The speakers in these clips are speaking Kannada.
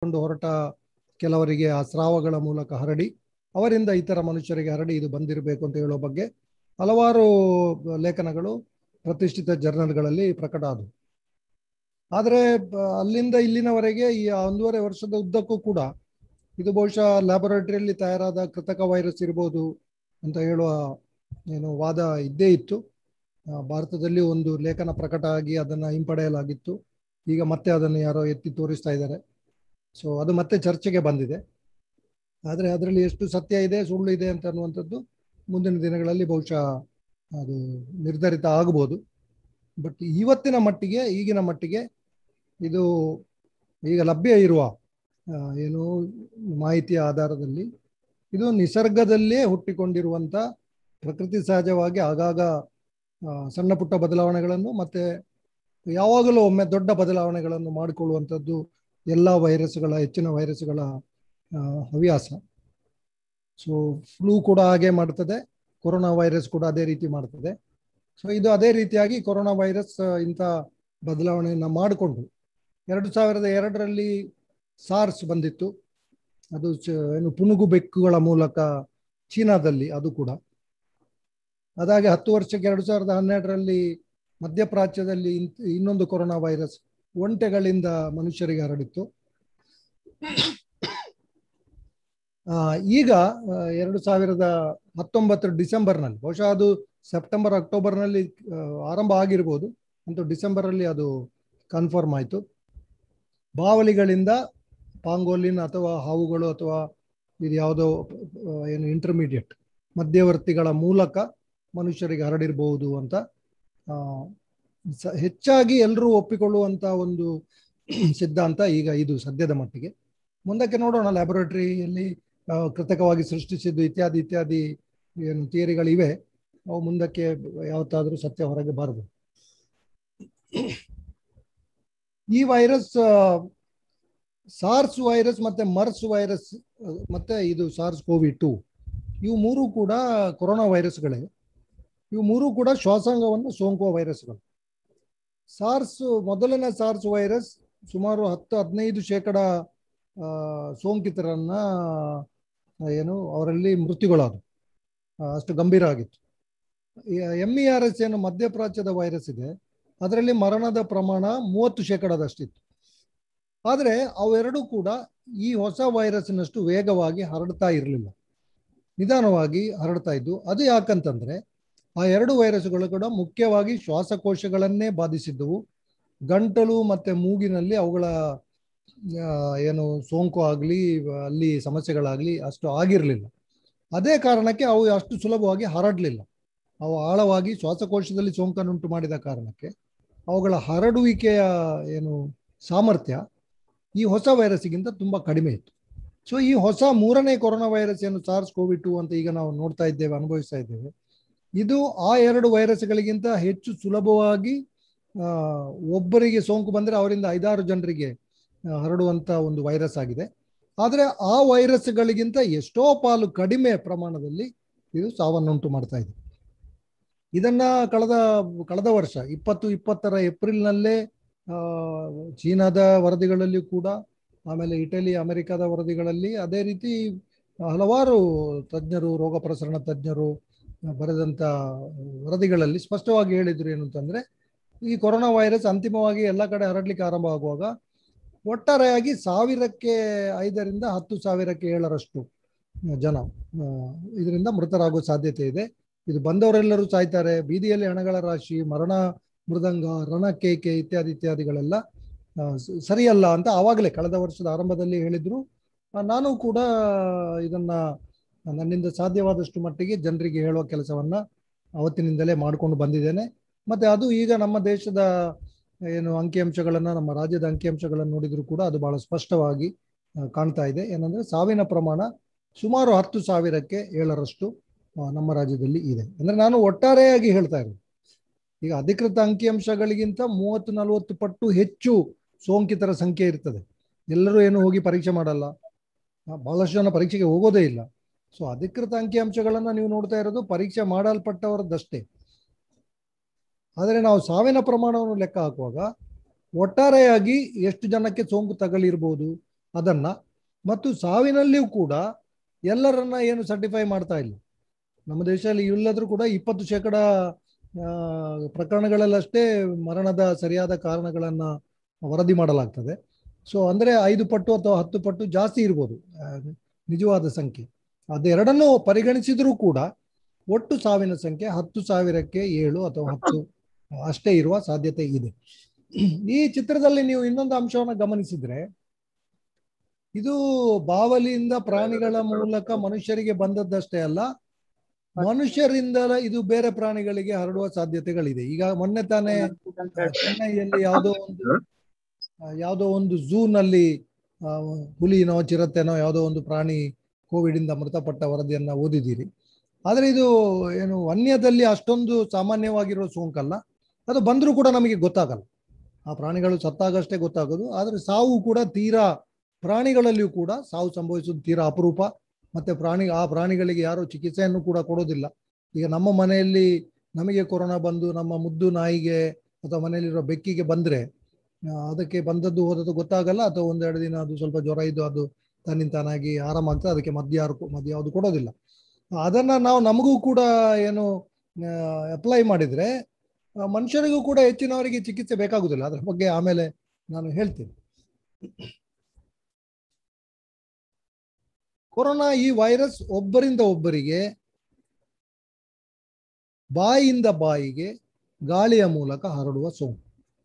ಕೊಂಡು ಹೊರಟ ಕೆಲವರಿಗೆ ಆ ಸ್ರಾವಗಳ ಮೂಲಕ ಹರಡಿ ಅವರಿಂದ ಇತರ ಮನುಷ್ಯರಿಗೆ ಹರಡಿ ಇದು ಬಂದಿರಬೇಕು ಅಂತ ಹೇಳೋ ಬಗ್ಗೆ ಹಲವಾರು ಲೇಖನಗಳು ಪ್ರತಿಷ್ಠಿತ ಜರ್ನಲ್ಗಳಲ್ಲಿ ಪ್ರಕಟ ಆದವು ಆದರೆ ಬ- ಅಲ್ಲಿಂದ ಇಲ್ಲಿನವರೆಗೆ ಈ ಒಂದೂವರೆ ವರ್ಷದ ಉದ್ದಕ್ಕೂ ಕೂಡ ಇದು ಬಹುಶಃ ಲ್ಯಾಬೊರೇಟರಿಯಲ್ಲಿ ತಯಾರಾದ ಕೃತಕ ವೈರಸ್ ಇರ್ಬೋದು ಅಂತ ಹೇಳುವ ಏನು ವಾದ ಇದ್ದೇ ಇತ್ತು ಆ, ಭಾರತದಲ್ಲಿ ಒಂದು ಲೇಖನ ಪ್ರಕಟ ಆಗಿ ಅದನ್ನು ಹಿಂಪಡೆಯಲಾಗಿತ್ತು ಈಗ ಮತ್ತೆ ಅದನ್ನು ಯಾರೋ ಎತ್ತಿ ತೋರಿಸ್ತಾ ಇದ್ದಾರೆ ಸೊ ಅದು ಮತ್ತೆ ಚರ್ಚೆಗೆ ಬಂದಿದೆ ಆದರೆ ಅದರಲ್ಲಿ ಎಷ್ಟು ಸತ್ಯ ಇದೆ ಸುಳ್ಳು ಇದೆ ಅಂತ ಅನ್ನುವಂಥದ್ದು ಮುಂದಿನ ದಿನಗಳಲ್ಲಿ ಬಹುಶಃ ಅದು ನಿರ್ಧರಿತ ಆಗ್ಬೋದು ಬಟ್ ಇವತ್ತಿನ ಮಟ್ಟಿಗೆ ಈಗಿನ ಮಟ್ಟಿಗೆ ಇದು ಈಗ ಲಭ್ಯ ಇರುವ ಆ, ಏನು ಮಾಹಿತಿಯ ಆಧಾರದಲ್ಲಿ ಇದು ನಿಸರ್ಗದಲ್ಲೇ ಹುಟ್ಟಿಕೊಂಡಿರುವಂಥ ಪ್ರಕೃತಿ ಸಹಜವಾಗಿ ಆಗಾಗ ಆ, ಸಣ್ಣ ಪುಟ್ಟ ಬದಲಾವಣೆಗಳನ್ನು ಮತ್ತೆ ಯಾವಾಗಲೂ ಒಮ್ಮೆ ದೊಡ್ಡ ಬದಲಾವಣೆಗಳನ್ನು ಮಾಡಿಕೊಳ್ಳುವಂಥದ್ದು ಎಲ್ಲ ವೈರಸ್ಗಳ ಹೆಚ್ಚಿನ ವೈರಸ್ಗಳ ಆ, ಹವ್ಯಾಸ ಸೊ ಫ್ಲೂ ಕೂಡ ಹಾಗೆ ಮಾಡ್ತದೆ ಕೊರೋನಾ ವೈರಸ್ ಕೂಡ ಅದೇ ರೀತಿ ಮಾಡ್ತದೆ ಸೊ ಇದು ಅದೇ ರೀತಿಯಾಗಿ ಕೊರೋನಾ ವೈರಸ್ ಆ, ಇಂಥ ಬದಲಾವಣೆಯನ್ನು ಮಾಡಿಕೊಂಡು ಎರಡು ಸಾವಿರದ ಎರಡರಲ್ಲಿ ಸಾರ್ಸ್ ಬಂದಿತ್ತು ಅದು ಚ- ಏನು ಪುನುಗು ಬೆಕ್ಕುಗಳ ಮೂಲಕ ಚೀನಾದಲ್ಲಿ ಅದು ಕೂಡ ಅದಾಗಿ ಹತ್ತು ವರ್ಷಕ್ಕೆ ಎರಡು ಸಾವಿರದ ಹನ್ನೆರಡರಲ್ಲಿ ಮಧ್ಯಪ್ರಾಚ್ಯದಲ್ಲಿ ಇನ್- ಇನ್ನೊಂದು ಕೊರೋನಾ ವೈರಸ್ ಒಂಟೆಗಳಿಂದ ಮನುಷ್ಯರಿಗೆ ಹರಡಿತ್ತು ಆ, ಈಗ ಆ, ಎರಡು ಸಾವಿರದ ಹತ್ತೊಂಬತ್ತರ ಡಿಸೆಂಬರ್ನಲ್ಲಿ ಬಹುಶಃ ಅದು ಸೆಪ್ಟೆಂಬರ್ ಅಕ್ಟೋಬರ್ನಲ್ಲಿ ಆ, ಆರಂಭ ಆಗಿರ್ಬೋದು ಅಂತೂ ಡಿಸೆಂಬರಲ್ಲಿ ಅದು ಕನ್ಫರ್ಮ್ ಆಯಿತು ಬಾವಲಿಗಳಿಂದ ಪಾಂಗೋಲಿನ್ ಅಥವಾ ಹಾವುಗಳು ಅಥವಾ ಇದು ಯಾವುದೋ ಆ, ಏನು ಇಂಟರ್ಮೀಡಿಯೇಟ್ ಮಧ್ಯವರ್ತಿಗಳ ಮೂಲಕ ಮನುಷ್ಯರಿಗೆ ಹರಡಿರಬಹುದು ಅಂತ ಆ, ಸ- ಹೆಚ್ಚಾಗಿ ಎಲ್ಲರೂ ಒಪ್ಪಿಕೊಳ್ಳುವಂತ ಒಂದು ಸಿದ್ಧಾಂತ ಈಗ ಇದು ಸದ್ಯದ ಮಟ್ಟಿಗೆ ಮುಂದಕ್ಕೆ ನೋಡೋಣ ಲ್ಯಾಬೊರೇಟರಿಯಲ್ಲಿ ಕೃತಕವಾಗಿ ಸೃಷ್ಟಿಸಿದ್ದು ಇತ್ಯಾದಿ ಇತ್ಯಾದಿ ಏನು ಥಿಯರಿಗಳಿವೆ ಅವು ಮುಂದಕ್ಕೆ ಯಾವತ್ತಾದರೂ ಸತ್ಯ ಹೊರಗೆ ಬರಬಹುದು ಈ ವೈರಸ್ ಸಾರ್ಸ್ ವೈರಸ್ ಮತ್ತೆ ಮರ್ಸ್ ವೈರಸ್ ಆ, ಮತ್ತೆ ಇದು ಸಾರ್ಸ್ ಕೋವಿ ಟು ಇವು ಮೂರು ಕೂಡ ಕೊರೋನಾ ವೈರಸ್ಗಳೇ ಇವು ಮೂರು ಕೂಡ ಶ್ವಾಸಾಂಗವನ್ನು ಸೋಂಕುವ ವೈರಸ್ಗಳು ಸಾರ್ಸ್ ಮೊದಲನೇ ಸಾರ್ಸ್ ವೈರಸ್ ಸುಮಾರು ಹತ್ತು ಹದಿನೈದು ಶೇಕಡ ಆ, ಸೋಂಕಿತರನ್ನ ಆ, ಏನು ಅವರಲ್ಲಿ ಮೃತ್ಯುಗಳಾದವು ಆ, ಅಷ್ಟು ಗಂಭೀರ ಆಗಿತ್ತು ಎಮ್ ಇ ಆರ್ ಎಸ್ ಏನು ಮಧ್ಯಪ್ರಾಚ್ಯದ ವೈರಸ್ ಇದೆ ಅದರಲ್ಲಿ ಮರಣದ ಪ್ರಮಾಣ ಮೂವತ್ತು ಶೇಕಡದಷ್ಟಿತ್ತು ಆದರೆ ಅವೆರಡೂ ಕೂಡ ಈ ಹೊಸ ವೈರಸ್ನಷ್ಟು ವೇಗವಾಗಿ ಹರಡ್ತಾ ಇರಲಿಲ್ಲ ನಿಧಾನವಾಗಿ ಹರಡ್ತಾ ಇದ್ದು ಅದು ಯಾಕಂತಂದ್ರೆ ಆ ಎರಡು ವೈರಸ್ಗಳು ಕೂಡ ಮುಖ್ಯವಾಗಿ ಶ್ವಾಸಕೋಶಗಳನ್ನೇ ಬಾಧಿಸಿದ್ದವು ಗಂಟಲು ಮತ್ತೆ ಮೂಗಿನಲ್ಲಿ ಅವುಗಳ ಆ, ಏನು ಸೋಂಕು ಆಗಲಿ ಅಲ್ಲಿ ಸಮಸ್ಯೆಗಳಾಗಲಿ ಅಷ್ಟು ಆಗಿರಲಿಲ್ಲ ಅದೇ ಕಾರಣಕ್ಕೆ ಅವು ಅಷ್ಟು ಸುಲಭವಾಗಿ ಹರಡಲಿಲ್ಲ ಅವು ಆಳವಾಗಿ ಶ್ವಾಸಕೋಶದಲ್ಲಿ ಸೋಂಕನ್ನುಂಟು ಮಾಡಿದ ಕಾರಣಕ್ಕೆ ಅವುಗಳ ಹರಡುವಿಕೆಯ ಏನು ಸಾಮರ್ಥ್ಯ ಈ ಹೊಸ ವೈರಸ್ಗಿಂತ ತುಂಬ ಕಡಿಮೆ ಇತ್ತು ಸೊ ಈ ಹೊಸ ಮೂರನೇ ಕೊರೋನಾ ವೈರಸ್ ಏನು ಸಾರ್ಸ್ ಕೋವಿಡ್ ಟು ಅಂತ ಈಗ ನಾವು ನೋಡ್ತಾ ಇದ್ದೇವೆ ಅನುಭವಿಸ್ತಾ ಇದ್ದೇವೆ ಇದು ಆ ಎರಡು ವೈರಸ್ಗಳಿಗಿಂತ ಹೆಚ್ಚು ಸುಲಭವಾಗಿ ಆ, ಒಬ್ಬರಿಗೆ ಸೋಂಕು ಬಂದರೆ ಅವರಿಂದ ಐದಾರು ಜನರಿಗೆ ಆ, ಹರಡುವಂತ ಒಂದು ವೈರಸ್ ಆಗಿದೆ ಆದರೆ ಆ ವೈರಸ್ಗಳಿಗಿಂತ ಎಷ್ಟೋ ಪಾಲು ಕಡಿಮೆ ಪ್ರಮಾಣದಲ್ಲಿ ಇದು ಸಾವನ್ನುಂಟು ಮಾಡ್ತಾ ಇದೆ ಇದನ್ನ ಕಳೆದ ಕಳೆದ ವರ್ಷ ಇಪ್ಪತ್ತು ಇಪ್ಪತ್ತರ ಏಪ್ರಿಲ್ನಲ್ಲೇ ಆ, ಚೀನಾದ ವರದಿಗಳಲ್ಲಿ ಕೂಡ ಆಮೇಲೆ ಇಟಲಿ ಅಮೆರಿಕದ ವರದಿಗಳಲ್ಲಿ ಅದೇ ರೀತಿ ಹಲವಾರು ತಜ್ಞರು ರೋಗ ಪ್ರಸರಣ ತಜ್ಞರು ಬರೆದಂತ ವರದಿಗಳಲ್ಲಿ ಸ್ಪಷ್ಟವಾಗಿ ಹೇಳಿದ್ರು ಏನು ಅಂತಂದ್ರೆ ಈ ಕೊರೋನಾ ವೈರಸ್ ಅಂತಿಮವಾಗಿ ಎಲ್ಲ ಕಡೆ ಹರಡ್ಲಿಕ್ಕೆ ಆರಂಭ ಆಗುವಾಗ ಒಟ್ಟಾರೆಯಾಗಿ ಸಾವಿರಕ್ಕೆ ಐದರಿಂದ ಹತ್ತು ಸಾವಿರಕ್ಕೆ ಏಳರಷ್ಟು ಜನ ಆ, ಇದರಿಂದ ಮೃತರಾಗುವ ಸಾಧ್ಯತೆ ಇದೆ ಇದು ಬಂದವರೆಲ್ಲರೂ ಸಾಯ್ತಾರೆ ಬೀದಿಯಲ್ಲಿ ಹಣಗಳ ರಾಶಿ ಮರಣ ಮೃದಂಗ ರಣಕೇಕೆ ಇತ್ಯಾದಿ ಇತ್ಯಾದಿಗಳೆಲ್ಲ ಆ, ಸ- ಸರಿಯಲ್ಲ ಅಂತ ಆವಾಗಲೇ ಕಳೆದ ವರ್ಷದ ಆರಂಭದಲ್ಲಿ ಹೇಳಿದ್ರು ಆ, ನಾನು ಕೂಡ ಇದನ್ನ ನನ್ನಿಂದ ಸಾಧ್ಯವಾದಷ್ಟು ಮಟ್ಟಿಗೆ ಜನರಿಗೆ ಹೇಳುವ ಕೆಲಸವನ್ನ ಅವತ್ತಿನಿಂದಲೇ ಮಾಡಿಕೊಂಡು ಬಂದಿದ್ದೇನೆ ಮತ್ತೆ ಅದು ಈಗ ನಮ್ಮ ದೇಶದ ಏನು ಅಂಕಿಅಂಶಗಳನ್ನ ನಮ್ಮ ರಾಜ್ಯದ ಅಂಕಿಅಂಶಗಳನ್ನು ನೋಡಿದ್ರು ಕೂಡ ಅದು ಬಹಳ ಸ್ಪಷ್ಟವಾಗಿ ಆ, ಕಾಣ್ತಾ ಇದೆ ಏನಂದ್ರೆ ಸಾವಿನ ಪ್ರಮಾಣ ಸುಮಾರು ಹತ್ತು ಸಾವಿರಕ್ಕೆ ಏಳರಷ್ಟು ಆ, ನಮ್ಮ ರಾಜ್ಯದಲ್ಲಿ ಇದೆ ಅಂದ್ರೆ ನಾನು ಒಟ್ಟಾರೆಯಾಗಿ ಹೇಳ್ತಾ ಇರೋದು ಈಗ ಅಧಿಕೃತ ಅಂಕಿಅಂಶಗಳಿಗಿಂತ ಮೂವತ್ತು ನಲವತ್ತು ಪಟ್ಟು ಹೆಚ್ಚು ಸೋಂಕಿತರ ಸಂಖ್ಯೆ ಇರ್ತದೆ ಎಲ್ಲರೂ ಏನು ಹೋಗಿ ಪರೀಕ್ಷೆ ಮಾಡಲ್ಲ ಆ, ಬಹಳಷ್ಟು ಜನ ಪರೀಕ್ಷೆಗೆ ಹೋಗೋದೇ ಇಲ್ಲ ಸೊ ಅಧಿಕೃತ ಅಂಕಿಅಂಶಗಳನ್ನ ನೀವು ನೋಡ್ತಾ ಇರೋದು ಪರೀಕ್ಷೆ ಮಾಡಲ್ಪಟ್ಟವರದ್ದಷ್ಟೇ ಆದರೆ ನಾವು ಸಾವಿನ ಪ್ರಮಾಣವನ್ನು ಲೆಕ್ಕ ಹಾಕುವಾಗ ಒಟ್ಟಾರೆಯಾಗಿ ಎಷ್ಟು ಜನಕ್ಕೆ ಸೋಂಕು ತಗಲಿರ್ಬೋದು ಅದನ್ನ ಮತ್ತು ಸಾವಿನಲ್ಲಿಯೂ ಕೂಡ ಎಲ್ಲರನ್ನ ಏನು ಸರ್ಟಿಫೈ ಮಾಡ್ತಾ ಇಲ್ಲ ನಮ್ಮ ದೇಶದಲ್ಲಿ ಇಲ್ಲದ್ರೂ ಕೂಡ ಇಪ್ಪತ್ತು ಶೇಕಡ ಆ, ಪ್ರಕರಣಗಳಲ್ಲಷ್ಟೇ ಮರಣದ ಸರಿಯಾದ ಕಾರಣಗಳನ್ನ ವರದಿ ಮಾಡಲಾಗ್ತದೆ ಸೊ ಅಂದ್ರೆ ಐದು ಪಟ್ಟು ಅಥವಾ ಹತ್ತು ಪಟ್ಟು ಜಾಸ್ತಿ ಇರ್ಬೋದು ಆ, ನಿಜವಾದ ಸಂಖ್ಯೆ ಅದೆರಡನ್ನು ಪರಿಗಣಿಸಿದ್ರೂ ಕೂಡ ಒಟ್ಟು ಸಾವಿನ ಸಂಖ್ಯೆ ಹತ್ತು ಸಾವಿರಕ್ಕೆ ಏಳು ಅಥವಾ ಹತ್ತು ಅಷ್ಟೇ ಇರುವ ಸಾಧ್ಯತೆ ಇದೆ ಈ ಚಿತ್ರದಲ್ಲಿ ನೀವು ಇನ್ನೊಂದು ಅಂಶವನ್ನು ಗಮನಿಸಿದ್ರೆ ಇದು ಬಾವಲಿಯಿಂದ ಪ್ರಾಣಿಗಳ ಮೂಲಕ ಮನುಷ್ಯರಿಗೆ ಬಂದದ್ದಷ್ಟೇ ಅಲ್ಲ ಮನುಷ್ಯರಿಂದ ಇದು ಬೇರೆ ಪ್ರಾಣಿಗಳಿಗೆ ಹರಡುವ ಸಾಧ್ಯತೆಗಳಿದೆ ಈಗ ಮೊನ್ನೆ ತಾನೇ ಆ, ಚೆನ್ನೈಯಲ್ಲಿ ಯಾವುದೋ ಒಂದು ಆ, ಯಾವುದೋ ಒಂದು ಝೂ ನಲ್ಲಿ ಆ, ಹುಲಿನೋ ಚಿರತೆನೋ ಯಾವುದೋ ಒಂದು ಪ್ರಾಣಿ ಕೋವಿಡ್ ಇಂದ ಮೃತಪಟ್ಟ ವರದಿಯನ್ನ ಓದಿದ್ದೀರಿ ಆದ್ರೆ ಇದು ಏನು ವನ್ಯದಲ್ಲಿ ಅಷ್ಟೊಂದು ಸಾಮಾನ್ಯವಾಗಿರೋ ಸೋಂಕಲ್ಲ ಅದು ಬಂದರೂ ಕೂಡ ನಮಗೆ ಗೊತ್ತಾಗಲ್ಲ ಆ ಪ್ರಾಣಿಗಳು ಸತ್ತಾಗಷ್ಟೇ ಗೊತ್ತಾಗೋದು ಆದ್ರೆ ಸಾವು ಕೂಡ ತೀರಾ ಪ್ರಾಣಿಗಳಲ್ಲಿಯೂ ಕೂಡ ಸಾವು ಸಂಭವಿಸೋದು ತೀರಾ ಅಪರೂಪ ಮತ್ತೆ ಪ್ರಾಣಿ ಆ ಪ್ರಾಣಿಗಳಿಗೆ ಯಾರು ಚಿಕಿತ್ಸೆಯನ್ನು ಕೂಡ ಕೊಡೋದಿಲ್ಲ ಈಗ ನಮ್ಮ ಮನೆಯಲ್ಲಿ ನಮಗೆ ಕೊರೋನಾ ಬಂದು ನಮ್ಮ ಮುದ್ದು ನಾಯಿಗೆ ಅಥವಾ ಮನೆಯಲ್ಲಿರೋ ಬೆಕ್ಕಿಗೆ ಬಂದ್ರೆ ಆ, ಅದಕ್ಕೆ ಬಂದದ್ದು ಹೋದದ್ದು ಗೊತ್ತಾಗಲ್ಲ ಅಥವಾ ಒಂದೆರಡು ದಿನ ಅದು ಸ್ವಲ್ಪ ಜ್ವರ ಇದ್ದು ಅದು ತನ್ನಿಂತಾನಾಗಿ ಆರಾಮಾಗ್ತದೆ ಅದಕ್ಕೆ ಮದ್ದು ಯಾರು ಕೊ- ಮದ್ದು ಯಾವುದು ಕೊಡೋದಿಲ್ಲ ಅದನ್ನ ನಾವು ನಮಗೂ ಕೂಡ ಏನು ಅಪ್ಲೈ ಮಾಡಿದ್ರೆ ಆ, ಮನುಷ್ಯರಿಗೂ ಕೂಡ ಹೆಚ್ಚಿನವರಿಗೆ ಚಿಕಿತ್ಸೆ ಬೇಕಾಗುದಿಲ್ಲ ಅದ್ರ ಬಗ್ಗೆ ಆಮೇಲೆ ನಾನು ಹೇಳ್ತೀನಿ ಕೊರೋನಾ ಈ ವೈರಸ್ ಒಬ್ಬರಿಂದ ಒಬ್ಬರಿಗೆ ಬಾಯಿಯಿಂದ ಬಾಯಿಗೆ ಗಾಳಿಯ ಮೂಲಕ ಹರಡುವ ಸೋಂಕು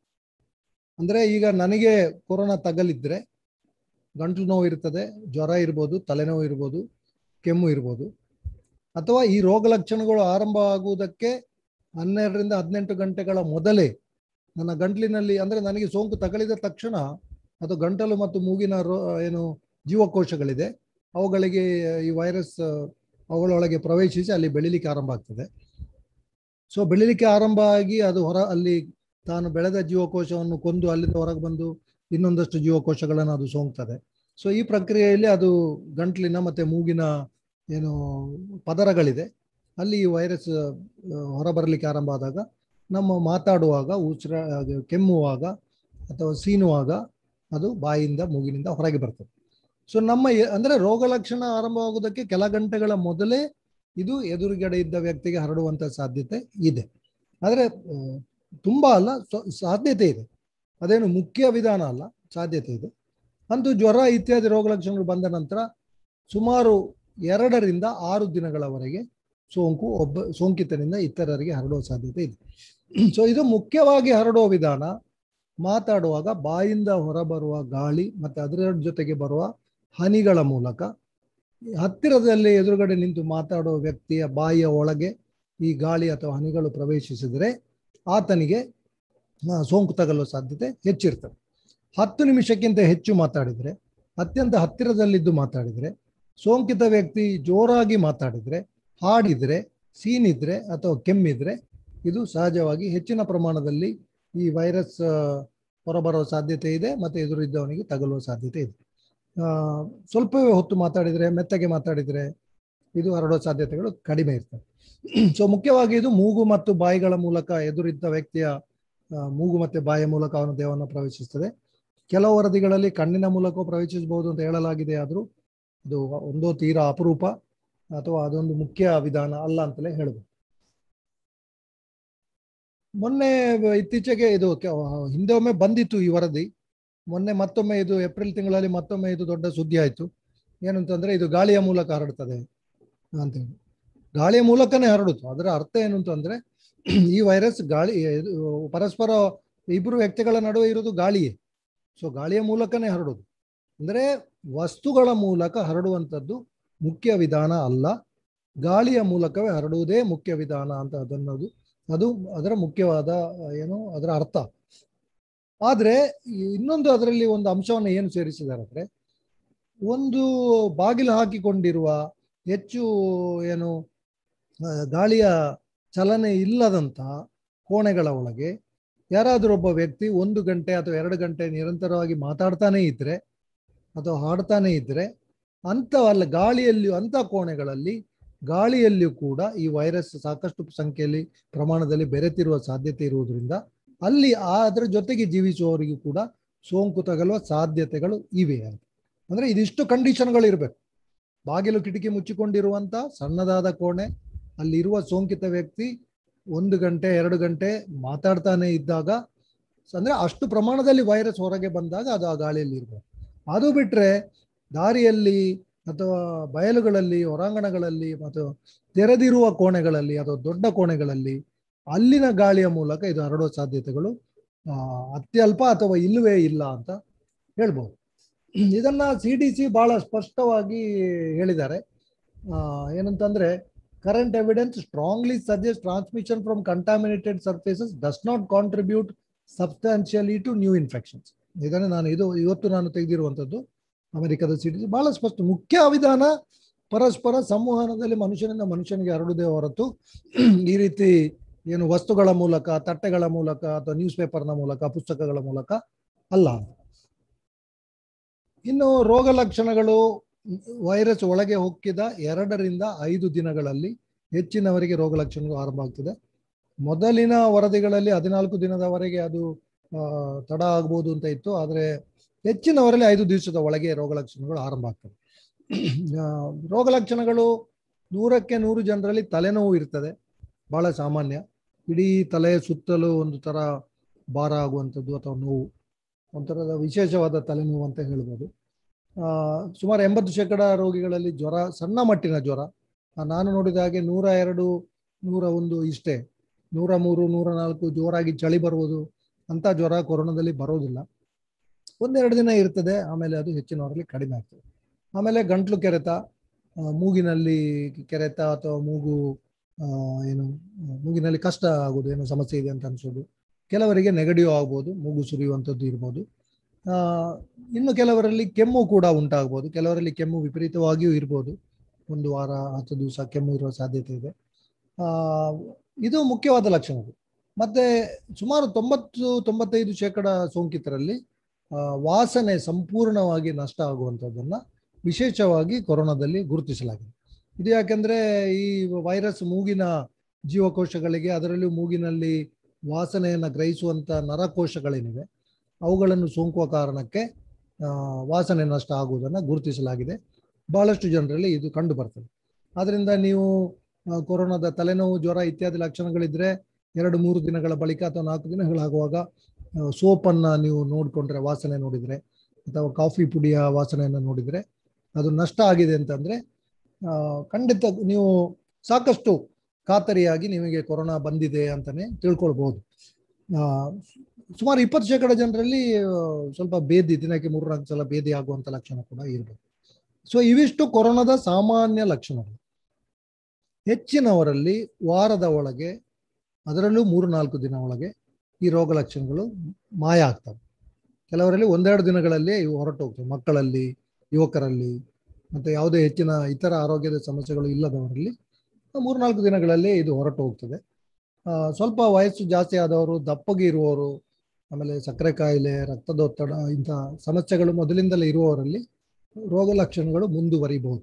ಅಂದ್ರೆ ಈಗ ನನಗೆ ಕೊರೋನಾ ತಗಲಿದ್ರೆ ಗಂಟಲು ನೋವು ಇರ್ತದೆ ಜ್ವರ ಇರ್ಬೋದು ತಲೆನೋವು ಇರ್ಬೋದು ಕೆಮ್ಮು ಇರ್ಬೋದು ಅಥವಾ ಈ ರೋಗ ಲಕ್ಷಣಗಳು ಆರಂಭ ಆಗುವುದಕ್ಕೆ ಹನ್ನೆರಡರಿಂದ ಹದಿನೆಂಟು ಗಂಟೆಗಳ ಮೊದಲೇ ನನ್ನ ಗಂಟ್ಲಿನಲ್ಲಿ ಅಂದ್ರೆ ನನಗೆ ಸೋಂಕು ತಗಲಿದ ತಕ್ಷಣ ಅದು ಗಂಟಲು ಮತ್ತು ಮೂಗಿನ ರೋ ಏನು ಜೀವಕೋಶಗಳಿದೆ ಅವುಗಳಿಗೆ ಈ ವೈರಸ್ ಅವುಗಳೊಳಗೆ ಪ್ರವೇಶಿಸಿ ಅಲ್ಲಿ ಬೆಳಿಲಿಕ್ಕೆ ಆರಂಭ ಆಗ್ತದೆ ಸೊ ಬೆಳಿಲಿಕ್ಕೆ ಆರಂಭ ಆಗಿ ಅದು ಹೊರ ಅಲ್ಲಿ ತಾನು ಬೆಳೆದ ಜೀವಕೋಶವನ್ನು ಕೊಂದು ಅಲ್ಲಿಂದ ಹೊರಗೆ ಬಂದು ಇನ್ನೊಂದಷ್ಟು ಜೀವಕೋಶಗಳನ್ನು ಅದು ಸೋಂಕ್ತದೆ ಸೊ ಈ ಪ್ರಕ್ರಿಯೆಯಲ್ಲಿ ಅದು ಗಂಟ್ಲಿನ ಮತ್ತೆ ಮೂಗಿನ ಏನು ಪದರಗಳಿದೆ ಅಲ್ಲಿ ಈ ವೈರಸ್ ಹೊರಬರಲಿಕ್ಕೆ ಆರಂಭ ಆದಾಗ ನಮ್ಮ ಮಾತಾಡುವಾಗ ಉಸಿರ ಅದು ಕೆಮ್ಮುವಾಗ ಅಥವಾ ಸೀನುವಾಗ ಅದು ಬಾಯಿಯಿಂದ ಮೂಗಿನಿಂದ ಹೊರಗೆ ಬರ್ತದೆ ಸೊ ನಮ್ಮ ಎ- ಅಂದ್ರೆ ರೋಗ ಲಕ್ಷಣ ಆರಂಭವಾಗುವುದಕ್ಕೆ ಕೆಲ ಗಂಟೆಗಳ ಮೊದಲೇ ಇದು ಎದುರುಗಡೆ ಇದ್ದ ವ್ಯಕ್ತಿಗೆ ಹರಡುವಂತ ಸಾಧ್ಯತೆ ಇದೆ ಆದರೆ ಆ, ತುಂಬಾ ಅಲ್ಲ ಸ್ವ- ಸಾಧ್ಯತೆ ಇದೆ ಅದೇನು ಮುಖ್ಯ ವಿಧಾನ ಅಲ್ಲ ಸಾಧ್ಯತೆ ಇದೆ ಅಂತೂ ಜ್ವರ ಇತ್ಯಾದಿ ರೋಗ ಲಕ್ಷಣಗಳು ಬಂದ ನಂತರ ಸುಮಾರು ಎರಡರಿಂದ ಆರು ದಿನಗಳವರೆಗೆ ಸೋಂಕು ಒಬ್ಬ ಸೋಂಕಿತನಿಂದ ಇತರರಿಗೆ ಹರಡುವ ಸಾಧ್ಯತೆ ಇದೆ ಸೊ ಇದು ಮುಖ್ಯವಾಗಿ ಹರಡುವ ವಿಧಾನ ಮಾತಾಡುವಾಗ ಬಾಯಿಂದ ಹೊರಬರುವ ಗಾಳಿ ಮತ್ತೆ ಅದರ ಜೊತೆಗೆ ಬರುವ ಹನಿಗಳ ಮೂಲಕ ಹತ್ತಿರದಲ್ಲಿ ಎದುರುಗಡೆ ನಿಂತು ಮಾತಾಡುವ ವ್ಯಕ್ತಿಯ ಬಾಯಿಯ ಒಳಗೆ ಈ ಗಾಳಿ ಅಥವಾ ಹನಿಗಳು ಪ್ರವೇಶಿಸಿದರೆ ಆತನಿಗೆ ಆ, ಸೋಂಕು ತಗಲುವ ಸಾಧ್ಯತೆ ಹೆಚ್ಚಿರ್ತದೆ ಹತ್ತು ನಿಮಿಷಕ್ಕಿಂತ ಹೆಚ್ಚು ಮಾತಾಡಿದರೆ ಅತ್ಯಂತ ಹತ್ತಿರದಲ್ಲಿದ್ದು ಮಾತಾಡಿದರೆ ಸೋಂಕಿತ ವ್ಯಕ್ತಿ ಜೋರಾಗಿ ಮಾತಾಡಿದರೆ ಹಾಡಿದರೆ ಸೀನಿದ್ರೆ ಅಥವಾ ಕೆಮ್ಮಿದ್ರೆ ಇದು ಸಹಜವಾಗಿ ಹೆಚ್ಚಿನ ಪ್ರಮಾಣದಲ್ಲಿ ಈ ವೈರಸ್ ಆ, ಹೊರಬರುವ ಸಾಧ್ಯತೆ ಇದೆ ಮತ್ತೆ ಎದುರಿದ್ದವನಿಗೆ ತಗಲುವ ಸಾಧ್ಯತೆ ಇದೆ ಆ, ಸ್ವಲ್ಪವೇ ಹೊತ್ತು ಮಾತಾಡಿದರೆ ಮೆತ್ತಗೆ ಮಾತಾಡಿದರೆ ಇದು ಹರಡುವ ಸಾಧ್ಯತೆಗಳು ಕಡಿಮೆ ಇರ್ತವೆ ಸೊ ಮುಖ್ಯವಾಗಿ ಇದು ಮೂಗು ಮತ್ತು ಬಾಯಿಗಳ ಮೂಲಕ ಎದುರಿದ್ದ ವ್ಯಕ್ತಿಯ ಆ, ಮೂಗು ಮತ್ತೆ ಬಾಯಿಯ ಮೂಲಕ ಅವನ ದೇಹವನ್ನು ಪ್ರವೇಶಿಸ್ತದೆ ಕೆಲವು ವರದಿಗಳಲ್ಲಿ ಕಣ್ಣಿನ ಮೂಲಕ ಪ್ರವೇಶಿಸಬಹುದು ಅಂತ ಹೇಳಲಾಗಿದೆ ಆದರೂ ಅದು ಒಂದೋ ತೀರಾ ಅಪರೂಪ ಅಥವಾ ಅದೊಂದು ಮುಖ್ಯ ವಿಧಾನ ಅಲ್ಲ ಅಂತಲೇ ಹೇಳ್ಬೋದು ಮೊನ್ನೆ ಇತ್ತೀಚೆಗೆ ಇದು ಕೆ- ಹಿಂದೆ ಒಮ್ಮೆ ಬಂದಿತ್ತು ಈ ವರದಿ ಮೊನ್ನೆ ಮತ್ತೊಮ್ಮೆ ಇದು ಏಪ್ರಿಲ್ ತಿಂಗಳಲ್ಲಿ ಮತ್ತೊಮ್ಮೆ ಇದು ದೊಡ್ಡ ಸುದ್ದಿ ಆಯಿತು ಏನಂತಂದ್ರೆ ಇದು ಗಾಳಿಯ ಮೂಲಕ ಹರಡ್ತದೆ ಅಂತೇಳಿ ಗಾಳಿಯ ಮೂಲಕನೇ ಹರಡುತ್ತೆ ಅದರ ಅರ್ಥ ಏನು ಅಂತಂದ್ರೆ ಈ ವೈರಸ್ ಗಾಳಿ ಇದು ಪರಸ್ಪರ ಇಬ್ಬರು ವ್ಯಕ್ತಿಗಳ ನಡುವೆ ಇರೋದು ಗಾಳಿಯೇ ಸೊ ಗಾಳಿಯ ಮೂಲಕನೇ ಹರಡುದು ಅಂದ್ರೆ ವಸ್ತುಗಳ ಮೂಲಕ ಹರಡುವಂಥದ್ದು ಮುಖ್ಯ ವಿಧಾನ ಅಲ್ಲ ಗಾಳಿಯ ಮೂಲಕವೇ ಹರಡುವುದೇ ಮುಖ್ಯ ವಿಧಾನ ಅಂತ ಅದನ್ನೋದು ಅದು ಅದರ ಮುಖ್ಯವಾದ ಏನು ಅದರ ಅರ್ಥ ಆದ್ರೆ ಈ- ಇನ್ನೊಂದು ಅದರಲ್ಲಿ ಒಂದು ಅಂಶವನ್ನು ಏನು ಸೇರಿಸಿದ್ದಾರೆ ಅಂದ್ರೆ ಒಂದು ಬಾಗಿಲು ಹಾಕಿಕೊಂಡಿರುವ ಹೆಚ್ಚು ಏನು ಆ, ಗಾಳಿಯ ಚಲನೆ ಇಲ್ಲದಂತಹ ಕೋಣೆಗಳ ಒಳಗೆ ಯಾರಾದರೂ ಒಬ್ಬ ವ್ಯಕ್ತಿ ಒಂದು ಗಂಟೆ ಅಥವಾ ಎರಡು ಗಂಟೆ ನಿರಂತರವಾಗಿ ಮಾತಾಡ್ತಾನೆ ಇದ್ರೆ ಅಥವಾ ಹಾಡ್ತಾನೆ ಇದ್ರೆ ಅಂತ ಅಲ್ಲ ಗಾಳಿಯಲ್ಲಿಯೂ ಅಂತ ಕೋಣೆಗಳಲ್ಲಿ ಗಾಳಿಯಲ್ಲಿಯೂ ಕೂಡ ಈ ವೈರಸ್ ಸಾಕಷ್ಟು ಸಂಖ್ಯೆಯಲ್ಲಿ ಪ್ರಮಾಣದಲ್ಲಿ ಬೆರೆತಿರುವ ಸಾಧ್ಯತೆ ಇರುವುದರಿಂದ ಅಲ್ಲಿ ಆ ಅದರ ಜೊತೆಗೆ ಜೀವಿಸುವವರಿಗೂ ಕೂಡ ಸೋಂಕು ತಗಲುವ ಸಾಧ್ಯತೆಗಳು ಇವೆ ಅಂತ ಅಂದ್ರೆ ಇದಿಷ್ಟು ಕಂಡೀಷನ್ಗಳು ಇರಬೇಕು ಬಾಗಿಲು ಕಿಟಕಿ ಮುಚ್ಚಿಕೊಂಡಿರುವಂತ ಸಣ್ಣದಾದ ಕೋಣೆ ಅಲ್ಲಿರುವ ಸೋಂಕಿತ ವ್ಯಕ್ತಿ ಒಂದು ಗಂಟೆ ಎರಡು ಗಂಟೆ ಮಾತಾಡ್ತಾನೆ ಇದ್ದಾಗ ಅಂದ್ರೆ ಅಷ್ಟು ಪ್ರಮಾಣದಲ್ಲಿ ವೈರಸ್ ಹೊರಗೆ ಬಂದಾಗ ಅದು ಆ ಗಾಳಿಯಲ್ಲಿ ಇರಬೇಕು ಅದು ಬಿಟ್ರೆ ದಾರಿಯಲ್ಲಿ ಅಥವಾ ಬಯಲುಗಳಲ್ಲಿ ಹೊರಾಂಗಣಗಳಲ್ಲಿ ಮತ್ತು ತೆರೆದಿರುವ ಕೋಣೆಗಳಲ್ಲಿ ಅಥವಾ ದೊಡ್ಡ ಕೋಣೆಗಳಲ್ಲಿ ಅಲ್ಲಿನ ಗಾಳಿಯ ಮೂಲಕ ಇದು ಹರಡುವ ಸಾಧ್ಯತೆಗಳು ಆ, ಅತ್ಯಲ್ಪ ಅಥವಾ ಇಲ್ಲವೇ ಇಲ್ಲ ಅಂತ ಹೇಳ್ಬೋದು ಇದನ್ನ ಸಿ ಡಿ ಸಿ ಬಹಳ ಸ್ಪಷ್ಟವಾಗಿ ಹೇಳಿದ್ದಾರೆ ಆ, ಏನಂತಂದ್ರೆ current evidence strongly suggest transmission from contaminated surfaces does not contribute substantially to new infections ಇದನ್ನು ನಾನು ಇದು ಇವತ್ತು ನಾನು ತೆಗೆದಿರುವಂಥದ್ದು ಅಮೆರಿಕದ ಸಿ ಡಿ ಸಿ ಬಹಳ ಸ್ಪಷ್ಟ ಮುಖ್ಯ ವಿಧಾನ ಪರಸ್ಪರ ಸಂವಹನದಲ್ಲಿ ಮನುಷ್ಯನಿಂದ ಮನುಷ್ಯನಿಗೆ ಹರಡುವುದೇ ಹೊರತು ಈ ರೀತಿ ಏನು ವಸ್ತುಗಳ ಮೂಲಕ ತಟ್ಟೆಗಳ ಮೂಲಕ ಅಥವಾ ನ್ಯೂಸ್ ಪೇಪರ್ನ ಮೂಲಕ ಪುಸ್ತಕಗಳ ಮೂಲಕ ಅಲ್ಲ ಇನ್ನು ರೋಗ ಲಕ್ಷಣಗಳು ವೈರಸ್ ಒಳಗೆ ಹೊಕ್ಕಿದ ಎರಡರಿಂದ ಐದು ದಿನಗಳಲ್ಲಿ ಹೆಚ್ಚಿನವರಿಗೆ ರೋಗ ಲಕ್ಷಣಗಳು ಆರಂಭ ಆಗ್ತದೆ ಮೊದಲಿನ ವರದಿಗಳಲ್ಲಿ ಹದಿನಾಲ್ಕು ದಿನದವರೆಗೆ ಅದು ಆ, ತಡ ಆಗ್ಬೋದು ಅಂತ ಇತ್ತು ಆದರೆ ಹೆಚ್ಚಿನವರಲ್ಲಿ ಐದು ದಿವಸದ ಒಳಗೆ ರೋಗ ಲಕ್ಷಣಗಳು ಆರಂಭ ಆಗ್ತದೆ ಆ, ರೋಗ ಲಕ್ಷಣಗಳು ನೂರಕ್ಕೆ ನೂರು ಜನರಲ್ಲಿ ತಲೆನೋವು ಇರ್ತದೆ ಬಹಳ ಸಾಮಾನ್ಯ ಇಡೀ ತಲೆಯ ಸುತ್ತಲೂ ಒಂದು ಥರ ಭಾರ ಆಗುವಂಥದ್ದು ಅಥವಾ ನೋವು ಒಂಥರದ ವಿಶೇಷವಾದ ತಲೆನೋವು ಅಂತ ಹೇಳ್ಬೋದು ಆ, ಸುಮಾರು ಎಂಬತ್ತು ಶೇಕಡ ರೋಗಿಗಳಲ್ಲಿ ಜ್ವರ ಸಣ್ಣ ಮಟ್ಟಿನ ಜ್ವರ ಆ, ನಾನು ನೋಡಿದ ಹಾಗೆ ನೂರ ಎರಡು ನೂರ ಒಂದು ಇಷ್ಟೇ ನೂರ ಮೂರು ನೂರ ನಾಲ್ಕು ಜೋರಾಗಿ ಚಳಿ ಬರುವುದು ಅಂತ ಜ್ವರ ಕೊರೋನಾದಲ್ಲಿ ಬರೋದಿಲ್ಲ ಒಂದೆರಡು ದಿನ ಇರ್ತದೆ ಆಮೇಲೆ ಅದು ಹೆಚ್ಚಿನವರಲ್ಲಿ ಕಡಿಮೆ ಆಗ್ತದೆ ಆಮೇಲೆ ಗಂಟ್ಲು ಕೆರೆತ ಆ, ಮೂಗಿನಲ್ಲಿ ಕೆರೆತ ಅಥವಾ ಮೂಗು ಆ, ಏನು ಆ, ಮೂಗಿನಲ್ಲಿ ಕಷ್ಟ ಆಗೋದು ಏನೋ ಸಮಸ್ಯೆ ಇದೆ ಅಂತ ಅನ್ಸೋದು ಕೆಲವರಿಗೆ ನೆಗಡಿಯೂ ಆಗ್ಬೋದು ಮೂಗು ಸುರಿಯುವಂಥದ್ದು ಇರ್ಬೋದು ಆ, ಇನ್ನು ಕೆಲವರಲ್ಲಿ ಕೆಮ್ಮು ಕೂಡ ಉಂಟಾಗ್ಬೋದು ಕೆಲವರಲ್ಲಿ ಕೆಮ್ಮು ವಿಪರೀತವಾಗಿಯೂ ಇರ್ಬೋದು ಒಂದು ವಾರ ಹತ್ತು ದಿವಸ ಕೆಮ್ಮು ಇರುವ ಸಾಧ್ಯತೆ ಇದೆ ಆ, ಇದು ಮುಖ್ಯವಾದ ಲಕ್ಷಣಗಳು ಮತ್ತೆ ಸುಮಾರು ತೊಂಬತ್ತು ತೊಂಬತ್ತೈದು ಶೇಕಡ ಸೋಂಕಿತರಲ್ಲಿ ಆ, ವಾಸನೆ ಸಂಪೂರ್ಣವಾಗಿ ನಷ್ಟ ಆಗುವಂಥದ್ದನ್ನ ವಿಶೇಷವಾಗಿ ಕೊರೋನಾದಲ್ಲಿ ಗುರುತಿಸಲಾಗಿದೆ ಇದು ಯಾಕೆಂದ್ರೆ ಈ ವೈರಸ್ ಮೂಗಿನ ಜೀವಕೋಶಗಳಿಗೆ ಅದರಲ್ಲೂ ಮೂಗಿನಲ್ಲಿ ವಾಸನೆಯನ್ನು ಗ್ರಹಿಸುವಂತ ನರಕೋಶಗಳೇನಿವೆ ಅವುಗಳನ್ನು ಸೋಂಕುವ ಕಾರಣಕ್ಕೆ ಆ, ವಾಸನೆ ನಷ್ಟ ಆಗುವುದನ್ನು ಗುರುತಿಸಲಾಗಿದೆ ಬಹಳಷ್ಟು ಜನರಲ್ಲಿ ಇದು ಕಂಡು ಬರ್ತದೆ ಆದ್ರಿಂದ ನೀವು ಆ, ಕೊರೋನಾದ ತಲೆನೋವು ಜ್ವರ ಇತ್ಯಾದಿ ಲಕ್ಷಣಗಳಿದ್ರೆ ಎರಡು ಮೂರು ದಿನಗಳ ಬಳಿಕ ಅಥವಾ ನಾಲ್ಕು ದಿನಗಳಾಗುವಾಗ ಸೋಪನ್ನ ನೀವು ನೋಡಿಕೊಂಡ್ರೆ ವಾಸನೆ ನೋಡಿದ್ರೆ ಅಥವಾ ಕಾಫಿ ಪುಡಿಯ ವಾಸನೆಯನ್ನು ನೋಡಿದ್ರೆ ಅದು ನಷ್ಟ ಆಗಿದೆ ಅಂತಂದ್ರೆ ಆ, ಖಂಡಿತ ನೀವು ಸಾಕಷ್ಟು ಖಾತರಿಯಾಗಿ ನಿಮಗೆ ಕೊರೋನಾ ಬಂದಿದೆ ಅಂತಾನೆ ತಿಳ್ಕೊಳ್ಬಹುದು ಆ, ಸುಮಾರು ಇಪ್ಪತ್ತು ಶೇಕಡ ಜನರಲ್ಲಿ ಆ, ಸ್ವಲ್ಪ ಬೇದಿ ದಿನಕ್ಕೆ ಮೂರ್ನಾಲ್ಕು ಸಲ ಬೇದಿ ಆಗುವಂತ ಲಕ್ಷಣ ಕೂಡ ಇರಬೇಕು ಸೊ ಇವಿಷ್ಟು ಕೊರೋನಾದ ಸಾಮಾನ್ಯ ಲಕ್ಷಣಗಳು ಹೆಚ್ಚಿನವರಲ್ಲಿ ವಾರದ ಒಳಗೆ ಅದರಲ್ಲೂ ಮೂರು ನಾಲ್ಕು ದಿನ ಒಳಗೆ ಈ ರೋಗ ಲಕ್ಷಣಗಳು ಮಾಯ ಆಗ್ತವೆ ಕೆಲವರಲ್ಲಿ ಒಂದೆರಡು ದಿನಗಳಲ್ಲಿ ಇವು ಹೊರಟು ಹೋಗ್ತವೆ ಮಕ್ಕಳಲ್ಲಿ ಯುವಕರಲ್ಲಿ ಮತ್ತೆ ಯಾವುದೇ ಹೆಚ್ಚಿನ ಇತರ ಆರೋಗ್ಯದ ಸಮಸ್ಯೆಗಳು ಇಲ್ಲದವರಲ್ಲಿ ಮೂರ್ನಾಲ್ಕು ದಿನಗಳಲ್ಲಿ ಇದು ಹೊರಟು ಹೋಗ್ತದೆ ಆ, ಸ್ವಲ್ಪ ವಯಸ್ಸು ಜಾಸ್ತಿ ಆದವರು ದಪ್ಪಗೆ ಇರುವವರು ಆಮೇಲೆ ಸಕ್ಕರೆ ಕಾಯಿಲೆ ರಕ್ತದೊತ್ತಡ ಇಂಥ ಸಮಸ್ಯೆಗಳು ಮೊದಲಿಂದಲೇ ಇರುವವರಲ್ಲಿ ರೋಗ ಲಕ್ಷಣಗಳು ಮುಂದುವರಿಬಹುದು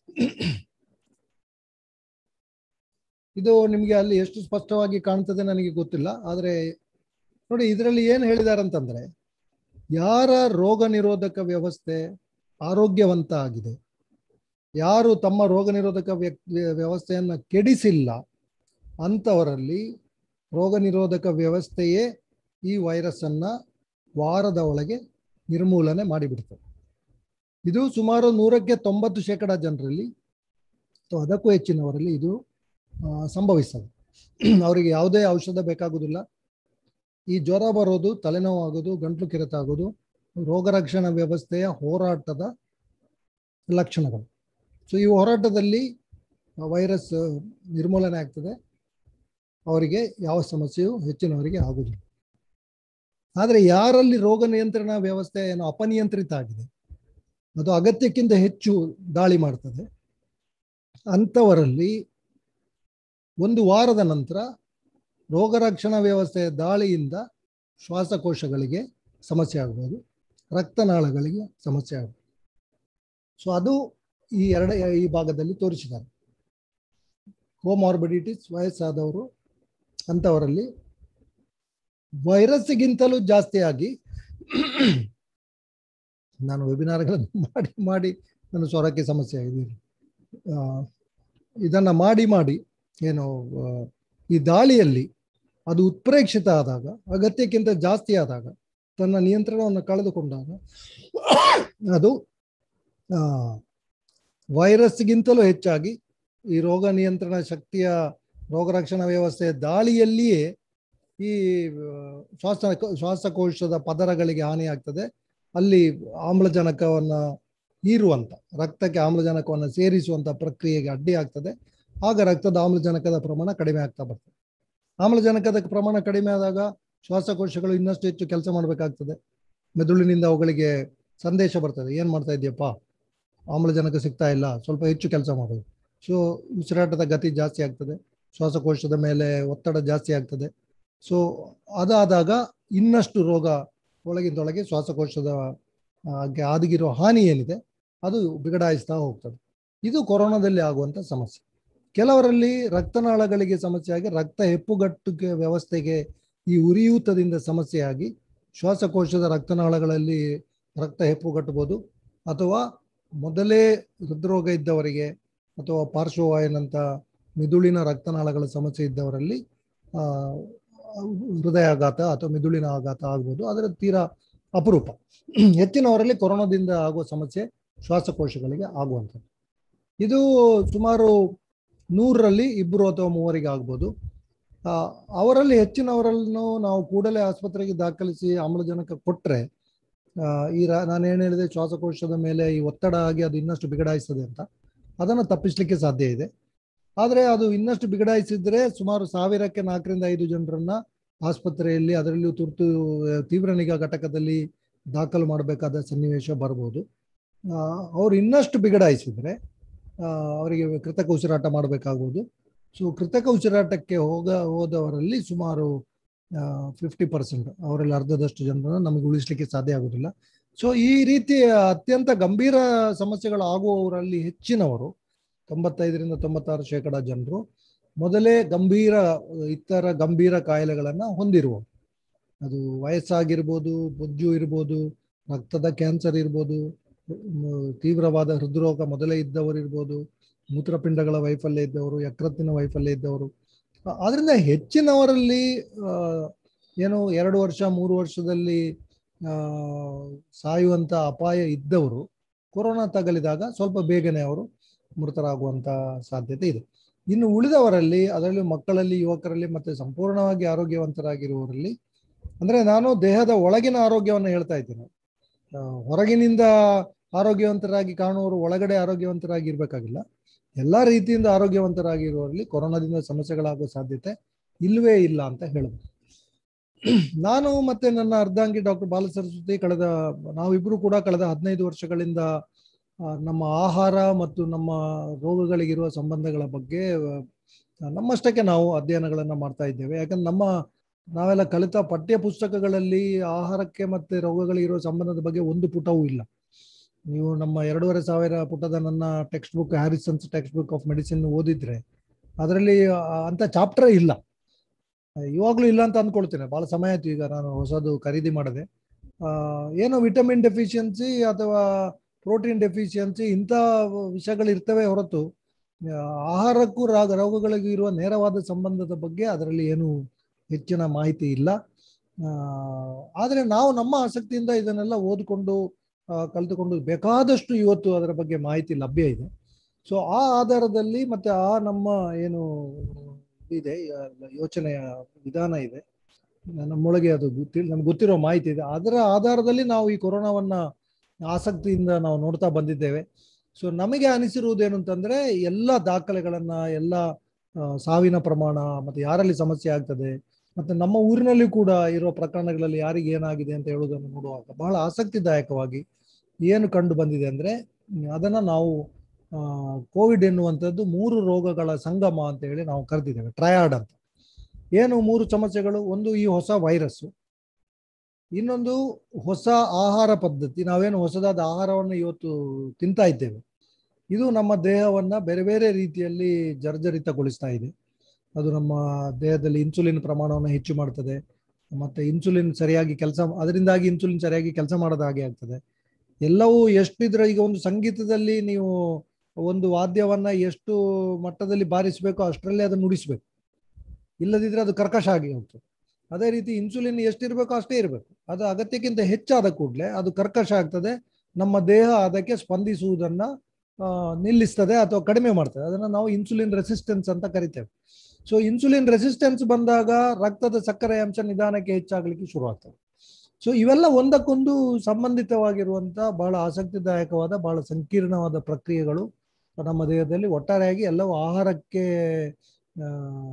ಇದು ನಿಮಗೆ ಅಲ್ಲಿ ಎಷ್ಟು ಸ್ಪಷ್ಟವಾಗಿ ಕಾಣ್ತದೆ ನನಗೆ ಗೊತ್ತಿಲ್ಲ ಆದರೆ ನೋಡಿ ಇದರಲ್ಲಿ ಏನು ಹೇಳಿದ್ದಾರೆ ಅಂತಂದ್ರೆ ಯಾರ ರೋಗ ನಿರೋಧಕ ವ್ಯವಸ್ಥೆ ಆರೋಗ್ಯವಂತ ಆಗಿದೆ ಯಾರು ತಮ್ಮ ರೋಗ ನಿರೋಧಕ ವ್ಯಕ್ತಿ ವ್ಯವಸ್ಥೆಯನ್ನ ಕೆಡಿಸಿಲ್ಲ ಅಂಥವರಲ್ಲಿ ರೋಗ ನಿರೋಧಕ ವ್ಯವಸ್ಥೆಯೇ ಈ ವೈರಸ್ ಅನ್ನ ವಾರದ ಒಳಗೆ ನಿರ್ಮೂಲನೆ ಮಾಡಿಬಿಡ್ತದೆ ಇದು ಸುಮಾರು ನೂರಕ್ಕೆ ತೊಂಬತ್ತು ಶೇಕಡ ಜನರಲ್ಲಿ ಅಥವಾ ಅದಕ್ಕೂ ಹೆಚ್ಚಿನವರಲ್ಲಿ ಇದು ಆ, ಸಂಭವಿಸ್ತದೆ ಅವರಿಗೆ ಯಾವುದೇ ಔಷಧ ಬೇಕಾಗುವುದಿಲ್ಲ ಈ ಜ್ವರ ಬರೋದು ತಲೆನೋವು ಆಗೋದು ಗಂಟ್ಲು ಕೆರೆತ ಆಗೋದು ರೋಗ ರಕ್ಷಣಾ ವ್ಯವಸ್ಥೆಯ ಹೋರಾಟದ ಲಕ್ಷಣಗಳು ಸೊ ಈ ಹೋರಾಟದಲ್ಲಿ ವೈರಸ್ ನಿರ್ಮೂಲನೆ ಆಗ್ತದೆ ಅವರಿಗೆ ಯಾವ ಸಮಸ್ಯೆಯೂ ಹೆಚ್ಚಿನವರಿಗೆ ಆಗುವುದಿಲ್ಲ ಆದರೆ ಯಾರಲ್ಲಿ ರೋಗ ನಿಯಂತ್ರಣ ವ್ಯವಸ್ಥೆ ಏನು ಅಪನಿಯಂತ್ರಿತ ಆಗಿದೆ ಅದು ಅಗತ್ಯಕ್ಕಿಂತ ಹೆಚ್ಚು ದಾಳಿ ಮಾಡ್ತದೆ ಅಂಥವರಲ್ಲಿ ಒಂದು ವಾರದ ನಂತರ ರೋಗ ರಕ್ಷಣಾ ವ್ಯವಸ್ಥೆಯ ದಾಳಿಯಿಂದ ಶ್ವಾಸಕೋಶಗಳಿಗೆ ಸಮಸ್ಯೆ ಆಗ್ಬೋದು ರಕ್ತನಾಳಗಳಿಗೆ ಸಮಸ್ಯೆ ಆಗ್ಬೋದು ಸೊ ಅದು ಈ ಎರಡ ಈ ಭಾಗದಲ್ಲಿ ತೋರಿಸಿದ್ದಾರೆ ಕೋಮಾರ್ಬಿಡಿಟಿಸ್ ವಯಸ್ಸಾದವರು ಅಂಥವರಲ್ಲಿ ವೈರಸ್ಗಿಂತಲೂ ಜಾಸ್ತಿಯಾಗಿ ನಾನು ವೆಬಿನಾರ್ಗಳನ್ನು ಮಾಡಿ ಮಾಡಿ ನನ್ನ ಸ್ವರಕ್ಕೆ ಸಮಸ್ಯೆ ಆಗಿದೆ ಆ, ಇದನ್ನ ಮಾಡಿ ಮಾಡಿ ಏನು ಆ, ಈ ದಾಳಿಯಲ್ಲಿ ಅದು ಉತ್ಪ್ರೇಕ್ಷಿತ ಆದಾಗ ಅಗತ್ಯಕ್ಕಿಂತ ಜಾಸ್ತಿ ಆದಾಗ ತನ್ನ ನಿಯಂತ್ರಣವನ್ನು ಕಳೆದುಕೊಂಡಾಗ ಅದು ಆ, ವೈರಸ್ಗಿಂತಲೂ ಹೆಚ್ಚಾಗಿ ಈ ರೋಗ ನಿಯಂತ್ರಣ ಶಕ್ತಿಯ ರೋಗ ರಕ್ಷಣಾ ವ್ಯವಸ್ಥೆಯ ದಾಳಿಯಲ್ಲಿಯೇ ಈ ಆ, ಶ್ವಾಸ ಶ್ವಾಸಕೋಶದ ಪದರಗಳಿಗೆ ಹಾನಿಯಾಗ್ತದೆ ಅಲ್ಲಿ ಆಮ್ಲಜನಕವನ್ನ ಹೀರುವಂತ ರಕ್ತಕ್ಕೆ ಆಮ್ಲಜನಕವನ್ನು ಸೇರಿಸುವಂತ ಪ್ರಕ್ರಿಯೆಗೆ ಅಡ್ಡಿ ಆಗ್ತದೆ ಆಗ ರಕ್ತದ ಆಮ್ಲಜನಕದ ಪ್ರಮಾಣ ಕಡಿಮೆ ಆಗ್ತಾ ಬರ್ತದೆ ಆಮ್ಲಜನಕದ ಪ್ರಮಾಣ ಕಡಿಮೆ ಆದಾಗ ಶ್ವಾಸಕೋಶಗಳು ಇನ್ನಷ್ಟು ಹೆಚ್ಚು ಕೆಲಸ ಮಾಡಬೇಕಾಗ್ತದೆ ಮೆದುಳಿನಿಂದ ಅವುಗಳಿಗೆ ಸಂದೇಶ ಬರ್ತದೆ ಏನ್ ಮಾಡ್ತಾ ಇದೆಯಪ್ಪ ಆಮ್ಲಜನಕ ಸಿಗ್ತಾ ಇಲ್ಲ ಸ್ವಲ್ಪ ಹೆಚ್ಚು ಕೆಲಸ ಮಾಡೋದು ಸೊ ಉಸಿರಾಟದ ಗತಿ ಜಾಸ್ತಿ ಆಗ್ತದೆ ಶ್ವಾಸಕೋಶದ ಮೇಲೆ ಒತ್ತಡ ಜಾಸ್ತಿ ಆಗ್ತದೆ ಸೊ ಅದಾದಾಗ ಇನ್ನಷ್ಟು ರೋಗ ಒಳಗಿಂದೊಳಗೆ ಶ್ವಾಸಕೋಶದ ಹಾಗೆ ಆದಗಿರೋ ಹಾನಿ ಏನಿದೆ ಅದು ಬಿಗಡಾಯಿಸ್ತಾ ಹೋಗ್ತದೆ ಇದು ಕೊರೋನಾದಲ್ಲಿ ಆಗುವಂತ ಸಮಸ್ಯೆ ಕೆಲವರಲ್ಲಿ ರಕ್ತನಾಳಗಳಿಗೆ ಸಮಸ್ಯೆಯಾಗಿ ರಕ್ತ ಹೆಪ್ಪುಗಟ್ಟುಗೆ ವ್ಯವಸ್ಥೆಗೆ ಈ ಉರಿಯೂತದಿಂದ ಸಮಸ್ಯೆಯಾಗಿ ಶ್ವಾಸಕೋಶದ ರಕ್ತನಾಳಗಳಲ್ಲಿ ರಕ್ತ ಹೆಪ್ಪುಗಟ್ಟಬಹುದು ಅಥವಾ ಮೊದಲೇ ಹೃದ್ರೋಗ ಇದ್ದವರಿಗೆ ಅಥವಾ ಪಾರ್ಶ್ವವಾಯುನಂತ ಮಿದುಳಿನ ರಕ್ತನಾಳಗಳ ಸಮಸ್ಯೆ ಇದ್ದವರಲ್ಲಿ ಆ, ಹೃದಯಾಘಾತ ಅಥವಾ ಮಿದುಳಿನ ಆಘಾತ ಆಗ್ಬೋದು ಅದರ ತೀರಾ ಅಪರೂಪ ಹೆಚ್ಚಿನವರಲ್ಲಿ ಕೊರೋನಾದಿಂದ ಆಗುವ ಸಮಸ್ಯೆ ಶ್ವಾಸಕೋಶಗಳಿಗೆ ಆಗುವಂಥದ್ದು ಇದು ಸುಮಾರು ನೂರರಲ್ಲಿ ಇಬ್ಬರು ಅಥವಾ ಮೂವರಿಗೆ ಆಗ್ಬೋದು ಆ, ಅವರಲ್ಲಿ ಹೆಚ್ಚಿನವರನ್ನು ನಾವು ಕೂಡಲೇ ಆಸ್ಪತ್ರೆಗೆ ದಾಖಲಿಸಿ ಆಮ್ಲಜನಕ ಕೊಟ್ಟರೆ ಈ ರಾ ನಾನು ಏನು ಹೇಳಿದೆ ಶ್ವಾಸಕೋಶದ ಮೇಲೆ ಈ ಒತ್ತಡ ಆಗಿ ಅದು ಇನ್ನಷ್ಟು ಬಿಗಡಾಯಿಸ್ತದೆ ಅಂತ ಅದನ್ನು ತಪ್ಪಿಸ್ಲಿಕ್ಕೆ ಸಾಧ್ಯ ಇದೆ ಆದರೆ ಅದು ಇನ್ನಷ್ಟು ಬಿಗಡಾಯಿಸಿದ್ರೆ ಸುಮಾರು ಸಾವಿರಕ್ಕೆ ನಾಲ್ಕರಿಂದ ಐದು ಜನರನ್ನ ಆಸ್ಪತ್ರೆಯಲ್ಲಿ ಅದರಲ್ಲೂ ತುರ್ತು ಆ, ತೀವ್ರ ನಿಗಾ ಘಟಕದಲ್ಲಿ ದಾಖಲು ಮಾಡಬೇಕಾದ ಸನ್ನಿವೇಶ ಬರ್ಬೋದು ಆ, ಅವ್ರು ಇನ್ನಷ್ಟು ಬಿಗಡಾಯಿಸಿದ್ರೆ ಆ, ಅವರಿಗೆ ಕೃತಕ ಉಸಿರಾಟ ಮಾಡಬೇಕಾಗ್ಬೋದು ಸೊ ಕೃತಕ ಉಸಿರಾಟಕ್ಕೆ ಹೋಗ ಹೋದವರಲ್ಲಿ ಸುಮಾರು ಫಿಫ್ಟಿ ಪರ್ಸೆಂಟ್ ಅವರಲ್ಲಿ ಅರ್ಧದಷ್ಟು ಜನರನ್ನು ನಮಗೆ ಉಳಿಸ್ಲಿಕ್ಕೆ ಸಾಧ್ಯ ಆಗೋದಿಲ್ಲ ಸೊ ಈ ರೀತಿ ಅತ್ಯಂತ ಗಂಭೀರ ಸಮಸ್ಯೆಗಳು ಆಗುವವರಲ್ಲಿ ಹೆಚ್ಚಿನವರು ತೊಂಬತ್ತೈದರಿಂದ ತೊಂಬತ್ತಾರು ಶೇಕಡ ಜನರು ಮೊದಲೇ ಗಂಭೀರ ಇತರ ಗಂಭೀರ ಕಾಯಿಲೆಗಳನ್ನ ಹೊಂದಿರುವವರು ಅದು ವಯಸ್ಸಾಗಿರ್ಬೋದು ಬೊಜ್ಜು ಇರ್ಬೋದು ರಕ್ತದ ಕ್ಯಾನ್ಸರ್ ಇರ್ಬೋದು ಮ್, ತೀವ್ರವಾದ ಹೃದ್ರೋಗ ಮೊದಲೇ ಇದ್ದವರು ಇರ್ಬೋದು ಮೂತ್ರಪಿಂಡಗಳ ವೈಫಲ್ಯ ಇದ್ದವರು ಯಕೃತ್ತಿನ ವೈಫಲ್ಯ ಇದ್ದವರು ಆ- ಆದ್ರಿಂದ ಹೆಚ್ಚಿನವರಲ್ಲಿ ಆ, ಏನು ಎರಡು ವರ್ಷ ಮೂರು ವರ್ಷದಲ್ಲಿ ಆ, ಸಾಯುವಂತ ಅಪಾಯ ಇದ್ದವರು ಕೊರೋನಾ ತಗಲಿದಾಗ ಸ್ವಲ್ಪ ಬೇಗನೆ ಅವರು ಮೃತರಾಗುವಂತ ಸಾಧ್ಯತೆ ಇದೆ ಇನ್ನು ಉಳಿದವರಲ್ಲಿ ಅದರಲ್ಲೂ ಮಕ್ಕಳಲ್ಲಿ ಯುವಕರಲ್ಲಿ ಮತ್ತೆ ಸಂಪೂರ್ಣವಾಗಿ ಆರೋಗ್ಯವಂತರಾಗಿರುವವರಲ್ಲಿ ಅಂದ್ರೆ ನಾನು ದೇಹದ ಒಳಗಿನ ಆರೋಗ್ಯವನ್ನು ಹೇಳ್ತಾ ಇದ್ದೇನೆ ಆ, ಹೊರಗಿನಿಂದ ಆರೋಗ್ಯವಂತರಾಗಿ ಕಾಣುವವರು ಒಳಗಡೆ ಆರೋಗ್ಯವಂತರಾಗಿ ಇರ್ಬೇಕಾಗಿಲ್ಲ ಎಲ್ಲಾ ರೀತಿಯಿಂದ ಆರೋಗ್ಯವಂತರಾಗಿರುವವರಲ್ಲಿ ಕೊರೋನಾದಿಂದ ಸಮಸ್ಯೆಗಳಾಗುವ ಸಾಧ್ಯತೆ ಇಲ್ವೇ ಇಲ್ಲ ಅಂತ ಹೇಳ್ಬೋದು ನಾನು ಮತ್ತೆ ನನ್ನ ಅರ್ಧಾಂಗಿ ಡಾಕ್ಟರ್ ಬಾಲ ಸರಸ್ವತಿ ಕಳೆದ ನಾವಿಬ್ರು ಕೂಡ ಕಳೆದ ಹದಿನೈದು ವರ್ಷಗಳಿಂದ ಆ, ನಮ್ಮ ಆಹಾರ ಮತ್ತು ನಮ್ಮ ರೋಗಗಳಿಗಿರುವ ಸಂಬಂಧಗಳ ಬಗ್ಗೆ ಆ, ನಮ್ಮಷ್ಟಕ್ಕೆ ನಾವು ಅಧ್ಯಯನಗಳನ್ನ ಮಾಡ್ತಾ ಇದ್ದೇವೆ ಯಾಕಂದ್ರೆ ನಮ್ಮ ನಾವೆಲ್ಲ ಕಲಿತ ಪಠ್ಯ ಪುಸ್ತಕಗಳಲ್ಲಿ ಆಹಾರಕ್ಕೆ ಮತ್ತೆ ರೋಗಗಳಿಗಿರುವ ಸಂಬಂಧದ ಬಗ್ಗೆ ಒಂದು ಪುಟವೂ ಇಲ್ಲ ನೀವು ನಮ್ಮ ಎರಡೂವರೆ ಸಾವಿರ ಪುಟದ ನನ್ನ text book Harrison's text book of medicine ಓದಿದ್ರೆ ಅದರಲ್ಲಿ ಆ, ಅಂತ ಚಾಪ್ಟರ್ ಇಲ್ಲ ಇವಾಗ್ಲೂ ಇಲ್ಲ ಅಂತ ಅಂದ್ಕೊಳ್ತೇನೆ ಬಹಳ ಸಮಯ ಆಯ್ತು ಈಗ ನಾನು ಹೊಸದು ಖರೀದಿ ಮಾಡದೆ ಆ, ಏನೋ ವಿಟಮಿನ್ ಡೆಫಿಷಿಯನ್ಸಿ ಅಥವಾ ಪ್ರೋಟೀನ್ ಡೆಫಿಷಿಯನ್ಸಿ ಇಂಥ ವಿಷಯಗಳು ಇರ್ತವೆ ಹೊರತು ಆ, ಆಹಾರಕ್ಕೂ ರೋಗ ರೋಗಗಳಿಗೂ ಇರುವ ನೇರವಾದ ಸಂಬಂಧದ ಬಗ್ಗೆ ಅದರಲ್ಲಿ ಏನು ಹೆಚ್ಚಿನ ಮಾಹಿತಿ ಇಲ್ಲ ಆ, ಆದರೆ ನಾವು ನಮ್ಮ ಆಸಕ್ತಿಯಿಂದ ಇದನ್ನೆಲ್ಲ ಓದಿಕೊಂಡು ಆ, ಕಲಿತುಕೊಂಡು ಬೇಕಾದಷ್ಟು ಇವತ್ತು ಅದರ ಬಗ್ಗೆ ಮಾಹಿತಿ ಲಭ್ಯ ಇದೆ ಸೊ ಆ ಆಧಾರದಲ್ಲಿ ಮತ್ತೆ ಆ ನಮ್ಮ ಏನು ಇದೆ ಆ, ಯೋಚನೆಯ ವಿಧಾನ ಇದೆ ನಮ್ಮೊಳಗೆ ಅದು ಗೊತ್ತಿ ನಮ್ಗೆ ಗೊತ್ತಿರೋ ಮಾಹಿತಿ ಇದೆ ಅದರ ಆಧಾರದಲ್ಲಿ ನಾವು ಈ ಕೊರೋನಾವನ್ನ ಆಸಕ್ತಿಯಿಂದ ನಾವು ನೋಡ್ತಾ ಬಂದಿದ್ದೇವೆ ಸೊ ನಮಗೆ ಅನಿಸಿರುವುದೇನು ಅಂತಂದ್ರೆ ಎಲ್ಲ ದಾಖಲೆಗಳನ್ನ ಎಲ್ಲ ಆ, ಸಾವಿನ ಪ್ರಮಾಣ ಮತ್ತೆ ಯಾರಲ್ಲಿ ಸಮಸ್ಯೆ ಆಗ್ತದೆ ಮತ್ತೆ ನಮ್ಮ ಊರಿನಲ್ಲಿ ಕೂಡ ಇರೋ ಪ್ರಕರಣಗಳಲ್ಲಿ ಯಾರಿಗೆ ಏನಾಗಿದೆ ಅಂತ ಹೇಳುವುದನ್ನು ನೋಡುವಾಗ ಬಹಳ ಆಸಕ್ತಿದಾಯಕವಾಗಿ ಏನು ಕಂಡು ಬಂದಿದೆ ಅಂದ್ರೆ ಹ್ಮ್, ಅದನ್ನ ನಾವು ಕೋವಿಡ್ ಎನ್ನುವಂಥದ್ದು ಮೂರು ರೋಗಗಳ ಸಂಗಮ ಅಂತ ಹೇಳಿ ನಾವು ಕರೆದಿದ್ದೇವೆ ಟ್ರಯಾಡ್ ಅಂತ ಏನು ಮೂರು ಸಮಸ್ಯೆಗಳು ಒಂದು ಈ ಹೊಸ ವೈರಸ್ ಇನ್ನೊಂದು ಹೊಸ ಆಹಾರ ಪದ್ಧತಿ ನಾವೇನು ಹೊಸದಾದ ಆಹಾರವನ್ನು ಇವತ್ತು ತಿಂತಾ ಇದ್ದೇವೆ ಇದು ನಮ್ಮ ದೇಹವನ್ನ ಬೇರೆ ಬೇರೆ ರೀತಿಯಲ್ಲಿ ಜರ್ಜರಿತಗೊಳಿಸ್ತಾ ಇದೆ ಅದು ನಮ್ಮ ದೇಹದಲ್ಲಿ ಇನ್ಸುಲಿನ್ ಪ್ರಮಾಣವನ್ನು ಹೆಚ್ಚು ಮಾಡ್ತದೆ ಮತ್ತೆ ಇನ್ಸುಲಿನ್ ಸರಿಯಾಗಿ ಕೆಲಸ ಅದರಿಂದಾಗಿ ಇನ್ಸುಲಿನ್ ಸರಿಯಾಗಿ ಕೆಲಸ ಮಾಡದ ಹಾಗೆ ಆಗ್ತದೆ ಎಲ್ಲವೂ ಎಷ್ಟಿದ್ರೆ ಈಗ ಒಂದು ಸಂಗೀತದಲ್ಲಿ ನೀವು ಒಂದು ವಾದ್ಯವನ್ನ ಎಷ್ಟು ಮಟ್ಟದಲ್ಲಿ ಬಾರಿಸಬೇಕೋ ಅಷ್ಟರಲ್ಲೇ ಅದನ್ನು ನುಡಿಸ್ಬೇಕು ಇಲ್ಲದಿದ್ರೆ ಅದು ಕರ್ಕಶ ಆಗಿ ಹೋಗ್ತದೆ ಅದೇ ರೀತಿ ಇನ್ಸುಲಿನ್ ಎಷ್ಟಿರ್ಬೇಕೋ ಅಷ್ಟೇ ಇರಬೇಕು ಅದು ಅಗತ್ಯಕ್ಕಿಂತ ಹೆಚ್ಚಾದ ಕೂಡಲೇ ಅದು ಕರ್ಕಶ ಆಗ್ತದೆ ನಮ್ಮ ದೇಹ ಅದಕ್ಕೆ ಸ್ಪಂದಿಸುವುದನ್ನ ಆ, ನಿಲ್ಲಿಸ್ತದೆ ಅಥವಾ ಕಡಿಮೆ ಮಾಡ್ತದೆ ಅದನ್ನ ನಾವು ಇನ್ಸುಲಿನ್ ರೆಸಿಸ್ಟೆನ್ಸ್ ಅಂತ ಕರಿತೇವೆ ಸೊ ಇನ್ಸುಲಿನ್ ರೆಸಿಸ್ಟೆನ್ಸ್ ಬಂದಾಗ ರಕ್ತದ ಸಕ್ಕರೆ ಅಂಶ ನಿಧಾನಕ್ಕೆ ಹೆಚ್ಚಾಗಲಿಕ್ಕೆ ಶುರುವಾಗ್ತದೆ ಸೊ ಇವೆಲ್ಲ ಒಂದಕ್ಕೊಂದು ಸಂಬಂಧಿತವಾಗಿರುವಂತ ಬಹಳ ಆಸಕ್ತಿದಾಯಕವಾದ ಬಹಳ ಸಂಕೀರ್ಣವಾದ ಪ್ರಕ್ರಿಯೆಗಳು ನಮ್ಮ ದೇಹದಲ್ಲಿ ಒಟ್ಟಾರೆಯಾಗಿ ಎಲ್ಲವೂ ಆಹಾರಕ್ಕೆ ಆ,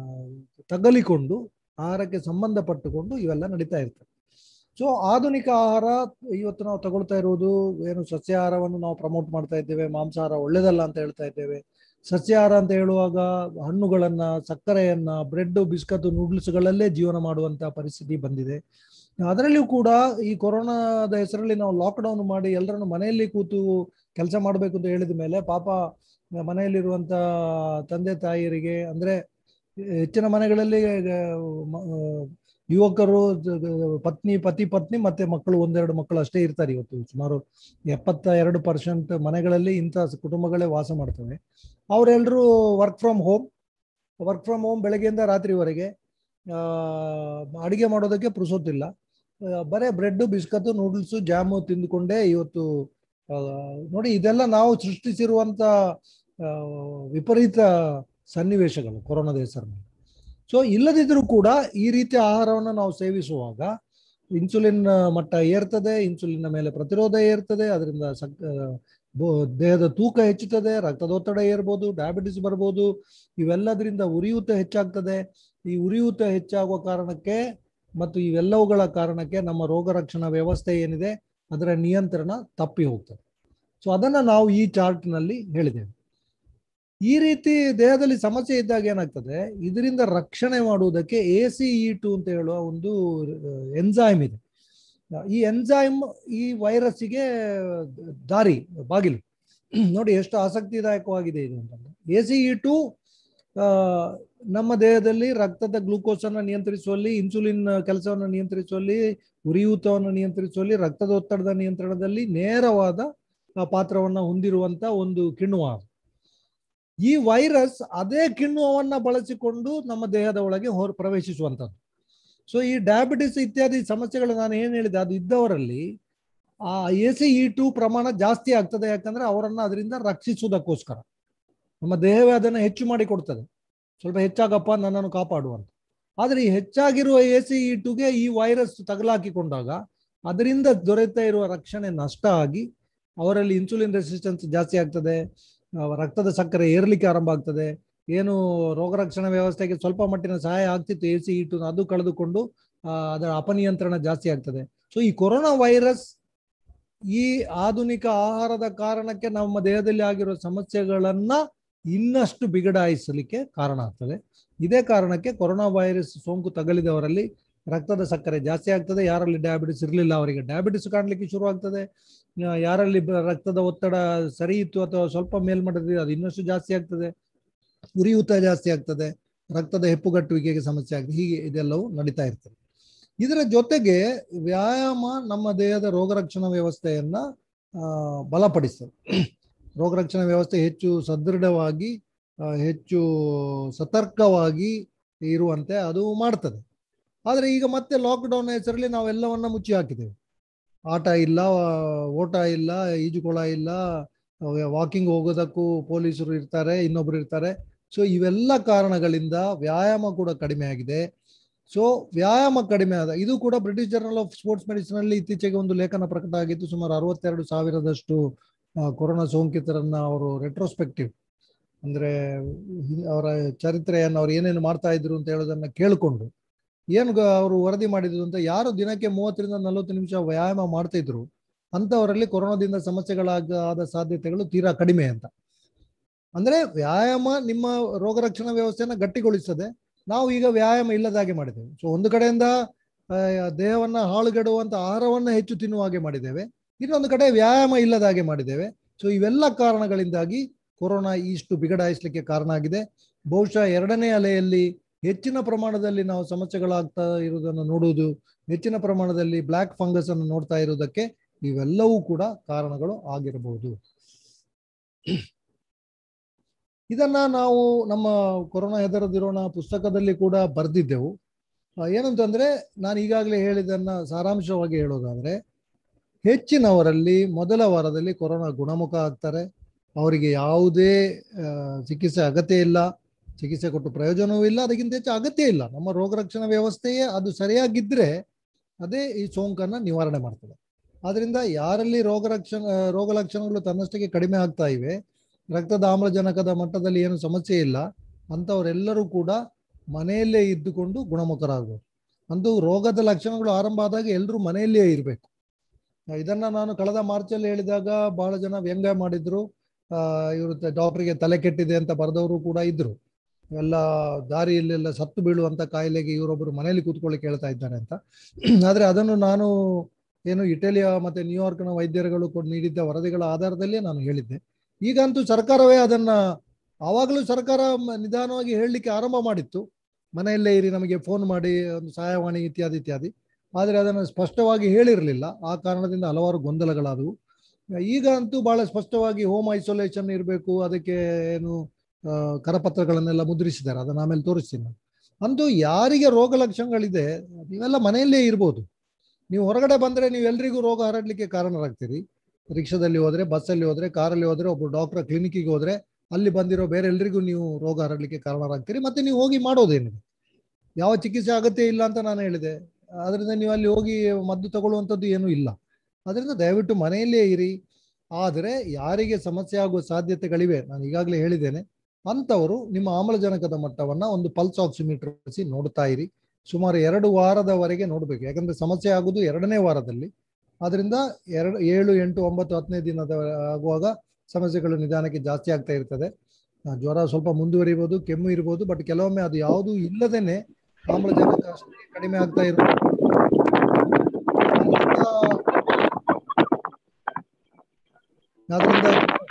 ತಗಲಿಕೊಂಡು ಆಹಾರಕ್ಕೆ ಸಂಬಂಧಪಟ್ಟುಕೊಂಡು ಇವೆಲ್ಲ ನಡೀತಾ ಇರ್ತವೆ ಸೊ ಆಧುನಿಕ ಆಹಾರ ಇವತ್ತು ನಾವು ತಗೊಳ್ತಾ ಇರುವುದು ಏನು ಸಸ್ಯಾಹಾರವನ್ನು ನಾವು ಪ್ರಮೋಟ್ ಮಾಡ್ತಾ ಇದ್ದೇವೆ ಮಾಂಸಾಹಾರ ಒಳ್ಳೇದಲ್ಲ ಅಂತ ಹೇಳ್ತಾ ಇದ್ದೇವೆ ಸಸ್ಯಾಹಾರ ಅಂತ ಹೇಳುವಾಗ ಹಣ್ಣುಗಳನ್ನ ಸಕ್ಕರೆಯನ್ನ ಬ್ರೆಡ್ ಬಿಸ್ಕತ್ ನೂಡಲ್ಸ್ಗಳಲ್ಲೇ ಜೀವನ ಮಾಡುವಂತ ಪರಿಸ್ಥಿತಿ ಬಂದಿದೆ ಅದರಲ್ಲಿಯೂ ಕೂಡ ಈ ಕೊರೋನಾದ ಹೆಸರಲ್ಲಿ ನಾವು ಲಾಕ್ಡೌನ್ ಮಾಡಿ ಎಲ್ಲರನ್ನು ಮನೆಯಲ್ಲಿ ಕೂತು ಕೆಲಸ ಮಾಡಬೇಕು ಅಂತ ಹೇಳಿದ ಮೇಲೆ ಪಾಪ ಮನೆಯಲ್ಲಿರುವಂತ ತಂದೆ ತಾಯಿಯರಿಗೆ ಅಂದ್ರೆ ಹೆಚ್ಚಿನ ಮನೆಗಳಲ್ಲಿ ಆ, ಮ- ಆ, ಯುವಕರು ದ- ದ- ಪತ್ನಿ ಪತಿ ಪತ್ನಿ ಮತ್ತೆ ಮಕ್ಕಳು ಒಂದೆರಡು ಮಕ್ಕಳು ಅಷ್ಟೇ ಇರ್ತಾರೆ ಇವತ್ತು ಸುಮಾರು ಎಪ್ಪತ್ತ ಎರಡು ಪರ್ಸೆಂಟ್ ಮನೆಗಳಲ್ಲಿ ಇಂಥ ಕುಟುಂಬಗಳೇ ವಾಸ ಮಾಡ್ತವೆ ಅವರೆಲ್ಲರೂ work from home work from home ಬೆಳಗ್ಗೆಯಿಂದ ರಾತ್ರಿವರೆಗೆ ಆ, ಅಡಿಗೆ ಮಾಡೋದಕ್ಕೆ ಪುರುಸೊತ್ತಿಲ್ಲ ಆ, ಬರೇ ಬ್ರೆಡ್ ಬಿಸ್ಕತ್ತು ನೂಡಲ್ಸು ಜಾಮು ತಿಂದುಕೊಂಡೇ ಇವತ್ತು ಆ, ನೋಡಿ ಇದೆಲ್ಲ ನಾವು ಸೃಷ್ಟಿಸಿರುವಂತ ಆ, ವಿಪರೀತ ಸನ್ನಿವೇಶಗಳು ಕೊರೋನಾದ ಹೆಸರಿನಲ್ಲಿ ಸೊ ಇಲ್ಲದಿದ್ರೂ ಕೂಡ ಈ ರೀತಿಯ ಆಹಾರವನ್ನು ನಾವು ಸೇವಿಸುವಾಗ ಇನ್ಸುಲಿನ್ ಮಟ್ಟ ಏರ್ತದೆ ಇನ್ಸುಲಿನ್ ಮೇಲೆ ಪ್ರತಿರೋಧ ಏರ್ತದೆ ಅದರಿಂದ ಸಕ್ ಆ, ಬೊ- ದೇಹದ ತೂಕ ಹೆಚ್ಚುತ್ತದೆ ರಕ್ತದೊತ್ತಡ ಏರ್ಬೋದು ಡಯಾಬಿಟಿಸ್ ಬರ್ಬೋದು ಇವೆಲ್ಲದರಿಂದ ಉರಿಯೂತ ಹೆಚ್ಚಾಗ್ತದೆ ಈ ಉರಿಯೂತ ಹೆಚ್ಚಾಗುವ ಕಾರಣಕ್ಕೆ ಮತ್ತು ಇವೆಲ್ಲವುಗಳ ಕಾರಣಕ್ಕೆ ನಮ್ಮ ರೋಗ ರಕ್ಷಣಾ ವ್ಯವಸ್ಥೆ ಏನಿದೆ ಅದರ ನಿಯಂತ್ರಣ ತಪ್ಪಿ ಹೋಗ್ತದೆ ಸೊ ಅದನ್ನ ನಾವು ಈ ಚಾರ್ಟ್ನಲ್ಲಿ ಹೇಳಿದ್ದೇವೆ ಈ ರೀತಿ ದೇಹದಲ್ಲಿ ಸಮಸ್ಯೆ ಇದ್ದಾಗ ಏನಾಗ್ತದೆ ಇದರಿಂದ ರಕ್ಷಣೆ ಮಾಡುವುದಕ್ಕೆ ಎ ಸಿ ಇ ಟು ಅಂತ ಹೇಳುವ ಒಂದು ಎನ್ಸೈಮ್ ಇದೆ ಈ ಎನ್ಸೈಮ್ ಈ ವೈರಸ್ಸಿಗೆ ದಾರಿ ಬಾಗಿಲು ನೋಡಿ ಎಷ್ಟು ಆಸಕ್ತಿದಾಯಕವಾಗಿದೆ ಇದು ಅಂತಂದ್ರೆ ಎ ಸಿ ಇ ಟು ನಮ್ಮ ದೇಹದಲ್ಲಿ ರಕ್ತದ ಗ್ಲೂಕೋಸ್ ಅನ್ನು ನಿಯಂತ್ರಿಸುವಲ್ಲಿ ಇನ್ಸುಲಿನ್ ಕೆಲಸವನ್ನು ನಿಯಂತ್ರಿಸುವಲ್ಲಿ ಉರಿಯೂತವನ್ನು ನಿಯಂತ್ರಿಸುವಲ್ಲಿ ರಕ್ತದ ಒತ್ತಡದ ನಿಯಂತ್ರಣದಲ್ಲಿ ನೇರವಾದ ಆ, ಪಾತ್ರವನ್ನ ಹೊಂದಿರುವಂತ ಒಂದು ಕಿಣ್ವ ಅದು. ಈ ವೈರಸ್ ಅದೇ ಕಿಣ್ವವನ್ನ ಬಳಸಿಕೊಂಡು ನಮ್ಮ ದೇಹದ ಒಳಗೆ ಹೊರ ಪ್ರವೇಶಿಸುವಂಥದ್ದು ಸೊ ಈ ಡಯಾಬಿಟಿಸ್ ಇತ್ಯಾದಿ ಸಮಸ್ಯೆಗಳು ನಾನು ಏನು ಹೇಳಿದೆ ಅದು ಇದ್ದವರಲ್ಲಿ ಆ ಎ ಸಿ ಇ ಟು ಪ್ರಮಾಣ ಜಾಸ್ತಿ ಆಗ್ತದೆ ಯಾಕಂದ್ರೆ ಅವರನ್ನ ಅದರಿಂದ ರಕ್ಷಿಸುವುದಕ್ಕೋಸ್ಕರ ನಮ್ಮ ದೇಹವೇ ಅದನ್ನು ಹೆಚ್ಚು ಮಾಡಿ ಕೊಡ್ತದೆ ಸ್ವಲ್ಪ ಹೆಚ್ಚಾಗಪ್ಪ ನನ್ನನ್ನು ಕಾಪಾಡುವಂತ ಆದ್ರೆ ಈ ಹೆಚ್ಚಾಗಿರುವ ಎ ಸಿ ಇ ಟುಗೆ ಈ ವೈರಸ್ ತಗಲಾಕಿಕೊಂಡಾಗ ಅದರಿಂದ ದೊರೆತಾ ಇರುವ ರಕ್ಷಣೆ ನಷ್ಟ ಆಗಿ ಅವರಲ್ಲಿ ಇನ್ಸುಲಿನ್ ರೆಸಿಸ್ಟೆನ್ಸ್ ಜಾಸ್ತಿ ಆಗ್ತದೆ ಆ, ರಕ್ತದ ಸಕ್ಕರೆ ಏರ್ಲಿಕ್ಕೆ ಆರಂಭ ಆಗ್ತದೆ ಏನು ರೋಗ ರಕ್ಷಣಾ ವ್ಯವಸ್ಥೆಗೆ ಸ್ವಲ್ಪ ಮಟ್ಟಿನ ಸಹಾಯ ಆಗ್ತಿತ್ತು ಎ ಸಿ ಇಟು ಅದು ಕಳೆದುಕೊಂಡು ಆ, ಅದರ ಅಪನಿಯಂತ್ರಣ ಜಾಸ್ತಿ ಆಗ್ತದೆ ಸೊ ಈ ಕೊರೋನಾ ವೈರಸ್ ಈ ಆಧುನಿಕ ಆಹಾರದ ಕಾರಣಕ್ಕೆ ನಮ್ಮ ದೇಹದಲ್ಲಿ ಆಗಿರೋ ಸಮಸ್ಯೆಗಳನ್ನ ಇನ್ನಷ್ಟು ಬಿಗಡಾಯಿಸಲಿಕ್ಕೆ ಕಾರಣ ಆಗ್ತದೆ ಇದೇ ಕಾರಣಕ್ಕೆ ಕೊರೋನಾ ವೈರಸ್ ಸೋಂಕು ತಗಲಿದವರಲ್ಲಿ ರಕ್ತದ ಸಕ್ಕರೆ ಜಾಸ್ತಿ ಆಗ್ತದೆ ಯಾರಲ್ಲಿ ಡಯಾಬಿಟಿಸ್ ಇರಲಿಲ್ಲ ಅವರಿಗೆ ಡಯಾಬಿಟಿಸ್ ಕಾಣಲಿಕ್ಕೆ ಶುರು ಆಗ್ತದೆ ಆ, ಯಾರಲ್ಲಿ ಬ- ರಕ್ತದ ಒತ್ತಡ ಸರಿ ಇತ್ತು ಅಥವಾ ಸ್ವಲ್ಪ ಮೇಲ್ಮಟ್ಟದ ಅದು ಇನ್ನಷ್ಟು ಜಾಸ್ತಿ ಆಗ್ತದೆ ಉರಿಯೂತ ಜಾಸ್ತಿ ಆಗ್ತದೆ ರಕ್ತದ ಹೆಪ್ಪುಗಟ್ಟುವಿಕೆಗೆ ಸಮಸ್ಯೆ ಆಗ್ತದೆ ಹೀಗೆ ಇದೆಲ್ಲವೂ ನಡೀತಾ ಇರ್ತದೆ ಇದರ ಜೊತೆಗೆ ವ್ಯಾಯಾಮ ನಮ್ಮ ದೇಹದ ರೋಗ ರಕ್ಷಣಾ ವ್ಯವಸ್ಥೆಯನ್ನ ಆ, ಬಲಪಡಿಸ್ತದೆ ರೋಗ ರಕ್ಷಣಾ ವ್ಯವಸ್ಥೆ ಹೆಚ್ಚು ಸದೃಢವಾಗಿ ಆ, ಹೆಚ್ಚು ಸತರ್ಕವಾಗಿ ಇರುವಂತೆ ಅದು ಮಾಡ್ತದೆ ಆದರೆ ಈಗ ಮತ್ತೆ ಲಾಕ್ಡೌನ್ ಹೆಸರಲ್ಲಿ ನಾವೆಲ್ಲವನ್ನ ಮುಚ್ಚಿ ಹಾಕಿದ್ದೇವೆ ಆಟ ಇಲ್ಲ ಆ, ಓಟ ಇಲ್ಲ ಈಜುಕೊಳ ಇಲ್ಲ ವಾಕಿಂಗ್ ಹೋಗೋದಕ್ಕೂ ಪೊಲೀಸರು ಇರ್ತಾರೆ ಇನ್ನೊಬ್ರು ಇರ್ತಾರೆ ಸೊ ಇವೆಲ್ಲ ಕಾರಣಗಳಿಂದ ವ್ಯಾಯಾಮ ಕೂಡ ಕಡಿಮೆ ಆಗಿದೆ ಸೊ ವ್ಯಾಯಾಮ ಕಡಿಮೆ ಆದ ಇದು ಕೂಡ British Journal of Sports Medicine ಅಲ್ಲಿ ಇತ್ತೀಚೆಗೆ ಒಂದು ಲೇಖನ ಪ್ರಕಟ ಆಗಿತ್ತು ಸುಮಾರು ಅರವತ್ತೆರಡು ಸಾವಿರದಷ್ಟು ಆ, ಕೊರೋನಾ ಸೋಂಕಿತರನ್ನ ಅವರು ರೆಟ್ರೋಸ್ಪೆಕ್ಟಿವ್ ಅಂದ್ರೆ ಹಿ- ಅವರ ಚರಿತ್ರೆಯನ್ನು ಅವ್ರು ಏನೇನು ಮಾಡ್ತಾ ಇದ್ರು ಅಂತ ಹೇಳೋದನ್ನ ಕೇಳಿಕೊಂಡು ಏನು ಗ- ಅವರು ವರದಿ ಮಾಡಿದ್ರು ಅಂತ ಯಾರು ದಿನಕ್ಕೆ ಮೂವತ್ತರಿಂದ ನಲವತ್ತು ನಿಮಿಷ ವ್ಯಾಯಾಮ ಮಾಡ್ತಾ ಇದ್ರು ಅಂತವರಲ್ಲಿ ಕೊರೋನಾದಿಂದ ಸಮಸ್ಯೆಗಳಾಗ ಆದ ಸಾಧ್ಯತೆಗಳು ತೀರಾ ಕಡಿಮೆ ಅಂತ ಅಂದ್ರೆ ವ್ಯಾಯಾಮ ನಿಮ್ಮ ರೋಗ ರಕ್ಷಣಾ ವ್ಯವಸ್ಥೆಯನ್ನ ಗಟ್ಟಿಗೊಳಿಸ್ತದೆ ನಾವು ಈಗ ವ್ಯಾಯಾಮ ಇಲ್ಲದ ಹಾಗೆ ಮಾಡಿದ್ದೇವೆ ಸೊ ಒಂದು ಕಡೆಯಿಂದ ಆ, ದೇಹವನ್ನ ಹಾಳುಗೆಡುವಂತ ಆಹಾರವನ್ನ ಹೆಚ್ಚು ತಿನ್ನುವ ಹಾಗೆ ಮಾಡಿದ್ದೇವೆ ಇನ್ನೊಂದು ಕಡೆ ವ್ಯಾಯಾಮ ಇಲ್ಲದ ಹಾಗೆ ಮಾಡಿದ್ದೇವೆ ಸೊ ಇವೆಲ್ಲ ಕಾರಣಗಳಿಂದಾಗಿ ಕೊರೋನಾ ಇಷ್ಟು ಬಿಗಡಾಯಿಸ್ಲಿಕ್ಕೆ ಕಾರಣ ಆಗಿದೆ ಬಹುಶಃ ಎರಡನೇ ಅಲೆಯಲ್ಲಿ ಹೆಚ್ಚಿನ ಪ್ರಮಾಣದಲ್ಲಿ ನಾವು ಸಮಸ್ಯೆಗಳಾಗ್ತಾ ಇರುವುದನ್ನು ನೋಡುವುದು ಹೆಚ್ಚಿನ ಪ್ರಮಾಣದಲ್ಲಿ ಬ್ಲ್ಯಾಕ್ ಫಂಗಸ್ ಅನ್ನು ನೋಡ್ತಾ ಇರುವುದಕ್ಕೆ ಇವೆಲ್ಲವೂ ಕೂಡ ಕಾರಣಗಳು ಆಗಿರಬಹುದು ಇದನ್ನ ನಾವು ನಮ್ಮ ಕೊರೋನಾ ಹೆದರದಿರೋಣ ಪುಸ್ತಕದಲ್ಲಿ ಕೂಡ ಬರೆದಿದ್ದೆವು ಆ, ಏನಂತಂದ್ರೆ ನಾನು ಈಗಾಗಲೇ ಹೇಳಿದ್ದನ್ನ ಸಾರಾಂಶವಾಗಿ ಹೇಳೋದಾದ್ರೆ ಹೆಚ್ಚಿನವರಲ್ಲಿ ಮೊದಲ ವಾರದಲ್ಲಿ ಕೊರೋನಾ ಗುಣಮುಖ ಆಗ್ತಾರೆ ಅವರಿಗೆ ಯಾವುದೇ ಆ, ಚಿಕಿತ್ಸೆ ಅಗತ್ಯ ಇಲ್ಲ ಚಿಕಿತ್ಸೆ ಕೊಟ್ಟು ಪ್ರಯೋಜನವೂ ಇಲ್ಲ ಅದಕ್ಕಿಂತ ಹೆಚ್ಚು ಅಗತ್ಯ ಇಲ್ಲ ನಮ್ಮ ರೋಗ ರಕ್ಷಣಾ ವ್ಯವಸ್ಥೆಯೇ ಅದು ಸರಿಯಾಗಿದ್ದರೆ ಅದೇ ಈ ಸೋಂಕನ್ನು ನಿವಾರಣೆ ಮಾಡ್ತದೆ ಆದ್ರಿಂದ ಯಾರಲ್ಲಿ ರೋಗ ರಕ್ಷಣ ರೋಗ ಲಕ್ಷಣಗಳು ತನ್ನಷ್ಟಕ್ಕೆ ಕಡಿಮೆ ಆಗ್ತಾ ಇವೆ ರಕ್ತದ ಆಮ್ಲಜನಕದ ಮಟ್ಟದಲ್ಲಿ ಏನು ಸಮಸ್ಯೆ ಇಲ್ಲ ಅಂಥವರೆಲ್ಲರೂ ಕೂಡ ಮನೆಯಲ್ಲೇ ಇದ್ದುಕೊಂಡು ಗುಣಮುಖರಾಗಬಹುದು ಅಂದು ರೋಗದ ಲಕ್ಷಣಗಳು ಆರಂಭ ಆದಾಗ ಎಲ್ಲರೂ ಮನೆಯಲ್ಲೇ ಇರಬೇಕು ಇದನ್ನ ನಾನು ಕಳೆದ ಮಾರ್ಚಲ್ಲಿ ಹೇಳಿದಾಗ ಬಹಳ ಜನ ವ್ಯಂಗ್ಯ ಮಾಡಿದ್ರು ಆ ಇವರು ಡಾಕ್ಟರ್ಗೆ ತಲೆ ಕೆಟ್ಟಿದೆ ಅಂತ ಬರೆದವರು ಕೂಡ ಇದ್ರು ಎಲ್ಲ ದಾರಿಯಲ್ಲೆಲ್ಲ ಸತ್ತು ಬೀಳುವಂತ ಕಾಯಿಲೆಗೆ ಇವರೊಬ್ಬರು ಮನೆಯಲ್ಲಿ ಕೂತ್ಕೊಳ್ಳಿಕ್ಕೆ ಹೇಳ್ತಾ ಇದ್ದಾರೆ ಅಂತ ಆದ್ರೆ ಅದನ್ನು ನಾನು ಏನು ಇಟಲಿಯ ಮತ್ತೆ ನ್ಯೂಯಾರ್ಕ್ನ ವೈದ್ಯರುಗಳು ಕೊಡ್ ನೀಡಿದ್ದ ವರದಿಗಳ ಆಧಾರದಲ್ಲೇ ನಾನು ಹೇಳಿದ್ದೆ ಈಗಂತೂ ಸರ್ಕಾರವೇ ಅದನ್ನ ಆವಾಗಲೂ ಸರ್ಕಾರ ಮ- ನಿಧಾನವಾಗಿ ಹೇಳಲಿಕ್ಕೆ ಆರಂಭ ಮಾಡಿತ್ತು ಮನೆಯಲ್ಲೇ ಇರಿ ನಮಗೆ ಫೋನ್ ಮಾಡಿ ಒಂದು ಸಹಾಯವಾಣಿ ಇತ್ಯಾದಿ ಇತ್ಯಾದಿ ಆದರೆ ಅದನ್ನು ಸ್ಪಷ್ಟವಾಗಿ ಹೇಳಿರಲಿಲ್ಲ ಆ ಕಾರಣದಿಂದ ಹಲವಾರು ಗೊಂದಲಗಳಾದವು ಈಗ ಅಂತೂ ಬಹಳ ಸ್ಪಷ್ಟವಾಗಿ ಹೋಮ್ ಐಸೋಲೇಷನ್ ಇರಬೇಕು ಅದಕ್ಕೆ ಏನು ಆ, ಕರಪತ್ರಗಳನ್ನೆಲ್ಲ ಮುದ್ರಿಸಿದ್ದಾರೆ ಅದನ್ನ ಆಮೇಲೆ ತೋರಿಸ್ತೀನಿ ನಾನು ಅಂತೂ ಯಾರಿಗೆ ರೋಗ ಲಕ್ಷಣಗಳಿದೆ ನೀವೆಲ್ಲ ಮನೆಯಲ್ಲೇ ಇರ್ಬೋದು ನೀವು ಹೊರಗಡೆ ಬಂದ್ರೆ ನೀವು ಎಲ್ರಿಗೂ ರೋಗ ಹರಡ್ಲಿಕ್ಕೆ ಕಾರಣರಾಗ್ತೀರಿ ರಿಕ್ಷಾದಲ್ಲಿ ಹೋದ್ರೆ ಬಸ್ಸಲ್ಲಿ ಹೋದ್ರೆ ಕಾರಲ್ಲಿ ಹೋದ್ರೆ ಒಬ್ಬ ಡಾಕ್ಟರ್ ಕ್ಲಿನಿಕ್ಕಿಗೆ ಹೋದ್ರೆ ಅಲ್ಲಿ ಬಂದಿರೋ ಬೇರೆ ಎಲ್ರಿಗೂ ನೀವು ರೋಗ ಹರಡ್ಲಿಕ್ಕೆ ಕಾರಣರಾಗ್ತೀರಿ ಮತ್ತೆ ನೀವು ಹೋಗಿ ಮಾಡೋದೇನಿದೆ ಯಾವ ಚಿಕಿತ್ಸೆ ಅಗತ್ಯ ಇಲ್ಲ ಅಂತ ನಾನು ಹೇಳಿದೆ ಅದರಿಂದ ನೀವು ಅಲ್ಲಿ ಹೋಗಿ ಮದ್ದು ತಗೊಳ್ಳುವಂಥದ್ದು ಏನೂ ಇಲ್ಲ ಅದರಿಂದ ದಯವಿಟ್ಟು ಮನೆಯಲ್ಲೇ ಇರಿ ಆದರೆ ಯಾರಿಗೆ ಸಮಸ್ಯೆ ಆಗುವ ಸಾಧ್ಯತೆಗಳಿವೆ ನಾನು ಈಗಾಗಲೇ ಹೇಳಿದ್ದೇನೆ ಅಂಥವರು ನಿಮ್ಮ ಆಮ್ಲಜನಕದ ಮಟ್ಟವನ್ನ ಒಂದು ಪಲ್ಸ್ ಆಕ್ಸಿಮೀಟರ್ ಬಳಸಿ ನೋಡ್ತಾ ಇರಿ ಸುಮಾರು ಎರಡು ವಾರದವರೆಗೆ ನೋಡಬೇಕು ಯಾಕಂದ್ರೆ ಸಮಸ್ಯೆ ಆಗುವುದು ಎರಡನೇ ವಾರದಲ್ಲಿ ಅದರಿಂದ ಎರಡು ಏಳು ಎಂಟು ಒಂಬತ್ತು ಹತ್ತನೇ ದಿನದ ಆಗುವಾಗ ಸಮಸ್ಯೆಗಳು ನಿಧಾನಕ್ಕೆ ಜಾಸ್ತಿ ಆಗ್ತಾ ಇರ್ತದೆ ಆ, ಜ್ವರ ಸ್ವಲ್ಪ ಮುಂದುವರಿಬಹುದು ಕೆಮ್ಮು ಇರ್ಬೋದು ಬಟ್ ಕೆಲವೊಮ್ಮೆ ಅದು ಯಾವುದು ಇಲ್ಲದೇನೆ ಆಮ್ಲಜನಕ ಅಷ್ಟೇ ಕಡಿಮೆ ಆಗ್ತಾ ಇರ್ಬೋದು ಅದರಿಂದ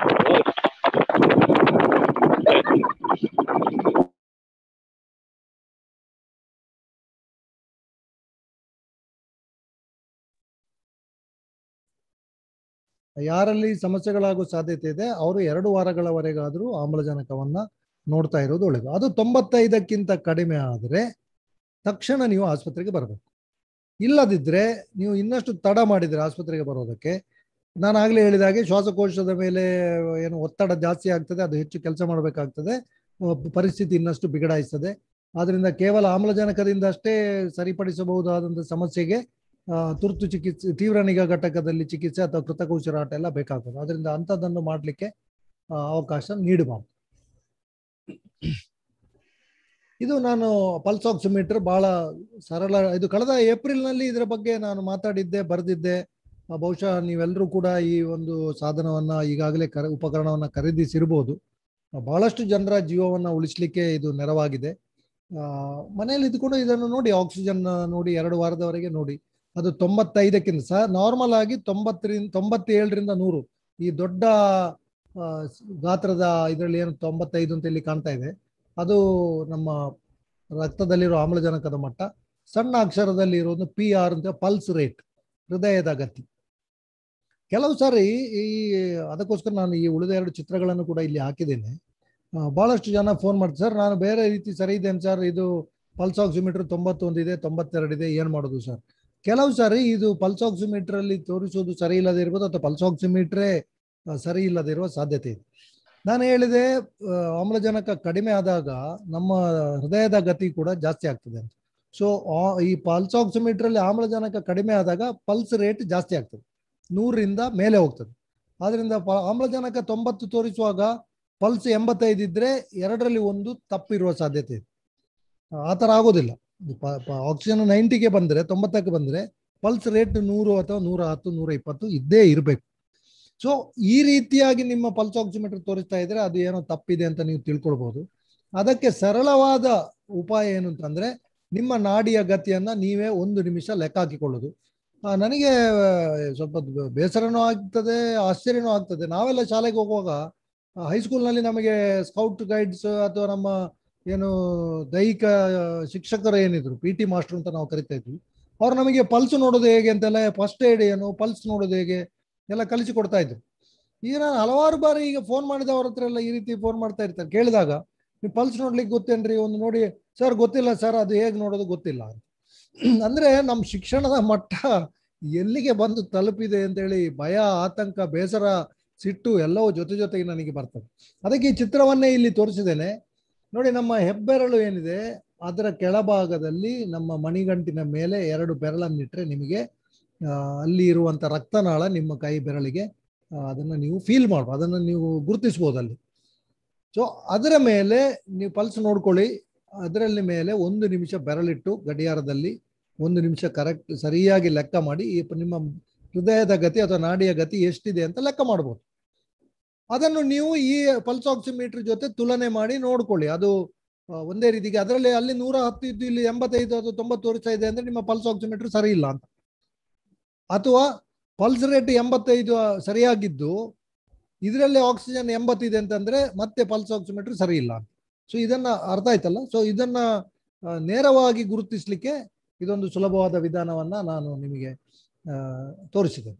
ಯಾರಲ್ಲಿ ಸಮಸ್ಯೆಗಳಾಗುವ ಸಾಧ್ಯತೆ ಇದೆ ಅವರು ಎರಡು ವಾರಗಳವರೆಗಾದರೂ ಆಮ್ಲಜನಕವನ್ನ ನೋಡ್ತಾ ಇರೋದು ಒಳ್ಳೆಯದು ಅದು ತೊಂಬತ್ತೈದಕ್ಕಿಂತ ಕಡಿಮೆ ಆದರೆ ತಕ್ಷಣ ನೀವು ಆಸ್ಪತ್ರೆಗೆ ಬರಬೇಕು ಇಲ್ಲದಿದ್ರೆ ನೀವು ಇನ್ನಷ್ಟು ತಡ ಮಾಡಿದ್ರೆ ಆಸ್ಪತ್ರೆಗೆ ಬರೋದಕ್ಕೆ ನಾನು ಆಗಲೇ ಹೇಳಿದ ಹಾಗೆ ಶ್ವಾಸಕೋಶದ ಮೇಲೆ ಏನು ಒತ್ತಡ ಜಾಸ್ತಿ ಆಗ್ತದೆ ಅದು ಹೆಚ್ಚು ಕೆಲಸ ಮಾಡಬೇಕಾಗ್ತದೆ ಅಹ್ ಪರಿಸ್ಥಿತಿ ಇನ್ನಷ್ಟು ಬಿಗಡಾಯಿಸ್ತದೆ ಆದ್ರಿಂದ ಕೇವಲ ಆಮ್ಲಜನಕದಿಂದ ಅಷ್ಟೇ ಸರಿಪಡಿಸಬಹುದಾದಂಥ ಸಮಸ್ಯೆಗೆ ಆ, ತುರ್ತು ಚಿಕಿತ್ಸೆ ತೀವ್ರ ನಿಗಾ ಘಟಕದಲ್ಲಿ ಚಿಕಿತ್ಸೆ ಅಥವಾ ಕೃತಕ ಉಸಿರಾಟ ಎಲ್ಲ ಬೇಕಾಗ್ತದೆ ಅದರಿಂದ ಅಂಥದ್ದನ್ನು ಮಾಡಲಿಕ್ಕೆ ಅವಕಾಶ ನೀಡಬಾರ್ದು ಇದು ನಾನು ಪಲ್ಸ್ ಆಕ್ಸಿಮೀಟರ್ ಬಹಳ ಸರಳ ಇದು ಕಳೆದ ಏಪ್ರಿಲ್ನಲ್ಲಿ ಇದರ ಬಗ್ಗೆ ನಾನು ಮಾತಾಡಿದ್ದೆ ಬರೆದಿದ್ದೆ ಆ, ಬಹುಶಃ ನೀವೆಲ್ಲರೂ ಕೂಡ ಈ ಒಂದು ಸಾಧನವನ್ನ ಈಗಾಗಲೇ ಕರೆ ಉಪಕರಣವನ್ನ ಖರೀದಿಸಿರ್ಬೋದು ಆ, ಬಹಳಷ್ಟು ಜನರ ಜೀವವನ್ನ ಉಳಿಸ್ಲಿಕ್ಕೆ ಇದು ನೆರವಾಗಿದೆ ಆ, ಮನೆಯಲ್ಲಿ ಇದ್ಕೊಂಡು ಇದನ್ನು ನೋಡಿ ಆಕ್ಸಿಜನ್ ನೋಡಿ ಎರಡು ವಾರದವರೆಗೆ ನೋಡಿ ಅದು ತೊಂಬತ್ತೈದಕ್ಕಿಂತ ಸಹ ನಾರ್ಮಲ್ ಆಗಿ ತೊಂಬತ್ತರಿಂದ ತೊಂಬತ್ತೇಳರಿಂದ ನೂರು ಈ ದೊಡ್ಡ ಆ, ಗಾತ್ರದ ಇದರಲ್ಲಿ ಏನು ತೊಂಬತ್ತೈದು ಅಂತ ಇಲ್ಲಿ ಕಾಣ್ತಾ ಇದೆ ಅದು ನಮ್ಮ ರಕ್ತದಲ್ಲಿರೋ ಆಮ್ಲಜನಕದ ಮಟ್ಟ ಸಣ್ಣ ಅಕ್ಷರದಲ್ಲಿ ಇರೋದು ಪಿ ಆರ್ ಅಂತ ಪಲ್ಸ್ ರೇಟ್ ಹೃದಯದ ಗತಿ ಕೆಲವು ಸಾರಿ ಈ ಅದಕ್ಕೋಸ್ಕರ ನಾನು ಈ ಉಳಿದ ಎರಡು ಚಿತ್ರಗಳನ್ನು ಕೂಡ ಇಲ್ಲಿ ಹಾಕಿದ್ದೇನೆ ಆ, ಬಹಳಷ್ಟು ಜನ ಫೋನ್ ಮಾಡ್ತಾರೆ ಸರ್ ನಾನು ಬೇರೆ ರೀತಿ ಸರಿ ಇದೆ ಸರ್ ಇದು ಪಲ್ಸ್ ಆಕ್ಸಿಮೀಟರ್ ತೊಂಬತ್ತೊಂದಿದೆ ತೊಂಬತ್ತೆರಡಿದೆ ಏನು ಮಾಡೋದು ಸರ್ ಕೆಲವು ಸಾರಿ ಇದು ಪಲ್ಸ್ ಆಕ್ಸಿಮೀಟರ್ ಅಲ್ಲಿ ತೋರಿಸೋದು ಸರಿ ಇಲ್ಲದೆ ಇರ್ಬೋದು ಅಥವಾ ಪಲ್ಸ್ ಆಕ್ಸಿಮೀಟ್ರೇ ಆ, ಸರಿ ಇಲ್ಲದೆ ಇರುವ ಸಾಧ್ಯತೆ ಇದೆ ನಾನು ಹೇಳಿದೆ ಆ, ಆಮ್ಲಜನಕ ಕಡಿಮೆ ಆದಾಗ ನಮ್ಮ ಹೃದಯದ ಗತಿ ಕೂಡ ಜಾಸ್ತಿ ಆಗ್ತದೆ ಅಂತ ಸೊ ಈ ಪಲ್ಸ್ ಆಕ್ಸಿಮೀಟರ್ ಅಲ್ಲಿ ಆಮ್ಲಜನಕ ಕಡಿಮೆ ಆದಾಗ ಪಲ್ಸ್ ರೇಟ್ ಜಾಸ್ತಿ ಆಗ್ತದೆ ನೂರರಿಂದ ಮೇಲೆ ಹೋಗ್ತದೆ ಆದ್ರಿಂದ ಪ- ಆಮ್ಲಜನಕ ತೊಂಬತ್ತು ತೋರಿಸುವಾಗ ಪಲ್ಸ್ ಎಂಬತ್ತೈದು ಇದ್ರೆ ಎರಡರಲ್ಲಿ ಒಂದು ತಪ್ಪಿರುವ ಸಾಧ್ಯತೆ ಇದೆ ಆ ಥರ ಆಗೋದಿಲ್ಲ ಆಕ್ಸಿಜನ್ ನೈಂಟಿಗೆ ಬಂದ್ರೆ ತೊಂಬತ್ತಕ್ಕೆ ಬಂದ್ರೆ ಪಲ್ಸ್ ರೇಟ್ ನೂರು ಅಥವಾ ನೂರ ಹತ್ತು ನೂರ ಇಪ್ಪತ್ತು ಇದ್ದೇ ಇರಬೇಕು ಸೊ ಈ ರೀತಿಯಾಗಿ ನಿಮ್ಮ ಪಲ್ಸ್ ಆಕ್ಸಿಮೀಟರ್ ತೋರಿಸ್ತಾ ಇದ್ರೆ ಅದು ಏನೋ ತಪ್ಪಿದೆ ಅಂತ ನೀವು ತಿಳ್ಕೊಳ್ಬಹುದು ಅದಕ್ಕೆ ಸರಳವಾದ ಉಪಾಯ ಏನು ಅಂತಂದ್ರೆ ನಿಮ್ಮ ನಾಡಿಯ ಗತಿಯನ್ನ ನೀವೇ ಒಂದು ನಿಮಿಷ ಲೆಕ್ಕ ಹಾಕಿಕೊಳ್ಳೋದು ಆ, ನನಗೆ ಆ, ಸ್ವಲ್ಪ ಬ- ಬೇಸರನೂ ಆಗ್ತದೆ ಆಶ್ಚರ್ಯನೂ ಆಗ್ತದೆ ನಾವೆಲ್ಲ ಶಾಲೆಗೆ ಹೋಗುವಾಗ ಹೈಸ್ಕೂಲ್ನಲ್ಲಿ ನಮಗೆ ಸ್ಕೌಟ್ ಗೈಡ್ಸ್ ಅಥವಾ ನಮ್ಮ ಏನು ದೈಹಿಕ ಶಿಕ್ಷಕರು ಏನಿದ್ರು ಪಿ ಟಿ ಮಾಸ್ಟರ್ ಅಂತ ನಾವು ಕರಿತಾ ಇದ್ವಿ ಅವ್ರು ನಮಗೆ ಪಲ್ಸ್ ನೋಡೋದು ಹೇಗೆ ಅಂತೆಲ್ಲ ಫಸ್ಟ್ ಏಡ್ ಏನು ಪಲ್ಸ್ ನೋಡೋದು ಹೇಗೆ ಎಲ್ಲ ಕಲಿಸಿ ಕೊಡ್ತಾ ಇದ್ರು ಈಗ ನಾನು ಹಲವಾರು ಬಾರಿ ಈಗ ಫೋನ್ ಮಾಡಿದವ್ರ ಹತ್ರ ಎಲ್ಲ ಈ ರೀತಿ ಫೋನ್ ಮಾಡ್ತಾ ಇರ್ತಾರೆ ಕೇಳಿದಾಗ ನೀವು ಪಲ್ಸ್ ನೋಡ್ಲಿಕ್ಕೆ ಗೊತ್ತೇನ್ರಿ ಒಂದು ನೋಡಿ ಸರ್ ಗೊತ್ತಿಲ್ಲ ಸರ್ ಅದು ಹೇಗೆ ನೋಡೋದು ಗೊತ್ತಿಲ್ಲ ಅಂತ ಅಂದ್ರೆ ನಮ್ಮ ಶಿಕ್ಷಣದ ಮಟ್ಟ ಎಲ್ಲಿಗೆ ಬಂದು ತಲುಪಿದೆ ಅಂತೇಳಿ ಭಯ ಆತಂಕ ಬೇಸರ ಸಿಟ್ಟು ಎಲ್ಲವೂ ಜೊತೆ ಜೊತೆಗೆ ನನಗೆ ಬರ್ತದೆ ಅದಕ್ಕೆ ಈ ಚಿತ್ರವನ್ನೇ ಇಲ್ಲಿ ತೋರಿಸಿದ್ದೇನೆ ನೋಡಿ ನಮ್ಮ ಹೆಬ್ಬೆರಳು ಏನಿದೆ ಅದರ ಕೆಳಭಾಗದಲ್ಲಿ ನಮ್ಮ ಮಣಿಗಂಟಿನ ಮೇಲೆ ಎರಡು ಬೆರಳನ್ನಿಟ್ರೆ ನಿಮಗೆ ಆ, ಅಲ್ಲಿ ಇರುವಂತ ರಕ್ತನಾಳ ನಿಮ್ಮ ಕೈ ಬೆರಳಿಗೆ ಆ, ಅದನ್ನ ನೀವು ಫೀಲ್ ಮಾಡ್ಬೋದು ಅದನ್ನು ನೀವು ಗುರುತಿಸ್ಬೋದು ಅಲ್ಲಿ ಸೊ ಅದರ ಮೇಲೆ ನೀವು ಪಲ್ಸ್ ನೋಡ್ಕೊಳ್ಳಿ ಅದರಲ್ಲಿ ಮೇಲೆ ಒಂದು ನಿಮಿಷ ಬೆರಳಿಟ್ಟು ಗಡಿಯಾರದಲ್ಲಿ ಒಂದು ನಿಮಿಷ ಕರೆಕ್ಟ್ ಸರಿಯಾಗಿ ಲೆಕ್ಕ ಮಾಡಿ ಈ ಪ- ನಿಮ್ಮ ಹೃದಯದ ಗತಿ ಅಥವಾ ನಾಡಿಯ ಗತಿ ಎಷ್ಟಿದೆ ಅಂತ ಲೆಕ್ಕ ಮಾಡ್ಬೋದು ಅದನ್ನು ನೀವು ಈ ಪಲ್ಸ್ ಆಕ್ಸಿಮೀಟರ್ ಜೊತೆ ತುಲನೆ ಮಾಡಿ ನೋಡ್ಕೊಳ್ಳಿ ಅದು ಆ, ಒಂದೇ ರೀತಿಗೆ ಅದರಲ್ಲಿ ಅಲ್ಲಿ ನೂರ ಹತ್ತು ಇದ್ದು ಇಲ್ಲಿ ಎಂಬತ್ತೈದು ಅಥವಾ ತೊಂಬತ್ತು ತೋರಿಸ್ತಾ ಇದೆ ಅಂದ್ರೆ ನಿಮ್ಮ ಪಲ್ಸ್ ಆಕ್ಸಿಮೀಟರ್ ಸರಿ ಇಲ್ಲ ಅಂತ ಅಥವಾ ಪಲ್ಸ್ ರೇಟ್ ಎಂಬತ್ತೈದು ಸರಿಯಾಗಿದ್ದು ಇದರಲ್ಲಿ ಆಕ್ಸಿಜನ್ ಎಂಬತ್ತಿದೆ ಅಂತಂದ್ರೆ ಮತ್ತೆ ಪಲ್ಸ್ ಆಕ್ಸಿಮೀಟರ್ ಸರಿ ಇಲ್ಲ ಅಂತ ಸೊ ಇದನ್ನ ಅರ್ಥ ಆಯ್ತಲ್ಲ ಸೊ ಇದನ್ನ ಆ, ನೇರವಾಗಿ ಗುರುತಿಸ್ಲಿಕ್ಕೆ ಇದೊಂದು ಸುಲಭವಾದ ವಿಧಾನವನ್ನ ನಾನು ನಿಮಗೆ ಆ, ತೋರಿಸಿದೆ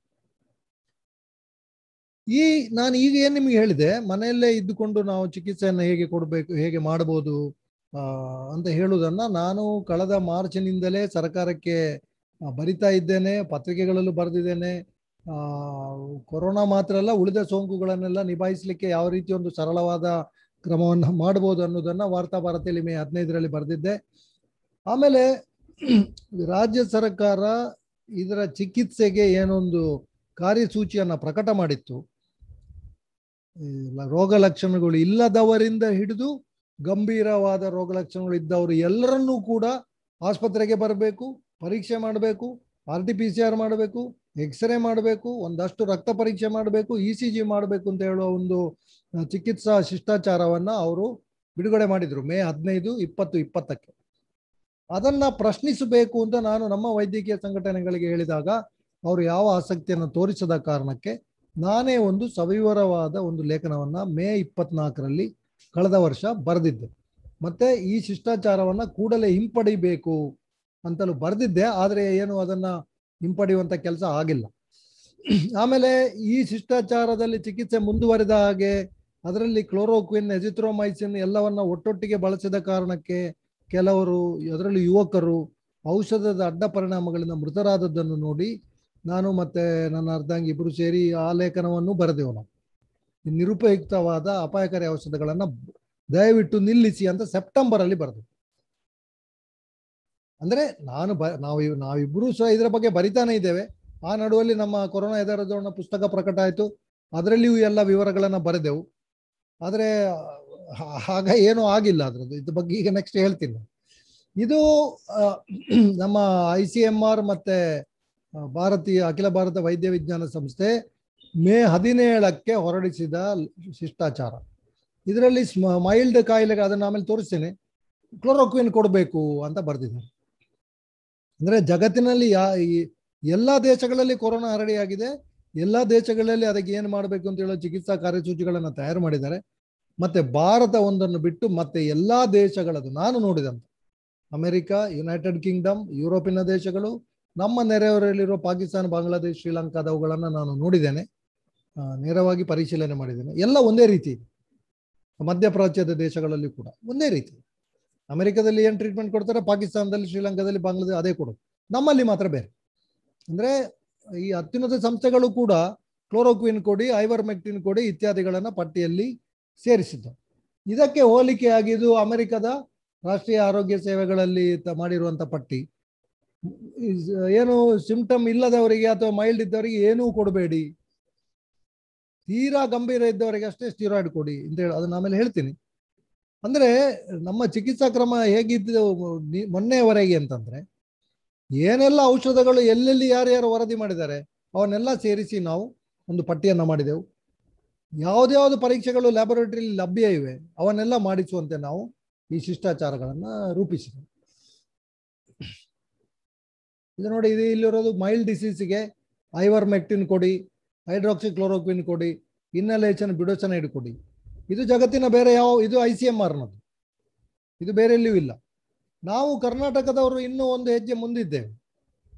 ಈ ನಾನು ಈಗ ಏನ್ ನಿಮಗೆ ಹೇಳಿದೆ ಮನೆಯಲ್ಲೇ ಇದ್ದುಕೊಂಡು ನಾವು ಚಿಕಿತ್ಸೆಯನ್ನು ಹೇಗೆ ಕೊಡಬೇಕು ಹೇಗೆ ಮಾಡಬಹುದು ಆ, ಅಂತ ಹೇಳುವುದನ್ನ ನಾನು ಕಳೆದ ಮಾರ್ಚ್ನಿಂದಲೇ ಸರ್ಕಾರಕ್ಕೆ ಆ, ಬರಿತಾ ಇದ್ದೇನೆ ಪತ್ರಿಕೆಗಳಲ್ಲೂ ಬರೆದಿದ್ದೇನೆ ಆ, ಕೊರೋನಾ ಮಾತ್ರ ಅಲ್ಲ ಉಳಿದ ಸೋಂಕುಗಳನ್ನೆಲ್ಲ ನಿಭಾಯಿಸಲಿಕ್ಕೆ ಯಾವ ರೀತಿ ಒಂದು ಸರಳವಾದ ಕ್ರಮವನ್ನು ಮಾಡಬಹುದು ಅನ್ನೋದನ್ನ ವಾರ್ತಾ ಭಾರತಿಯಲ್ಲಿ ಮೇ ಹದಿನೈದರಲ್ಲಿ ಬರೆದಿದ್ದೆ ಆಮೇಲೆ ರಾಜ್ಯ ಸರ್ಕಾರ ಇದರ ಚಿಕಿತ್ಸೆಗೆ ಏನೊಂದು ಕಾರ್ಯಸೂಚಿಯನ್ನ ಪ್ರಕಟ ಮಾಡಿತ್ತು ಈ ಲ- ರೋಗ ಲಕ್ಷಣಗಳು ಇಲ್ಲದವರಿಂದ ಹಿಡಿದು ಗಂಭೀರವಾದ ರೋಗ ಲಕ್ಷಣಗಳು ಇದ್ದವರು ಎಲ್ಲರನ್ನೂ ಕೂಡ ಆಸ್ಪತ್ರೆಗೆ ಬರಬೇಕು ಪರೀಕ್ಷೆ ಮಾಡಬೇಕು R T P C R ಮಾಡಬೇಕು ಎಕ್ಸ್ರೇ ಮಾಡಬೇಕು ಒಂದಷ್ಟು ರಕ್ತ ಪರೀಕ್ಷೆ ಮಾಡಬೇಕು ಇ ಸಿ ಜಿ ಮಾಡಬೇಕು ಅಂತ ಹೇಳುವ ಒಂದು ಆ, ಚಿಕಿತ್ಸಾ ಶಿಷ್ಟಾಚಾರವನ್ನ ಅವರು ಬಿಡುಗಡೆ ಮಾಡಿದ್ರು ಮೇ ಹದಿನೈದು ಇಪ್ಪತ್ತು ಇಪ್ಪತ್ತಕ್ಕೆ ಅದನ್ನ ಪ್ರಶ್ನಿಸಬೇಕು ಅಂತ ನಾನು ನಮ್ಮ ವೈದ್ಯಕೀಯ ಸಂಘಟನೆಗಳಿಗೆ ಹೇಳಿದಾಗ ಅವರು ಯಾವ ಆಸಕ್ತಿಯನ್ನು ತೋರಿಸದ ಕಾರಣಕ್ಕೆ ನಾನೇ ಒಂದು ಸವಿವರವಾದ ಒಂದು ಲೇಖನವನ್ನ ಮೇ ಇಪ್ಪತ್ನಾಲ್ಕರಲ್ಲಿ ಕಳೆದ ವರ್ಷ ಬರೆದಿದ್ದೆ ಮತ್ತೆ ಈ ಶಿಷ್ಟಾಚಾರವನ್ನ ಕೂಡಲೇ ಹಿಂಪಡಿಬೇಕು ಅಂತಲೂ ಬರೆದಿದ್ದೆ ಆದರೆ ಏನು ಅದನ್ನ ಹಿಂಪಡೆಯುವಂತ ಕೆಲಸ ಆಗಿಲ್ಲ ಆಮೇಲೆ ಈ ಶಿಷ್ಟಾಚಾರದಲ್ಲಿ ಚಿಕಿತ್ಸೆ ಮುಂದುವರೆದ ಹಾಗೆ ಅದರಲ್ಲಿ ಕ್ಲೋರೋಕ್ವಿನ್ ಎಜಿಥ್ರೋಮೈಸಿನ್ ಎಲ್ಲವನ್ನ ಒಟ್ಟೊಟ್ಟಿಗೆ ಬಳಸಿದ ಕಾರಣಕ್ಕೆ ಕೆಲವರು ಅದರಲ್ಲಿ ಯುವಕರು ಔಷಧದ ಅಡ್ಡ ಪರಿಣಾಮಗಳಿಂದ ಮೃತರಾದದ್ದನ್ನು ನೋಡಿ ನಾನು ಮತ್ತೆ ನನ್ನ ಅರ್ಧಾಂಗಿ ಇಬ್ಬರು ಸೇರಿ ಆ ಲೇಖನವನ್ನು ಬರೆದೆವು ನಾವು ಈ ನಿರುಪಯುಕ್ತವಾದ ಅಪಾಯಕಾರಿ ಔಷಧಗಳನ್ನ ದಯವಿಟ್ಟು ನಿಲ್ಲಿಸಿ ಅಂತ ಸೆಪ್ಟೆಂಬರ್ ಅಲ್ಲಿ ಬರೆದು ಅಂದ್ರೆ ನಾನು ಬ ನಾವು ಇವ್- ನಾವಿಬ್ರು ಸಹ ಇದರ ಬಗ್ಗೆ ಬರಿತಾನೆ ಇದ್ದೇವೆ ಆ ನಡುವಲ್ಲಿ ನಮ್ಮ ಕೊರೋನಾ ಎದುರದೋಣ ಪುಸ್ತಕ ಪ್ರಕಟ ಆಯಿತು ಅದರಲ್ಲಿಯೂ ಎಲ್ಲ ವಿವರಗಳನ್ನ ಬರೆದೆವು ಆದರೆ ಹಾ- ಹಾಗ ಏನೂ ಆಗಿಲ್ಲ ಅದ್ರದ್ದು ಇದ್ರ ಬಗ್ಗೆ ಈಗ ನೆಕ್ಸ್ಟ್ ಹೇಳ್ತೀನಿ ನಾನು. ಇದು ಆ, ನಮ್ಮ ಐ ಸಿ ಎಂ ಆರ್ ಮತ್ತೆ ಆ, ಭಾರತೀಯ ಅಖಿಲ ಭಾರತ ವೈದ್ಯ ವಿಜ್ಞಾನ ಸಂಸ್ಥೆ ಮೇ ಹದಿನೇಳಕ್ಕೆ ಹೊರಡಿಸಿದ ಶಿಷ್ಟಾಚಾರ ಇದರಲ್ಲಿ ಮೈಲ್ಡ್ ಕಾಯಿಲೆಗೆ ಅದನ್ನು ಆಮೇಲೆ ತೋರಿಸ್ತೇನೆ ಕ್ಲೋರೋಕ್ವಿನ್ ಕೊಡಬೇಕು ಅಂತ ಬರೆದಿದ್ದಾರೆ ಅಂದ್ರೆ ಜಗತ್ತಿನಲ್ಲಿ ಯಾ ಈ ಎಲ್ಲಾ ದೇಶಗಳಲ್ಲಿ ಕೊರೋನಾ ಹರಡಿಯಾಗಿದೆ ಎಲ್ಲಾ ದೇಶಗಳಲ್ಲಿ ಅದಕ್ಕೆ ಏನು ಮಾಡಬೇಕು ಅಂತ ಹೇಳೋ ಚಿಕಿತ್ಸಾ ಕಾರ್ಯಸೂಚಿಗಳನ್ನು ತಯಾರು ಮಾಡಿದ್ದಾರೆ ಮತ್ತೆ ಭಾರತ ಒಂದನ್ನು ಬಿಟ್ಟು ಮತ್ತೆ ಎಲ್ಲಾ ದೇಶಗಳದು ನಾನು ನೋಡಿದಂತ ಅಮೆರಿಕ ಯುನೈಟೆಡ್ ಕಿಂಗ್ಡಮ್ ಯುರೋಪಿನ ದೇಶಗಳು ನಮ್ಮ ನೆರೆಹೊರೆಯಲ್ಲಿರುವ ಪಾಕಿಸ್ತಾನ ಬಾಂಗ್ಲಾದೇಶ್ ಶ್ರೀಲಂಕಾದವುಗಳನ್ನು ನಾನು ನೋಡಿದ್ದೇನೆ ಆ, ನೇರವಾಗಿ ಪರಿಶೀಲನೆ ಮಾಡಿದ್ದೇನೆ ಎಲ್ಲ ಒಂದೇ ರೀತಿ ಇದೆ ಮಧ್ಯಪ್ರಾಚ್ಯದ ದೇಶಗಳಲ್ಲಿ ಕೂಡ ಒಂದೇ ರೀತಿ ಅಮೆರಿಕದಲ್ಲಿ ಏನು ಟ್ರೀಟ್ಮೆಂಟ್ ಕೊಡ್ತಾರೆ ಪಾಕಿಸ್ತಾನದಲ್ಲಿ ಶ್ರೀಲಂಕಾದಲ್ಲಿ ಬಾಂಗ್ಲಾದೇಶ ಅದೇ ಕೊಡೋದು ನಮ್ಮಲ್ಲಿ ಮಾತ್ರ ಬೇರೆ ಅಂದ್ರೆ ಈ ಅತ್ಯುನ್ನತ ಸಂಸ್ಥೆಗಳು ಕೂಡ ಕ್ಲೋರೋಕ್ವಿನ್ ಕೊಡಿ ಐವರ್ಮೆಕ್ಟಿನ್ ಕೊಡಿ ಇತ್ಯಾದಿಗಳನ್ನ ಪಟ್ಟಿಯಲ್ಲಿ ಸೇರಿಸಿದ್ದು ಇದಕ್ಕೆ ಹೋಲಿಕೆಯಾಗಿದ್ದು ಅಮೆರಿಕದ ರಾಷ್ಟ್ರೀಯ ಆರೋಗ್ಯ ಸೇವೆಗಳಲ್ಲಿ ತ- ಮಾಡಿರುವಂತ ಪಟ್ಟಿ ಇಸ್- ಏನು ಸಿಂಪ್ಟಮ್ ಇಲ್ಲದವರಿಗೆ ಅಥವಾ ಮೈಲ್ಡ್ ಇದ್ದವರಿಗೆ ಏನೂ ಕೊಡಬೇಡಿ ತೀರಾ ಗಂಭೀರ ಇದ್ದವರಿಗೆ ಅಷ್ಟೇ ಸ್ಟಿರಾಯ್ಡ್ ಕೊಡಿ ಅಂತ ಹೇಳಿ ಅದನ್ನ ಆಮೇಲೆ ಹೇಳ್ತೀನಿ ಅಂದ್ರೆ ನಮ್ಮ ಚಿಕಿತ್ಸಾ ಕ್ರಮ ಹೇಗಿದ್ದು ನಿ- ಮೊನ್ನೆಯವರೆಗೆ ಅಂತಂದ್ರೆ ಏನೆಲ್ಲ ಔಷಧಗಳು ಎಲ್ಲೆಲ್ಲಿ ಯಾರ್ಯಾರು ವರದಿ ಮಾಡಿದ್ದಾರೆ ಅವನ್ನೆಲ್ಲ ಸೇರಿಸಿ ನಾವು ಒಂದು ಪಟ್ಟಿಯನ್ನ ಮಾಡಿದೆವು ಯಾವ್ದ್ಯಾವ್ದು ಪರೀಕ್ಷೆಗಳು ಲ್ಯಾಬೊರೇಟರಿಲಿ ಲಭ್ಯ ಇವೆ ಅವನ್ನೆಲ್ಲ ಮಾಡಿಸುವಂತೆ ನಾವು ಈ ಶಿಷ್ಟಾಚಾರಗಳನ್ನ ರೂಪಿಸಿದೆವು ಇದು ನೋಡಿ ಇದು ಇಲ್ಲಿರೋದು ಮೈಲ್ಡ್ ಡಿಸೀಸ್ಗೆ ಐವರ್ಮೆಕ್ಟಿನ್ ಕೊಡಿ ಹೈಡ್ರಾಕ್ಸಿ ಕ್ಲೋರೋಕ್ವಿನ್ ಕೊಡಿ ಇನ್ನಲೇಷನ್ ಬಿಡೋಸನೈಡ್ ಕೊಡಿ ಇದು ಜಗತ್ತಿನ ಬೇರೆ ಯಾವ ಇದು ಐ ಸಿ ಎಂ ಆರ್ನದು ಇದು ಬೇರೆ ಎಲ್ಲಿಯೂ ಇಲ್ಲ ನಾವು ಕರ್ನಾಟಕದವರು ಇನ್ನೂ ಒಂದು ಹೆಜ್ಜೆ ಮುಂದಿದ್ದೇವೆ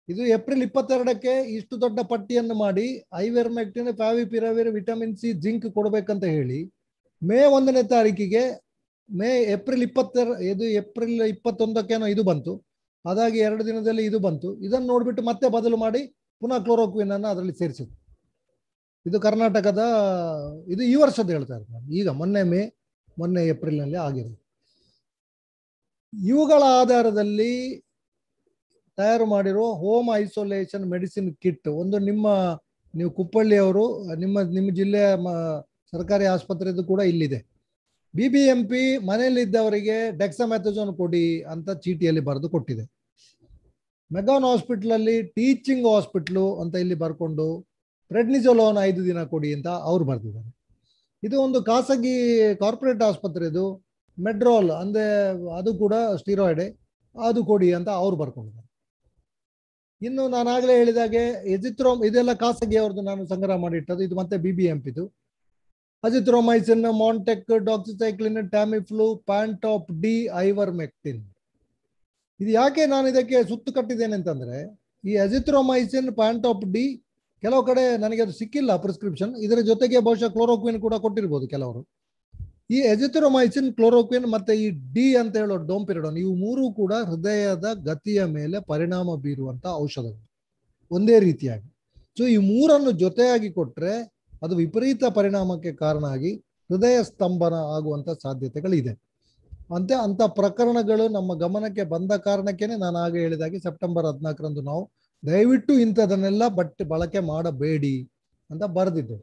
ಇದು ಏಪ್ರಿಲ್ ಇಪ್ಪತ್ತೆರಡಕ್ಕೆ ಇಷ್ಟು ದೊಡ್ಡ ಪಟ್ಟಿಯನ್ನು ಮಾಡಿ ivermectin favipiravir vitamin C zinc ಕೊಡಬೇಕಂತ ಹೇಳಿ ಮೇ ಒಂದನೇ ತಾರೀಕಿಗೆ ಮೇ ಏಪ್ರಿಲ್ ಇಪ್ಪತ್ತೆರ ಇದು ಏಪ್ರಿಲ್ ಇಪ್ಪತ್ತೊಂದಕ್ಕೇನೋ ಇದು ಬಂತು ಅದಾಗಿ ಎರಡು ದಿನದಲ್ಲಿ ಇದು ಬಂತು ಇದನ್ನು ನೋಡಿಬಿಟ್ಟು ಮತ್ತೆ ಬದಲು ಮಾಡಿ ಪುನಃ ಕ್ಲೋರೋಕ್ವಿನ್ ಅನ್ನು ಅದರಲ್ಲಿ ಸೇರಿಸಿದ್ರು ಇದು ಕರ್ನಾಟಕದ ಇದು ಈ ವರ್ಷದ ಹೇಳ್ತಾ ಇರ್ತಾರೆ ಈಗ ಮೊನ್ನೆ ಮೇ ಮೊನ್ನೆ ಏಪ್ರಿಲ್ನಲ್ಲಿ ಆಗಿರೋದು ಇವುಗಳ ಆಧಾರದಲ್ಲಿ ತಯಾರು ಮಾಡಿರೋ ಹೋಮ್ ಐಸೋಲೇಷನ್ ಮೆಡಿಸಿನ್ ಕಿಟ್ ಒಂದು ನಿಮ್ಮ ನೀವು ಕುಪ್ಪಳ್ಳಿಯವರು ನಿಮ್ಮ ನಿಮ್ಮ ಜಿಲ್ಲೆಯ ಮ- ಸರ್ಕಾರಿ ಆಸ್ಪತ್ರೆದು ಕೂಡ ಇಲ್ಲಿದೆ ಬಿ ಬಿ ಎಂ ಪಿ ಮನೆಯಲ್ಲಿದ್ದವರಿಗೆ ಡೆಕ್ಸಮೆಥಜೋನ್ ಕೊಡಿ ಅಂತ ಚೀಟಿಯಲ್ಲಿ ಬರೆದು ಕೊಟ್ಟಿದೆ ಮೆಗಾನ್ ಹಾಸ್ಪಿಟ್ಲಲ್ಲಿ ಟೀಚಿಂಗ್ ಹಾಸ್ಪಿಟ್ಲು ಅಂತ ಇಲ್ಲಿ ಬರ್ಕೊಂಡು ಪ್ರೆಡ್ನಿಜೋಲೋನ್ ಐದು ದಿನ ಕೊಡಿ ಅಂತ ಅವ್ರು ಬರೆದಿದ್ದಾರೆ ಇದು ಒಂದು ಖಾಸಗಿ ಕಾರ್ಪೊರೇಟ್ ಆಸ್ಪತ್ರೆ ಇದು ಮೆಡ್ರೋಲ್ ಅಂದ್ರೆ ಅದು ಕೂಡ ಸ್ಟಿರಾಯ್ಡೆ ಅದು ಕೊಡಿ ಅಂತ ಅವ್ರು ಬರ್ಕೊಂಡಿದ್ದಾರೆ ಇನ್ನು ನಾನು ಆಗಲೇ ಹೇಳಿದಾಗೆ ಎಜಿತ್ರೋಮ್ ಇದೆಲ್ಲ ಖಾಸಗಿ ಅವ್ರದ್ದು ನಾನು ಸಂಗ್ರಹ ಮಾಡಿಟ್ಟದು ಇದು ಮತ್ತೆ ಬಿ ಬಿ ಎಂ ಪಿದು azithromycin Montek doxycycline Tamiflu Pantop D ivermectin ಇದು ಯಾಕೆ ನಾನು ಇದಕ್ಕೆ ಸುತ್ತು ಕಟ್ಟಿದ್ದೇನೆ ಅಂತಂದ್ರೆ ಈ ಅಜಿತ್ರೋಮೈಸಿನ್ ಪ್ಯಾಂಟಾಪ್ ಡಿ ಕೆಲವು ಕಡೆ ನನಗೆ ಅದು ಸಿಕ್ಕಿಲ್ಲ ಪ್ರಿಸ್ಕ್ರಿಪ್ಷನ್ ಇದರ ಜೊತೆಗೆ ಬಹುಶಃ ಕ್ಲೋರೋಕ್ವಿನ್ ಕೂಡ ಕೊಟ್ಟಿರ್ಬೋದು ಕೆಲವರು ಈ ಎಜಿಥ್ರೊಮೈಸಿನ್ ಕ್ಲೋರೋಕ್ವಿನ್ ಮತ್ತೆ ಈ ಡಿ ಅಂತ ಹೇಳೋ ಡೋಂಪಿರಡೋನ್ ಇವು ಮೂರು ಕೂಡ ಹೃದಯದ ಗತಿಯ ಮೇಲೆ ಪರಿಣಾಮ ಬೀರುವಂತ ಔಷಧಗಳು ಒಂದೇ ರೀತಿಯಾಗಿ ಸೊ ಈ ಮೂರನ್ನು ಜೊತೆಯಾಗಿ ಕೊಟ್ರೆ ಅದು ವಿಪರೀತ ಪರಿಣಾಮಕ್ಕೆ ಕಾರಣ ಆಗಿ ಹೃದಯ ಸ್ತಂಭನ ಆಗುವಂತ ಸಾಧ್ಯತೆಗಳಿದೆ ಅಂತ ಅಂತ ಪ್ರಕರಣಗಳು ನಮ್ಮ ಗಮನಕ್ಕೆ ಬಂದ ಕಾರಣಕ್ಕೇನೆ ನಾನು ಆಗ ಹೇಳಿದಾಗೆ ಸೆಪ್ಟೆಂಬರ್ ಹದಿನಾಲ್ಕರಂದು ನಾವು ದಯವಿಟ್ಟು ಇಂಥದನ್ನೆಲ್ಲ ಬಟ್ ಬಳಕೆ ಮಾಡಬೇಡಿ ಅಂತ ಬರೆದಿದ್ದೆ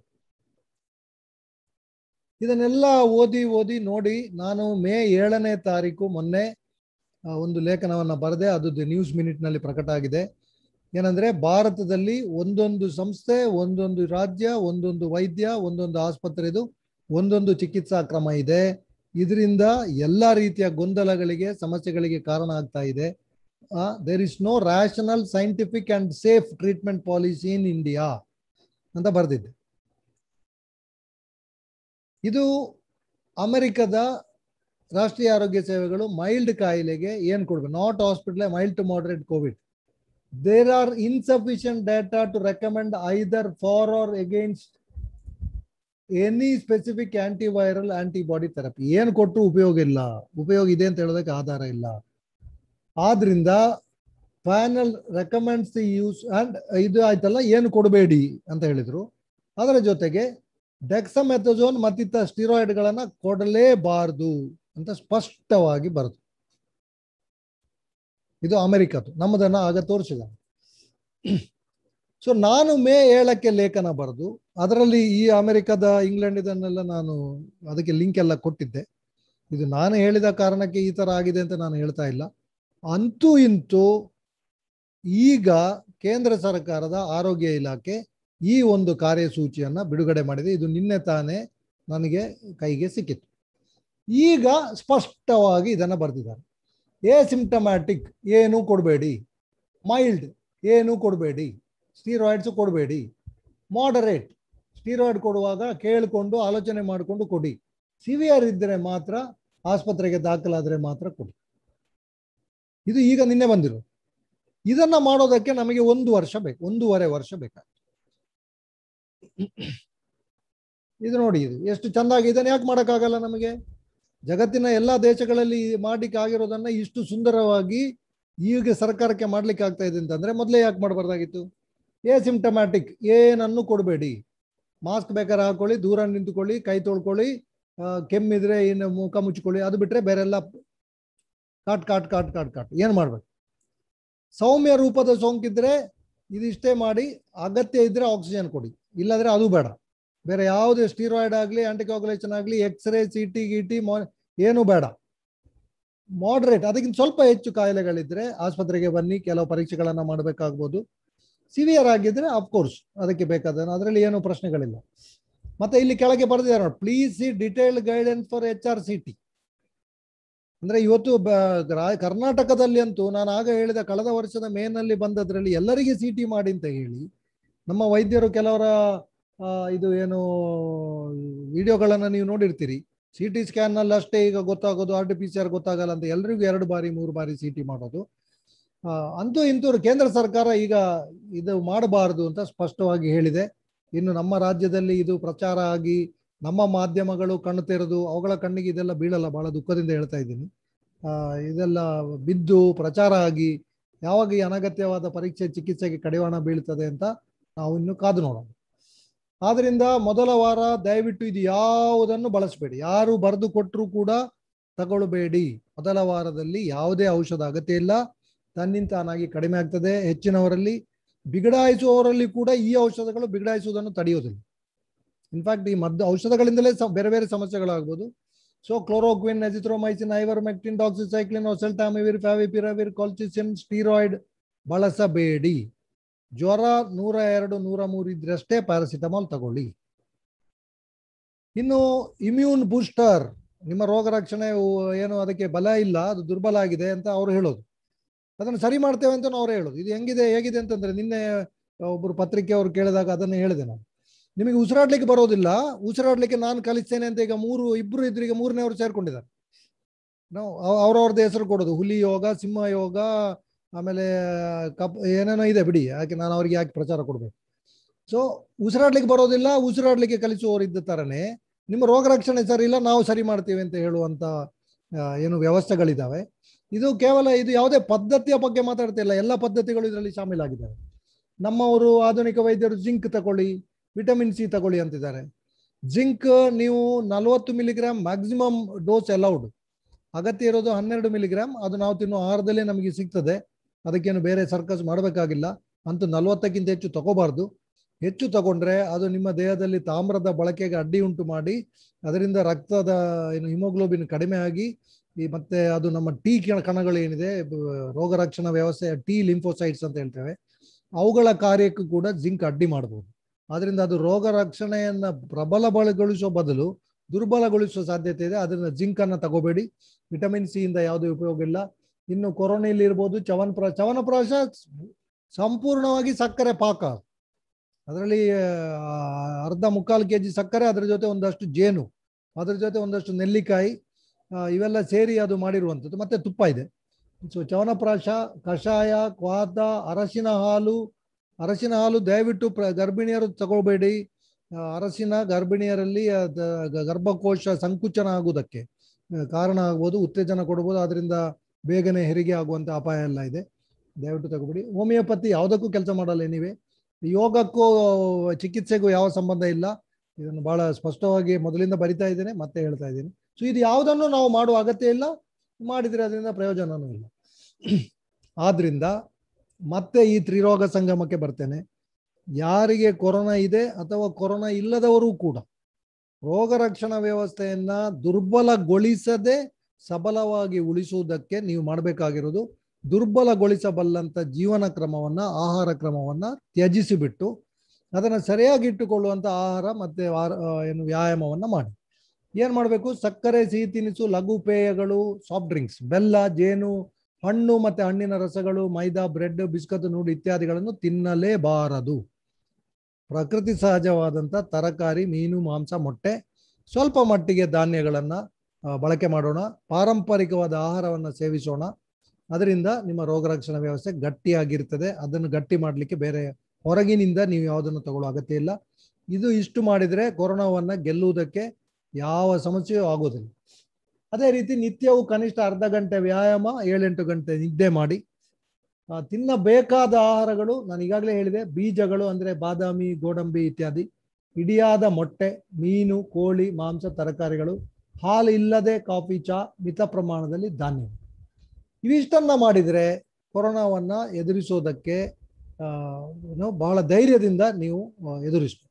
ಇದನ್ನೆಲ್ಲ ಓದಿ ಓದಿ ನೋಡಿ ನಾನು ಮೇ ಏಳನೇ ತಾರೀಕು ಮೊನ್ನೆ ಆ, ಒಂದು ಲೇಖನವನ್ನ ಬರೆದೆ ಅದು ನ್ಯೂಸ್ ಮಿನಿಟ್ನಲ್ಲಿ ಪ್ರಕಟ ಆಗಿದೆ ಏನಂದ್ರೆ ಭಾರತದಲ್ಲಿ ಒಂದೊಂದು ಸಂಸ್ಥೆ ಒಂದೊಂದು ರಾಜ್ಯ ಒಂದೊಂದು ವೈದ್ಯ ಒಂದೊಂದು ಆಸ್ಪತ್ರೆದು ಒಂದೊಂದು ಚಿಕಿತ್ಸಾ ಕ್ರಮ ಇದೆ ಇದರಿಂದ ಎಲ್ಲ ರೀತಿಯ ಗೊಂದಲಗಳಿಗೆ ಸಮಸ್ಯೆಗಳಿಗೆ ಕಾರಣ ಆಗ್ತಾ ಇದೆ there is no rational scientific and safe treatment policy in India ಅಂತ ಬರೆದಿದ್ದೆ ಇದು ಅಮೆರಿಕದ ರಾಷ್ಟ್ರೀಯ ಆರೋಗ್ಯ ಸೇವೆಗಳು ಮೈಲ್ಡ್ ಕಾಯಿಲೆಗೆ ಏನು ಕೊಡ್ಬೇಕು not hospital mild to moderate COVID there are insufficient data to recommend either for or against any specific antiviral antibody therapy ಏನು ಕೊಟ್ಟರು ಉಪಯೋಗ ಇಲ್ಲ ಉಪಯೋಗ ಇದೆ ಅಂತ ಹೇಳೋದಕ್ಕೆ ಆಧಾರ ಇಲ್ಲ ಆದ್ರಿಂದ panel recommends the use and ಇದು ಆಯ್ತಲ್ಲ ಏನು ಕೊಡಬೇಡಿ ಅಂತ ಹೇಳಿದ್ರು ಅದರ ಜೊತೆಗೆ ಡೆಕ್ಸಮೆಥಜೋನ್ ಮತ್ತಿತ ಸ್ಟಿರಾಯ್ಡ್ಗಳನ್ನ ಕೊಡಲೇಬಾರದು ಅಂತ ಸ್ಪಷ್ಟವಾಗಿ ಬರೆದು ಇದು ಅಮೆರಿಕದ್ದು ನಮ್ಮದನ್ನ ಆಗ ತೋರಿಸಿದ ಸೊ ನಾನು ಮೇ ಏಳಕ್ಕೆ ಲೇಖನ ಬರೆದು ಅದರಲ್ಲಿ ಈ ಅಮೆರಿಕದ ಇಂಗ್ಲೆಂಡ್ ಇದನ್ನೆಲ್ಲ ನಾನು ಅದಕ್ಕೆ ಲಿಂಕ್ ಎಲ್ಲ ಕೊಟ್ಟಿದ್ದೆ ಇದು ನಾನು ಹೇಳಿದ ಕಾರಣಕ್ಕೆ ಈ ತರ ಆಗಿದೆ ಅಂತ ನಾನು ಹೇಳ್ತಾ ಇಲ್ಲ ಅಂತೂ ಇಂತೂ ಈಗ ಕೇಂದ್ರ ಸರ್ಕಾರದ ಆರೋಗ್ಯ ಇಲಾಖೆ ಈ ಒಂದು ಕಾರ್ಯಸೂಚಿಯನ್ನ ಬಿಡುಗಡೆ ಮಾಡಿದೆ ಇದು ನಿನ್ನೆ ತಾನೇ ನನಗೆ ಕೈಗೆ ಸಿಕ್ಕಿತ್ತು ಈಗ ಸ್ಪಷ್ಟವಾಗಿ ಇದನ್ನು ಬರೆದಿದ್ದಾರೆ ಎ ಸಿಂಪ್ಟಮ್ಯಾಟಿಕ್ ಏನು ಕೊಡಬೇಡಿ ಮೈಲ್ಡ್ ಏನು ಕೊಡಬೇಡಿ ಸ್ಟೀರಾಯ್ಡ್ಸ್ ಕೊಡಬೇಡಿ ಮಾಡರೇಟ್ ಸ್ಟೀರಾಯ್ಡ್ ಕೊಡುವಾಗ ಕೇಳಿಕೊಂಡು ಆಲೋಚನೆ ಮಾಡಿಕೊಂಡು ಕೊಡಿ ಸಿವಿಯರ್ ಇದ್ದರೆ ಮಾತ್ರ ಆಸ್ಪತ್ರೆಗೆ ದಾಖಲಾದರೆ ಮಾತ್ರ ಕೊಡಿ ಇದು ಈಗ ನಿನ್ನೆ ಬಂದಿರೋ ಇದನ್ನ ಮಾಡೋದಕ್ಕೆ ನಮಗೆ ಒಂದು ವರ್ಷ ಬೇಕು ಒಂದೂವರೆ ವರ್ಷ ಬೇಕಾಗ್ತದೆ ಇದು ನೋಡಿ ಇದು ಎಷ್ಟು ಚಂದಾಗಿ ಇದನ್ನ ಯಾಕೆ ಮಾಡೋಕ್ಕಾಗಲ್ಲ ನಮಗೆ ಜಗತ್ತಿನ ಎಲ್ಲಾ ದೇಶಗಳಲ್ಲಿ ಮಾಡ್ಲಿಕ್ಕೆ ಆಗಿರೋದನ್ನ ಇಷ್ಟು ಸುಂದರವಾಗಿ ಈಗ ಸರ್ಕಾರಕ್ಕೆ ಮಾಡ್ಲಿಕ್ಕೆ ಆಗ್ತಾ ಇದೆ ಅಂತಂದ್ರೆ ಮೊದಲೇ ಯಾಕೆ ಮಾಡಬಾರ್ದಾಗಿತ್ತು ಏ ಸಿಂಪ್ಟಮ್ಯಾಟಿಕ್ ಏನನ್ನು ಕೊಡಬೇಡಿ ಮಾಸ್ಕ್ ಬೇಕಾದ್ರೆ ಹಾಕೊಳ್ಳಿ ದೂರ ನಿಂತುಕೊಳ್ಳಿ ಕೈ ತೊಳ್ಕೊಳ್ಳಿ ಆ, ಕೆಮ್ಮಿದ್ರೆ ಇನ್ನು ಮುಖ ಮುಚ್ಕೊಳ್ಳಿ ಅದು ಬಿಟ್ರೆ ಬೇರೆಲ್ಲ ಕಾಟ್ ಕಾಟ್ ಕಾಟ್ ಕಾಟ್ ಕಾಟ್ ಏನು ಮಾಡ್ಬೇಕು ಸೌಮ್ಯ ರೂಪದ ಸೋಂಕಿದ್ರೆ ಇದಿಷ್ಟೇ ಮಾಡಿ ಅಗತ್ಯ ಇದ್ರೆ ಆಕ್ಸಿಜನ್ ಕೊಡಿ ಇಲ್ಲಾಂದ್ರೆ ಅದು ಬೇಡ ಬೇರೆ ಯಾವುದೇ ಸ್ಟೀರಾಯ್ಡ್ ಆಗಲಿ ಆಂಟಿಕಾಗುಲೇಷನ್ ಆಗಲಿ ಎಕ್ಸ್ರೇ ಸಿ ಟಿ ಗಿಟಿ ಏನು ಬೇಡ ಮಾಡ್ರೇಟ್ ಅದಕ್ಕಿಂತ ಸ್ವಲ್ಪ ಹೆಚ್ಚು ಕಾಯಿಲೆಗಳಿದ್ರೆ ಆಸ್ಪತ್ರೆಗೆ ಬನ್ನಿ ಕೆಲವು ಪರೀಕ್ಷೆಗಳನ್ನ ಮಾಡಬೇಕಾಗ್ಬೋದು ಸಿವಿಯರ್ ಆಗಿದ್ರೆ ಅಫ್ಕೋರ್ಸ್ ಅದಕ್ಕೆ ಬೇಕಾದ ಅದರಲ್ಲಿ ಏನು ಪ್ರಶ್ನೆಗಳಿಲ್ಲ ಮತ್ತೆ ಇಲ್ಲಿ ಕೆಳಗೆ ಬರೆದಿದ್ದಾರೆ ನೋಡಿ please see detailed guidance for H R C T ಅಂದ್ರೆ ಇವತ್ತು ಬ- ರಾ- ಕರ್ನಾಟಕದಲ್ಲಿ ಅಂತೂ ನಾನು ಆಗ ಹೇಳಿದ ಕಳೆದ ವರ್ಷದ ಮೇನಲ್ಲಿ ಬಂದದ್ರಲ್ಲಿ ಎಲ್ಲರಿಗೆ ಸಿ ಟಿ ಮಾಡಿ ಅಂತ ಹೇಳಿ ನಮ್ಮ ವೈದ್ಯರು ಕೆಲವರ ಆ, ಇದು ಏನು ವಿಡಿಯೋಗಳನ್ನ ನೀವು ನೋಡಿರ್ತೀರಿ ಸಿ ಟಿ ಸ್ಕ್ಯಾನ್ ನಲ್ಲಿ ಅಷ್ಟೇ ಈಗ ಗೊತ್ತಾಗೋದು R T P C R ಗೊತ್ತಾಗಲ್ಲ ಅಂತ ಎಲ್ರಿಗೂ ಎರಡು ಬಾರಿ ಮೂರು ಬಾರಿ ಸಿ ಟಿ ಮಾಡೋದು ಆ, ಅಂತೂ ಇಂತೂ ಕೇಂದ್ರ ಸರ್ಕಾರ ಈಗ ಇದು ಮಾಡಬಾರದು ಅಂತ ಸ್ಪಷ್ಟವಾಗಿ ಹೇಳಿದೆ ಇನ್ನು ನಮ್ಮ ರಾಜ್ಯದಲ್ಲಿ ಇದು ಪ್ರಚಾರ ಆಗಿ ನಮ್ಮ ಮಾಧ್ಯಮಗಳು ಕಣ್ಣು ತೆರೆದು ಅವುಗಳ ಕಣ್ಣಿಗೆ ಇದೆಲ್ಲ ಬೀಳಲ್ಲ ಬಹಳ ದುಃಖದಿಂದ ಹೇಳ್ತಾ ಇದ್ದೀನಿ ಆ, ಇದೆಲ್ಲ ಬಿದ್ದು ಪ್ರಚಾರ ಆಗಿ ಯಾವಾಗ ಈ ಅನಗತ್ಯವಾದ ಪರೀಕ್ಷೆ ಚಿಕಿತ್ಸೆಗೆ ಕಡಿವಾಣ ಬೀಳ್ತದೆ ಅಂತ ನಾವು ಇನ್ನು ಕಾದು ನೋಡೋಣ ಆದ್ರಿಂದ ಮೊದಲ ವಾರ ದಯವಿಟ್ಟು ಇದು ಯಾವುದನ್ನು ಬಳಸಬೇಡಿ ಯಾರು ಬರೆದು ಕೊಟ್ಟರು ಕೂಡ ತಗೊಳ್ಬೇಡಿ ಮೊದಲ ವಾರದಲ್ಲಿ ಯಾವುದೇ ಔಷಧ ಅಗತ್ಯ ಇಲ್ಲ ತನ್ನಿಂತಾನಾಗಿ ಕಡಿಮೆ ಆಗ್ತದೆ ಹೆಚ್ಚಿನವರಲ್ಲಿ ಬಿಗಡಾಯಿಸುವವರಲ್ಲಿ ಕೂಡ ಈ ಔಷಧಗಳು ಬಿಗಡಾಯಿಸುವುದನ್ನು ತಡೆಯೋದಿಲ್ಲ ಇನ್ಫ್ಯಾಕ್ಟ್ ಈ ಮದ್ದು ಔಷಧಗಳಿಂದಲೇ ಸ- ಬೇರೆ ಬೇರೆ ಸಮಸ್ಯೆಗಳಾಗ್ಬೋದು so chloroquine azithromycin ivermectin doxycycline oseltamivir favipiravir colchicine steroid ಬಳಸಬೇಡಿ ಜ್ವರ ನೂರ ಎರಡು ನೂರ ಮೂರು ಇದ್ರಷ್ಟೇ ಪ್ಯಾರಾಸಿಟಮಾಲ್ ತಗೊಳ್ಳಿ ಇನ್ನು ಇಮ್ಯೂನ್ ಬೂಸ್ಟರ್ ನಿಮ್ಮ ರೋಗ ರಕ್ಷಣೆ ಉ- ಏನು ಅದಕ್ಕೆ ಬಲ ಇಲ್ಲ ಅದು ದುರ್ಬಲ ಆಗಿದೆ ಅಂತ ಅವ್ರು ಹೇಳೋದು ಅದನ್ನು ಸರಿ ಮಾಡ್ತೇವೆ ಅಂತ ಅವರೇ ಹೇಳೋದು ಇದು ಹೆಂಗಿದೆ ಹೇಗಿದೆ ಅಂತಂದ್ರೆ ನಿನ್ನೆ ಒಬ್ಬರು ಪತ್ರಿಕೆ ಅವ್ರು ಕೇಳಿದಾಗ ಅದನ್ನೇ ಹೇಳಿದೆ ನಾನು ನಿಮಗೆ ಉಸಿರಾಡ್ಲಿಕ್ಕೆ ಬರೋದಿಲ್ಲ ಉಸಿರಾಡ್ಲಿಕ್ಕೆ ನಾನು ಕಲಿಸ್ತೇನೆ ಅಂತ ಈಗ ಮೂರು ಇಬ್ರು ಇದ್ರು ಈಗ ಮೂರನೇವರು ಸೇರ್ಕೊಂಡಿದ್ದಾರೆ ನಾವು ಅವ್ರವ್ರದ್ದು ಹೆಸರು ಕೊಡೋದು ಹುಲಿ ಯೋಗ ಸಿಂಹ ಯೋಗ ಆಮೇಲೆ ಕಪ್ ಏನೇನೋ ಇದೆ ಬಿಡಿ ಯಾಕೆ ನಾನು ಅವ್ರಿಗೆ ಯಾಕೆ ಪ್ರಚಾರ ಕೊಡ್ಬೇಕು ಸೊ ಉಸಿರಾಡ್ಲಿಕ್ಕೆ ಬರೋದಿಲ್ಲ ಉಸಿರಾಡ್ಲಿಕ್ಕೆ ಕಲಿಸುವವರು ಇದ್ದ ತರನೇ ನಿಮ್ಮ ರೋಗ ರಕ್ಷಣೆ ಸರಿ ಇಲ್ಲ ನಾವು ಸರಿ ಮಾಡ್ತೀವಿ ಅಂತ ಹೇಳುವಂತ ಆ, ಏನು ವ್ಯವಸ್ಥೆಗಳಿದ್ದಾವೆ ಇದು ಕೇವಲ ಇದು ಯಾವುದೇ ಪದ್ಧತಿಯ ಬಗ್ಗೆ ಮಾತಾಡ್ತಿಲ್ಲ ಎಲ್ಲ ಪದ್ಧತಿಗಳು ಇದರಲ್ಲಿ ಶಾಮೀಲಾಗಿದ್ದಾವೆ ನಮ್ಮವರು ಆಧುನಿಕ ವೈದ್ಯರು ಜಿಂಕ್ ತಗೊಳ್ಳಿ ವಿಟಮಿನ್ ಸಿ ತಗೊಳ್ಳಿ ಅಂತಿದ್ದಾರೆ ಜಿಂಕ್ ನೀವು ನಲವತ್ತು ಮಿಲಿಗ್ರಾಮ್ ಮ್ಯಾಕ್ಸಿಮಮ್ ಡೋಸ್ ಅಲೌಡ್ ಅಗತ್ಯ ಇರೋದು ಹನ್ನೆರಡು ಮಿಲಿಗ್ರಾಮ್ ಅದು ನಾವು ತಿನ್ನೋ ಆಹಾರದಲ್ಲೇ ನಮಗೆ ಸಿಗ್ತದೆ ಅದಕ್ಕೇನು ಬೇರೆ ಸರ್ಕಸ್ ಮಾಡಬೇಕಾಗಿಲ್ಲ ಅಂತೂ ನಲವತ್ತಕ್ಕಿಂತ ಹೆಚ್ಚು ತಗೋಬಾರ್ದು ಹೆಚ್ಚು ತಗೊಂಡ್ರೆ ಅದು ನಿಮ್ಮ ದೇಹದಲ್ಲಿ ತಾಮ್ರದ ಬಳಕೆಗೆ ಅಡ್ಡಿ ಉಂಟು ಮಾಡಿ ಅದರಿಂದ ರಕ್ತದ ಏನು ಹಿಮೋಗ್ಲೋಬಿನ್ ಕಡಿಮೆ ಆಗಿ ಈ ಮತ್ತೆ ಅದು ನಮ್ಮ ಟಿ ಕಣಗಳು ಏನಿದೆ ಬ- ರೋಗ ರಕ್ಷಣಾ ವ್ಯವಸ್ಥೆಯ ಟಿ ಲಿಂಫೋಸೈಟ್ಸ್ ಅಂತ ಹೇಳ್ತೇವೆ ಅವುಗಳ ಕಾರ್ಯಕ್ಕೂ ಕೂಡ ಜಿಂಕ್ ಅಡ್ಡಿ ಮಾಡಬಹುದು ಆದ್ರಿಂದ ಅದು ರೋಗ ರಕ್ಷಣೆಯನ್ನ ಪ್ರಬಲಗೊಳಿಸುವ ಬದಲು ದುರ್ಬಲಗೊಳಿಸುವ ಸಾಧ್ಯತೆ ಇದೆ ಅದರಿಂದ ಜಿಂಕ್ ಅನ್ನ ತಗೋಬೇಡಿ ವಿಟಮಿನ್ ಸಿ ಇಂದ ಯಾವುದೇ ಉಪಯೋಗ ಇಲ್ಲ ಇನ್ನು ಕೊರೋನೆಯಲ್ಲಿ ಇರ್ಬೋದು ಚವನ್ಪ್ರ ಚವನಪ್ರಾಶ ಸಂಪೂರ್ಣವಾಗಿ ಸಕ್ಕರೆ ಪಾಕ ಅದರಲ್ಲಿ ಆ, ಅರ್ಧ ಮುಕ್ಕಾಲು ಕೆ ಜಿ ಸಕ್ಕರೆ ಅದರ ಜೊತೆ ಒಂದಷ್ಟು ಜೇನು ಅದರ ಜೊತೆ ಒಂದಷ್ಟು ನೆಲ್ಲಿಕಾಯಿ ಆ, ಇವೆಲ್ಲ ಸೇರಿ ಅದು ಮಾಡಿರುವಂಥದ್ದು ಮತ್ತೆ ತುಪ್ಪ ಇದೆ ಸೊ ಚವನಪ್ರಾಶ ಕಷಾಯ ಕ್ವಾತ ಅರಸಿನ ಹಾಲು ಅರಸಿನ ಹಾಲು ದಯವಿಟ್ಟು ಪ್ರ ಗರ್ಭಿಣಿಯರು ತಗೊಳ್ಬೇಡಿ ಆ, ಅರಸಿನ ಗರ್ಭಿಣಿಯರಲ್ಲಿ ಅದ ಗ- ಗರ್ಭಕೋಶ ಸಂಕುಚನ ಆಗುವುದಕ್ಕೆ ಆ, ಕಾರಣ ಆಗ್ಬೋದು ಉತ್ತೇಜನ ಕೊಡ್ಬೋದು ಅದರಿಂದ ಬೇಗನೆ ಹೆರಿಗೆ ಆಗುವಂತ ಅಪಾಯ ಎಲ್ಲ ಇದೆ ದಯವಿಟ್ಟು ತಗೋಬೇಡಿ ಹೋಮಿಯೋಪತಿ ಯಾವುದಕ್ಕೂ ಕೆಲಸ ಮಾಡಲ್ಲ ನೀವೇ ಯೋಗಕ್ಕೂ ಚಿಕಿತ್ಸೆಗೂ ಯಾವ ಸಂಬಂಧ ಇಲ್ಲ ಇದನ್ನು ಬಹಳ ಸ್ಪಷ್ಟವಾಗಿ ಮೊದಲಿಂದ ಬರಿತಾ ಇದ್ದೇನೆ ಮತ್ತೆ ಹೇಳ್ತಾ ಇದ್ದೀನಿ ಸೊ ಇದು ಯಾವುದನ್ನು ನಾವು ಮಾಡುವ ಅಗತ್ಯ ಇಲ್ಲ ಮಾಡಿದ್ರೆ ಅದರಿಂದ ಪ್ರಯೋಜನನೂ ಇಲ್ಲ ಆದ್ರಿಂದ ಮತ್ತೆ ಈ ತ್ರಿರೋಗ ಸಂಗಮಕ್ಕೆ ಬರ್ತೇನೆ ಯಾರಿಗೆ ಕೊರೋನಾ ಇದೆ ಅಥವಾ ಕೊರೋನಾ ಇಲ್ಲದವರು ಕೂಡ ರೋಗ ರಕ್ಷಣಾ ವ್ಯವಸ್ಥೆಯನ್ನ ದುರ್ಬಲಗೊಳಿಸದೆ ಸಬಲವಾಗಿ ಉಳಿಸುವುದಕ್ಕೆ ನೀವು ಮಾಡಬೇಕಾಗಿರೋದು ದುರ್ಬಲಗೊಳಿಸಬಲ್ಲಂತ ಜೀವನ ಕ್ರಮವನ್ನ ಆಹಾರ ಕ್ರಮವನ್ನ ತ್ಯಜಿಸಿಬಿಟ್ಟು ಅದನ್ನು ಸರಿಯಾಗಿ ಇಟ್ಟುಕೊಳ್ಳುವಂತ ಆಹಾರ ಮತ್ತೆ ಆರ- ಆ, ಏನು ವ್ಯಾಯಾಮವನ್ನ ಮಾಡಿ ಏನ್ ಮಾಡಬೇಕು ಸಕ್ಕರೆ ಸಿಹಿ ತಿನಿಸು ಲಘು ಪೇಯಗಳು ಸಾಫ್ಟ್ ಡ್ರಿಂಕ್ಸ್ ಬೆಲ್ಲ ಜೇನು ಹಣ್ಣು ಮತ್ತೆ ಹಣ್ಣಿನ ರಸಗಳು ಮೈದಾ ಬ್ರೆಡ್ ಬಿಸ್ಕತ್ ನೂಡು ಇತ್ಯಾದಿಗಳನ್ನು ತಿನ್ನಲೇಬಾರದು ಪ್ರಕೃತಿ ಸಹಜವಾದಂಥ ತರಕಾರಿ ಮೀನು ಮಾಂಸ ಮೊಟ್ಟೆ ಸ್ವಲ್ಪ ಮಟ್ಟಿಗೆ ಧಾನ್ಯಗಳನ್ನ ಆ, ಬಳಕೆ ಮಾಡೋಣ ಪಾರಂಪರಿಕವಾದ ಆಹಾರವನ್ನು ಸೇವಿಸೋಣ ಅದರಿಂದ ನಿಮ್ಮ ರೋಗ ರಕ್ಷಣಾ ವ್ಯವಸ್ಥೆ ಗಟ್ಟಿಯಾಗಿರ್ತದೆ ಅದನ್ನು ಗಟ್ಟಿ ಮಾಡಲಿಕ್ಕೆ ಬೇರೆ ಹೊರಗಿನಿಂದ ನೀವು ಯಾವುದನ್ನು ತಗೊಳ್ಳೋ ಅಗತ್ಯ ಇಲ್ಲ ಇದು ಇಷ್ಟು ಮಾಡಿದ್ರೆ ಕೊರೋನಾವನ್ನ ಗೆಲ್ಲುವುದಕ್ಕೆ ಯಾವ ಸಮಸ್ಯೆಯೂ ಆಗೋದಿಲ್ಲ ಅದೇ ರೀತಿ ನಿತ್ಯವೂ ಕನಿಷ್ಠ ಅರ್ಧ ಗಂಟೆ ವ್ಯಾಯಾಮ ಏಳೆಂಟು ಗಂಟೆ ನಿದ್ದೆ ಮಾಡಿ ಆ, ತಿನ್ನಬೇಕಾದ ಆಹಾರಗಳು ನಾನು ಈಗಾಗಲೇ ಹೇಳಿದೆ ಬೀಜಗಳು ಅಂದ್ರೆ ಬಾದಾಮಿ ಗೋಡಂಬಿ ಇತ್ಯಾದಿ ಇಡಿಯಾದ ಮೊಟ್ಟೆ ಮೀನು ಕೋಳಿ ಮಾಂಸ ತರಕಾರಿಗಳು ಹಾಲು ಇಲ್ಲದೆ ಕಾಫಿ ಚಾ ಮಿತ ಪ್ರಮಾಣದಲ್ಲಿ ಧಾನ್ಯ ಇವಿಷ್ಟನ್ನ ಮಾಡಿದ್ರೆ ಕೊರೋನಾವನ್ನ ಎದುರಿಸೋದಕ್ಕೆ ಆ, ಏನು ಬಹಳ ಧೈರ್ಯದಿಂದ ನೀವು ಆ, ಎದುರಿಸ್ಬೋದು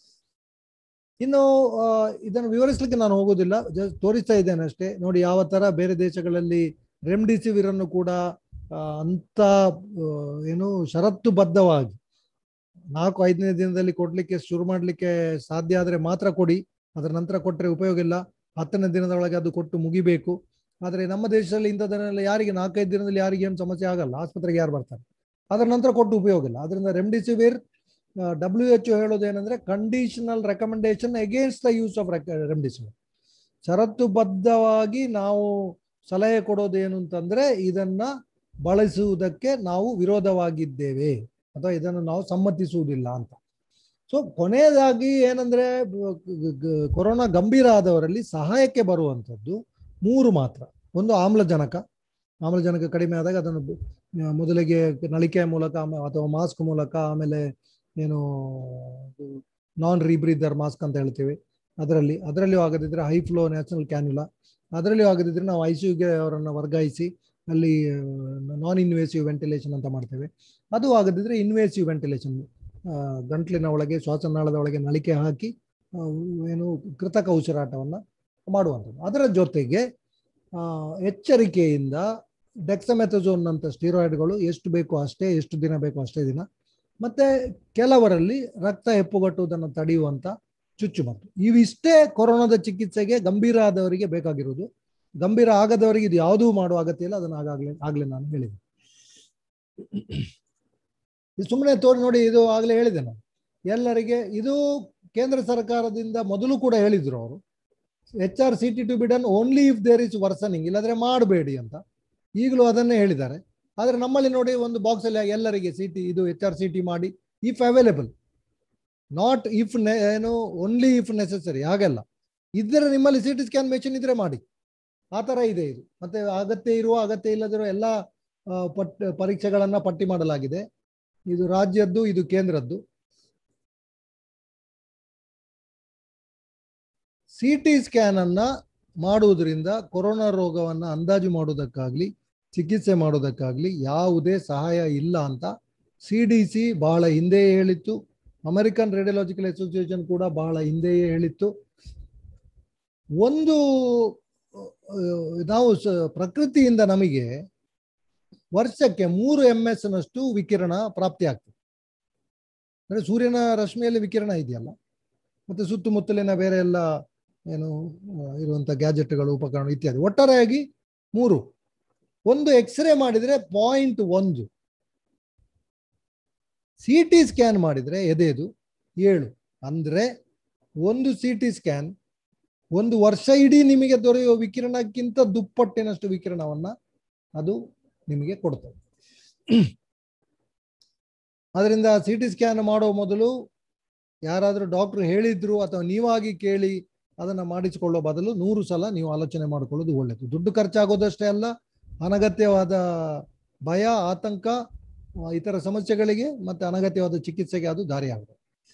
ಇನ್ನು ಆ, ಇದನ್ನು ವಿವರಿಸಲಿಕ್ಕೆ ನಾನು ಹೋಗೋದಿಲ್ಲ ಜಸ್ಟ್ ತೋರಿಸ್ತಾ ಇದ್ದೇನೆ ಅಷ್ಟೇ ನೋಡಿ ಯಾವ ತರ ಬೇರೆ ದೇಶಗಳಲ್ಲಿ ರೆಮ್ಡಿಸಿವಿರ್ ಅನ್ನು ಕೂಡ ಆ, ಅಂತ ಆ, ಏನು ಷರತ್ತುಬದ್ಧವಾಗಿ ನಾಲ್ಕು ಐದನೇ ದಿನದಲ್ಲಿ ಕೊಡ್ಲಿಕ್ಕೆ ಶುರು ಮಾಡ್ಲಿಕ್ಕೆ ಸಾಧ್ಯ ಆದ್ರೆ ಮಾತ್ರ ಕೊಡಿ ಅದರ ನಂತರ ಕೊಟ್ಟರೆ ಉಪಯೋಗ ಇಲ್ಲ ಹತ್ತನೇ ದಿನದ ಒಳಗೆ ಅದು ಕೊಟ್ಟು ಮುಗಿಬೇಕು ಆದರೆ ನಮ್ಮ ದೇಶದಲ್ಲಿ ಇಂಥದನ್ನೆಲ್ಲ ಯಾರಿಗೆ ನಾಲ್ಕೈದು ದಿನದಲ್ಲಿ ಯಾರಿಗೆ ಏನು ಸಮಸ್ಯೆ ಆಗಲ್ಲ ಆಸ್ಪತ್ರೆಗೆ ಯಾರು ಬರ್ತಾರೆ ಅದರ ನಂತರ ಕೊಟ್ಟು ಉಪಯೋಗ ಇಲ್ಲ ಅದರಿಂದ ರೆಮ್ಡಿಸಿವಿರ್ ಡಬ್ಲ್ಯೂ ಎಚ್ ಹೇಳೋದೇನೆಂದ್ರೆ conditional recommendation against the use of remdesivir ಷರತ್ತುಬದ್ಧವಾಗಿ ನಾವು ಸಲಹೆ ಕೊಡೋದೇನು ಅಂತಂದ್ರೆ ಇದನ್ನ ಬಳಸುವುದಕ್ಕೆ ನಾವು ವಿರೋಧವಾಗಿದ್ದೇವೆ ಅಥವಾ ಇದನ್ನು ನಾವು ಸಮ್ಮತಿಸುವುದಿಲ್ಲ ಅಂತ ಸೊ ಕೊನೆಯದಾಗಿ ಏನಂದ್ರೆ ಬ- ಗ- ಗ- ಕೊರೋನಾ ಗಂಭೀರ ಆದವರಲ್ಲಿ ಸಹಾಯಕ್ಕೆ ಬರುವಂಥದ್ದು ಮೂರು ಮಾತ್ರ ಒಂದು ಆಮ್ಲಜನಕ ಆಮ್ಲಜನಕ ಕಡಿಮೆ ಆದಾಗ ಅದನ್ನು ಬ- ಆ, ಮೊದಲಿಗೆ ನಳಿಕೆಯ ಮೂಲಕ ಆಮೆ- ಅಥವಾ ಮಾಸ್ಕ್ ಮೂಲಕ ಆಮೇಲೆ ಏನು ನಾನ್ ರೀಬ್ರೀದರ್ ಮಾಸ್ಕ್ ಅಂತ ಹೇಳ್ತೀವಿ ಅದರಲ್ಲಿ ಅದರಲ್ಲಿಯೂ ಆಗದಿದ್ರೆ ಹೈ ಫ್ಲೋ ನ್ಯಾಷನಲ್ ಕ್ಯಾನ್ಯುಲಾ ಅದರಲ್ಲಿಯೂ ಆಗದಿದ್ರೆ ನಾವು ಐ ಗೆ ಅವರನ್ನು ವರ್ಗಾಯಿಸಿ ಅಲ್ಲಿ ನಾನ್ ಇನ್ವೇಸಿವ್ ವೆಂಟಿಲೇಷನ್ ಅಂತ ಮಾಡ್ತೇವೆ ಅದು ಆಗದಿದ್ರೆ ಇನ್ವೇಸಿವ್ ವೆಂಟಿಲೇಷನ್ ಗಂಟ್ಲಿನ ಒಳಗೆ ಶ್ವಾಸನಾಳದ ಒಳಗೆ ನಳಿಕೆ ಹಾಕಿ ಆ, ಏನು ಕೃತಕ ಉಸಿರಾಟವನ್ನು ಮಾಡುವಂಥದ್ದು ಅದರ ಜೊತೆಗೆ ಆ, ಎಚ್ಚರಿಕೆಯಿಂದ ಡೆಕ್ಸಮೆಥಜೋನ್ ಅಂತ ಸ್ಟೀರಾಯ್ಡ್ಗಳು ಎಷ್ಟು ಬೇಕು ಅಷ್ಟೇ ಎಷ್ಟು ದಿನ ಬೇಕು ಅಷ್ಟೇ ದಿನ ಮತ್ತೆ ಕೆಲವರಲ್ಲಿ ರಕ್ತ ಹೆಪ್ಪುಗಟ್ಟುವುದನ್ನು ತಡೆಯುವಂತ ಚುಚ್ಚುಮದ್ದು ಇವಿಷ್ಟೇ ಕೊರೋನಾದ ಚಿಕಿತ್ಸೆಗೆ ಗಂಭೀರ ಆದವರಿಗೆ ಬೇಕಾಗಿರುವುದು ಗಂಭೀರ ಆಗದವರಿಗೆ ಇದು ಯಾವುದೂ ಮಾಡುವ ಅಗತ್ಯ ಇಲ್ಲ ಅದನ್ನು ಆಗಾಗ್ಲೇ ಆಗ್ಲೇ ನಾನು ಹೇಳಿದೆ ಇದು ಸುಮ್ಮನೆ ತೋರಿ ನೋಡಿ ಇದು ಆಗ್ಲೇ ಹೇಳಿದೆ ನಾನು ಎಲ್ಲರಿಗೆ ಇದು ಕೇಂದ್ರ ಸರ್ಕಾರದಿಂದ ಮೊದಲು ಕೂಡ ಹೇಳಿದ್ರು ಅವರು H R C T to be done only if there is worsening ಇಲ್ಲದ್ರೆ ಮಾಡಬೇಡಿ ಅಂತ ಈಗಲೂ ಅದನ್ನೇ ಹೇಳಿದ್ದಾರೆ ಆದರೆ ನಮ್ಮಲ್ಲಿ ನೋಡಿ ಒಂದು ಬಾಕ್ಸ್ ಅಲ್ಲಿ ಎಲ್ಲರಿಗೆ ಸಿ ಟಿ ಇದು ಎಚ್ ಆರ್ ಸಿ ಟಿ ಮಾಡಿ ಇಫ್ ಅವೈಲೇಬಲ್ ನಾಟ್ ಇಫ್ ಏನು ಓನ್ಲಿ ಇಫ್ ನೆಸೆಸರಿ ಹಾಗೆಲ್ಲ ಇದ್ರೆ ನಿಮ್ಮಲ್ಲಿ ಸಿ ಟಿ ಸ್ಕ್ಯಾನ್ ಮೆಷಿನ್ ಇದ್ರೆ ಮಾಡಿ ಆ ಥರ ಇದೆ ಇದು ಮತ್ತೆ ಅಗತ್ಯ ಇರುವ ಅಗತ್ಯ ಇಲ್ಲದಿರುವ ಎಲ್ಲ ಆ, ಪಟ್ ಪರೀಕ್ಷೆಗಳನ್ನ ಪಟ್ಟಿ ಮಾಡಲಾಗಿದೆ ಇದು ರಾಜ್ಯದ್ದು ಇದು ಕೇಂದ್ರದ್ದು ಸಿ ಟಿ ಸ್ಕ್ಯಾನ್ ಅನ್ನ ಮಾಡುವುದರಿಂದ ಕೊರೋನಾ ರೋಗವನ್ನ ಅಂದಾಜು ಮಾಡುವುದಕ್ಕಾಗ್ಲಿ ಚಿಕಿತ್ಸೆ ಮಾಡೋದಕ್ಕಾಗ್ಲಿ ಯಾವುದೇ ಸಹಾಯ ಇಲ್ಲ ಅಂತ ಸಿ ಡಿ ಸಿ ಬಹಳ ಹಿಂದೆಯೇ ಹೇಳಿತ್ತು ಅಮೆರಿಕನ್ ರೇಡಿಯೋಲಾಜಿಕಲ್ ಅಸೋಸಿಯೇಷನ್ ಕೂಡ ಬಹಳ ಹಿಂದೆಯೇ ಹೇಳಿತ್ತು ಒಂದು ಅಹ್, ನಾವು ಸ- ಪ್ರಕೃತಿಯಿಂದ ನಮಗೆ ವರ್ಷಕ್ಕೆ ಮೂರು ಎಂ ಎಸ್ ನಷ್ಟು ವಿಕಿರಣ ಪ್ರಾಪ್ತಿ ಆಗ್ತದೆ ಅಂದ್ರೆ ಸೂರ್ಯನ ರಶ್ಮಿಯಲ್ಲಿ ವಿಕಿರಣ ಇದೆಯಲ್ಲ ಮತ್ತೆ ಸುತ್ತಮುತ್ತಲಿನ ಬೇರೆ ಎಲ್ಲ ಏನು ಅಹ್, ಇರುವಂತ ಗ್ಯಾಜೆಟ್ಗಳು ಉಪಕರಣ ಇತ್ಯಾದಿ ಒಟ್ಟಾರೆಯಾಗಿ ಮೂರು ಒಂದು ಎಕ್ಸ್ರೇ ಮಾಡಿದ್ರೆ ಪಾಯಿಂಟ್ ಒಂದು ಸಿ ಟಿ ಸ್ಕ್ಯಾನ್ ಮಾಡಿದ್ರೆ ಎದೆದು ಏಳು ಅಂದ್ರೆ ಒಂದು ಸಿ ಟಿ ಸ್ಕ್ಯಾನ್ ಒಂದು ವರ್ಷ ಇಡೀ ನಿಮಗೆ ದೊರೆಯುವ ವಿಕಿರಣಕ್ಕಿಂತ ದುಪ್ಪಟ್ಟಿನಷ್ಟು ವಿಕಿರಣವನ್ನ ಅದು ನಿಮಗೆ ಕೊಡ್ತದೆ ಅದರಿಂದ ಸಿ ಟಿ ಸ್ಕ್ಯಾನ್ ಮಾಡೋ ಮೊದಲು ಯಾರಾದರೂ ಡಾಕ್ಟರ್ ಹೇಳಿದ್ರು ಅಥವಾ ನೀವಾಗಿ ಕೇಳಿ ಅದನ್ನ ಮಾಡಿಸಿಕೊಳ್ಳೋ ಬದಲು ನೂರು ಸಲ ನೀವು ಆಲೋಚನೆ ಮಾಡಿಕೊಳ್ಳೋದು ಒಳ್ಳೆಯದು ದುಡ್ಡು ಖರ್ಚಾಗೋದಷ್ಟೇ ಅಲ್ಲ ಅನಗತ್ಯವಾದ ಭಯ ಆತಂಕ ಆ, ಇತರ ಸಮಸ್ಯೆಗಳಿಗೆ ಮತ್ತೆ ಅನಗತ್ಯವಾದ ಚಿಕಿತ್ಸೆಗೆ ಅದು ದಾರಿಯಾಗುತ್ತೆ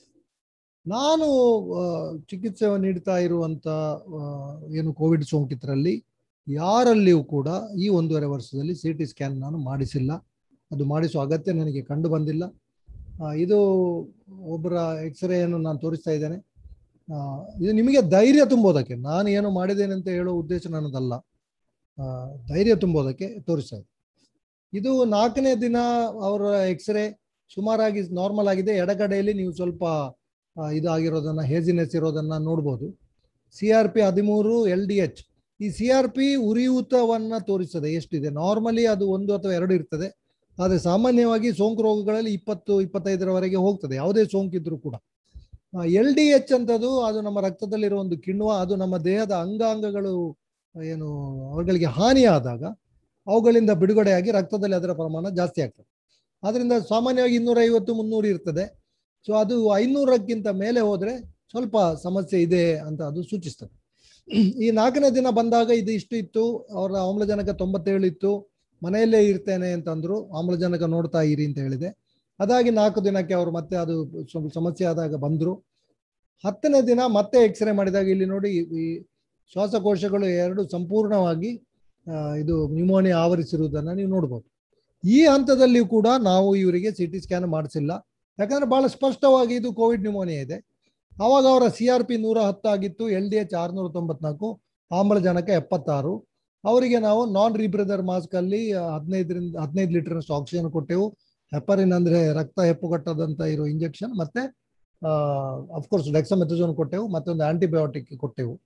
ನಾನು ಆ, ಚಿಕಿತ್ಸೆ ನೀಡ್ತಾ ಇರುವಂತ ಆ, ಏನು ಕೋವಿಡ್ ಸೋಂಕಿತರಲ್ಲಿ ಯಾರಲ್ಲಿಯೂ ಕೂಡ ಈ ಒಂದೂವರೆ ವರ್ಷದಲ್ಲಿ ಸಿ ಟಿ ಸ್ಕ್ಯಾನ್ ನಾನು ಮಾಡಿಸಿಲ್ಲ ಅದು ಮಾಡಿಸುವ ಅಗತ್ಯ ನನಗೆ ಕಂಡು ಬಂದಿಲ್ಲ ಆ, ಇದು ಒಬ್ಬರ ಎಕ್ಸ್ರೇಯನ್ನು ನಾನು ತೋರಿಸ್ತಾ ಇದ್ದೇನೆ ಆ, ಇದು ನಿಮಗೆ ಧೈರ್ಯ ತುಂಬೋದಕ್ಕೆ ನಾನು ಏನು ಮಾಡಿದ್ದೇನೆ ಅಂತ ಹೇಳೋ ಉದ್ದೇಶ ನನ್ನದಲ್ಲ ಆ, ಧೈರ್ಯ ತುಂಬೋದಕ್ಕೆ ತೋರಿಸ್ತಾ ಇದೆ ಇದು ನಾಲ್ಕನೇ ದಿನ ಅವರ ಎಕ್ಸ್ರೇ ಸುಮಾರಾಗಿ ನಾರ್ಮಲ್ ಆಗಿದೆ ಎಡಗಡೆಯಲ್ಲಿ ನೀವು ಸ್ವಲ್ಪ ಆ, ಇದು ಆಗಿರೋದನ್ನ ಹೇಜಿನೆಸ್ ಇರೋದನ್ನ ನೋಡ್ಬೋದು ಸಿ ಆರ್ ಪಿ ಹದಿಮೂರು ಎಲ್ ಡಿ ಎಚ್ ಈ ಸಿ ಆರ್ ಪಿ ಉರಿಯೂತವನ್ನ ತೋರಿಸ್ತದೆ ಎಷ್ಟಿದೆ ನಾರ್ಮಲಿ ಅದು ಒಂದು ಅಥವಾ ಎರಡು ಇರ್ತದೆ ಆದರೆ ಸಾಮಾನ್ಯವಾಗಿ ಸೋಂಕು ರೋಗಗಳಲ್ಲಿ ಇಪ್ಪತ್ತು ಇಪ್ಪತ್ತೈದರವರೆಗೆ ಹೋಗ್ತದೆ ಯಾವುದೇ ಸೋಂಕಿದ್ರು ಕೂಡ ಎಲ್ ಡಿ ಎಚ್ ಅಂತದ್ದು ಅದು ನಮ್ಮ ರಕ್ತದಲ್ಲಿರೋ ಒಂದು ಕಿಣ್ವ ಅದು ನಮ್ಮ ದೇಹದ ಅಂಗಾಂಗಗಳು ಏನು ಅವುಗಳಿಗೆ ಹಾನಿಯಾದಾಗ ಅವುಗಳಿಂದ ಬಿಡುಗಡೆಯಾಗಿ ರಕ್ತದಲ್ಲಿ ಅದರ ಪ್ರಮಾಣ ಜಾಸ್ತಿ ಆಗ್ತದೆ ಆದ್ರಿಂದ ಸಾಮಾನ್ಯವಾಗಿ ಇನ್ನೂರ ಐವತ್ತು ಮುನ್ನೂರು ಇರ್ತದೆ ಸೊ ಅದು ಐನೂರಕ್ಕಿಂತ ಮೇಲೆ ಹೋದ್ರೆ ಸ್ವಲ್ಪ ಸಮಸ್ಯೆ ಇದೆ ಅಂತ ಅದು ಸೂಚಿಸ್ತದೆ ಈ ನಾಲ್ಕನೇ ದಿನ ಬಂದಾಗ ಇದು ಇಷ್ಟು ಇತ್ತು ಅವರ ಆಮ್ಲಜನಕ ತೊಂಬತ್ತೇಳು ಇತ್ತು ಮನೆಯಲ್ಲೇ ಇರ್ತೇನೆ ಅಂತಂದ್ರು ಆಮ್ಲಜನಕ ನೋಡ್ತಾ ಇರಿ ಅಂತ ಹೇಳಿದೆ ಅದಾಗಿ ನಾಲ್ಕು ದಿನಕ್ಕೆ ಅವರು ಮತ್ತೆ ಅದು ಸ್ವಲ್ಪ ಸಮಸ್ಯೆ ಆದಾಗ ಬಂದ್ರು ಹತ್ತನೇ ದಿನ ಮತ್ತೆ ಎಕ್ಸ್ರೇ ಮಾಡಿದಾಗ ಇಲ್ಲಿ ನೋಡಿ ಈ ಶ್ವಾಸಕೋಶಗಳು ಎರಡು ಸಂಪೂರ್ಣವಾಗಿ ಆ, ಇದು ನ್ಯೂಮೋನಿಯಾ ಆವರಿಸಿರುವುದನ್ನು ನೀವು ನೋಡ್ಬೋದು ಈ ಹಂತದಲ್ಲಿಯೂ ಕೂಡ ನಾವು ಇವರಿಗೆ ಸಿ ಟಿ ಸ್ಕ್ಯಾನ್ ಮಾಡಿಸಿಲ್ಲ ಯಾಕಂದ್ರೆ ಬಹಳ ಸ್ಪಷ್ಟವಾಗಿ ಇದು ಕೋವಿಡ್ ನ್ಯೂಮೋನಿಯಾ ಇದೆ ಆವಾಗ ಅವರ ಸಿ ಆರ್ ಪಿ ನೂರ ಹತ್ತಾಗಿತ್ತು ಎಲ್ ಡಿ ಎಚ್ ಆರ್ನೂರ ತೊಂಬತ್ನಾಲ್ಕು ಆಮ್ಲಜನಕ ಎಪ್ಪತ್ತಾರು ಅವರಿಗೆ ನಾವು ನಾನ್ ರೀಬ್ರದರ್ ಮಾಸ್ಕ್ ಅಲ್ಲಿ ಹದಿನೈದರಿಂದ ಹದಿನೈದು ಲೀಟರ್ನಷ್ಟು ಆಕ್ಸಿಜನ್ ಕೊಟ್ಟೆವು ಹೆಪರಿನ್ ಅಂದ್ರೆ ರಕ್ತ ಹೆಪ್ಪುಗಟ್ಟದಂತ ಇರೋ ಇಂಜೆಕ್ಷನ್ ಮತ್ತೆ ಅಫ್ಕೋರ್ಸ್ ಡೆಕ್ಸಮೆಥಜೋನ್ ಕೊಟ್ಟೆವು ಮತ್ತೊಂದು ಆಂಟಿಬಯೋಟಿಕ್ ಕೊಟ್ಟೆವು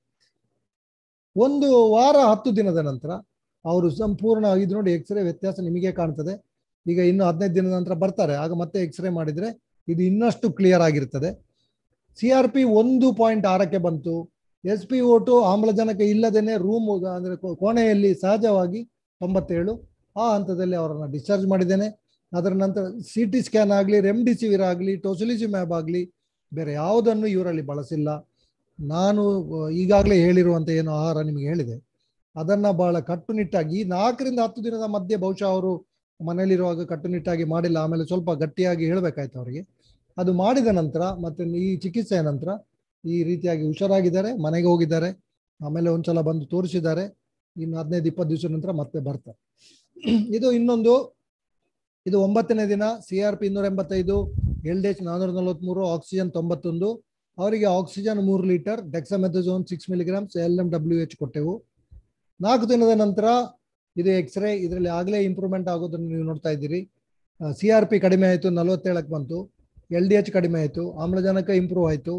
ಒಂದು ವಾರ ಹತ್ತು ದಿನದ ನಂತರ ಅವರು ಸಂಪೂರ್ಣ ಇದು ನೋಡಿ ಎಕ್ಸ್ರೇ ವ್ಯತ್ಯಾಸ ನಿಮಗೆ ಕಾಣ್ತದೆ ಈಗ ಇನ್ನು ಹದಿನೈದು ದಿನದ ನಂತರ ಬರ್ತಾರೆ ಆಗ ಮತ್ತೆ ಎಕ್ಸ್ರೇ ಮಾಡಿದ್ರೆ ಇದು ಇನ್ನಷ್ಟು ಕ್ಲಿಯರ್ ಆಗಿರ್ತದೆ ಸಿ ಆರ್ ಪಿ ಒಂದು ಪಾಯಿಂಟ್ ಆರಕ್ಕೆ ಬಂತು ಎಸ್ ಪಿ ಓಟು ಆಮ್ಲಜನಕ ಇಲ್ಲದೇನೆ ರೂಮ್ ಅಂದ್ರೆ ಕೋ- ಕೋಣೆಯಲ್ಲಿ ಸಹಜವಾಗಿ ತೊಂಬತ್ತೇಳು ಆ ಹಂತದಲ್ಲಿ ಅವರನ್ನು ಡಿಸ್ಚಾರ್ಜ್ ಮಾಡಿದ್ದೇನೆ ಅದರ ನಂತರ ಸಿ ಟಿ ಸ್ಕ್ಯಾನ್ ಆಗಲಿ ರೆಮ್ಡಿಸಿವಿರ್ ಆಗಲಿ ಟೊಸಿಲಿಜಿಮ್ಯಾಬ್ ಆಗಲಿ ಬೇರೆ ಯಾವುದನ್ನು ಇವರಲ್ಲಿ ಬಳಸಿಲ್ಲ ನಾನು ಈಗಾಗಲೇ ಹೇಳಿರುವಂಥ ಏನು ಆಹಾರ ನಿಮಗೆ ಹೇಳಿದೆ ಅದನ್ನು ಬಹಳ ಕಟ್ಟುನಿಟ್ಟಾಗಿ ಈ ನಾಲ್ಕರಿಂದ ಹತ್ತು ದಿನದ ಮಧ್ಯೆ ಬಹುಶಃ ಅವರು ಮನೆಯಲ್ಲಿರುವಾಗ ಕಟ್ಟುನಿಟ್ಟಾಗಿ ಮಾಡಿಲ್ಲ ಆಮೇಲೆ ಸ್ವಲ್ಪ ಗಟ್ಟಿಯಾಗಿ ಹೇಳಬೇಕಾಯ್ತು ಅವರಿಗೆ ಅದು ಮಾಡಿದ ನಂತರ ಮತ್ತೆ ಈ ಚಿಕಿತ್ಸೆಯ ನಂತರ ಈ ರೀತಿಯಾಗಿ ಹುಷಾರಾಗಿದ್ದಾರೆ ಮನೆಗೆ ಹೋಗಿದ್ದಾರೆ ಆಮೇಲೆ ಒಂದ್ಸಲ ಬಂದು ತೋರಿಸಿದ್ದಾರೆ ಇನ್ನು ಹದಿನೈದು ಇಪ್ಪತ್ತು ದಿವಸ ನಂತರ ಮತ್ತೆ ಬರ್ತಾರೆ ಇದು ಇನ್ನೊಂದು ಇದು ಒಂಬತ್ತನೇ ದಿನ ಸಿ ಆರ್ ಪಿ ಇನ್ನೂರ ಎಂಬತ್ತೈದು ಎಲ್ ಡಿ ಎಚ್ ನಾನ್ನೂರ ನಲವತ್ಮೂರು ಆಕ್ಸಿಜನ್ ತೊಂಬತ್ತೊಂದು ಅವರಿಗೆ ಆಕ್ಸಿಜನ್ ಮೂರು litre dexamethasone six milligrams L M W H ಕೊಟ್ಟೆವು ನಾಲ್ಕು ದಿನದ ನಂತರ ಇದು ಎಕ್ಸ್ರೇ ಇದರಲ್ಲಿ ಆಗಲೇ ಇಂಪ್ರೂವ್ಮೆಂಟ್ ಆಗೋದನ್ನು ನೀವು ನೋಡ್ತಾ ಇದ್ದೀರಿ ಸಿ ಆರ್ ಪಿ ಕಡಿಮೆ ಆಯಿತು ನಲವತ್ತೇಳಕ್ಕೆ ಬಂತು ಎಲ್ ಡಿ ಎಚ್ ಕಡಿಮೆ ಆಯಿತು ಆಮ್ಲಜನಕ ಇಂಪ್ರೂವ್ ಆಯಿತು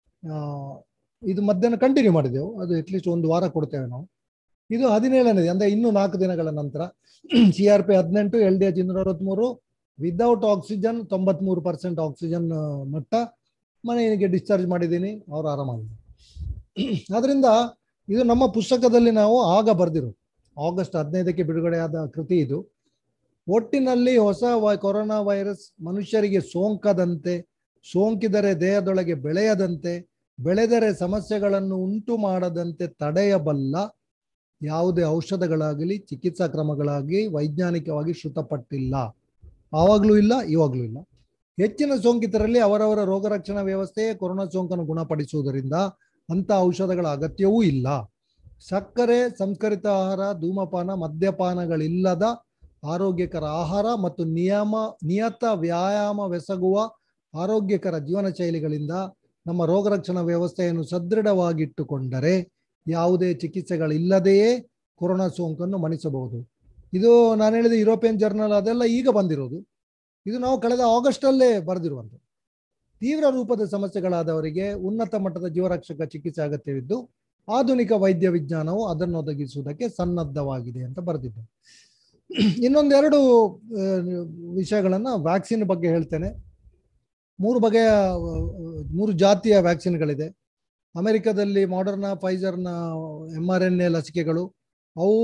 ಇದು ಮಧ್ಯಾಹ್ನ ಕಂಟಿನ್ಯೂ ಮಾಡಿದೆವು ಅದು ಅಟ್ಲೀಸ್ಟ್ ಒಂದು ವಾರ ಕೊಡ್ತೇವೆ ನಾವು ಇದು ಹದಿನೇಳನೇ ಅಂದರೆ ಇನ್ನೂ ನಾಲ್ಕು ದಿನಗಳ ನಂತರ ಸಿ ಆರ್ ಪಿ ಹದಿನೆಂಟು ಎಲ್ ಡಿ ಎಚ್ ಇನ್ನೂರ ಅರವತ್ತ್ಮೂರು ವಿದೌಟ್ ಆಕ್ಸಿಜನ್ ತೊಂಬತ್ಮೂರು ಪರ್ಸೆಂಟ್ ಆಕ್ಸಿಜನ್ ಮಟ್ಟ ಮನೆಗೆ ಡಿಸ್ಚಾರ್ಜ್ ಮಾಡಿದ್ದೀನಿ ಅವರು ಆರಾಮಾಗಿದೆ ಅದರಿಂದ ಇದು ನಮ್ಮ ಪುಸ್ತಕದಲ್ಲಿ ನಾವು ಆಗ ಬರೆದಿರೋದು ಆಗಸ್ಟ್ ಹದಿನೈದಕ್ಕೆ ಬಿಡುಗಡೆಯಾದ ಕೃತಿ ಇದು ಒಟ್ಟಿನಲ್ಲಿ ಹೊಸ ವೈ ಕೊರೋನಾ ವೈರಸ್ ಮನುಷ್ಯರಿಗೆ ಸೋಂಕದಂತೆ ಸೋಂಕಿದರೆ ದೇಹದೊಳಗೆ ಬೆಳೆಯದಂತೆ ಬೆಳೆದರೆ ಸಮಸ್ಯೆಗಳನ್ನು ಉಂಟು ಮಾಡದಂತೆ ತಡೆಯಬಲ್ಲ ಯಾವುದೇ ಔಷಧಗಳಾಗಲಿ ಚಿಕಿತ್ಸಾ ಕ್ರಮಗಳಾಗಿ ವೈಜ್ಞಾನಿಕವಾಗಿ ಶ್ರುತಪಟ್ಟಿಲ್ಲ ಆವಾಗಲೂ ಇಲ್ಲ ಇವಾಗಲೂ ಇಲ್ಲ ಹೆಚ್ಚಿನ ಸೋಂಕಿತರಲ್ಲಿ ಅವರವರ ರೋಗ ರಕ್ಷಣಾ ವ್ಯವಸ್ಥೆಯೇ ಕೊರೋನಾ ಸೋಂಕನ್ನು ಗುಣಪಡಿಸುವುದರಿಂದ ಅಂಥ ಔಷಧಗಳ ಅಗತ್ಯವೂ ಇಲ್ಲ ಸಕ್ಕರೆ ಸಂಸ್ಕರಿತ ಆಹಾರ ಧೂಮಪಾನ ಮದ್ಯಪಾನಗಳಿಲ್ಲದ ಆರೋಗ್ಯಕರ ಆಹಾರ ಮತ್ತು ನಿಯಮ ನಿಯತ ವ್ಯಾಯಾಮವೆಸಗುವ ಆರೋಗ್ಯಕರ ಜೀವನ ಶೈಲಿಗಳಿಂದ ನಮ್ಮ ರೋಗ ರಕ್ಷಣಾ ವ್ಯವಸ್ಥೆಯನ್ನು ಸದೃಢವಾಗಿಟ್ಟುಕೊಂಡರೆ ಯಾವುದೇ ಚಿಕಿತ್ಸೆಗಳಿಲ್ಲದೆಯೇ ಕೊರೋನಾ ಸೋಂಕನ್ನು ಮಣಿಸಬಹುದು ಇದು ನಾನು ಹೇಳಿದ ಯುರೋಪಿಯನ್ ಜರ್ನಲ್ ಅದೆಲ್ಲ ಈಗ ಬಂದಿರೋದು ಇದು ನಾವು ಕಳೆದ ಆಗಸ್ಟಲ್ಲೇ ಬರೆದಿರುವಂಥದ್ದು ತೀವ್ರ ರೂಪದ ಸಮಸ್ಯೆಗಳಾದವರಿಗೆ ಉನ್ನತ ಮಟ್ಟದ ಜೀವರಕ್ಷಕ ಚಿಕಿತ್ಸೆ ಅಗತ್ಯವಿದ್ದು ಆಧುನಿಕ ವೈದ್ಯ ವಿಜ್ಞಾನವು ಅದನ್ನು ಒದಗಿಸುವುದಕ್ಕೆ ಸನ್ನದ್ಧವಾಗಿದೆ ಅಂತ ಬರೆದಿದ್ದೆ ಇನ್ನೊಂದೆರಡು ವಿಷಯಗಳನ್ನು ವ್ಯಾಕ್ಸಿನ್ ಬಗ್ಗೆ ಹೇಳ್ತೇನೆ ಮೂರು ಬಗೆಯ ಮೂರು ಜಾತಿಯ ವ್ಯಾಕ್ಸಿನ್ಗಳಿದೆ ಅಮೆರಿಕದಲ್ಲಿ ಮಾಡರ್ನ ಫೈಜರ್ನ ಎಮ್ ಆರ್ ಎನ್ ಎ ಲಸಿಕೆಗಳು ಅವು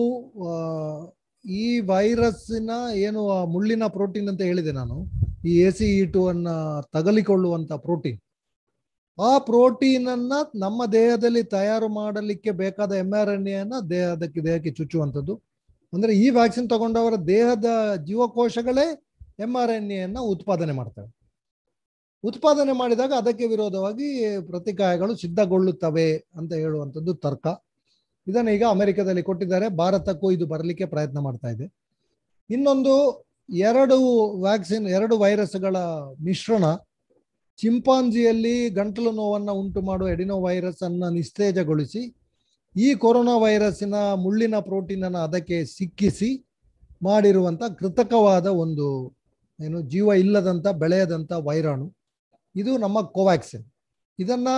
ಈ ವೈರಸ್ಸಿನ ಏನು ಮುಳ್ಳಿನ ಪ್ರೋಟೀನ್ ಅಂತ ಹೇಳಿದೆ ನಾನು ಈ ಎ ಸಿ ಇ ಟು ಅನ್ನ ತಗಲಿಕೊಳ್ಳುವಂಥ ಪ್ರೋಟೀನ್ ಆ ಪ್ರೋಟೀನ್ ಅನ್ನ ನಮ್ಮ ದೇಹದಲ್ಲಿ ತಯಾರು ಮಾಡಲಿಕ್ಕೆ ಬೇಕಾದ ಎಮ್ ಆರ್ ಎನ್ ಎನ್ನ ದೇಹದಕ್ಕೆ ದೇಹಕ್ಕೆ ಚುಚ್ಚುವಂಥದ್ದು ಅಂದ್ರೆ ಈ ವ್ಯಾಕ್ಸಿನ್ ತಗೊಂಡವರ ದೇಹದ ಜೀವಕೋಶಗಳೇ ಎಮ್ ಆರ್ ಎನ್ ಎನ್ನ ಉತ್ಪಾದನೆ ಮಾಡ್ತವೆ ಉತ್ಪಾದನೆ ಮಾಡಿದಾಗ ಅದಕ್ಕೆ ವಿರೋಧವಾಗಿ ಪ್ರತಿಕಾಯಗಳು ಸಿದ್ಧಗೊಳ್ಳುತ್ತವೆ ಅಂತ ಹೇಳುವಂಥದ್ದು ತರ್ಕ ಇದನ್ನು ಈಗ ಅಮೆರಿಕದಲ್ಲಿ ಕೊಟ್ಟಿದ್ದಾರೆ ಭಾರತಕ್ಕೂ ಇದು ಬರಲಿಕ್ಕೆ ಪ್ರಯತ್ನ ಮಾಡ್ತಾ ಇದೆ ಇನ್ನೊಂದು ಎರಡು ವ್ಯಾಕ್ಸಿನ್ ಎರಡು ವೈರಸ್ಗಳ ಮಿಶ್ರಣ ಚಿಂಪಾಂಜಿಯಲ್ಲಿ ಗಂಟಲು ನೋವನ್ನು ಉಂಟು ಮಾಡುವ ಎಡಿನೋ ವೈರಸ್ ಅನ್ನ ನಿಸ್ತೇಜಗೊಳಿಸಿ ಈ ಕೊರೋನಾ ವೈರಸ್ಸಿನ ಮುಳ್ಳಿನ ಪ್ರೋಟೀನ್ ಅನ್ನು ಅದಕ್ಕೆ ಸಿಕ್ಕಿಸಿ ಮಾಡಿರುವಂಥ ಕೃತಕವಾದ ಒಂದು ಏನು ಜೀವ ಇಲ್ಲದಂಥ ಬೆಳೆಯದಂಥ ವೈರಾಣು ಇದು ನಮ್ಮ ಕೋವ್ಯಾಕ್ಸಿನ್ ಇದನ್ನ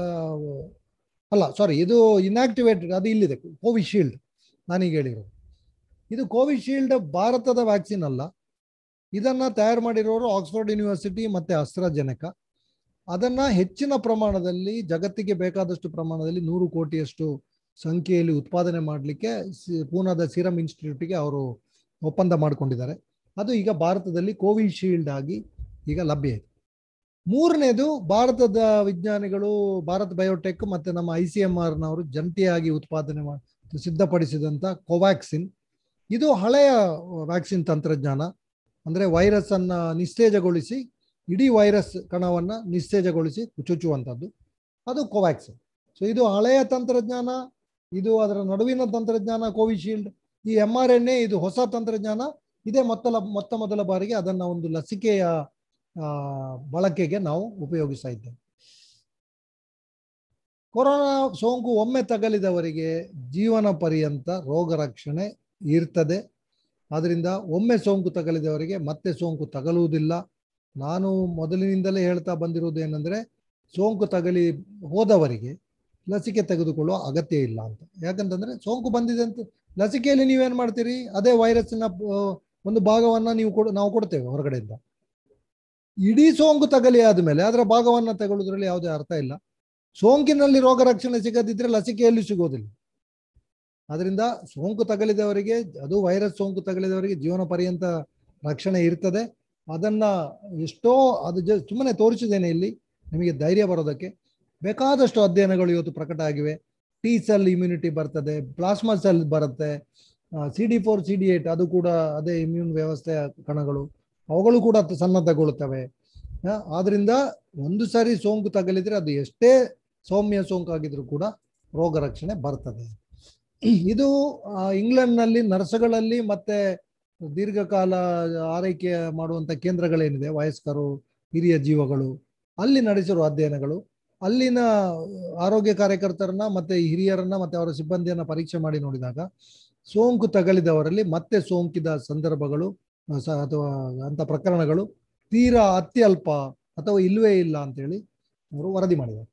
ಅಲ್ಲ ಸಾರಿ ಇದು ಇನ್ಆಕ್ಟಿವೇಟೆಡ್ ಅದು ಇಲ್ಲಿದೆ ಕೋವಿಶೀಲ್ಡ್ ನಾನೀಗ ಹೇಳಿರೋದು ಇದು ಕೋವಿಶೀಲ್ಡ್ ಭಾರತದ ವ್ಯಾಕ್ಸಿನ್ ಅಲ್ಲ ಇದನ್ನ ತಯಾರು ಮಾಡಿರೋರು ಆಕ್ಸ್ಫರ್ಡ್ ಯೂನಿವರ್ಸಿಟಿ ಮತ್ತೆ ಅಸ್ಟ್ರಾಜೆನೆಕ ಅದನ್ನ ಹೆಚ್ಚಿನ ಪ್ರಮಾಣದಲ್ಲಿ ಜಗತ್ತಿಗೆ ಬೇಕಾದಷ್ಟು ಪ್ರಮಾಣದಲ್ಲಿ ನೂರು ಕೋಟಿಯಷ್ಟು ಸಂಖ್ಯೆಯಲ್ಲಿ ಉತ್ಪಾದನೆ ಮಾಡಲಿಕ್ಕೆ ಪೂನಾದ ಸಿರಮ್ ಇನ್ಸ್ಟಿಟ್ಯೂಟ್ಗೆ ಅವರು ಒಪ್ಪಂದ ಮಾಡಿಕೊಂಡಿದ್ದಾರೆ ಅದು ಈಗ ಭಾರತದಲ್ಲಿ ಕೋವಿಶೀಲ್ಡ್ ಆಗಿ ಈಗ ಲಭ್ಯ ಇದೆ ಮೂರನೇದು ಭಾರತದ ವಿಜ್ಞಾನಿಗಳು ಭಾರತ್ ಬಯೋಟೆಕ್ ಮತ್ತೆ ನಮ್ಮ ಐ ಸಿ ಎಂ ಆರ್ನವರು ಜಂಟಿಯಾಗಿ ಉತ್ಪಾದನೆ ಮಾಡಿ ಸಿದ್ಧಪಡಿಸಿದಂಥ ಕೋವ್ಯಾಕ್ಸಿನ್ ಇದು ಹಳೆಯ ವ್ಯಾಕ್ಸಿನ್ ತಂತ್ರಜ್ಞಾನ ಅಂದರೆ ವೈರಸ್ ಅನ್ನ ನಿಸ್ತೇಜಗೊಳಿಸಿ ಇಡೀ ವೈರಸ್ ಕಣವನ್ನು ನಿಸ್ತೇಜಗೊಳಿಸಿ ಚುಚ್ಚುವಂಥದ್ದು ಅದು ಕೋವ್ಯಾಕ್ಸಿನ್ ಸೊ ಇದು ಹಳೆಯ ತಂತ್ರಜ್ಞಾನ ಇದು ಅದರ ನಡುವಿನ ತಂತ್ರಜ್ಞಾನ ಕೋವಿಶೀಲ್ಡ್ ಈ ಎಮ್ ಆರ್ ಎನ್ ಎ ಇದು ಹೊಸ ತಂತ್ರಜ್ಞಾನ ಇದೇ ಮೊತ್ತಲ ಮೊತ್ತ ಮೊದಲ ಬಾರಿಗೆ ಅದನ್ನು ಒಂದು ಲಸಿಕೆಯ ಬಳಕೆಗೆ ನಾವು ಉಪಯೋಗಿಸ್ತಾ ಇದ್ದೇವೆ ಕೊರೋನಾ ಸೋಂಕು ಒಮ್ಮೆ ತಗಲಿದವರಿಗೆ ಜೀವನ ಪರ್ಯಂತ ರೋಗ ರಕ್ಷಣೆ ಇರ್ತದೆ ಆದ್ರಿಂದ ಒಮ್ಮೆ ಸೋಂಕು ತಗಲಿದವರಿಗೆ ಮತ್ತೆ ಸೋಂಕು ತಗಲುವುದಿಲ್ಲ ನಾನು ಮೊದಲಿನಿಂದಲೇ ಹೇಳ್ತಾ ಬಂದಿರುವುದು ಏನಂದ್ರೆ ಸೋಂಕು ತಗಲಿ ಹೋದವರಿಗೆ ಲಸಿಕೆ ತೆಗೆದುಕೊಳ್ಳುವ ಅಗತ್ಯ ಇಲ್ಲ ಅಂತ ಯಾಕಂತಂದ್ರೆ ಸೋಂಕು ಬಂದಿದೆ ಅಂತ ಲಸಿಕೆಯಲ್ಲಿ ನೀವೇನ್ ಮಾಡ್ತೀರಿ ಅದೇ ವೈರಸ್ಸಿನ ಒಂದು ಭಾಗವನ್ನ ನೀವು ಕೊಡ್ ನಾವು ಕೊಡ್ತೇವೆ ಹೊರಗಡೆಯಿಂದ ಇಡೀ ಸೋಂಕು ತಗಲಿ ಆದ್ಮೇಲೆ ಅದರ ಭಾಗವನ್ನ ತಗೊಳ್ಳೋದ್ರಲ್ಲಿ ಯಾವುದೇ ಅರ್ಥ ಇಲ್ಲ ಸೋಂಕಿನಲ್ಲಿ ರೋಗ ರಕ್ಷಣೆ ಸಿಗದಿದ್ರೆ ಲಸಿಕೆಯಲ್ಲಿ ಸಿಗೋದಿಲ್ಲ ಅದರಿಂದ ಸೋಂಕು ತಗಲಿದವರಿಗೆ ಅದು ವೈರಸ್ ಸೋಂಕು ತಗಲಿದವರಿಗೆ ಜೀವನ ಪರ್ಯಂತ ರಕ್ಷಣೆ ಇರ್ತದೆ ಅದನ್ನ ಎಷ್ಟೋ ಅದು ಜ ಸುಮ್ಮನೆ ತೋರಿಸಿದ್ದೇನೆ ಇಲ್ಲಿ ನಿಮಗೆ ಧೈರ್ಯ ಬರೋದಕ್ಕೆ ಬೇಕಾದಷ್ಟು ಅಧ್ಯಯನಗಳು ಇವತ್ತು ಪ್ರಕಟ ಆಗಿವೆ ಟಿ ಸೆಲ್ ಇಮ್ಯುನಿಟಿ ಬರ್ತದೆ ಪ್ಲಾಸ್ಮಾ ಸೆಲ್ ಬರುತ್ತೆ C D four C D eight ಅದು ಕೂಡ ಅದೇ ಇಮ್ಯೂನ್ ವ್ಯವಸ್ಥೆಯ ಕಣಗಳು ಅವುಗಳು ಕೂಡ ಸನ್ನದ್ಧಗೊಳ್ಳುತ್ತವೆ ಆ, ಆದ್ರಿಂದ ಒಂದು ಸಾರಿ ಸೋಂಕು ತಗಲಿದ್ರೆ ಅದು ಎಷ್ಟೇ ಸೌಮ್ಯ ಸೋಂಕು ಆಗಿದ್ರು ಕೂಡ ರೋಗ ರಕ್ಷಣೆ ಬರ್ತದೆ ಇದು ಆ, ಇಂಗ್ಲೆಂಡ್ನಲ್ಲಿ ನರ್ಸ್ಗಳಲ್ಲಿ ಮತ್ತೆ ದೀರ್ಘಕಾಲ ಆರೈಕೆ ಮಾಡುವಂತ ಕೇಂದ್ರಗಳೇನಿದೆ ವಯಸ್ಕರು ಹಿರಿಯ ಜೀವಗಳು ಅಲ್ಲಿ ನಡೆಸಿರುವ ಅಧ್ಯಯನಗಳು ಅಲ್ಲಿನ ಆರೋಗ್ಯ ಕಾರ್ಯಕರ್ತರನ್ನ ಮತ್ತೆ ಹಿರಿಯರನ್ನ ಮತ್ತೆ ಅವರ ಸಿಬ್ಬಂದಿಯನ್ನ ಪರೀಕ್ಷೆ ಮಾಡಿ ನೋಡಿದಾಗ ಸೋಂಕು ತಗಲಿದವರಲ್ಲಿ ಮತ್ತೆ ಸೋಂಕಿದ ಸಂದರ್ಭಗಳು ಆ, ಸ- ಅಥವಾ ಅಂತ ಪ್ರಕರಣಗಳು ತೀರಾ ಅತ್ಯಲ್ಪ ಅಥವಾ ಇಲ್ವೇ ಇಲ್ಲ ಅಂತೇಳಿ ಅವರು ವರದಿ ಮಾಡಿದ್ದಾರೆ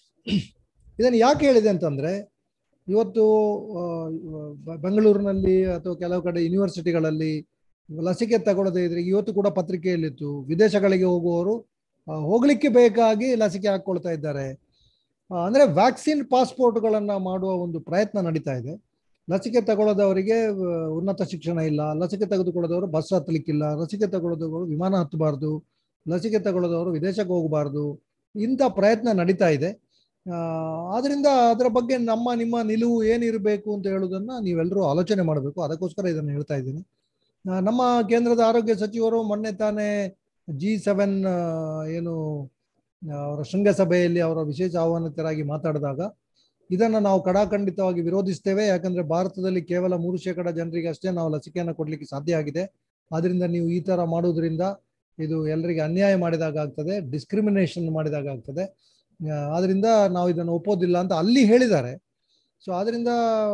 ಇದನ್ನು ಯಾಕೆ ಹೇಳಿದೆ ಅಂತಂದ್ರೆ ಇವತ್ತು ಆ, ಬ- ಬೆಂಗಳೂರಿನಲ್ಲಿ ಅಥವಾ ಕೆಲವು ಕಡೆ ಯೂನಿವರ್ಸಿಟಿಗಳಲ್ಲಿ ಲಸಿಕೆ ತಗೊಳ್ಳದೇ ಇದ್ರೆ ಇವತ್ತು ಕೂಡ ಪತ್ರಿಕೆಯಲ್ಲಿತ್ತು ವಿದೇಶಗಳಿಗೆ ಹೋಗುವವರು ಆ, ಹೋಗ್ಲಿಕ್ಕೆ ಬೇಕಾಗಿ ಲಸಿಕೆ ಹಾಕೊಳ್ತಾ ಇದ್ದಾರೆ ಆ, ಅಂದ್ರೆ ವ್ಯಾಕ್ಸಿನ್ ಪಾಸ್ಪೋರ್ಟ್ಗಳನ್ನ ಮಾಡುವ ಒಂದು ಪ್ರಯತ್ನ ನಡೀತಾ ಇದೆ ಲಸಿಕೆ ತಗೊಳ್ಳೋದವರಿಗೆ ಆ, ಉನ್ನತ ಶಿಕ್ಷಣ ಇಲ್ಲ ಲಸಿಕೆ ತೆಗೆದುಕೊಳ್ಳೋದವರು ಬಸ್ ಹತ್ತಲಿಕ್ಕಿಲ್ಲ ಲಸಿಕೆ ತಗೊಳ್ಳೋದವರು ವಿಮಾನ ಹತ್ತಬಾರ್ದು ಲಸಿಕೆ ತಗೊಳ್ಳೋದವರು ವಿದೇಶಕ್ಕೆ ಹೋಗಬಾರ್ದು ಇಂಥ ಪ್ರಯತ್ನ ನಡೀತಾ ಇದೆ ಆ, ಆದ್ರಿಂದ ಅದರ ಬಗ್ಗೆ ನಮ್ಮ ನಿಮ್ಮ ನಿಲುವು ಏನಿರಬೇಕು ಅಂತ ಹೇಳುವುದನ್ನ ನೀವೆಲ್ಲರೂ ಆಲೋಚನೆ ಮಾಡಬೇಕು ಅದಕ್ಕೋಸ್ಕರ ಇದನ್ನು ಹೇಳ್ತಾ ಇದ್ದೀನಿ ಆ, ನಮ್ಮ ಕೇಂದ್ರದ ಆರೋಗ್ಯ ಸಚಿವರು ಮೊನ್ನೆ ತಾನೇ ಜಿ ಸೆವೆನ್ ಏನು ಆ, ಅವರ ಶೃಂಗಸಭೆಯಲ್ಲಿ ಅವರ ವಿಶೇಷ ಆಹ್ವಾನಿತರಾಗಿ ಮಾತಾಡಿದಾಗ ಇದನ್ನು ನಾವು ಕಡಾಖಂಡಿತವಾಗಿ ವಿರೋಧಿಸ್ತೇವೆ ಯಾಕಂದ್ರೆ ಭಾರತದಲ್ಲಿ ಕೇವಲ ಮೂರು ಶೇಕಡ ಜನರಿಗೆ ಅಷ್ಟೇ ನಾವು ಲಸಿಕೆಯನ್ನು ಕೊಡ್ಲಿಕ್ಕೆ ಸಾಧ್ಯ ಆಗಿದೆ ಆದ್ರಿಂದ ನೀವು ಈ ತರ ಮಾಡುವುದರಿಂದ ಇದು ಎಲ್ಲರಿಗೆ ಅನ್ಯಾಯ ಮಾಡಿದಾಗ ಆಗ್ತದೆ ಡಿಸ್ಕ್ರಿಮಿನೇಷನ್ ಮಾಡಿದಾಗ ಆಗ್ತದೆ ಆ, ಆದ್ರಿಂದ ನಾವು ಇದನ್ನು ಒಪ್ಪೋದಿಲ್ಲ ಅಂತ ಅಲ್ಲಿ ಹೇಳಿದ್ದಾರೆ ಸೊ ಆದ್ರಿಂದ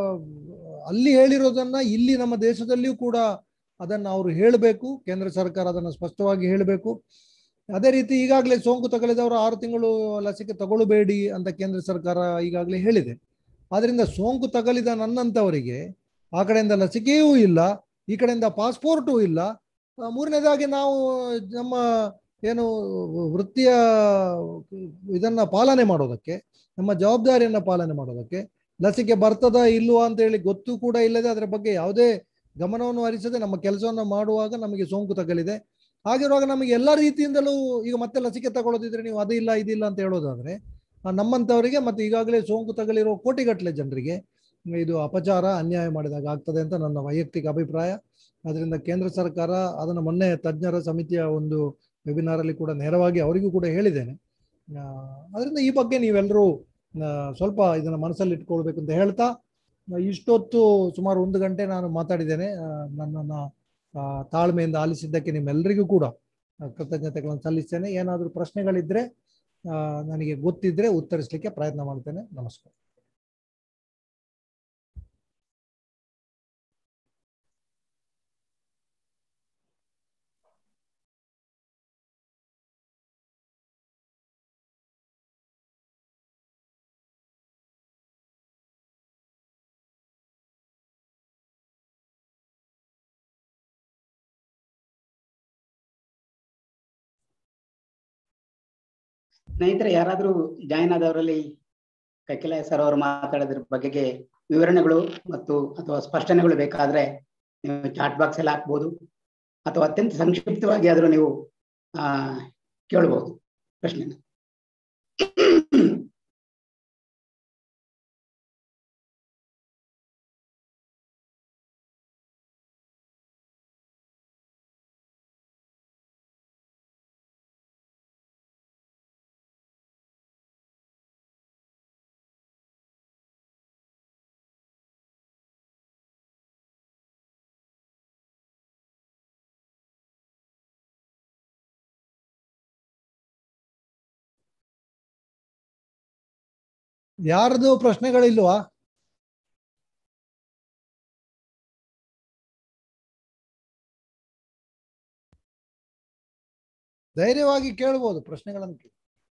ಅಲ್ಲಿ ಹೇಳಿರೋದನ್ನ ಇಲ್ಲಿ ನಮ್ಮ ದೇಶದಲ್ಲಿಯೂ ಕೂಡ ಅದನ್ನ ಅವರು ಹೇಳಬೇಕು ಕೇಂದ್ರ ಸರ್ಕಾರ ಅದನ್ನು ಸ್ಪಷ್ಟವಾಗಿ ಹೇಳಬೇಕು ಅದೇ ರೀತಿ ಈಗಾಗಲೇ ಸೋಂಕು ತಗುಲಿದವರು ಆರು ತಿಂಗಳು ಲಸಿಕೆ ತಗೊಳ್ಳಬೇಡಿ ಅಂತ ಕೇಂದ್ರ ಸರ್ಕಾರ ಈಗಾಗಲೇ ಹೇಳಿದೆ ಆದ್ರಿಂದ ಸೋಂಕು ತಗಲಿದ ನನ್ನಂತವರಿಗೆ ಆ ಕಡೆಯಿಂದ ಲಸಿಕೆಯೂ ಇಲ್ಲ ಈ ಕಡೆಯಿಂದ ಪಾಸ್ಪೋರ್ಟು ಇಲ್ಲ ಆ, ಮೂರನೇದಾಗಿ ನಾವು ನಮ್ಮ ಏನು ವೃತ್ತಿಯ ಇದನ್ನ ಪಾಲನೆ ಮಾಡೋದಕ್ಕೆ ನಮ್ಮ ಜವಾಬ್ದಾರಿಯನ್ನ ಪಾಲನೆ ಮಾಡೋದಕ್ಕೆ ಲಸಿಕೆ ಬರ್ತದ ಇಲ್ವಾ ಅಂತ ಹೇಳಿ ಗೊತ್ತು ಕೂಡ ಇಲ್ಲದೆ ಅದರ ಬಗ್ಗೆ ಯಾವುದೇ ಗಮನವನ್ನು ಹರಿಸದೆ ನಮ್ಮ ಕೆಲಸವನ್ನು ಮಾಡುವಾಗ ನಮಗೆ ಸೋಂಕು ತಗಲಿದೆ ಹಾಗಿರುವಾಗ ನಮಗೆ ಎಲ್ಲ ರೀತಿಯಿಂದಲೂ ಈಗ ಮತ್ತೆ ಲಸಿಕೆ ತಗೊಳ್ಳೋದಿದ್ರೆ ನೀವು ಅದಿಲ್ಲ ಇದಿಲ್ಲ ಅಂತ ಹೇಳೋದಾದ್ರೆ ಆ, ನಮ್ಮಂಥವರಿಗೆ ಮತ್ತೆ ಈಗಾಗಲೇ ಸೋಂಕು ತಗಲಿರೋ ಕೋಟಿಗಟ್ಟಲೆ ಜನರಿಗೆ ಇದು ಅಪಚಾರ ಅನ್ಯಾಯ ಮಾಡಿದಾಗ ಆಗ್ತದೆ ಅಂತ ನನ್ನ ವೈಯಕ್ತಿಕ ಅಭಿಪ್ರಾಯ ಅದರಿಂದ ಕೇಂದ್ರ ಸರ್ಕಾರ ಅದನ್ನು ಮೊನ್ನೆ ತಜ್ಞರ ಸಮಿತಿಯ ಒಂದು ವೆಬಿನಾರ್ ಅಲ್ಲಿ ಕೂಡ ನೇರವಾಗಿ ಅವರಿಗೂ ಕೂಡ ಹೇಳಿದ್ದೇನೆ ಆ, ಅದರಿಂದ ಈ ಬಗ್ಗೆ ನೀವೆಲ್ಲರೂ ಆ, ಸ್ವಲ್ಪ ಇದನ್ನ ಮನಸ್ಸಲ್ಲಿ ಇಟ್ಕೊಳ್ಬೇಕು ಅಂತ ಹೇಳ್ತಾ ಆ, ಇಷ್ಟೊತ್ತು ಸುಮಾರು ಒಂದು ಗಂಟೆ ನಾನು ಮಾತಾಡಿದ್ದೇನೆ ಆ, ನನ್ನನ್ನ ಆ, ತಾಳ್ಮೆಯಿಂದ ಆಲಿಸಿದ್ದಕ್ಕೆ ನಿಮ್ಮೆಲ್ಲರಿಗೂ ಕೂಡ ಆ, ಕೃತಜ್ಞತೆಗಳನ್ನು ಸಲ್ಲಿಸ್ತೇನೆ ಏನಾದರೂ ಪ್ರಶ್ನೆಗಳಿದ್ರೆ ಆ, ನನಗೆ ಗೊತ್ತಿದ್ರೆ ಉತ್ತರಿಸಲಿಕ್ಕೆ ಪ್ರಯತ್ನ ಮಾಡ್ತೇನೆ ನಮಸ್ಕಾರ ಸ್ನೇಹಿತರೆ ಯಾರಾದ್ರೂ ಜಾಯಿನ್ ಆದವರಲ್ಲಿ ಕಕಿಲ ಸರ್ ಅವರು ಮಾತಾಡೋದ್ರ ಬಗೆಗೆ ವಿವರಣೆಗಳು ಮತ್ತು ಅಥವಾ ಸ್ಪಷ್ಟನೆಗಳು ಬೇಕಾದ್ರೆ ನೀವು ಚಾಟ್ ಬಾಕ್ಸ್ ಅಲ್ಲಿ ಹಾಕ್ಬೋದು ಅಥವಾ ಅತ್ಯಂತ ಸಂಕ್ಷಿಪ್ತವಾಗಿ ಆದ್ರೂ ನೀವು ಆ ಕೇಳ್ಬೋದು ಪ್ರಶ್ನೆನ ಯಾರ್ದು ಪ್ರಶ್ನೆಗಳಿಲ್ವಾ ಧೈರ್ಯವಾಗಿ ಕೇಳ್ಬೋದು ಪ್ರಶ್ನೆಗಳನ್ನು ಕೇಳಿ.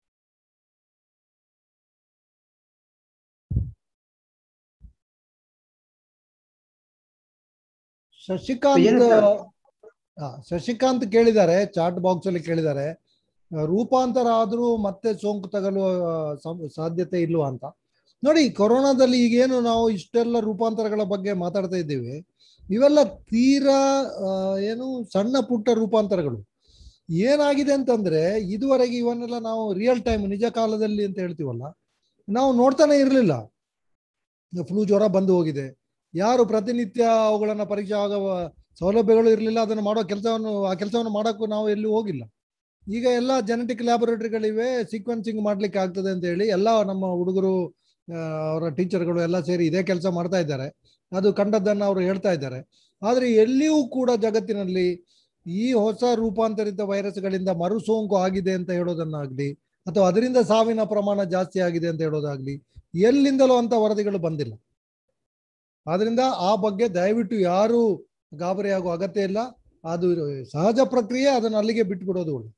ಶಶಿಕಾಂತ್ ಏನು ಸರ್? ಆ, ಶಶಿಕಾಂತ್ ಕೇಳಿದ್ದಾರೆ ಚಾಟ್ ಬಾಕ್ಸ್ ಅಲ್ಲಿ ಕೇಳಿದ್ದಾರೆ ಆ, ರೂಪಾಂತರ ಆದ್ರೂ ಮತ್ತೆ ಸೋಂಕು ತಗಲುವ ಆ, ಸಂ- ಸಾಧ್ಯತೆ ಇಲ್ವಾ ಅಂತ ನೋಡಿ ಕೊರೋನಾದಲ್ಲಿ ಈಗೇನು ನಾವು ಇಷ್ಟೆಲ್ಲ ರೂಪಾಂತರಗಳ ಬಗ್ಗೆ ಮಾತಾಡ್ತಾ ಇದ್ದೇವೆ ಇವೆಲ್ಲ ತೀರಾ ಆ, ಏನು ಸಣ್ಣ ಪುಟ್ಟ ರೂಪಾಂತರಗಳು ಏನಾಗಿದೆ ಅಂತಂದ್ರೆ ಇದುವರೆಗೆ ಇವನ್ನೆಲ್ಲ ನಾವು ರಿಯಲ್ ಟೈಮ್ ನಿಜ ಕಾಲದಲ್ಲಿ ಅಂತ ಹೇಳ್ತೀವಲ್ಲ ನಾವು ನೋಡ್ತಾನೆ ಇರಲಿಲ್ಲ ಫ್ಲೂ ಜ್ವರ ಬಂದು ಹೋಗಿದೆ ಯಾರು ಪ್ರತಿನಿತ್ಯ ಅವುಗಳನ್ನ ಪರೀಕ್ಷೆ ಆಗುವ ಸೌಲಭ್ಯಗಳು ಇರಲಿಲ್ಲ ಅದನ್ನು ಮಾಡೋ ಕೆಲಸವನ್ನು ಆ ಕೆಲಸವನ್ನು ಮಾಡೋಕ್ಕೂ ನಾವು ಎಲ್ಲೂ ಹೋಗಿಲ್ಲ ಈಗ ಎಲ್ಲ ಜೆನೆಟಿಕ್ ಲ್ಯಾಬೊರೇಟರಿಗಳಿವೆ ಸೀಕ್ವೆನ್ಸಿಂಗ್ ಮಾಡ್ಲಿಕ್ಕೆ ಆಗ್ತದೆ ಅಂತ ಹೇಳಿ ಎಲ್ಲ ನಮ್ಮ ಹುಡುಗರು ಆ, ಅವರ ಟೀಚರ್ಗಳು ಎಲ್ಲ ಸೇರಿ ಇದೇ ಕೆಲಸ ಮಾಡ್ತಾ ಇದ್ದಾರೆ ಅದು ಕಂಡದ್ದನ್ನು ಅವರು ಹೇಳ್ತಾ ಇದ್ದಾರೆ ಆದರೆ ಎಲ್ಲಿಯೂ ಕೂಡ ಜಗತ್ತಿನಲ್ಲಿ ಈ ಹೊಸ ರೂಪಾಂತರಿತ ವೈರಸ್ಗಳಿಂದ ಮರು ಸೋಂಕು ಆಗಿದೆ ಅಂತ ಹೇಳೋದನ್ನಾಗ್ಲಿ ಅಥವಾ ಅದರಿಂದ ಸಾವಿನ ಪ್ರಮಾಣ ಜಾಸ್ತಿ ಆಗಿದೆ ಅಂತ ಹೇಳೋದಾಗ್ಲಿ ಎಲ್ಲಿಂದಲೂ ಅಂತ ವರದಿಗಳು ಬಂದಿಲ್ಲ ಆದ್ರಿಂದ ಆ ಬಗ್ಗೆ ದಯವಿಟ್ಟು ಯಾರು ಗಾಬರಿ ಆಗೋ ಅಗತ್ಯ ಇಲ್ಲ ಅದು ಸಹಜ ಪ್ರಕ್ರಿಯೆ ಅದನ್ನು ಅಲ್ಲಿಗೆ ಬಿಟ್ಬಿಡೋದು ಒಳ್ಳೆ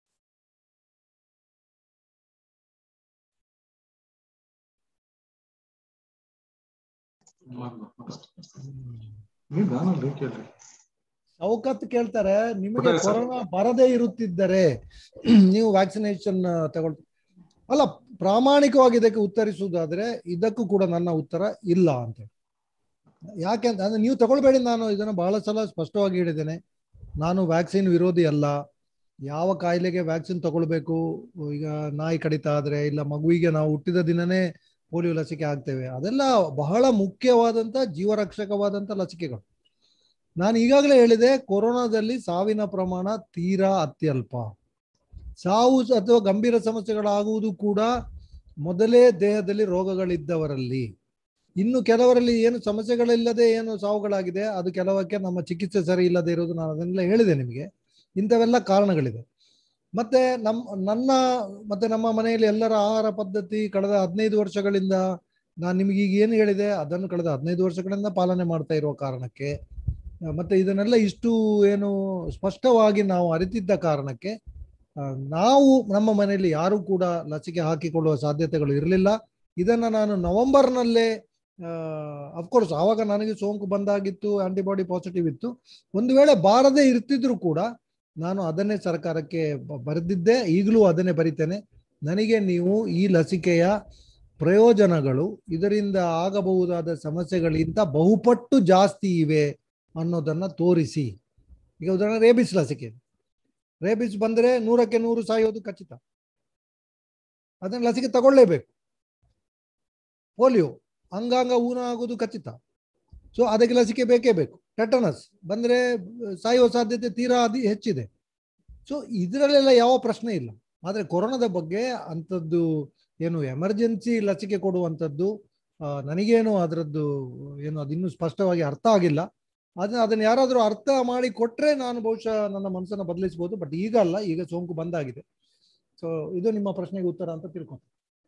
ನೀವು ನಾನು ಕೇಳ್ರಿ ಸೌಕತ್ ಕೇಳ್ತಾರೆ ನಿಮಗೆ ಗೊತ್ತಾಯ್ತು ಸರ್. ಕೊರೋನಾ ಬರದೇ ಇರುತ್ತಿದ್ದರೆ ನೀವು ವ್ಯಾಕ್ಸಿನೇಷನ್ ತಗೊಳ್ ಅಲ್ಲ ಪ್ರಾಮಾಣಿಕವಾಗಿ ಇದಕ್ಕೆ ಉತ್ತರಿಸುವುದಾದ್ರೆ ಇದಕ್ಕೂ ಕೂಡ ನನ್ನ ಉತ್ತರ ಇಲ್ಲ ಅಂತ ಯಾಕೆ ಅಂತ ಅಂದ್ರೆ ನೀವು ತಗೊಳ್ಬೇಡಿ ನಾನು ಇದನ್ನು ಬಹಳ ಸಲ ಸ್ಪಷ್ಟವಾಗಿ ಹೇಳಿದ್ದೇನೆ ನಾನು ವ್ಯಾಕ್ಸಿನ್ ವಿರೋಧಿ ಅಲ್ಲ ಯಾವ ಕಾಯಿಲೆಗೆ ವ್ಯಾಕ್ಸಿನ್ ತಗೊಳ್ಬೇಕು ಈಗ ನಾಯಿ ಕಡಿತ ಆದ್ರೆ ಇಲ್ಲ ಮಗುವಿಗೆ ನಾವು ಹುಟ್ಟಿದ ದಿನನೇ ಪೋಲಿಯೋ ಲಸಿಕೆ ಹಾಕ್ತೇವೆ ಅದೆಲ್ಲ ಬಹಳ ಮುಖ್ಯವಾದಂತ ಜೀವರಕ್ಷಕವಾದಂತ ಲಸಿಕೆಗಳು ನಾನು ಈಗಾಗಲೇ ಹೇಳಿದೆ ಕೊರೋನಾದಲ್ಲಿ ಸಾವಿನ ಪ್ರಮಾಣ ತೀರಾ ಅತ್ಯಲ್ಪ ಸಾವು ಅಥವಾ ಗಂಭೀರ ಸಮಸ್ಯೆಗಳಾಗುವುದು ಕೂಡ ಮೊದಲೇ ದೇಹದಲ್ಲಿ ರೋಗಗಳಿದ್ದವರಲ್ಲಿ ಇನ್ನು ಕೆಲವರಲ್ಲಿ ಏನು ಸಮಸ್ಯೆಗಳಿಲ್ಲದೆ ಏನು ಸಾವುಗಳಾಗಿದೆ ಅದು ಕೆಲವಕ್ಕೆ ನಮ್ಮ ಚಿಕಿತ್ಸೆ ಸರಿ ಇಲ್ಲದೆ ಇರೋದು ನಾನು ಅದನ್ನೆಲ್ಲ ಹೇಳಿದೆ ನಿಮಗೆ ಇಂಥವೆಲ್ಲ ಕಾರಣಗಳಿದೆ ಮತ್ತೆ ನಮ್ಮ ನನ್ನ ಮತ್ತೆ ನಮ್ಮ ಮನೆಯಲ್ಲಿ ಎಲ್ಲರ ಆಹಾರ ಪದ್ಧತಿ ಕಳೆದ ಹದಿನೈದು ವರ್ಷಗಳಿಂದ ನಾನು ನಿಮಗೆ ಈಗ ಏನು ಹೇಳಿದೆ ಅದನ್ನು ಕಳೆದ ಹದಿನೈದು ವರ್ಷಗಳಿಂದ ಪಾಲನೆ ಮಾಡ್ತಾ ಇರುವ ಕಾರಣಕ್ಕೆ ಆ, ಮತ್ತೆ ಇದನ್ನೆಲ್ಲ ಇಷ್ಟು ಏನು ಸ್ಪಷ್ಟವಾಗಿ ನಾವು ಅರಿತಿದ್ದ ಕಾರಣಕ್ಕೆ ಆ, ನಾವು ನಮ್ಮ ಮನೆಯಲ್ಲಿ ಯಾರು ಕೂಡ ಲಸಿಕೆ ಹಾಕಿಕೊಳ್ಳುವ ಸಾಧ್ಯತೆಗಳು ಇರಲಿಲ್ಲ ಇದನ್ನ ನಾನು ನವೆಂಬರ್ನಲ್ಲೇ ಅಫ್ಕೋರ್ಸ್ ಆವಾಗ ನನಗೆ ಸೋಂಕು ಬಂದಾಗಿತ್ತು ಆಂಟಿಬಾಡಿ ಪಾಸಿಟಿವ್ ಇತ್ತು ಒಂದು ವೇಳೆ ಬಾರದೇ ಇರ್ತಿದ್ರು ಕೂಡ ನಾನು ಅದನ್ನೇ ಸರ್ಕಾರಕ್ಕೆ ಬ- ಬರೆದಿದ್ದೆ ಈಗಲೂ ಅದನ್ನೇ ಬರಿತೇನೆ ನನಗೆ ನೀವು ಈ ಲಸಿಕೆಯ ಪ್ರಯೋಜನಗಳು ಇದರಿಂದ ಆಗಬಹುದಾದ ಸಮಸ್ಯೆಗಳಿಗಿಂತ ಬಹುಪಟ್ಟು ಜಾಸ್ತಿ ಇವೆ ಅನ್ನೋದನ್ನ ತೋರಿಸಿ ಈಗ ಉದಾಹರಣೆ ರೇಬಿಸ್ ಲಸಿಕೆ ರೇಬಿಸ್ ಬಂದರೆ ನೂರಕ್ಕೆ ನೂರು ಸಾಯೋದು ಖಚಿತ ಅದನ್ನ ಲಸಿಕೆ ತಗೊಳ್ಳೇಬೇಕು ಪೋಲಿಯೋ ಅಂಗಾಂಗ ಊನ ಆಗೋದು ಖಚಿತ ಸೊ ಅದಕ್ಕೆ ಲಸಿಕೆ ಬೇಕೇ ಬೇಕು ಟೆಟನಸ್ ಬಂದರೆ ಸಾಯುವ ಸಾಧ್ಯತೆ ತೀರಾ ಅತಿ ಹೆಚ್ಚಿದೆ ಸೊ ಇದರಲ್ಲೆಲ್ಲ ಯಾವ ಪ್ರಶ್ನೆ ಇಲ್ಲ ಆದರೆ ಕೊರೋನಾದ ಬಗ್ಗೆ ಅಂಥದ್ದು ಏನು ಎಮರ್ಜೆನ್ಸಿ ಲಸಿಕೆ ಕೊಡುವಂಥದ್ದು ಆ, ನನಗೇನು ಅದರದ್ದು ಏನು ಅದಿನ್ನೂ ಸ್ಪಷ್ಟವಾಗಿ ಅರ್ಥ ಆಗಿಲ್ಲ ಅದನ್ನ ಅದನ್ನ ಯಾರಾದರೂ ಅರ್ಥ ಮಾಡಿ ಕೊಟ್ರೆ ನಾನು ಬಹುಶಃ ನನ್ನ ಮನಸ್ಸನ್ನು ಬದಲಿಸ್ಬೋದು ಬಟ್ ಈಗ ಅಲ್ಲ ಈಗ ಸೋಂಕು ಬಂದಾಗಿದೆ ಸೊ ಇದು ನಿಮ್ಮ ಪ್ರಶ್ನೆಗೆ ಉತ್ತರ ಅಂತ ತಿಳ್ಕೊಂಡು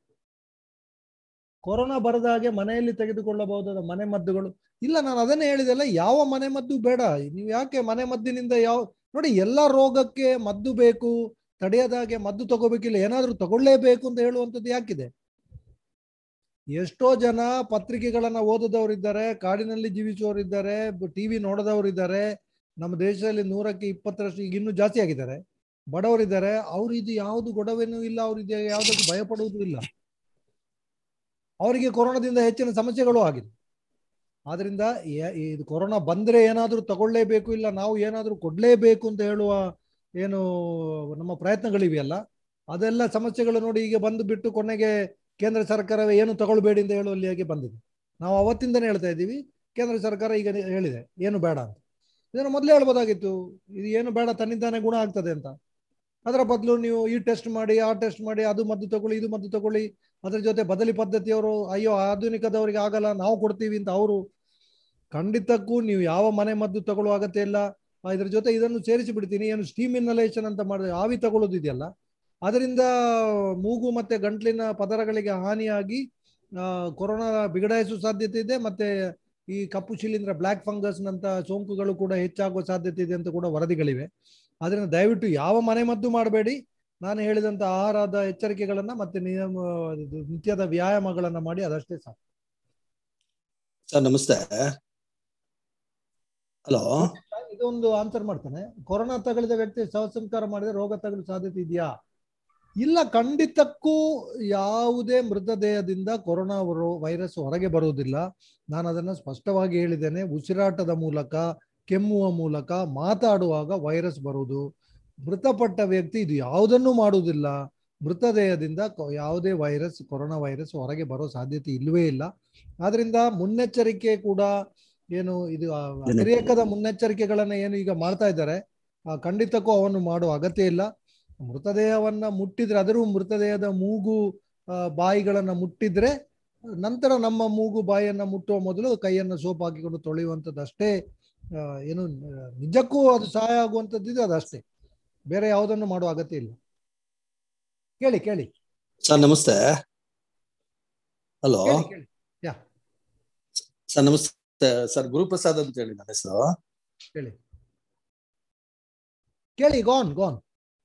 ಕೊರೋನಾ ಬರದ ಹಾಗೆ ಮನೆಯಲ್ಲಿ ತೆಗೆದುಕೊಳ್ಳಬಹುದಾದ ಮನೆ ಮದ್ದುಗಳು ಇಲ್ಲ ನಾನು ಅದನ್ನೇ ಹೇಳಿದೆಲ್ಲ ಯಾವ ಮನೆ ಮದ್ದು ಬೇಡ ನೀವು ಯಾಕೆ ಮನೆ ಮದ್ದಿನಿಂದ ಯಾವ ನೋಡಿ ಎಲ್ಲ ರೋಗಕ್ಕೆ ಮದ್ದು ಬೇಕು ತಡೆಯದ ಹಾಗೆ ಮದ್ದು ತಗೋಬೇಕಿಲ್ಲ ಏನಾದ್ರೂ ತಗೊಳ್ಳೇಬೇಕು ಅಂತ ಹೇಳುವಂಥದ್ದು ಯಾಕಿದೆ ಎಷ್ಟೋ ಜನ ಪತ್ರಿಕೆಗಳನ್ನ ಓದದವರಿದ್ದಾರೆ ಕಾಡಿನಲ್ಲಿ ಜೀವಿಸುವವರಿದ್ದಾರೆ ಟಿವಿ ನೋಡದವರಿದ್ದಾರೆ ನಮ್ಮ ದೇಶದಲ್ಲಿ ನೂರಕ್ಕೆ ಇಪ್ಪತ್ತರಷ್ಟು ಈಗ ಇನ್ನೂ ಜಾಸ್ತಿ ಆಗಿದ್ದಾರೆ ಬಡವರಿದ್ದಾರೆ ಅವ್ರು ಇದು ಯಾವುದು ಗೊಡವೆನೂ ಇಲ್ಲ ಅವ್ರು ಇದು ಯಾವುದಕ್ಕೂ ಭಯ ಪಡುವುದೂ ಇಲ್ಲ ಅವರಿಗೆ ಕೊರೋನಾದಿಂದ ಹೆಚ್ಚಿನ ಸಮಸ್ಯೆಗಳು ಆಗಿದೆ ಆದ್ರಿಂದ ಏ- ಇದು ಕೊರೋನಾ ಬಂದ್ರೆ ಏನಾದರೂ ತಗೊಳ್ಳೇಬೇಕು ಇಲ್ಲ ನಾವು ಏನಾದರೂ ಕೊಡ್ಲೇಬೇಕು ಅಂತ ಹೇಳುವ ಏನು ನಮ್ಮ ಪ್ರಯತ್ನಗಳಿವೆಯಲ್ಲ ಅದೆಲ್ಲ ಸಮಸ್ಯೆಗಳು ನೋಡಿ ಈಗ ಬಂದು ಬಿಟ್ಟು ಕೊನೆಗೆ ಕೇಂದ್ರ ಸರ್ಕಾರವೇ ಏನು ತಗೊಳ್ಬೇಡಿ ಅಂತ ಹೇಳುವಲ್ಲಿಯಾಗಿ ಬಂದಿದೆ ನಾವು ಅವತ್ತಿಂದನೇ ಹೇಳ್ತಾ ಇದ್ದೀವಿ ಕೇಂದ್ರ ಸರ್ಕಾರ ಈಗ ಹೇಳಿದೆ ಏನು ಬೇಡ ಅಂತ ಇದನ್ನು ಮೊದಲೇ ಹೇಳ್ಬೋದಾಗಿತ್ತು ಇದು ಏನು ಬೇಡ ತನ್ನಿಂದಾನೇ ಗುಣ ಆಗ್ತದೆ ಅಂತ ಅದರ ಬದಲು ನೀವು ಈ ಟೆಸ್ಟ್ ಮಾಡಿ ಆ ಟೆಸ್ಟ್ ಮಾಡಿ ಅದು ಮದ್ದು ತಗೊಳ್ಳಿ ಇದು ಮದ್ದು ತಗೊಳ್ಳಿ ಅದ್ರ ಜೊತೆ ಬದಲಿ ಪದ್ಧತಿಯವರು ಅಯ್ಯೋ ಆಧುನಿಕದವರಿಗೆ ಆಗಲ್ಲ ನಾವು ಕೊಡ್ತೀವಿ ಅಂತ ಅವರು ಖಂಡಿತಕ್ಕೂ ನೀವು ಯಾವ ಮನೆ ಮದ್ದು ತಗೊಳ್ಳುವ ಅಗತ್ಯ ಇಲ್ಲ ಆ, ಇದ್ರ ಜೊತೆ ಇದನ್ನು ಸೇರಿಸಿ ಬಿಡ್ತೀನಿ ಏನು ಸ್ಟೀಮ್ ಇನ್ನಲೇಷನ್ ಅಂತ ಮಾಡಿದ್ರೆ ಆವಿ ತಗೊಳ್ಳೋದು ಇದೆಯಲ್ಲ ಅದರಿಂದ ಮೂಗು ಮತ್ತೆ ಗಂಟ್ಲಿನ ಪದರಗಳಿಗೆ ಹಾನಿಯಾಗಿ ಆ, ಕೊರೋನಾ ಬಿಗಡಾಯಿಸುವ ಸಾಧ್ಯತೆ ಇದೆ ಮತ್ತೆ ಈ ಕಪ್ಪು ಶಿಲೀಂಧ್ರ ಬ್ಲ್ಯಾಕ್ ಫಂಗಸ್ ನಂತ ಸೋಂಕುಗಳು ಕೂಡ ಹೆಚ್ಚಾಗುವ ಸಾಧ್ಯತೆ ಇದೆ ಅಂತ ಕೂಡ ವರದಿಗಳಿವೆ ಅದರಿಂದ ದಯವಿಟ್ಟು ಯಾವ ಮನೆ ಮದ್ದು ಮಾಡಬೇಡಿ ನಾನು ಹೇಳಿದಂತ ಆಹಾರದ ಎಚ್ಚರಿಕೆಗಳನ್ನ ಮತ್ತೆ ನಿಯಮ ಇದು ನಿತ್ಯದ ವ್ಯಾಯಾಮಗಳನ್ನ ಮಾಡಿ ಅದಷ್ಟೇ ಸಾಕು ಸರ್ ನಮಸ್ತೆ ಹಲೋ ಇದೊಂದು ಆನ್ಸರ್ ಮಾಡ್ತಾನೆ ಕೊರೋನಾ ತಗುಲಿದ ವ್ಯಕ್ತಿ ಶವ ಸಂಸ್ಕಾರ ಮಾಡಿದ್ರೆ ರೋಗ ತಗುಲು ಸಾಧ್ಯತೆ ಇದೆಯಾ ಇಲ್ಲ ಖಂಡಿತಕ್ಕೂ ಯಾವುದೇ ಮೃತದೇಹದಿಂದ ಕೊರೋನಾ ವರೋ- ವೈರಸ್ ಹೊರಗೆ ಬರುವುದಿಲ್ಲ ನಾನು ಅದನ್ನು ಸ್ಪಷ್ಟವಾಗಿ ಹೇಳಿದ್ದೇನೆ ಉಸಿರಾಟದ ಮೂಲಕ ಕೆಮ್ಮುವ ಮೂಲಕ ಮಾತಾಡುವಾಗ ವೈರಸ್ ಬರುವುದು ಮೃತಪಟ್ಟ ವ್ಯಕ್ತಿ ಇದು ಯಾವುದನ್ನು ಮಾಡುವುದಿಲ್ಲ ಮೃತದೇಹದಿಂದ ಕೊ- ಯಾವುದೇ ವೈರಸ್ ಕೊರೋನಾ ವೈರಸ್ ಹೊರಗೆ ಬರೋ ಸಾಧ್ಯತೆ ಇಲ್ಲವೇ ಇಲ್ಲ ಆದ್ರಿಂದ ಮುನ್ನೆಚ್ಚರಿಕೆ ಕೂಡ ಏನು ಇದು ಆ ಅತಿರೇಕದ ಮುನ್ನೆಚ್ಚರಿಕೆಗಳನ್ನ ಏನು ಈಗ ಮಾಡ್ತಾ ಇದ್ದಾರೆ ಆ, ಖಂಡಿತಕ್ಕೂ ಅವನ್ನು ಮಾಡುವ ಅಗತ್ಯ ಇಲ್ಲ ಮೃತದೇಹವನ್ನ ಮುಟ್ಟಿದ್ರೆ ಅದರ ಮೃತದೇಹದ ಮೂಗು ಆ, ಬಾಯಿಗಳನ್ನ ಮುಟ್ಟಿದ್ರೆ ನಂತರ ನಮ್ಮ ಮೂಗು ಬಾಯಿಯನ್ನ ಮುಟ್ಟುವ ಮೊದಲು ಕೈಯನ್ನ ಸೋಪ್ ಹಾಕಿಕೊಂಡು ತೊಳೆಯುವಂಥದ್ದು ಅಷ್ಟೇ ಆ, ಏನು ಆ, ನಿಜಕ್ಕೂ ಅದು ಸಹಾಯ ಆಗುವಂಥದ್ದು ಅದಷ್ಟೇ ಬೇರೆ ಯಾವುದನ್ನು ಮಾಡುವ ಅಗತ್ಯ ಇಲ್ಲ ಕೇಳಿ ಕೇಳಿ ಸರ್ ನಮಸ್ತೆ ಹಲೋ ಕೇಳಿ ಕೇಳಿ ಸರ್ ನಮಸ್ತೆ ಸರ್ ಗುರುಪ್ರಸಾದ್ ಅಂತ ಹೇಳಿ ನನ್ನ ಹೆಸರು ಕೇಳಿ ಕೇಳಿ ಗೋನ್ ಗೋನ್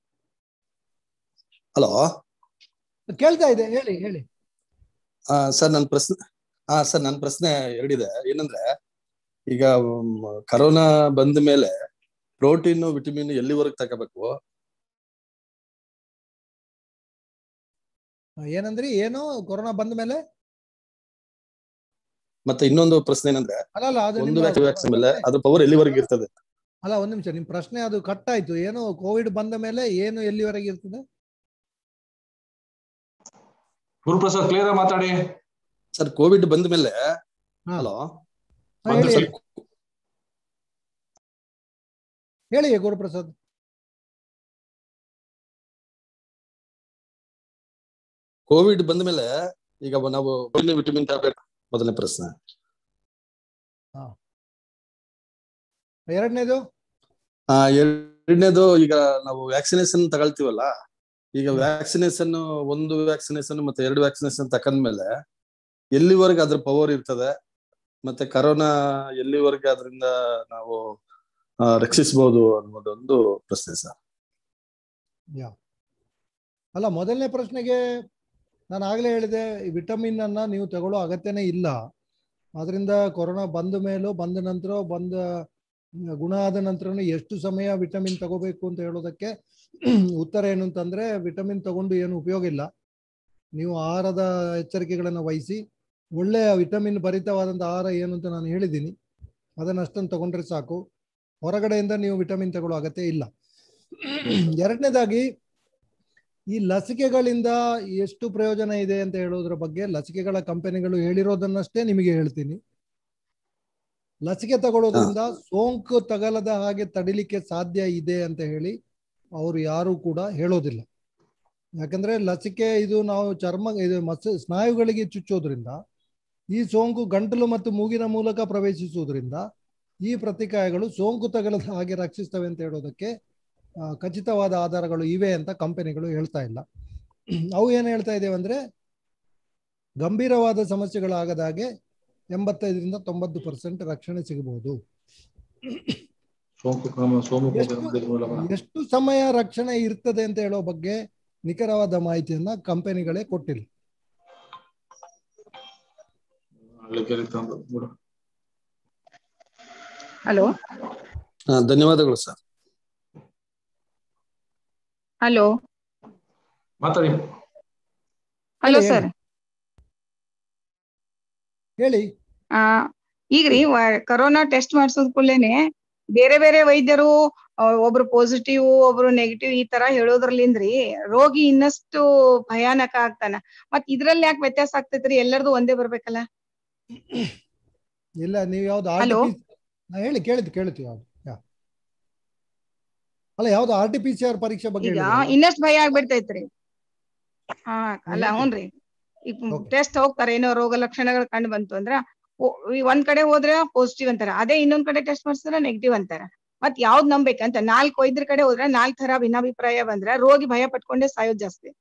ಹಲೋ ಕೇಳ್ತಾ ಇದೆ ಹೇಳಿ ಹೇಳಿ ಸರ್ ನನ್ನ ಪ್ರಶ್ನೆ ಹಾ ಸರ್ ನನ್ನ ಪ್ರಶ್ನೆ ಎರಡಿದೆ ಏನಂದ್ರೆ ಈಗ ಮ್, ಕರೋನಾ ಬಂದ ಮೇಲೆ ಪ್ರೋಟೀನ್ ವಿಟಮಿನ್ ಎಲ್ಲಿವರೆಗೆ ತಗೋಬೇಕು ಆ, ಏನಂದ್ರಿ ಏನು ಕೊರೋನಾ ಬಂದ ಮೇಲೆ ಮತ್ತೆ ಇನ್ನೊಂದು ಪ್ರಶ್ನೆ ಏನಂದ್ರೆ ಅಲ್ಲ ಅಲ್ಲ ಅದು ಒಂದು ನಿಮ್ಮ- ವ್ಯಾಕ್ಸಿನ್ ಮೇಲೆ ಅದ್ರ ಪವರ್ ಎಲ್ಲಿವರೆಗೆ ಇರ್ತದೆ ಅಲ್ಲ ಒಂದ್ ನಿಮಿಷ ನಿಮ್ ಪ್ರಶ್ನೆ ಅದು ಕಟ್ ಆಯ್ತು ಏನು ಕೋವಿಡ್ ಬಂದ ಮೇಲೆ ಏನು ಎಲ್ಲಿವರೆಗೆ ಇರ್ತದೆ ಗುರುಪ್ರಸಾದ್ ಕ್ಲಿಯರ್ ಮಾತಾಡಿ ಸರ್ ಕೋವಿಡ್ ಬಂದ ಮೇಲೆ ಹಾ. ಹಲೋ ಹಾ, ಹೇಳಿ ಹೇಳಿ. ಹೇಳಿ ಗುರುಪ್ರಸಾದ್ ಕೋವಿಡ್ ಬಂದ ಮೇಲೆ ಈಗ ನಾವು ವಿಟಮಿನ್ ಟ್ಯಾಬ್ಲೆಟ್ ಮೊದಲನೇ ಪ್ರಶ್ನೆ ಎರಡನೇದು ಆ ಎರಡನೇದು ಈಗ ನಾವು ವ್ಯಾಕ್ಸಿನೇಷನ್ ತಗೊಳ್ತೀವಲ್ಲ ಈಗ ವ್ಯಾಕ್ಸಿನೇಷನ್ ಒಂದು ವ್ಯಾಕ್ಸಿನೇಷನ್ ಮತ್ತೆ ಎರಡು ವ್ಯಾಕ್ಸಿನೇಷನ್ ತಕೊಂಡ್ಮೇಲೆ ಎಲ್ಲಿವರೆಗೆ ಅದ್ರ ಪವರ್ ಇರ್ತದೆ ಮತ್ತೆ ಕರೋನಾ ಎಲ್ಲಿವರೆಗೆ ಅದರಿಂದ ನಾವು ಆ, ರಕ್ಷಿಸಬಹುದು ಅನ್ನೋದೊಂದು ಪ್ರಶ್ನೆ ಸರ್ ಅಲ್ಲ ಮೊದಲನೇ ಪ್ರಶ್ನೆಗೆ ನಾನು ಆಗ್ಲೇ ಹೇಳಿದೆ ವಿಟಮಿನ್ ಅನ್ನ ನೀವು ತಗೊಳ್ಳೋ ಅಗತ್ಯನೇ ಇಲ್ಲ ಅದರಿಂದ ಕೊರೋನಾ ಬಂದ ಮೇಲೂ ಬಂದ ನಂತರ ಬಂದ ಗುಣ ಆದ ನಂತರನೂ ಎಷ್ಟು ಸಮಯ ವಿಟಮಿನ್ ತಗೋಬೇಕು ಅಂತ ಹೇಳೋದಕ್ಕೆ ಉತ್ತರ ಏನು ಅಂತಂದ್ರೆ ವಿಟಮಿನ್ ತಗೊಂಡು ಏನು ಉಪಯೋಗ ಇಲ್ಲ ನೀವು ಆಹಾರದ ಎಚ್ಚರಿಕೆಗಳನ್ನು ವಹಿಸಿ ಒಳ್ಳೆಯ ವಿಟಮಿನ್ ಭರಿತವಾದಂಥ ಆಹಾರ ಏನು ಅಂತ ನಾನು ಹೇಳಿದ್ದೀನಿ ಅದನ್ನ ಅಷ್ಟನ್ನು ತಗೊಂಡ್ರೆ ಸಾಕು ಹೊರಗಡೆಯಿಂದ ನೀವು ವಿಟಮಿನ್ ತಗೊಳ್ಳೋ ಅಗತ್ಯ ಇಲ್ಲ ಎರಡನೇದಾಗಿ ಈ ಲಸಿಕೆಗಳಿಂದ ಎಷ್ಟು ಪ್ರಯೋಜನ ಇದೆ ಅಂತ ಹೇಳೋದ್ರ ಬಗ್ಗೆ ಲಸಿಕೆಗಳ ಕಂಪನಿಗಳು ಹೇಳಿರೋದನ್ನಷ್ಟೇ ನಿಮಗೆ ಹೇಳ್ತೀನಿ ಲಸಿಕೆ ತಗೊಳ್ಳೋದ್ರಿಂದ ಸೋಂಕು ತಗಲದ ಹಾಗೆ ತಡಿಲಿಕ್ಕೆ ಸಾಧ್ಯ ಇದೆ ಅಂತ ಹೇಳಿ ಅವರು ಯಾರು ಕೂಡ ಹೇಳೋದಿಲ್ಲ ಯಾಕಂದ್ರೆ ಲಸಿಕೆ ಇದು ನಾವು ಚರ್ಮ ಇದು ಮಸ ಸ್ನಾಯುಗಳಿಗೆ ಚುಚ್ಚೋದ್ರಿಂದ ಈ ಸೋಂಕು ಗಂಟಲು ಮತ್ತು ಮೂಗಿನ ಮೂಲಕ ಪ್ರವೇಶಿಸುವುದರಿಂದ ಈ ಪ್ರತಿಕಾಯಗಳು ಸೋಂಕು ತಗಲದ ಹಾಗೆ ರಕ್ಷಿಸ್ತವೆ ಅಂತ ಹೇಳೋದಕ್ಕೆ ಆ, ಖಚಿತವಾದ ಆಧಾರಗಳು ಇವೆ ಅಂತ ಕಂಪನಿಗಳು ಹೇಳ್ತಾ ಇಲ್ಲ ಅವು ಏನು ಹೇಳ್ತಾ ಇದ್ದೇವೆ ಅಂದ್ರೆ ಗಂಭೀರವಾದ ಸಮಸ್ಯೆಗಳಾಗದ ಹಾಗೆ ಎಂಬತ್ತೈದರಿಂದ ತೊಂಬತ್ತು ಪರ್ಸೆಂಟ್ ರಕ್ಷಣೆ ಸಿಗಬಹುದು ಸೋಂಕು ಕ್ರಮ ಸೋಮು ಎಷ್ಟು- ಎಷ್ಟು ಸಮಯ ರಕ್ಷಣೆ ಇರ್ತದೆ ಅಂತ ಹೇಳೋ ಬಗ್ಗೆ ನಿಖರವಾದ ಮಾಹಿತಿಯನ್ನ ಕಂಪನಿಗಳೇ ಕೊಟ್ಟಿಲ್ಲ ಹಲೋ ಆ, ಧನ್ಯವಾದಗಳು ಸರ್ ಹಲೋ ಮಾತಾಡಿ ಹಲೋ ಹೇಳಿ, ಸರ್ ಹೇಳಿ ಆ ಈಗ್ರಿ ವ- ಕರೋನಾ ಟೆಸ್ಟ್ ಮಾಡ್ಸೋದ್ ಕೂಡ್ಲೇನೆ ಬೇರೆ ಬೇರೆ ವೈದ್ಯರು ಆ, ಒಬ್ರು ಪಾಸಿಟಿವ್ ಒಬ್ರು ನೆಗೆಟಿವ್ ಈ ತರ ಹೇಳೋದ್ರಲಿಂದ್ರಿ ರೋಗಿ ಇನ್ನಷ್ಟು ಭಯಾನಕ ಆಗ್ತಾನ ಮತ್ ಇದ್ರಲ್ಲಿ ಯಾಕೆ ವ್ಯತ್ಯಾಸ ಆಗ್ತೈತ್ರಿ ಎಲ್ಲರದು ಒಂದೇ ಬರ್ಬೇಕಲ್ಲ ಇಲ್ಲ ನೀವು ಯಾವ್ದು ಆರ್ Hello? ಹೇಳಿ ಕೇಳಿದ್ದು ಕೇಳಿತ್ತು ಯಾವ್ದು ಯಾ. ಅಲ್ಲ ಯಾವ್ದು R T P C R ಪರೀಕ್ಷೆ ಬಗ್ಗೆ ಈಗ ಹೇಳಿದ್ರಲ್ಲ? ಇನ್ನಷ್ಟು ಭಯ ಆಗ್ಬಿಡ್ತೈತ್ರಿ ಹಾ ಅಲ್ಲ Okay. ಹ್ಞೂನ್ರಿ ಈಗ Okay. ಟೆಸ್ಟ್ ಹೋಗ್ತಾರೆ ಏನೋ ರೋಗ ಲಕ್ಷಣಗಳು ಕಂಡು ಬಂತು ಅಂದ್ರ ಓ- ಈ ಒಂದ್ ಕಡೆ ಹೋದ್ರೆ ಪಾಸಿಟಿವ್ ಅಂತಾರ ಅದೇ ಇನ್ನೊಂದ್ ಕಡೆ ಟೆಸ್ಟ್ ಮಾಡಿಸಿದ್ರೆ ನೆಗೆಟಿವ್ ಅಂತಾರ ಮತ್ ಯಾವ್ದ್ ನಂಬೇಕಂತ ನಾಲ್ಕ್ ವೈದ್ಯರ ಕಡೆ ಹೋದ್ರೆ ನಾಲ್ಕ್ ತರ ಭಿನ್ನಾಭಿಪ್ರಾಯ ಬಂದ್ರೆ ರೋಗಿ ಭಯ ಪಟ್ಕೊಂಡೇ ಸಾಯೋದ್ ಜಾಸ್ತಿ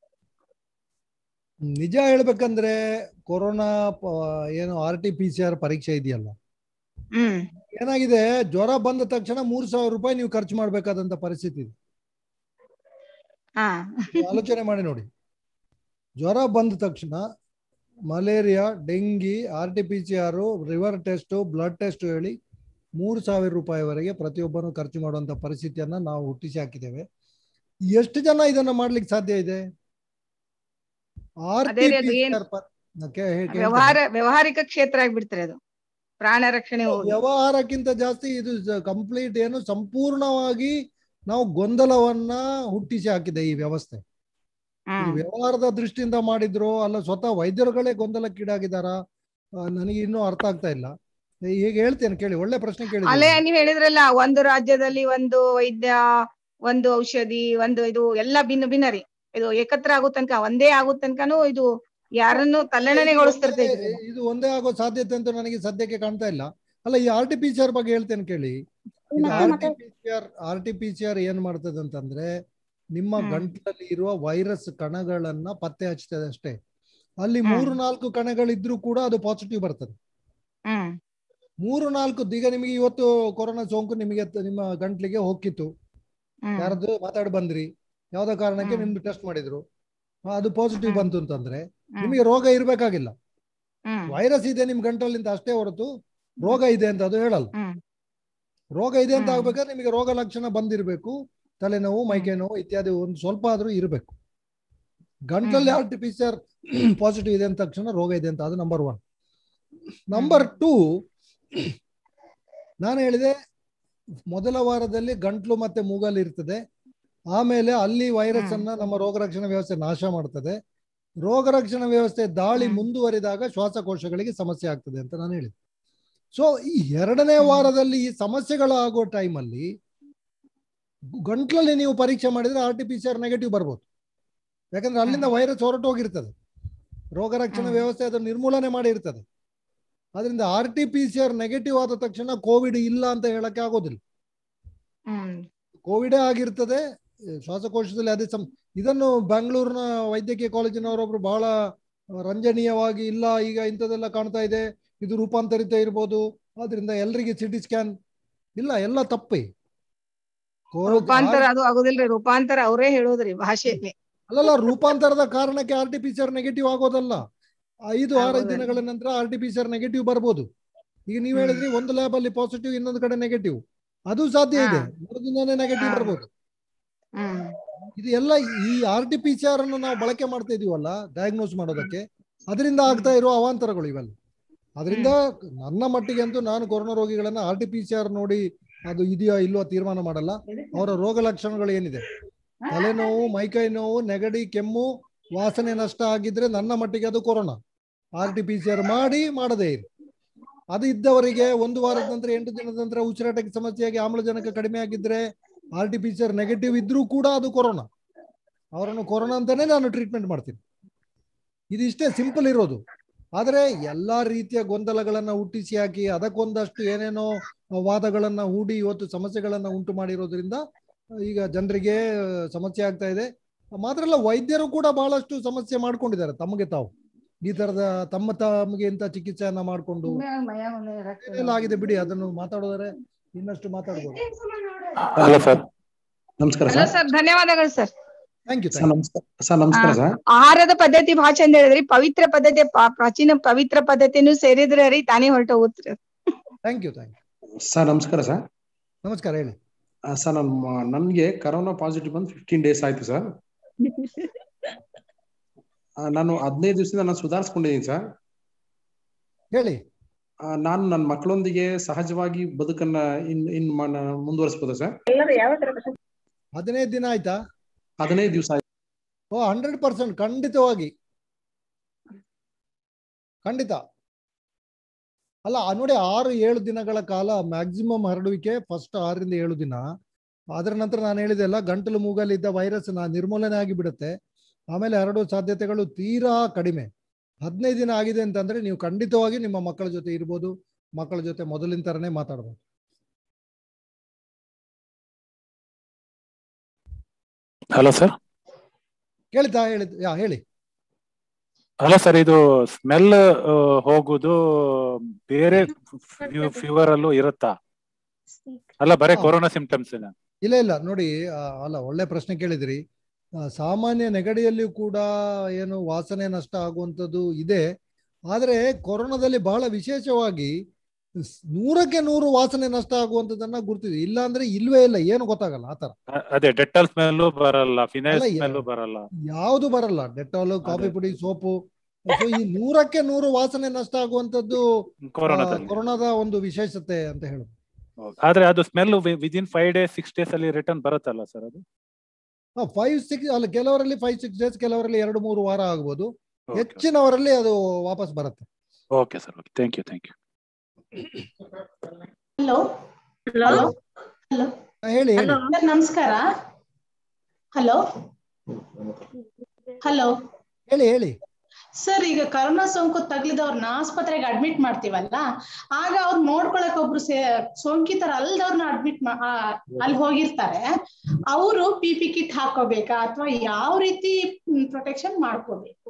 ನಿಜ ಹೇಳ್ಬೇಕಂದ್ರೆ ಕೊರೋನಾ ಪ- ಏನು R T P C R ಪರೀಕ್ಷೆ ಇದೆಯಲ್ಲ ಹ್ಮ್ ಏನಾಗಿದೆ ಜ್ವರ ಬಂದ ತಕ್ಷಣ ಮೂರ್ ಸಾವಿರ ರೂಪಾಯಿ ನೀವು ಖರ್ಚು ಮಾಡ್ಬೇಕಾದಂತ ಪರಿಸ್ಥಿತಿ ಇದೆ ಹಾ ನೀವು ಆಲೋಚನೆ ಮಾಡಿ ನೋಡಿ ಜ್ವರ ಬಂದ ತಕ್ಷಣ malaria dengue R T P C R ರಿವರ್ ಟೆಸ್ಟ್ ಬ್ಲಡ್ ಟೆಸ್ಟ್ ಹೇಳಿ ಮೂರು ಸಾವಿರ ರೂಪಾಯಿವರೆಗೆ ಪ್ರತಿಯೊಬ್ಬನು ಖರ್ಚು ಮಾಡುವಂತ ಪರಿಸ್ಥಿತಿಯನ್ನ ನಾವು ಹುಟ್ಟಿಸಿ ಹಾಕಿದ್ದೇವೆ ಎಷ್ಟು ಜನ ಇದನ್ನ ಮಾಡ್ಲಿಕ್ಕೆ ಸಾಧ್ಯ ಇದೆ ಆರ್ ಅದೇ ರೀ ಅದು ಏನ್- ವ್ಯವಹಾರ ವ್ಯವಹಾರಿಕ ಕ್ಷೇತ್ರ ಆಗ್ಬಿಡ್ತಾರೆ ಅದು ಪ್ರಾಣ ರಕ್ಷಣೆ ಹೋಗಿ ವ್ಯವಹಾರಕ್ಕಿಂತ ಜಾಸ್ತಿ ಇದು ಕಂಪ್ಲೀಟ್ ಏನು ಸಂಪೂರ್ಣವಾಗಿ ನಾವು ಗೊಂದಲವನ್ನ ಹುಟ್ಟಿಸಿ ಹಾಕಿದೆ ಈ ವ್ಯವಸ್ಥೆ ಇದು ಹ್ಮ್ ವ್ಯವಹಾರದ ದೃಷ್ಟಿಯಿಂದ ಮಾಡಿದ್ರು ಅಲ್ಲ ಸ್ವತಃ ವೈದ್ಯರುಗಳೇ ಗೊಂದಲಕ್ಕೀಡಾಗಿದಾರ ಆ, ನನಗೆ ಇನ್ನೂ ಅರ್ಥ ಆಗ್ತಾ ಇಲ್ಲ ಈಗ ಹೇಳ್ತೇನೆ ಕೇಳಿ ಒಳ್ಳೆ ಪ್ರಶ್ನೆ ಅಲ್ಲೇ ಕೇಳಿ ನೀವ್ ಹೇಳಿದ್ರಲ್ಲ ಒಂದು ರಾಜ್ಯದಲ್ಲಿ ಒಂದು ವೈದ್ಯ ಒಂದು ಔಷಧಿ ಒಂದು ಇದು ಎಲ್ಲ ಭಿನ್ನ ಭಿನ್ನ ರೀ ಇದು ಏಕತ್ರ ಆಗೋ ತನಕ ಒಂದೇ ಆಗೋ ತನಕನೂ ಇದು ಯಾರನ್ನು ತಲ್ಲಣನೆಗೊಳಿಸ್ತಿರ್ತೈತ್ರಿ ಇದು. ಇದು ಒಂದೇ ಆಗೋ ಸಾಧ್ಯತೆ ಅಂತ ನನಗೆ ಸದ್ಯಕ್ಕೆ ಕಾಣ್ತಾ ಇಲ್ಲ ಅಲ್ಲ ಈ R T P C R ಬಗ್ಗೆ ಹೇಳ್ತೇನೆ ಕೇಳಿ R T P C R R T P C R ಏನ್ ಮಾಡ್ತದೆ ಅಂತಂದ್ರೆ ನಿಮ್ಮ ಹ್ಮ್. ಗಂಟಲಲ್ಲಿ ಇರುವ ವೈರಸ್ ಕಣಗಳನ್ನ ಪತ್ತೆ ಹಚ್ತದೆ ಅಷ್ಟೇ ಅಲ್ಲಿ ಹ್ಮ್. ಮೂರು ನಾಲ್ಕು ಕಣಗಳಿದ್ರೂ ಕೂಡ ಅದು ಪಾಸಿಟಿವ್ ಬರ್ತದೆ ಹ್ಮ್ ಮೂರು ನಾಲ್ಕು ಈಗ ನಿಮಗೆ ಇವತ್ತು ಕೊರೋನಾ ಸೋಂಕು ನಿಮಗೆ ತ- ನಿಮ್ಮ ಗಂಟ್ಲಿಗೆ ಹೋಗಿತ್ತು ಹ್ಮ್ ಯಾರದ್ದು ಮಾತಾಡಿ ಬಂದ್ರಿ ಯಾವ್ದೋ ಕಾರಣಕ್ಕೆ ಹ್ಮ್. ನಿಮ್ದು ಟೆಸ್ಟ್ ಮಾಡಿದ್ರು ಆ, ಅದು ಪಾಸಿಟಿವ್ ಹ್ಮ್. ಬಂತು ಅಂತಂದ್ರೆ ಹ್ಮ್. ನಿಮಗೆ ರೋಗ ಇರ್ಬೇಕಾಗಿಲ್ಲ ಹ್ಮ್ ವೈರಸ್ ಇದೆ ನಿಮ್ ಗಂಟಲಿಂದ ಅಷ್ಟೇ ಹೊರತು ರೋಗ ಇದೆ ಅಂತ ಅದು ಹೇಳಲ್ಲ ಹ್ಮ್ ರೋಗ ಇದೆ ಅಂತ ಹ್ಮ್. ಆಗ್ಬೇಕಾದ್ರೆ ನಿಮಗೆ ರೋಗ ಲಕ್ಷಣ ಬಂದಿರಬೇಕು ತಲೆನೋವು ಮೈಕೈ ನೋವು ಇತ್ಯಾದಿ ಒಂದು ಸ್ವಲ್ಪ ಆದ್ರೂ ಇರಬೇಕು ಗಂಟಲಲ್ಲಿ ಹ್ಮ್. R T P C R positive ಇದೆ ಅಂತ ತಕ್ಷಣ ರೋಗ ಇದೆ ಅಂತ ಅದು ನಂಬರ್ ಒನ್ ನಂಬರ್ ಟೂ ನಾನು ಹೇಳಿದೆ ಮೊದಲ ವಾರದಲ್ಲಿ ಗಂಟ್ಲು ಮತ್ತೆ ಮೂಗಲ್ಲಿ ಇರ್ತದೆ ಆಮೇಲೆ ಅಲ್ಲಿ ವೈರಸ್ ಹ್ಮ್. ಅನ್ನ ನಮ್ಮ ರೋಗ ರಕ್ಷಣಾ ವ್ಯವಸ್ಥೆ ನಾಶ ಮಾಡ್ತದೆ ರೋಗ ರಕ್ಷಣಾ ವ್ಯವಸ್ಥೆ ದಾಳಿ ಹ್ಮ್. ಮುಂದುವರಿದಾಗ ಶ್ವಾಸಕೋಶಗಳಿಗೆ ಸಮಸ್ಯೆ ಆಗ್ತದೆ ಅಂತ ನಾನು ಹೇಳಿದೆ ಸೊ ಈ ಎರಡನೇ ಹ್ಮ್. ವಾರದಲ್ಲಿ ಈ ಸಮಸ್ಯೆಗಳಾಗೋ ಟೈಮಲ್ಲಿ ಗಂಟ್ಲಲ್ಲಿ ನೀವು ಪರೀಕ್ಷೆ ಮಾಡಿದ್ರೆ R T P C R negative ಬರ್ಬೋದು ಯಾಕಂದ್ರೆ ಅಲ್ಲಿಂದ ವೈರಸ್ ಹೊರಟು ಹೋಗಿರ್ತದೆ ರೋಗ ರಕ್ಷಣಾ ಹ್ಮ್. ವ್ಯವಸ್ಥೆ ಅದನ್ನು ನಿರ್ಮೂಲನೆ ಮಾಡಿರ್ತದೆ ಅದರಿಂದ R T P C R negative ಆದ ತಕ್ಷಣ ಕೋವಿಡ್ ಇಲ್ಲ ಅಂತ ಹೇಳಕ್ಕೆ ಆಗೋದಿಲ್ಲ ಹ್ಮ್ ಕೋವಿಡೇ ಆಗಿರ್ತದೆ ಅಹ್ ಶ್ವಾಸಕೋಶದಲ್ಲಿ ಅದೇ ಸಂ ಇದನ್ನು ಬೆಂಗಳೂರಿನ ವೈದ್ಯಕೀಯ ಕಾಲೇಜಿನವರೊಬ್ರು ಬಹಳ ರಂಜನೀಯವಾಗಿ ಇಲ್ಲ ಈಗ ಇಂಥದ್ದೆಲ್ಲ ಕಾಣ್ತಾ ಇದೆ ಇದು ರೂಪಾಂತರಿತ ಇರ್ಬೋದು ಆದ್ರಿಂದ ಎಲ್ರಿಗೆ ಸಿಟಿ ಸ್ಕ್ಯಾನ್ ಇಲ್ಲ ಎಲ್ಲ ತಪ್ಪಿ ಕೋ- ರೂಪಾಂತರ ಅದು ಆಗುದಿಲ್ರಿ ರೂಪಾಂತರ ಅವರೇ ಹೇಳೋದ್ರಿ ಭಾಷೆಯಲ್ಲಿ ಅಲ್ಲಲ್ಲ ರೂಪಾಂತರದ ಕಾರಣಕ್ಕೆ R T P C R negative ಆಗೋದಲ್ಲ ಐದು ಆರು ಆಗೋದಲ್ಲ. ದಿನಗಳ ನಂತರ R T P C R negative ಬರ್ಬೋದು ಈಗ ನೀವು ಹ್ಮ್. ಹೇಳಿದ್ರಿ ಒಂದು ಲ್ಯಾಬ್ ಅಲ್ಲಿ ಪಾಸಿಟಿವ್ ಇನ್ನೊಂದು ಕಡೆ ನೆಗೆಟಿವ್ ಅದು ಸಾಧ್ಯ ಇದೆ ಹಾ. ಮರುದಿನನೇ ನೆಗೆಟಿವ್ ಹಾ. ಬರ್ಬೋದು ಹ್ಮ್ ಇದು ಎಲ್ಲ ಈ R T P C R ಅನ್ನು ನಾವು ಬಳಕೆ ಮಾಡ್ತಾ ಇದೀವಲ್ಲ ಡಯಾಗ್ನೋಸ್ ಮಾಡೋದಕ್ಕೆ ಅದರಿಂದ ಆಗ್ತಾ ಇರೋ ಅವಾಂತರಗಳು ಇವೆಲ್ಲ ಅದರಿಂದ ನನ್ನ ಮಟ್ಟಿಗೆ ಅಂತೂ ನಾನು ಕೊರೋನಾ ರೋಗಿಗಳನ್ನ R T P C R ನೋಡಿ ಅದು ಇದೆಯೋ ಇಲ್ವೋ ತೀರ್ಮಾನ ಮಾಡಲ್ಲ ಅವರ ರೋಗ ಲಕ್ಷಣಗಳು ಏನಿದೆ ತಲೆನೋವು ಮೈಕೈ ನೋವು ನೆಗಡಿ ಕೆಮ್ಮು ವಾಸನೆ ನಷ್ಟ ಆಗಿದ್ರೆ ನನ್ನ ಮಟ್ಟಿಗೆ ಅದು corona R T P C R ಮಾಡಿ ಮಾಡದೇ ಇರಿ ಅದು ಇದ್ದವರಿಗೆ ಒಂದು ವಾರದ ನಂತರ ಎಂಟು ದಿನದ ನಂತರ ಉಸಿರಾಟಕ್ಕೆ ಸಮಸ್ಯೆಯಾಗಿ ಆಮ್ಲಜನಕ ಕಡಿಮೆ ಆಗಿದ್ರೆ R T P C R negative ಇದ್ರೂ ಕೂಡ ಅದು ಕೊರೋನಾ ಅವರನ್ನು ಕೊರೋನಾ ಅಂತಾನೆ ನಾನು ಟ್ರೀಟ್ಮೆಂಟ್ ಮಾಡ್ತೀನಿ ಇದಿಷ್ಟೇ ಸಿಂಪಲ್ ಇರೋದು ಆದರೆ ಎಲ್ಲಾ ರೀತಿಯ ಗೊಂದಲಗಳನ್ನ ಹುಟ್ಟಿಸಿ ಹಾಕಿ ಅದಕ್ಕೊಂದಷ್ಟು ಏನೇನೋ ವಾದಗಳನ್ನ ಹೂಡಿ ಇವತ್ತು ಸಮಸ್ಯೆಗಳನ್ನ ಉಂಟು ಮಾಡಿರೋದ್ರಿಂದ ಈಗ ಜನರಿಗೆ ಸಮಸ್ಯೆ ಆಗ್ತಾ ಇದೆ ಮಾತ್ರ ಅಲ್ಲ ವೈದ್ಯರು ಕೂಡ ಬಹಳಷ್ಟು ಸಮಸ್ಯೆ ಮಾಡ್ಕೊಂಡಿದ್ದಾರೆ ತಮಗೆ ತಾವು ಈ ತರದ ತಮ್ಮ ತಮಗೆ ಇಂಥ ಚಿಕಿತ್ಸೆಯನ್ನ ಮಾಡಿಕೊಂಡು ಎಲ್ಲ ಆಗಿದೆ ಬಿಡಿ ಅದನ್ನು ಮಾತಾಡೋದಾರೆ ಇನ್ನಷ್ಟು ಮಾತಾಡ್ಬೋದು ಹಲೋ ಸರ್ ನಮಸ್ಕಾರ ಹಲೋ ಸರ್ ಸರ್ ಧನ್ಯವಾದಗಳು ಸರ್ ಥ್ಯಾಂಕ್ ಯು ಸರ್ ನಮಸ್ಕಾರ ಸರ್ ನಮಸ್ಕಾರ ಸರ್ ಆಹಾರದ ಪದ್ಧತಿ ಭಾಳ ಚಂದ ಹೇಳಿದ್ರಿ ಪವಿತ್ರ ಪದ್ಧತಿ ಪ- ಪ್ರಾಚೀನ ಪವಿತ್ರ ಪದ್ಧತಿನೂ ಸೇರಿದ್ರೆ ರೀ ತಾನೇ ಹೊರಟು ಹೋಗ್ತ್ರಿ thank you thank you sir ನಮಸ್ಕಾರ ಸರ್ ನಮಸ್ಕಾರ ಹೇಳಿ ಆ, ಸರ್ ನನ್ನ ನನಗೆ ಕರೋನಾ ಪಾಸಿಟಿವ್ ಬಂದು ಫಿಫ್ಟೀನ್ ಡೇಸ್ ಆಯ್ತು ಸರ್ ಆ, ನಾನು ಹದಿನೈದು ದಿವಸದಿಂದ ನಾನು ಸುಧಾರಿಸ್ಕೊಂಡಿದ್ದೀನಿ ಸರ್ ಹೇಳಿ ಆ, ನಾನು ನನ್ನ ಮಕ್ಕಳೊಂದಿಗೆ ಸಹಜವಾಗಿ ಬದುಕನ್ನ ಇನ್ ಇನ್ ಮುಂದುವರಿಸ್ಬೋದಾ ಸರ್ ಹದಿನೈದು ದಿನ ಆಯ್ತಾ ಹದಿನೈದು ದಿವಸ ಆಯ್ತು ಓ ಹಂಡ್ರೆಡ್ ಪರ್ಸೆಂಟ್ ಖಂಡಿತವಾಗಿ ಖಂಡಿತ ಅಲ್ಲ ಆ ನೋಡಿ ಆರು ಏಳು ದಿನಗಳ ಕಾಲ ಮ್ಯಾಕ್ಸಿಮಮ್ ಹರಡುವಿಕೆ ಫಸ್ಟ್ ಆರರಿಂದ ಏಳು ದಿನ ಅದರ ನಂತರ ನಾನು ಹೇಳಿದೆ ಅಲ್ಲ ಗಂಟಲು ಮೂಗಲ್ಲಿ ಇದ್ದ ವೈರಸ್ ನಿರ್ಮೂಲನೆ ಆಗಿ ಬಿಡುತ್ತೆ ಆಮೇಲೆ ಹರಡುವ ಸಾಧ್ಯತೆಗಳು ತೀರಾ ಕಡಿಮೆ ಹದಿನೈದು ದಿನ ಆಗಿದೆ ಅಂತಂದ್ರೆ ನೀವು ಖಂಡಿತವಾಗಿ ನಿಮ್ಮ ಮಕ್ಕಳ ಜೊತೆ ಇರ್ಬೋದು ಮಕ್ಕಳ ಜೊತೆ ಮೊದಲಿನ ತರನೇ ಮಾತಾಡ್ಬೋದು ಹಲೋ ಸರ್ ಕೇಳಿತಾ ಹೇಳಿದ್ ಯಾ ಹೇಳಿ ಅಲ್ಲ ಸರ್ ಇದು ಸ್ಮೆಲ್ ಹೋಗುದು ಬೇರೆ ಫೀವರ್ ಅಲ್ಲೂ ಇರುತ್ತಾ ಅಲ್ಲ ಬರೇ ಹಾ. ಕೊರೋನಾ ಸಿಂಪ್ಟಮ್ಸ್ ಇಲ್ಲ ಇಲ್ಲ ನೋಡಿ ಆ, ಅಲ್ಲ ಒಳ್ಳೆ ಪ್ರಶ್ನೆ ಕೇಳಿದ್ರಿ ಆ, ಸಾಮಾನ್ಯ ನೆಗಡಿಯಲ್ಲಿಯೂ ಕೂಡ ಏನು ವಾಸನೆ ನಷ್ಟ ಆಗುವಂಥದ್ದು ಇದೆ ಆದರೆ ಕೊರೋನಾದಲ್ಲಿ ಬಹಳ ವಿಶೇಷವಾಗಿ ಸ್- ನೂರಕ್ಕೆ ನೂರು ವಾಸನೆ ನಷ್ಟ ಆಗುವಂತದನ್ನ ಗುರ್ತಿದೆ ಇಲ್ಲ ಅಂದ್ರೆ ಇಲ್ವೇ ಇಲ್ಲ ಏನು ಗೊತ್ತಾಗಲ್ಲ ಆತರ ಅ- ಅದೇ ಡೆಟಲ್ ಸ್ಮೆಲ್ಲು ಬರಲ್ಲ ಫಿನೈಲ್ ಅಲ್ಲ, ಯಾ- ಸ್ಮೆಲ್ಲು ಬರಲ್ಲ ಯಾವುದು ಬರಲ್ಲ ಡೆಟಾಲ್ ಕಾಫಿ ಅದೇ. ಪುಡಿ ಸೋಪು ಸೊ ಈ ನೂರಕ್ಕೆ ನೂರು ವಾಸನೆ ನಷ್ಟ ಆಗುವಂತದ್ದು ಆ, ಕೊರೋನಾದಲ್ಲಿ ಕೊರೋನಾದ ಒಂದು ವಿಶೇಷತೆ ಅಂತ ಹೇಳುದು ಆದ್ರೆ ಅದು smell within five days six days ಅಲ್ಲಿ ರಿಟರ್ನ್ ಬರುತ್ತಲ್ಲ ಸರ್ ಅದು ಫೈವ್ ಸಿಕ್ಸ್ ಅಲ್ಲ ಕೆಲವರಲ್ಲಿ ಫೈವ್ ಸಿಕ್ಸ್ ಡೇಸ್ ಕೆಲವರಲ್ಲಿ ಎರಡು ಮೂರು ವಾರ ಆಗ್ಬೋದು ಓಕೆ ಹೆಚ್ಚಿನವರಲ್ಲಿ ಅದು ವಾಪಸ್ ಬರುತ್ತೆ okay sir okay thank you thank you hello hello hello hello ಆ, ಹೇಳಿ ಹೇಳಿ ಹಲೋ ಸರ್ ನಮಸ್ಕಾರ ಹಲೋ ಹಲೋ ಹೇಳಿ ಹೇಳಿ ಸರ್ ಈಗ ಕರೋನಾ ಸೋಂಕು ತಗ್ಲಿದವ್ರನ್ನ ಆಸ್ಪತ್ರೆಗೆ ಅಡ್ಮಿಟ್ ಮಾಡ್ತೀವಲ್ಲ ಆಗ ಅವ್ರು ನೋಡ್ಕೊಳಕ್ ಒಬ್ರು ಸೇ ಸೋಂಕಿತರ ಅಲ್ದವ್ರನ್ನ ಅಡ್ಮಿಟ್ ಅಲ್ಲಿ ಹೋಗಿರ್ತಾರೆ ಅವರು ಪಿ ಪಿ ಕಿಟ್ ಹಾಕೋಬೇಕಾ ಅಥವಾ ಯಾವ ರೀತಿ ಪ್ರೊಟೆಕ್ಷನ್ ಮಾಡ್ಕೋಬೇಕು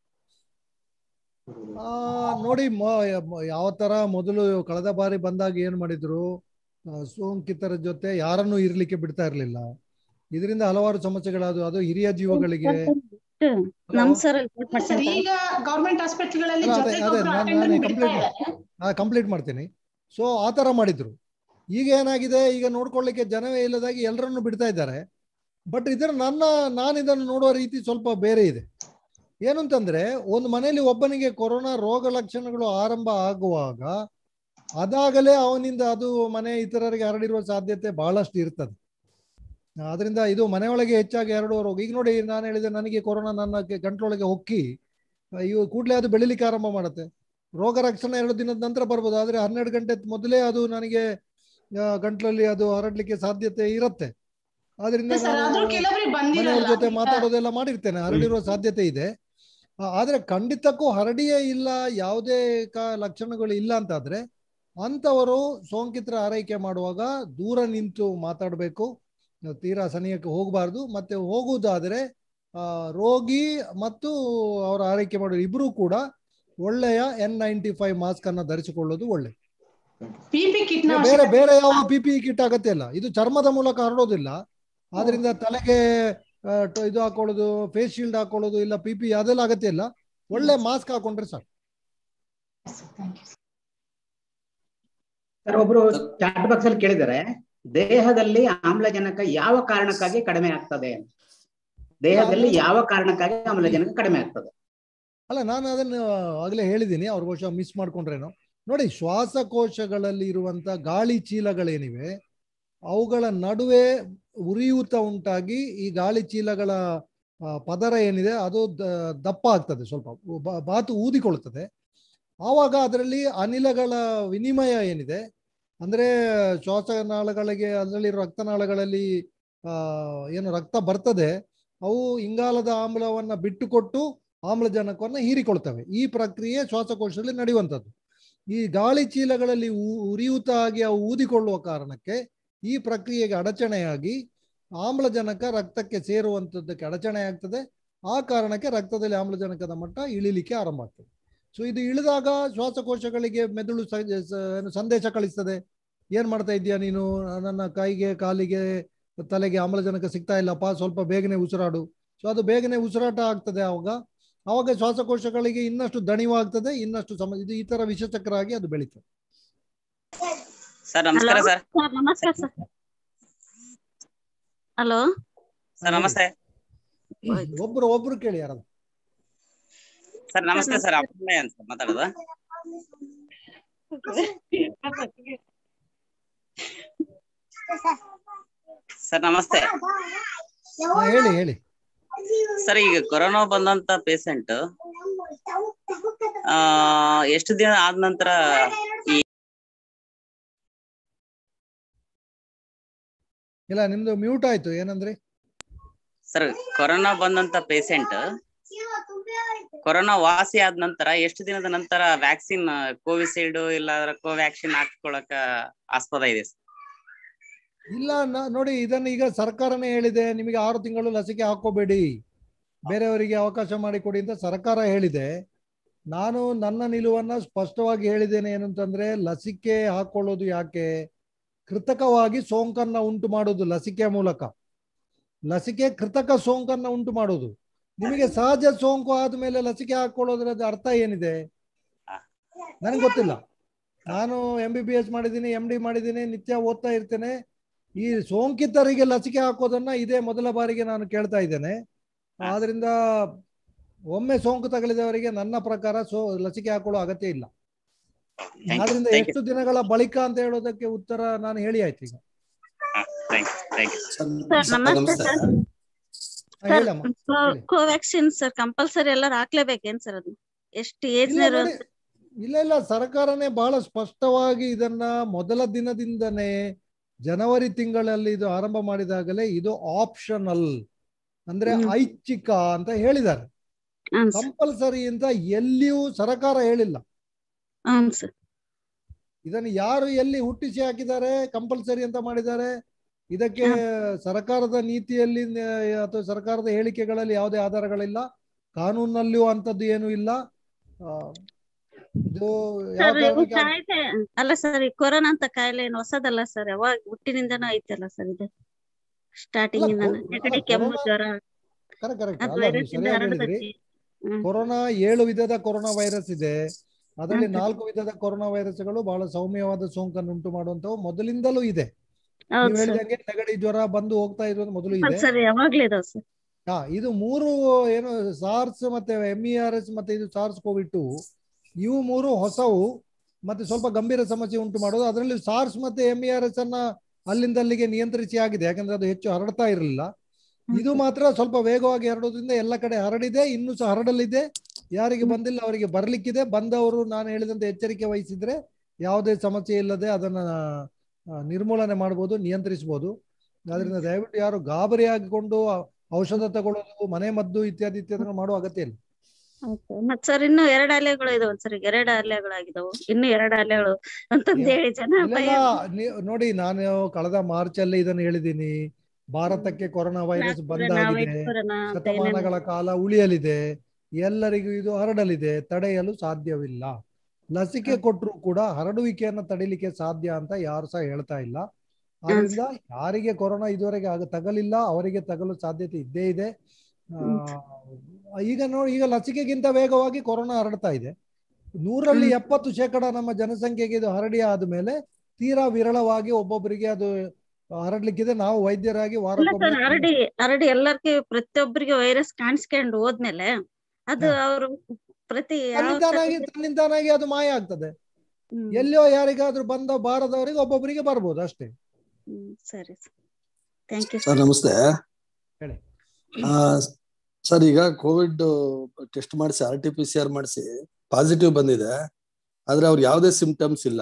ಆ, ನೋಡಿ ಮ- ಮ- ಯಾವ ತರ ಮೊದಲು ಕಳೆದ ಬಾರಿ ಬಂದಾಗ ಏನ್ ಮಾಡಿದ್ರು ಆ, ಸೋಂಕಿತರ ಜೊತೆ ಯಾರನ್ನು ಇರ್ಲಿಕ್ಕೆ ಬಿಡ್ತಾ ಇರ್ಲಿಲ್ಲ ಇದರಿಂದ ಹಲವಾರು ಸಮಸ್ಯೆಗಳಾದವು ಅದು ಹಿರಿಯ ಜೀವಗಳಿಗೆ ನಮ್ ಸರ್ ಸರ್ ಈಗ ಗೌರ್ಮೆಂಟ್ ಹಾಸ್ಪಿಟಲ್ಗಳಲ್ಲಿ ಅಲ್ಲ, ಅದೇ- ಜೊತೆಗೆ ಅದೇ ಒಬ್ರು ನಾನ್- attendant ನಾನೇ ಬಿಡ್ತಾ complaint ಇದ್ದಾರೆ ಕಂಪ್ಲೀಟ್ ಮಾಡ್ತೀನಿ ಸೊ ಆ ತರ ಮಾಡಿದ್ರು ಈಗ ಏನಾಗಿದೆ ಈಗ ನೋಡ್ಕೊಳ್ಳಿಕ್ಕೆ ಜನವೇ ಇಲ್ಲದಾಗಿ ಎಲ್ಲರನ್ನು ಬಿಡ್ತಾ ಇದ್ದಾರೆ ಬಟ್ ಇದರ ನನ್ನ ನಾನು ಇದನ್ನು ನೋಡುವ ರೀತಿ ಸ್ವಲ್ಪ ಬೇರೆ ಇದೆ ಏನು ಅಂತಂದ್ರೆ ಒಂದು ಮನೆಯಲ್ಲಿ ಒಬ್ಬನಿಗೆ ಕೊರೋನಾ ರೋಗ ಲಕ್ಷಣಗಳು ಆರಂಭ ಆಗುವಾಗ ಅದಾಗಲೇ ಅವನಿಂದ ಅದು ಮನೆ ಇತರರಿಗೆ ಹರಡಿರುವ ಸಾಧ್ಯತೆ ಬಹಳಷ್ಟು ಇರ್ತದೆ ಆದ್ರಿಂದ ಇದು ಮನೆಯೊಳಗೆ ಹೆಚ್ಚಾಗಿ ಹರಡುವ ರೋಗ ಈಗ ನೋಡಿ ನಾನು ಹೇಳಿದೆ ನನಗೆ ಕೊರೋನಾ ನನ್ನ ಗೆ- ಗಂಟ್ಲೊಳಗೆ ಹೊಕ್ಕಿ ಇವು ಕೂಡಲೇ ಅದು ಬೆಳಿಲಿಕ್ಕೆ ಆರಂಭ ಮಾಡುತ್ತೆ ರೋಗ ರಕ್ಷಣೆ ಎರಡು ದಿನದ ನಂತರ ಬರ್ಬೋದು ಆದ್ರೆ ಹನ್ನೆರಡು ಗಂಟೆ ಮೊದಲೇ ಅದು ನನಗೆ ಆ, ಗಂಟ್ಲಲ್ಲಿ ಅದು ಹರಡ್ಲಿಕ್ಕೆ ಸಾಧ್ಯತೆ ಇರುತ್ತೆ ಆದ್ರಿಂದ ಸರ್ ನಾನು ಆದ್ರೂ ಕೆಲವರಿಗೆ ಮನೆಯವ್ರ ಬಂದಿರಲ್ಲ ಜೊತೆ ಮಾತಾಡೋದೆಲ್ಲ ಮಾಡಿರ್ತೇನೆ ಹರಡಿರುವ ಸಾಧ್ಯತೆ ಇದೆ ಆ, ಆದ್ರೆ ಖಂಡಿತಕ್ಕೂ ಹರಡಿಯೇ ಇಲ್ಲ ಯಾವುದೇ ಕ ಲಕ್ಷಣಗಳು ಇಲ್ಲ ಅಂತಾದ್ರೆ ಅಂಥವರು ಸೋಂಕಿತರ ಆರೈಕೆ ಮಾಡುವಾಗ ದೂರ ನಿಂತು ಮಾತಾಡಬೇಕು ತೀರಾ ಸನಿಯಕ್ಕೆ ಹೋಗಬಾರ್ದು ಮತ್ತೆ ಹೋಗುವುದಾದ್ರೆ ಆ, ರೋಗಿ ಮತ್ತು ಅವರ ಆರೈಕೆ ಮಾಡೋ ಇಬ್ರು ಕೂಡ ಒಳ್ಳೆಯ ಎನ್ ನೈಂಟಿ ಫೈವ್ ಮಾಸ್ಕ್ ಅನ್ನ ಧರಿಸಿಕೊಳ್ಳೋದು ಒಳ್ಳೆ ಪಿ ಪಿ ಕಿಟ್ ನ ಬೇರೆ ಬೇರೆ ಯಾವ ಪಿ ಪಿ ಕಿಟ್ ಅಗತ್ಯ ಇಲ್ಲ ಇದು ಚರ್ಮದ ಮೂಲಕ ಹರಡೋದಿಲ್ಲ ಆದ್ರಿಂದ ತಲೆಗೆ ಆ, ಟ- ಇದು ಹಾಕೊಳ್ಳೋದು ಫೇಸ್ ಶೀಲ್ಡ್ ಹಾಕೊಳ್ಳೋದು ಇಲ್ಲ ಪಿ ಪಿ ಅದೆಲ್ಲ ಅಗತ್ಯ ಇಲ್ಲ ಒಳ್ಳೆ ಮಾಸ್ಕ್ ಹಾಕೊಂಡ್ರೆ ಸಾಕು ಸರ್ ಒಬ್ರು ಚಾಟ್ ಬಾಕ್ಸ್ ಅಲ್ಲಿ ಕೇಳಿದರೆ ದೇಹದಲ್ಲಿ ಆಮ್ಲಜನಕ ಯಾವ ಕಾರಣಕ್ಕಾಗಿ ಕಡಿಮೆ ಆಗ್ತದೆ ಅಂತ ದೇಹದಲ್ಲಿ ಯಾವ ಕಾರಣಕ್ಕಾಗಿ ಆಮ್ಲಜನಕ ಕಡಿಮೆ ಆಗ್ತದೆ ಅಲ್ಲ ನಾನು ಅದನ್ನು ಆಗಲೇ ಹೇಳಿದ್ದೀನಿ ಅವ್ರ ಬಹುಶಃ ಮಿಸ್ ಮಾಡ್ಕೊಂಡ್ರೇನೋ ನೋಡಿ ಶ್ವಾಸಕೋಶಗಳಲ್ಲಿ ಇರುವಂತ ಗಾಳಿ ಚೀಲಗಳೇನಿವೆ ಅವುಗಳ ನಡುವೆ ಉರಿಯೂತ ಉಂಟಾಗಿ ಈ ಗಾಳಿ ಚೀಲಗಳ ಆ, ಪದರ ಏನಿದೆ ಅದು ದ- ದಪ್ಪ ಆಗ್ತದೆ ಸ್ವಲ್ಪ ಬ- ಬಾತು ಊದಿಕೊಳ್ಳುತ್ತದೆ ಆವಾಗ ಅದರಲ್ಲಿ ಅನಿಲಗಳ ವಿನಿಮಯ ಏನಿದೆ ಅಂದ್ರೆ ಶ್ವಾಸನಾಳಗಳಿಗೆ ಅದರಲ್ಲಿ ರಕ್ತನಾಳಗಳಲ್ಲಿ ಆ ಏನು ರಕ್ತ ಬರ್ತದೆ ಅವು ಇಂಗಾಲದ ಆಮ್ಲವನ್ನ ಬಿಟ್ಟುಕೊಟ್ಟು ಆಮ್ಲಜನಕವನ್ನು ಹೀರಿಕೊಳ್ತವೆ ಈ ಪ್ರಕ್ರಿಯೆ ಶ್ವಾಸಕೋಶದಲ್ಲಿ ನಡೆಯುವಂಥದ್ದು ಈ ಗಾಳಿ ಚೀಲಗಳಲ್ಲಿ ಉ- ಉರಿಯೂತ ಆಗಿ ಅವು ಊದಿಕೊಳ್ಳುವ ಕಾರಣಕ್ಕೆ ಈ ಪ್ರಕ್ರಿಯೆಗೆ ಅಡಚಣೆಯಾಗಿ ಆಮ್ಲಜನಕ ರಕ್ತಕ್ಕೆ ಸೇರುವಂಥದ್ದಕ್ಕೆ ಅಡಚಣೆ ಆಗ್ತದೆ ಆ ಕಾರಣಕ್ಕೆ ರಕ್ತದಲ್ಲಿ ಆಮ್ಲಜನಕದ ಮಟ್ಟ ಇಳಿಲಿಕ್ಕೆ ಆರಂಭ ಆಗ್ತದೆ ಸೊ ಇದು ಇಳಿದಾಗ ಶ್ವಾಸಕೋಶಗಳಿಗೆ ಮೆದುಳು ಸ- ಸ- ಏನು ಸಂದೇಶ ಕಳಿಸ್ತದೆ ಏನ್ ಮಾಡ್ತಾ ಇದೀಯಾ ನೀನು ನನ್ನ ಕೈಗೆ ಕಾಲಿಗೆ ತಲೆಗೆ ಆಮ್ಲಜನಕ ಸಿಗ್ತಾ ಇಲ್ಲಪ್ಪ ಸ್ವಲ್ಪ ಬೇಗನೆ ಉಸಿರಾಡು ಸೊ ಅದು ಬೇಗನೆ ಉಸಿರಾಟ ಆಗ್ತದೆ ಅವಾಗ ಅವಾಗ ಶ್ವಾಸಕೋಶಗಳಿಗೆ ಇನ್ನಷ್ಟು ದಣಿವಾಗ್ತದೆ ಇನ್ನಷ್ಟು ಸಮ ಇದು ಈ ತರ ವಿಷಚಕ್ರಾಗಿ ಅದು ಬೆಳೀತದೆ ಸರ್ ನಮಸ್ಕಾರ ಸರ್ ಸರ್ ನಮಸ್ಕಾರ ಸರ್ ಹಲೋ ಸರ್ ನಮಸ್ತೆ ಒಬ್ರು ಒಬ್ರು ಕೇಳಿ ಯಾರು ಸರ್ ನಮಸ್ತೆ ಸರ್ ಅಪ್ಪಣ್ಣ ಅಂತ ಮಾತಾಡೋದು ಸರ್ ನಮಸ್ತೆ ಹೇಳಿ ಹೇಳಿ ಸರ್ ಈಗ ಕೊರೋನಾ ಬಂದಂತ ಪೇಷಂಟ್ ಆ ಎಷ್ಟು ದಿನ ಆದ ನಂತರ ಈ ಇಲ್ಲ ನಿಮ್ದು ಮ್ಯೂಟ್ ಆಯ್ತು ಏನಂದ್ರಿ ಸರ್ ಕೊರೋನಾ ಬಂದಂತ ಪೇಷಂಟ್ ಕೊರೋನಾ ವಾಸಿ ಆದ ನಂತರ ಎಷ್ಟು ದಿನದ ನಂತರ ವ್ಯಾಕ್ಸಿನ್ ಕೋವಿಶೀಲ್ಡ್ ಇಲ್ಲ ಕೋವ್ಯಾಕ್ಸಿನ್ ಹಾಕ್ಕೊಳಕ ಆಸ್ಪದ ಇದೆ ಸರ್ ಇಲ್ಲ ನ- ನೋಡಿ ಇದನ್ನ ಈಗ ಸರ್ಕಾರನೇ ಹೇಳಿದೆ ನಿಮಗೆ ಆರು ತಿಂಗಳು ಲಸಿಕೆ ಹಾಕೋಬೇಡಿ ಬೇರೆಯವರಿಗೆ ಅವಕಾಶ ಮಾಡಿಕೊಡಿ ಅಂತ ಸರ್ಕಾರ ಹೇಳಿದೆ ನಾನು ನನ್ನ ನಿಲುವನ್ನ ಸ್ಪಷ್ಟವಾಗಿ ಹೇಳಿದ್ದೇನೆ ಏನಂತಂದ್ರೆ ಲಸಿಕೆ ಹಾಕೊಳ್ಳೋದು ಯಾಕೆ ಕೃತಕವಾಗಿ ಸೋಂಕನ್ನ ಉಂಟು ಮಾಡೋದು ಲಸಿಕೆಯ ಮೂಲಕ ಲಸಿಕೆ ಕೃತಕ ಸೋಂಕನ್ನ ಉಂಟು ಮಾಡೋದು ನಿಮಗೆ ಸಹಜ ಸೋಂಕು ಆದ್ಮೇಲೆ ಲಸಿಕೆ ಹಾಕೊಳ್ಳೋದ್ರದ ಅರ್ಥ ಏನಿದೆ ನನಗೆ ಗೊತ್ತಿಲ್ಲ ನಾನು ಎಂ ಬಿ ಬಿ ಎಸ್ ಮಾಡಿದ್ದೀನಿ ಎಂ ಡಿ ಮಾಡಿದ್ದೀನಿ ನಿತ್ಯ ಓದ್ತಾ ಇರ್ತೇನೆ ಈ ಸೋಂಕಿತರಿಗೆ ಲಸಿಕೆ ಹಾಕೋದನ್ನ ಇದೇ ಮೊದಲ ಬಾರಿಗೆ ನಾನು ಕೇಳ್ತಾ ಇದ್ದೇನೆ ಆದ್ರಿಂದ ಒಮ್ಮೆ ಸೋಂಕು ತಗಲಿದವರಿಗೆ ನನ್ನ ಪ್ರಕಾರ ಸೋ ಲಸಿಕೆ ಹಾಕೊಳ್ಳೋ ಅಗತ್ಯ ಇಲ್ಲ Thank you. ಆದ್ರಿಂದ Thank you. ಎಷ್ಟು ದಿನಗಳ ಬಳಿಕ ಅಂತ ಹೇಳೋದಕ್ಕೆ ಉತ್ತರ ನಾನು ಹೇಳಿ ಆಯ್ತು ಈಗ ಥ್ಯಾಂಕ್ ಥ್ಯಾಂಕ್ ಯು ಸರ್ ನಮಸ್ತೆ ಸರ್ ಹಾ, ಹೇಳಮ್ಮ ಕೋವ್ಯಾಕ್ಸಿನ್ ಸರ್ ಕಂಪಲ್ಸರಿ ಎಲ್ಲರೂ ಹಾಕ್ಲೇಬೇಕೇನ್ ಸರ್ ಅದು ಎಷ್ಟು ಏಜ್ ಇಲ್ಲ ನೋಡಿ, ಇಲ್ಲ ಇಲ್ಲ ಸರ್ಕಾರನೇ ಬಹಳ ಸ್ಪಷ್ಟವಾಗಿ ಇದನ್ನ ಮೊದಲ ದಿನದಿಂದನೇ ಜನವರಿ ತಿಂಗಳಲ್ಲಿ ಇದು ಆರಂಭ ಮಾಡಿದಾಗಲೇ ಇದು ಆಪ್ಷನಲ್ ಅಂದ್ರೆ ಐಚ್ಛಿಕ ಅಂತ ಹೇಳಿದ್ದಾರೆ ಕಂಪಲ್ಸರಿ ಅಂತ ಎಲ್ಲಿಯೂ ಸರ್ಕಾರ ಹೇಳಿಲ್ಲ ಹ್ಮ್ ಸರ್ ಇದನ್ನು ಯಾರು ಎಲ್ಲಿ ಹುಟ್ಟಿಸಿ ಹಾಕಿದ್ದಾರೆ ಕಂಪಲ್ಸರಿ ಅಂತ ಮಾಡಿದ್ದಾರೆ ಇದಕ್ಕೆ ಸರ್ಕಾರದ ನೀತಿಯಲ್ಲಿ ನ- ಅಥವಾ ಸರ್ಕಾರದ ಹೇಳಿಕೆಗಳಲ್ಲಿ ಯಾವುದೇ ಆಧಾರಗಳಿಲ್ಲ ಕಾನೂನಲ್ಲಿಯೂ ಅಂತದ್ದು ಏನು ಇಲ್ಲ ಆ, ಇದು ಯಾವ ಸರ್ ಇವು ಕಾರಣಕ್ಕೆ ಕಾಯಿಲೆ ಅಲ್ಲ ಸರ್ ಈ ಕೊರೋನಾ ಅಂತ ಕಾಯಿಲೆ ಏನು ಹೊಸದಲ್ಲ ಸರ್ ಯಾವಾಗ ಹುಟ್ಟಿನಿಂದನೂ ಐತಲ್ಲ ಸರ್ ಇದು ಸ್ಟಾರ್ಟಿಂಗ್ ಅಲ್ಲ, ಇಂದ ಕೊ- ನೆಗಡಿ ಅಲ್ಲ, ಕೆಮ್ಮು ಕೊರೋನಾ- ಜ್ವರ ಕರೆಕ್ಟ್ ಕರೆಕ್ಟ್ ಅದು ಅಲ್ಲ ನೀವು ವೈರಸ್ ಇಂದ ಸರಿಯಾಗಿ ಹೇಳಿದ್ರಿ ಹರಡತೈತಿ ಹ್ಮ್ ಕೊರೋನಾ ಏಳು ವಿಧದ ಕೊರೋನಾ ವೈರಸ್ ಇದೆ ಅದರಲ್ಲಿ ಹ್ಮ್ ಸರ್. ನಾಲ್ಕು ವಿಧದ ಕೊರೋನಾ ವೈರಸ್ಗಳು ಬಹಳ ಸೌಮ್ಯವಾದ ಸೋಂಕನ್ನು ಉಂಟು ಮಾಡುವಂತವು ಮೊದಲಿಂದಲೂ ಇದೆ ಹೌದು ನೀವು ಸರ್ ಹೇಳಿದಂಗೆ ನೆಗಡಿ ಜ್ವರ ಬಂದು ಹೋಗ್ತಾ ಇರೋದು ಮೊದಲು ಇದೆ ಸರ್ ಯಾವಾಗ್ಲೂ ಇದಾವ್ ಸರ್ ಹಾ ಇದು ಮೂರು ಏನು ಸಾರ್ಸ್ ಮತ್ತೆ ಎಂ ಇ ಆರ್ ಎಸ್ ಮತ್ತೆ ಇದು ಸಾರ್ಸ್ ಕೋವಿಡ್ ಟು ಇವು ಮೂರು ಹೊಸವು ಮತ್ತೆ ಸ್ವಲ್ಪ ಗಂಭೀರ ಸಮಸ್ಯೆ ಉಂಟು ಮಾಡೋದು ಅದರಲ್ಲಿ ಸಾರ್ಸ್ ಮತ್ತೆ ಎಂ ಇ ಆರ್ ಎಸ್ ಅನ್ನ ಅಲ್ಲಿಂದ ಅಲ್ಲಿಗೆ ನಿಯಂತ್ರಿಸಿ ಆಗಿದೆ ಯಾಕಂದ್ರೆ ಅದು ಹೆಚ್ಚು ಹರಡ್ತಾ ಇರಲಿಲ್ಲ ಇದು ಮಾತ್ರ ಸ್ವಲ್ಪ ವೇಗವಾಗಿ ಹರಡೋದ್ರಿಂದ ಎಲ್ಲ ಕಡೆ ಹರಡಿದೆ ಇನ್ನೂ ಸಹ ಹರಡಲಿದೆ ಯಾರಿಗೆ ಬಂದಿಲ್ಲ ಅವರಿಗೆ ಬರ್ಲಿಕ್ಕಿದೆ ಬಂದವರು ನಾನು ಹೇಳಿದಂತೆ ಎಚ್ಚರಿಕೆ ವಹಿಸಿದ್ರೆ ಯಾವುದೇ ಸಮಸ್ಯೆ ಇಲ್ಲದೆ ಅದನ್ನ ಆ, ನಿರ್ಮೂಲನೆ ಮಾಡ್ಬೋದು ನಿಯಂತ್ರಿಸಬಹುದು ಅದರಿಂದ ದಯವಿಟ್ಟು ಯಾರು ಗಾಬರಿ ಆಗಿಕೊಂಡು ಔಷಧ ತಗೊಳ್ಳೋದು ಮನೆ ಮದ್ದು ಇತ್ಯಾದಿ ಇತ್ಯಾದಿ ಮಾಡುವ ಅಗತ್ಯ ಇಲ್ಲ ಮತ್ ಸರ್ ಇನ್ನು ಎರಡು ಅಲೆಗಳು ಇದಾವ ಸರ್ ಈಗ ಎರಡು ಅಲೆಗಳಾಗಿದಾವು ಇನ್ನು ಎರಡು ಅಲೆಗಳು ಅಂತಂದ್ ಹೇಳಿ ಜನ ಭಯ ಇಲ್ಲೆಲ್ಲ ನೀ- ನೋಡಿ ನಾನು ಕಳೆದ ಮಾರ್ಚ್ ಅಲ್ಲಿ ಇದನ್ನು ಹೇಳಿದ್ದೀನಿ ಭಾರತಕ್ಕೆ ಕೊರೋನಾ ವೈರಸ್ ಬಂದಾಗಿದೆ ಕೊರೋನಾ ಅಂತ ಏನೇನೋ. ಶತಮಾನಗಳ ಕಾಲ ಉಳಿಯಲಿದೆ ಎಲ್ಲರಿಗೂ ಇದು ಹರಡಲಿದೆ ತಡೆಯಲು ಸಾಧ್ಯವಿಲ್ಲ ಲಸಿಕೆ ಕೊಟ್ಟರು ಕೂಡ ಹರಡುವಿಕೆಯನ್ನು ತಡಿಲಿಕ್ಕೆ ಸಾಧ್ಯ ಅಂತ ಯಾರು ಸಹ ಹೇಳ್ತಾ ಇಲ್ಲ ಆದ್ರಿಂದ ಯಾರಿಗೆ ಕೊರೋನಾ ಇದುವರೆಗೆ ಆಗ ತಗಲಿಲ್ಲ ಅವರಿಗೆ ತಗಲು ಸಾಧ್ಯತೆ ಇದ್ದೇ ಇದೆ ಆ, ಈಗ ನೋಡಿ ಈಗ ಲಸಿಕೆಗಿಂತ ವೇಗವಾಗಿ ಕೊರೋನಾ ಹರಡ್ತಾ ಇದೆ ನೂರಲ್ಲಿ ಎಪ್ಪತ್ತು ಶೇಕಡ ನಮ್ಮ ಜನಸಂಖ್ಯೆಗೆ ಇದು ಹರಡಿ ಆದ್ಮೇಲೆ ತೀರಾ ವಿರಳವಾಗಿ ಒಬ್ಬೊಬ್ಬರಿಗೆ ಅದು ಹರಡ್ಲಿಕ್ಕಿದೆ ನಾವು ವೈದ್ಯರಾಗಿ ಇಲ್ಲ ವಾರಕ್ಕೊಮ್ಮೆ ಸರ್ ಹರಡಿ ಹರಡಿ ಎಲ್ಲರಿಗೆ ಪ್ರತಿಯೊಬ್ಬರಿಗೆ ವೈರಸ್ ಕಾಣಿಸ್ಕೊಂಡು ಹೋದ್ಮೇಲೆ ಅದು ಅವರು ಪ್ರತಿ ಯಾವ ತನ್ನಿಂತಾನಾಗಿ ತರ- ತನ್ನಿಂತಾನಾಗಿ ಅದು ಮಾಯ ಆಗ್ತದೆ ಹ್ಮ್. ಎಲ್ಲೋ ಯಾರಿಗಾದ್ರೂ ಬಂದ ಬಾರದವರಿಗೆ ಒಬ್ಬೊಬ್ಬರಿಗೆ ಬರ್ಬೋದು ಅಷ್ಟೇ ಹ್ಮ್ ಸರಿ ಥ್ಯಾಂಕ್ ಯು ಸರ್ ನಮಸ್ತೆ ಹೇಳಿ ಆ, ಸರ್ ಈಗ ಕೋವಿಡ್ ಟೆಸ್ಟ್ ಮಾಡಿಸಿ R T P C R ಮಾಡಿಸಿ ಪಾಸಿಟಿವ್ ಬಂದಿದೆ ಆದ್ರೆ ಅವ್ರಿಗೆ ಯಾವುದೇ ಸಿಂಪ್ಟಮ್ಸ್ ಇಲ್ಲ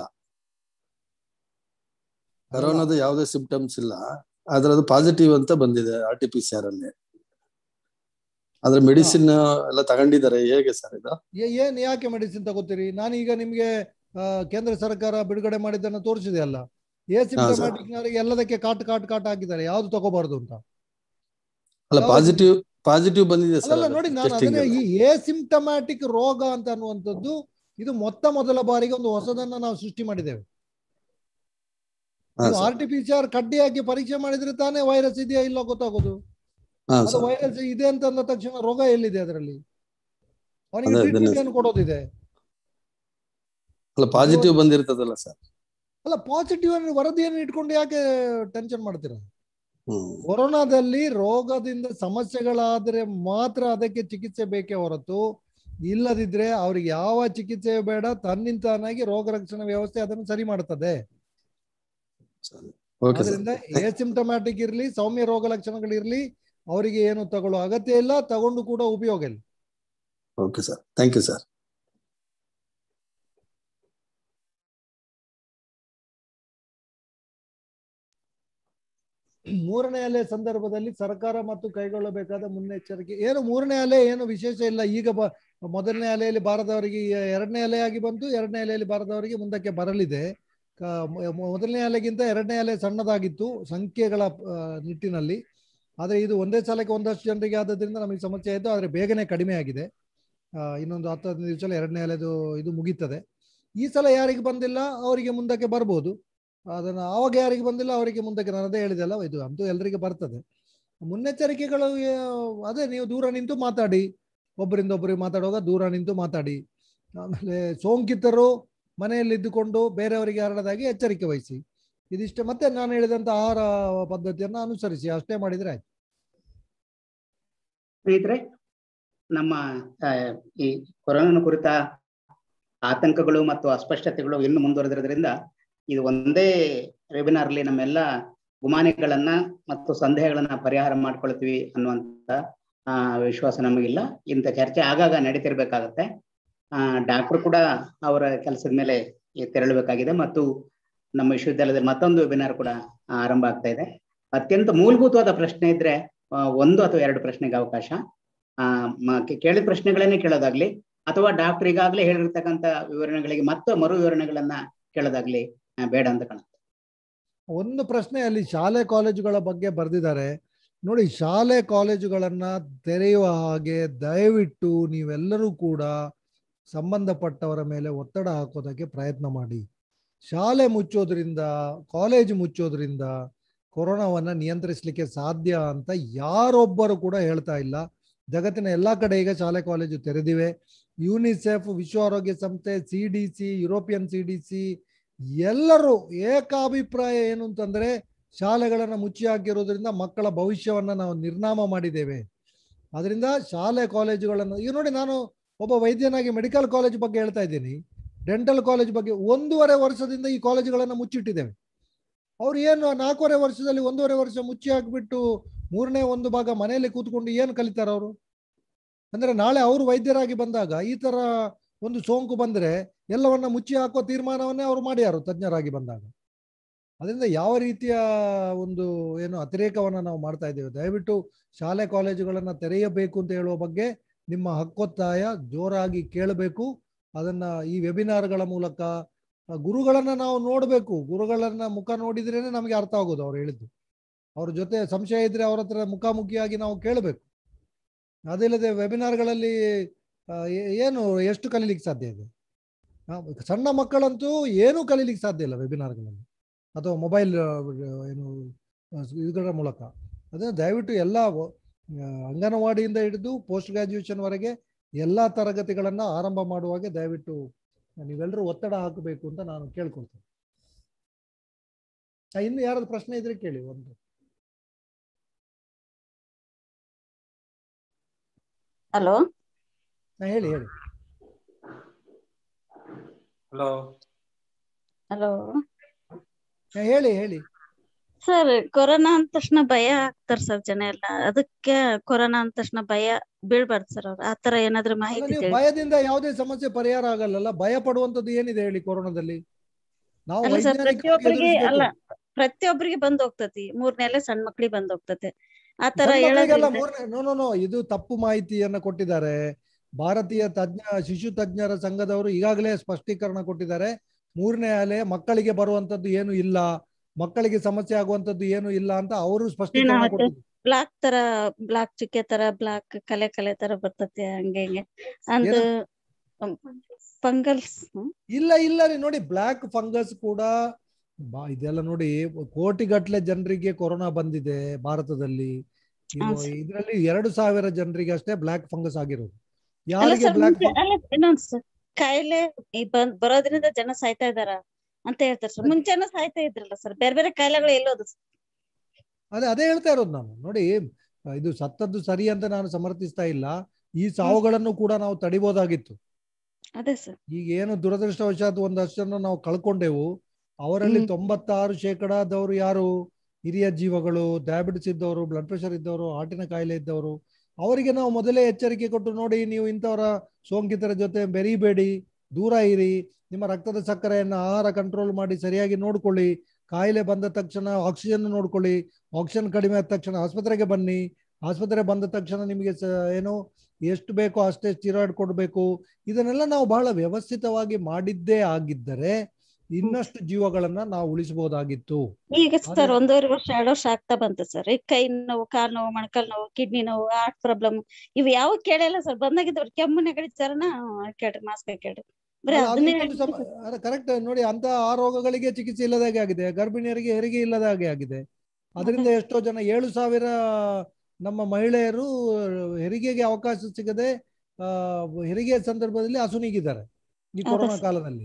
ಕರೋನಾದ ಯಾವುದೇ ಸಿಂಪ್ಟಮ್ಸ್ ಇಲ್ಲ ಆದ್ರೆ ಅದು ಪಾಸಿಟಿವ್ ಅಂತ ಬಂದಿದೆ R T P C R ಅಲ್ಲಿ ಆದ್ರೆ ಮೆಡಿಸಿನ್ ಎಲ್ಲ ತಗೊಂಡಿದ್ದಾರೆ ಹೇಗೆ ಸರ್ ಇದು ಏ- ಏನ್ ಯಾಕೆ ಮೆಡಿಸಿನ್ ತಗೋತೀರಿ ನಾನು ಈಗ ನಿಮ್ಗೆ ಆ, ಕೇಂದ್ರ ಸರ್ಕಾರ ಬಿಡುಗಡೆ ಮಾಡಿದ್ದನ್ನು ತೋರಿಸಿದೆ ಅಲ್ಲ ಎಸಿಂಪ್ಟಮ್ಯಾಟಿಕ್ ನವರಿಗೆ ಎಲ್ಲದಕ್ಕೆ ಕಾಟ್ ಕಾಟ್ ಕಾಟ್ ಹಾಕಿದ್ದಾರೆ ಯಾವ್ದು ತಗೋಬಾರ್ದು ಅಂತ ಅಲ್ಲ ಯಾವ್ದು? ಪಾಸಿಟಿವ್ ಪಾಸಿಟಿವ್ ಬಂದಿದೆ ಸರ್ ಅಲ್ಲಲ್ಲ ನೋಡಿ ನಾನು ಟೆಸ್ಟಿಂಗ್ ಅದನ್ನೇ ಈ ಎಸಿಂಪ್ಟಮ್ಯಾಟಿಕ್ ರೋಗ ಅಂತ ಅನ್ನುವಂಥದ್ದು ಇದು ಮೊತ್ತ ಮೊದಲ ಬಾರಿಗೆ ಒಂದು ಹೊಸದನ್ನ ನಾವು ಸೃಷ್ಟಿ ಮಾಡಿದ್ದೇವೆ ಹಾ ನೀವು sir R T P C R ಕಡ್ಡಿ ಹಾಕಿ ಪರೀಕ್ಷೆ ಮಾಡಿದ್ರೆ ತಾನೇ ವೈರಸ್ ಇದೆಯಾ ಇಲ್ಲ ಗೊತ್ತಾಗೋದು ಹಾ ಅದು ಸರ್ ವೈರಸ್ ಇದೆ ಅಂತ ಅಂದ ತಕ್ಷಣ ರೋಗ ಎಲ್ಲಿದೆ ಅದರಲ್ಲಿ ಅವನಿಗೆ ಅದೇ ಟ್ರೀಟ್ಮೆಂಟ್ ಅದನ್ನೇ ಏನು ಕೊಡೋದಿದೆ ಅಲ್ಲ ಪಾಸಿಟಿವ್ ಬಂದಿರ್ತದಲ್ಲ ಸರ್ ಅಲ್ಲ ಪಾಸಿಟಿವ್ ಅನ್ನು ವರದಿಯನ್ನು ಇಟ್ಕೊಂಡು ಯಾಕೆ ಟೆನ್ಷನ್ ಮಾಡ್ತೀರಾ ಹ್ಮ್ ಕೊರೋನಾದಲ್ಲಿ ರೋಗದಿಂದ ಸಮಸ್ಯೆಗಳಾದ್ರೆ ಮಾತ್ರ ಅದಕ್ಕೆ ಚಿಕಿತ್ಸೆ ಬೇಕೇ ಹೊರತು ಇಲ್ಲದಿದ್ರೆ ಅವ್ರಿಗೆ ಯಾವ ಚಿಕಿತ್ಸೆ ಬೇಡ ತನ್ನಿಂತಾನಾಗಿ ರೋಗ ರಕ್ಷಣಾ ವ್ಯವಸ್ಥೆ ಅದನ್ನು ಸರಿ ಮಾಡ್ತದೆ ಸರಿ ಓಕೆ ಸರ್ ಅದರಿಂದ ಎಸಿಂಪ್ಟಮ್ಯಾಟಿಕ್ ಇರ್ಲಿ ಸೌಮ್ಯ ರೋಗ ಲಕ್ಷಣಗಳಿರ್ಲಿ ಅವರಿಗೆ ಏನು ತಗೊಳ್ಳೋ ಅಗತ್ಯ ಇಲ್ಲ ತಗೊಂಡು ಕೂಡ ಉಪಯೋಗ ಇಲ್ಲ okay sir thank you sir ಮೂರನೇ ಅಲೆ ಸಂದರ್ಭದಲ್ಲಿ ಸರ್ಕಾರ ಮತ್ತು ಕೈಗೊಳ್ಳಬೇಕಾದ ಮುನ್ನೆಚ್ಚರಿಕೆ ಏನು ಮೂರನೇ ಅಲೆ ಏನು ವಿಶೇಷ ಇಲ್ಲ ಈಗ ಬ ಮೊದಲನೇ ಅಲೆಯಲ್ಲಿ ಬಾರದವರಿಗೆ ಈ ಎರಡನೇ ಅಲೆಯಾಗಿ ಬಂತು ಎರಡನೇ ಅಲೆಯಲ್ಲಿ ಬಾರದವರಿಗೆ ಮುಂದಕ್ಕೆ ಬರಲಿದೆ ಕ- ಮೊ- ಮೊದಲನೇ ಅಲೆಗಿಂತ ಎರಡನೇ ಅಲೆ ಸಣ್ಣದಾಗಿತ್ತು ಸಂಖ್ಯೆಗಳ ಆ, ನಿಟ್ಟಿನಲ್ಲಿ ಆದರೆ ಇದು ಒಂದೇ ಸಲಕ್ಕೆ ಒಂದಷ್ಟು ಜನರಿಗೆ ಆದದ್ರಿಂದ ನಮಗೆ ಸಮಸ್ಯೆ ಆಯಿತು ಆದರೆ ಬೇಗನೆ ಕಡಿಮೆ ಆಗಿದೆ ಆ, ಇನ್ನೊಂದು ಹತ್ತು ಹದಿನೈದು ದಿವಸ ಎರಡನೇ ಅಲೆದು ಇದು ಮುಗೀತದೆ ಈ ಸಲ ಯಾರಿಗೆ ಬಂದಿಲ್ಲ ಅವರಿಗೆ ಮುಂದಕ್ಕೆ ಬರ್ಬೋದು ಅದನ್ನು ಆವಾಗ ಯಾರಿಗೆ ಬಂದಿಲ್ಲ ಅವರಿಗೆ ಮುಂದಕ್ಕೆ ನಾನು ಅದೇ ಹೇಳಿದೆ ಅಲ್ಲ ಇದು ಅಂತೂ ಎಲ್ಲರಿಗೆ ಬರ್ತದೆ ಮುನ್ನೆಚ್ಚರಿಕೆಗಳು ಆ, ಅದೇ ನೀವು ದೂರ ನಿಂತು ಮಾತಾಡಿ ಒಬ್ಬರಿಂದ ಒಬ್ಬರಿಗೆ ಮಾತಾಡುವಾಗ ದೂರ ನಿಂತು ಮಾತಾಡಿ ಆಮೇಲೆ ಸೋಂಕಿತರು ಮನೆಯಲ್ಲಿ ಇದ್ದುಕೊಂಡು ಬೇರೆಯವರಿಗೆ ಹರಡದಾಗಿ ಎಚ್ಚರಿಕೆ ವಹಿಸಿ ಇದಿಷ್ಟೇ ಮತ್ತೆ ನಾನು ಹೇಳಿದಂತ ಆಹಾರ ಪದ್ಧತಿಯನ್ನು ಅನುಸರಿಸಿ ಅಷ್ಟೇ ಮಾಡಿದ್ರೆ ಆಯ್ತು ಸ್ನೇಹಿತರೆ ನಮ್ಮ ಆ, ಈ ಕೊರೋನಾ ಕುರಿತ ಆತಂಕಗಳು ಮತ್ತು ಅಸ್ಪಷ್ಟತೆಗಳು ಇನ್ನು ಮುಂದುವರೆದಿರೋದ್ರಿಂದ ಇದು ಒಂದೇ ವೆಬಿನಾರ್ ಅಲ್ಲಿ ನಮ್ಮೆಲ್ಲ ಗುಮಾನಿಗಳನ್ನ ಮತ್ತು ಸಂದೇಹಗಳನ್ನ ಪರಿಹಾರ ಮಾಡ್ಕೊಳ್ತೀವಿ ಅನ್ನುವಂತ ಆ, ವಿಶ್ವಾಸ ನಮಗಿಲ್ಲ ಇಂಥ ಚರ್ಚೆ ಆಗಾಗ ನಡೀತಿರ್ಬೇಕಾಗತ್ತೆ ಆ ಡಾಕ್ಟರ್ ಕೂಡ ಅವರ ಕೆಲಸದ ಮೇಲೆ ಈ ತೆರಳಬೇಕಾಗಿದೆ ಮತ್ತು ನಮ್ಮ ವಿಶ್ವವಿದ್ಯಾಲಯದಲ್ಲಿ ಮತ್ತೊಂದು ವೆಬಿನಾರ್ ಕೂಡ ಆ, ಆರಂಭ ಆಗ್ತಾ ಇದೆ ಅತ್ಯಂತ ಮೂಲಭೂತವಾದ ಪ್ರಶ್ನೆ ಇದ್ರೆ ಆ, ಒಂದು ಅಥವಾ ಎರಡು ಪ್ರಶ್ನೆಗೆ ಅವಕಾಶ ಆ ಮ- ಕೇ- ಕೇಳಿದ ಪ್ರಶ್ನೆಗಳನ್ನೇ ಕೇಳೋದಾಗ್ಲಿ ಅಥವಾ ಡಾಕ್ಟರ್ ಈಗಾಗಲೇ ಹೇಳಿರ್ತಕ್ಕಂಥ ವಿವರಣೆಗಳಿಗೆ ಮತ್ತೆ ಮರು ವಿವರಣೆಗಳನ್ನ ಕೇಳೋದಾಗ್ಲಿ ಆ, ಬೇಡ ಅಂತ ಕಾಣುತ್ತೆ ಒಂದು ಪ್ರಶ್ನೆ ಅಲ್ಲಿ ಶಾಲೆ ಕಾಲೇಜುಗಳ ಬಗ್ಗೆ ಬರೆದಿದ್ದಾರೆ ನೋಡಿ ಶಾಲೆ ಕಾಲೇಜುಗಳನ್ನ ತೆರೆಯುವ ಹಾಗೆ ದಯವಿಟ್ಟು ನೀವೆಲ್ಲರೂ ಕೂಡ ಸಂಬಂಧಪಟ್ಟವರ ಮೇಲೆ ಒತ್ತಡ ಹಾಕೋದಕ್ಕೆ ಪ್ರಯತ್ನ ಮಾಡಿ ಶಾಲೆ ಮುಚ್ಚೋದ್ರಿಂದ ಕಾಲೇಜು ಮುಚ್ಚೋದ್ರಿಂದ ಕೊರೋನಾವನ್ನ ನಿಯಂತ್ರಿಸಲಿಕ್ಕೆ ಸಾಧ್ಯ ಅಂತ ಯಾರೊಬ್ಬರು ಕೂಡ ಹೇಳ್ತಾ ಇಲ್ಲ ಜಗತ್ತಿನ ಎಲ್ಲಾ ಕಡೆ ಈಗ ಶಾಲೆ ಕಾಲೇಜು ತೆರೆದಿವೆ ಯುನಿಸೆಫ್ ವಿಶ್ವ ಆರೋಗ್ಯ ಸಂಸ್ಥೆ C D C European C D C ಎಲ್ಲರೂ ಏಕಾಭಿಪ್ರಾಯ ಏನು ಅಂತಂದ್ರೆ ಶಾಲೆಗಳನ್ನು ಮುಚ್ಚಿ ಹಾಕಿರೋದ್ರಿಂದ ಮಕ್ಕಳ ಭವಿಷ್ಯವನ್ನ ನಾವು ನಿರ್ನಾಮ ಮಾಡಿದ್ದೇವೆ ಅದರಿಂದ ಶಾಲೆ ಕಾಲೇಜುಗಳನ್ನು ಈಗ ನೋಡಿ ನಾನು ಒಬ್ಬ ವೈದ್ಯನಾಗಿ ಮೆಡಿಕಲ್ ಕಾಲೇಜ್ ಬಗ್ಗೆ ಹೇಳ್ತಾ ಇದ್ದೀನಿ ಡೆಂಟಲ್ ಕಾಲೇಜ್ ಬಗ್ಗೆ ಒಂದೂವರೆ ವರ್ಷದಿಂದ ಈ ಕಾಲೇಜುಗಳನ್ನು ಮುಚ್ಚಿಟ್ಟಿದ್ದೇವೆ ಅವ್ರು ಏನು ನಾಲ್ಕೂವರೆ ವರ್ಷದಲ್ಲಿ ಒಂದೂವರೆ ವರ್ಷ ಮುಚ್ಚಿ ಹಾಕ್ಬಿಟ್ಟು ಮೂರನೇ ಒಂದು ಭಾಗ ಮನೆಯಲ್ಲಿ ಕೂತ್ಕೊಂಡು ಏನು ಕಲಿತಾರ ಅವರು ಅಂದ್ರೆ ನಾಳೆ ಅವರು ವೈದ್ಯರಾಗಿ ಬಂದಾಗ ಈ ತರ ಒಂದು ಸೋಂಕು ಬಂದ್ರೆ ಎಲ್ಲವನ್ನ ಮುಚ್ಚಿ ಹಾಕೋ ತೀರ್ಮಾನವನ್ನೇ ಅವರು ಮಾಡ್ಯಾರು ತಜ್ಞರಾಗಿ ಬಂದಾಗ ಅದರಿಂದ ಯಾವ ರೀತಿಯ ಒಂದು ಏನು ಅತಿರೇಕವನ್ನ ನಾವು ಮಾಡ್ತಾ ಇದ್ದೇವೆ ದಯವಿಟ್ಟು ಶಾಲೆ ಕಾಲೇಜುಗಳನ್ನ ತೆರೆಯಬೇಕು ಅಂತ ಹೇಳುವ ಬಗ್ಗೆ ನಿಮ್ಮ ಹಕ್ಕೊತ್ತಾಯ ಜೋರಾಗಿ ಕೇಳಬೇಕು ಅದನ್ನ ಈ ವೆಬಿನಾರ್ಗಳ ಮೂಲಕ ಆ, ಗುರುಗಳನ್ನ ನಾವು ನೋಡಬೇಕು ಗುರುಗಳನ್ನ ಮುಖ ನೋಡಿದ್ರೇನೆ ನಮಗೆ ಅರ್ಥ ಆಗೋದು ಅವ್ರು ಹೇಳಿದ್ದು ಅವ್ರ ಜೊತೆ ಸಂಶಯ ಇದ್ರೆ ಅವ್ರ ಹತ್ರ ಮುಖಾಮುಖಿಯಾಗಿ ನಾವು ಕೇಳಬೇಕು ಅದಿಲ್ಲದೆ ವೆಬಿನಾರ್ಗಳಲ್ಲಿ ಆ, ಏ- ಏನು ಎಷ್ಟು ಕಲೀಲಿಕ್ಕೆ ಸಾಧ್ಯ ಇದೆ ಆ, ಸಣ್ಣ ಮಕ್ಕಳಂತೂ ಏನೂ ಕಲೀಲಿಕ್ಕೆ ಸಾಧ್ಯ ಇಲ್ಲ ವೆಬಿನಾರ್ಗಳಲ್ಲಿ ಅಥವಾ ಮೊಬೈಲ್ ಏನು ಆ, ಇವುಗಳ ಮೂಲಕ ಅದೇ ದಯವಿಟ್ಟು ಎಲ್ಲ ವ- ಆ, ಅಂಗನವಾಡಿಯಿಂದ ಹಿಡಿದು ಪೋಸ್ಟ್ ಗ್ರಾಜ್ಯುಯೇಷನ್ ವರೆಗೆ ಎಲ್ಲ ತರಗತಿಗಳನ್ನ ಆರಂಭ ಮಾಡುವಾಗೆ ದಯವಿಟ್ಟು ನೀವೆಲ್ಲರೂ ಒತ್ತಡ ಹಾಕಬೇಕು ಅಂತ ನಾನು ಕೇಳ್ಕೊಳ್ತೇನೆ ಆ, ಇನ್ನು ಯಾರಾದ್ರು ಪ್ರಶ್ನೆ ಇದ್ರೆ ಕೇಳಿ ಒಂದು ಹಲೋ ಹಾ, ಹೇಳಿ ಹೇಳಿ ಹಲೋ ಹಲೋ ಹಾ, ಹೇಳಿ ಹೇಳಿ ಸರ್ ಕೊರೋನಾ ಅಂದ ತಕ್ಷಣ ಭಯ ಆಗ್ತಾರ ಸರ್ ಜನ ಎಲ್ಲ ಅದಕ್ಕೆ ಕೊರೋನಾ ಅಂದ ತಕ್ಷಣ ಭಯ ಬೀಳ್ಬಾರ್ದು ಸರ್ ಅವ್ರು ಆತರ ಏನಾದ್ರು ಅಲ್ಲ, ಮಾಹಿತಿ ನೀವು ತಿಳಿ ಭಯದಿಂದ ಯಾವುದೇ ಸಮಸ್ಯೆ ಪರಿಹಾರ ಆಗಲ್ಲ ಭಯ ಪಡುವಂತದ್ದು ಏನಿದೆ ಹೇಳಿ ಕೊರೋನಾದಲ್ಲಿ ನಾವು ಅಲ್ಲ ಸರ್ ವೈಜ್ಞಾನಿಕವಾಗಿ ಪ್ರತಿಯೊಬ್ಬರಿಗೆ ಎದುರಿಸ್ಬೇಕು. ಅಲ್ಲ ಪ್ರತಿಯೊಬ್ಬರಿಗೆ ಬಂದ್ ಹೋಗ್ತತಿ ಮೂರ್ನೆಲೆ ಸಣ್ಣ ಮಕ್ಳಿಗೆ ಬಂದ್ ಹೋಗ್ತತೆ ಆತರ ಸಣ್ಣ ಮಕ್ಕಳಿಗೆಲ್ಲ ಹೇಳೋದ್ರಿಂದ ಮೂರನೇ ನೋ ನೋ ನೋ ಇದು ತಪ್ಪು ಮಾಹಿತಿಯನ್ನ ಕೊಟ್ಟಿದ್ದಾರೆ ಭಾರತೀಯ ತಜ್ಞ ಶಿಶು ತಜ್ಞರ ಸಂಘದವರು ಈಗಾಗಲೇ ಸ್ಪಷ್ಟೀಕರಣ ಕೊಟ್ಟಿದ್ದಾರೆ ಮೂರನೇ ಅಲೆ ಮಕ್ಕಳಿಗೆ ಬರುವಂತದ್ದು ಏನು ಇಲ್ಲ ಮಕ್ಕಳಿಗೆ ಸಮಸ್ಯೆ ಆಗುವಂತದ್ದು ಏನು ಇಲ್ಲ ಅಂತ ಅವರು ಸ್ಪಷ್ಟೀಕರಣ ಮತ್ತೆ ಕೊಟ್ಟಿದ್ದಾರೆ ಬ್ಲಾಕ್ ತರ ಬ್ಲಾಕ್ ಚುಕ್ಕೆ ತರ ಬ್ಲಾಕ್ ಕಲೆ ಕಲೆ ತರ ಬರ್ತತೆ ಹಂಗೆ ಹಿಂಗೆ ಅಂದ್ ಫಂಗಲ್ಸ್ ಇಲ್ಲ ಇಲ್ಲ ರೀ ನೋಡಿ ಬ್ಲ್ಯಾಕ್ ಫಂಗಸ್ ಕೂಡ ಬಾ- ಇದೆಲ್ಲ ನೋಡಿ ಕೋಟಿಗಟ್ಲೆ ಜನರಿಗೆ ಕೊರೋನಾ ಬಂದಿದೆ ಭಾರತದಲ್ಲಿ ಹಾ, ಸರ್. ಇದರಲ್ಲಿ ಎರಡು ಸಾವಿರ ಜನರಿಗೆ ಅಷ್ಟೇ ಬ್ಲ್ಯಾಕ್ ಫಂಗಸ್ ಆಗಿರೋದು ಅಲ್ಲ ಯಾರಿಗೆ ಸರ್ ಬ್ಲ್ಯಾಕ್ ಮುಂಚೆ ಅಲ್ಲ ಇನ್ನೊಂದ್ ಸರ್ ಕಾಯಿಲೆ ಈ ಬಂದ್ ಬರೋದ್ರಿಂದ ಜನ ಸಾಯ್ತಾ ಇದಾರ ಅಂತ ಹೇಳ್ತಾರೆ ಸರ್ ಮುಂಚೆನೂ ಸಾಯ್ತಾ ಇದ್ರಲ್ಲ ಸರ್ ಬೇರೆ ಬೇರೆ ಕಾಯಿಲೆಗಳು ಎಲ್ಲೋದು sir? ಅದೇ ಅದೇ ಹೇಳ್ತಾ ಇರೋದು ನಾನು ನೋಡಿ ಇದು ಸತ್ತದ್ದು ಸರಿ ಅಂತ ನಾನು ಸಮರ್ಥಿಸ್ತಾ ಇಲ್ಲ ಈ ಸಾವುಗಳನ್ನು ಕೂಡ ನಾವು ತಡಿಬೋದಾಗಿತ್ತು ಅದೇ ಸರ್ ಈಗ ಏನು ದುರದೃಷ್ಟವಶಾತ್ ಒಂದಷ್ಟು ಜನ ನಾವು ಕಳ್ಕೊಂಡೆವು ಅವರಲ್ಲಿ ಹ್ಮ್. ತೊಂಬತ್ತಾರು ಶೇಕಡಾದವರು ಯಾರು ಹಿರಿಯ ಜೀವಗಳು ಡಯಾಬಿಟಿಸ್ ಇದ್ದವರು ಬ್ಲಡ್ ಪ್ರೆಷರ್ ಇದ್ದವರು ಹಾರ್ಟಿನ ಕಾಯಿಲೆ ಇದ್ದವರು ಅವರಿಗೆ ನಾವು ಮೊದಲೇ ಎಚ್ಚರಿಕೆ ಕೊಟ್ಟು ನೋಡಿ ನೀವು ಇಂಥವರ ಸೋಂಕಿತರ ಜೊತೆ ಬೆರೀಬೇಡಿ ದೂರ ಇರಿ ನಿಮ್ಮ ರಕ್ತದ ಸಕ್ಕರೆಯನ್ನು ಆಹಾರ ಕಂಟ್ರೋಲ್ ಮಾಡಿ ಸರಿಯಾಗಿ ನೋಡ್ಕೊಳ್ಳಿ ಕಾಯಿಲೆ ಬಂದ ತಕ್ಷಣ ಆಕ್ಸಿಜನ್ ನೋಡ್ಕೊಳ್ಳಿ ಆಕ್ಸಿಜನ್ ಕಡಿಮೆ ಆದ ತಕ್ಷಣ ಆಸ್ಪತ್ರೆಗೆ ಬನ್ನಿ ಆಸ್ಪತ್ರೆ ಬಂದ ತಕ್ಷಣ ನಿಮಗೆ ಸ ಏನು ಎಷ್ಟು ಬೇಕೋ ಅಷ್ಟೇ ಸ್ಟಿರಾಯ್ಡ್ ಕೊಡಬೇಕು ಇದನ್ನೆಲ್ಲ ನಾವು ಬಹಳ ವ್ಯವಸ್ಥಿತವಾಗಿ ಮಾಡಿದ್ದೇ ಆಗಿದ್ದರೆ ಇನ್ನಷ್ಟು ಜೀವಗಳನ್ನ ನಾವು ಉಳಿಸಬಹುದಾಗಿತ್ತು ಈಗ ಸರ್ ಒಂದೂವರೆ ವರ್ಷ ಎರಡು ವರ್ಷ ಆಗ್ತಾ ಬಂತು ಸರ್ ಈಗ ಕೈ ನೋವು ಕಾಲ್ ನೋವು ಮೊಣಕಾಲ್ ನೋವು ಕಿಡ್ನಿ ನೋವು ಹಾರ್ಟ್ ಪ್ರಾಬ್ಲಮ್ ಇವು ಯಾವ ಕೇಳಿಲ್ಲ ಸರ್ ಬಂದಾಗಿದ್ದವ್ರು ಕೆಮ್ಮು ನೆಗಡಿ ಜ್ವರನ ಕೇಳ್ರಿ ಮಾಸ್ಕ್ ಕೇಳ್ರಿ ಬರೀ ಅಲ್ಲ, ಅದು ಅದನ್ನೇ ಇನ್ನೊಂದು ಸಮ ಕರೆಕ್ಟ್ ನೋಡಿ ಅಂತ ಆ ರೋಗಗಳಿಗೆ ಚಿಕಿತ್ಸೆ ಇಲ್ಲದ ಹಾಗೆ ಆಗಿದೆ ಗರ್ಭಿಣಿಯರಿಗೆ ಹೆರಿಗೆ ಇಲ್ಲದ ಹಾಗೆ ಆಗಿದೆ ಅದರಿಂದ ಎಷ್ಟೋ ಜನ ಏಳು ಸಾವಿರ ನಮ್ಮ ಮಹಿಳೆಯರು ಹೆರಿಗೆಗೆ ಅವಕಾಶ ಸಿಗದೆ ಆ ಹೆರಿಗೆಯ ಸಂದರ್ಭದಲ್ಲಿ ಅಸುನೀಗಿದ್ದಾರೆ ಈ ಕೊರೋನಾ ಸರ್. ಕಾಲದಲ್ಲಿ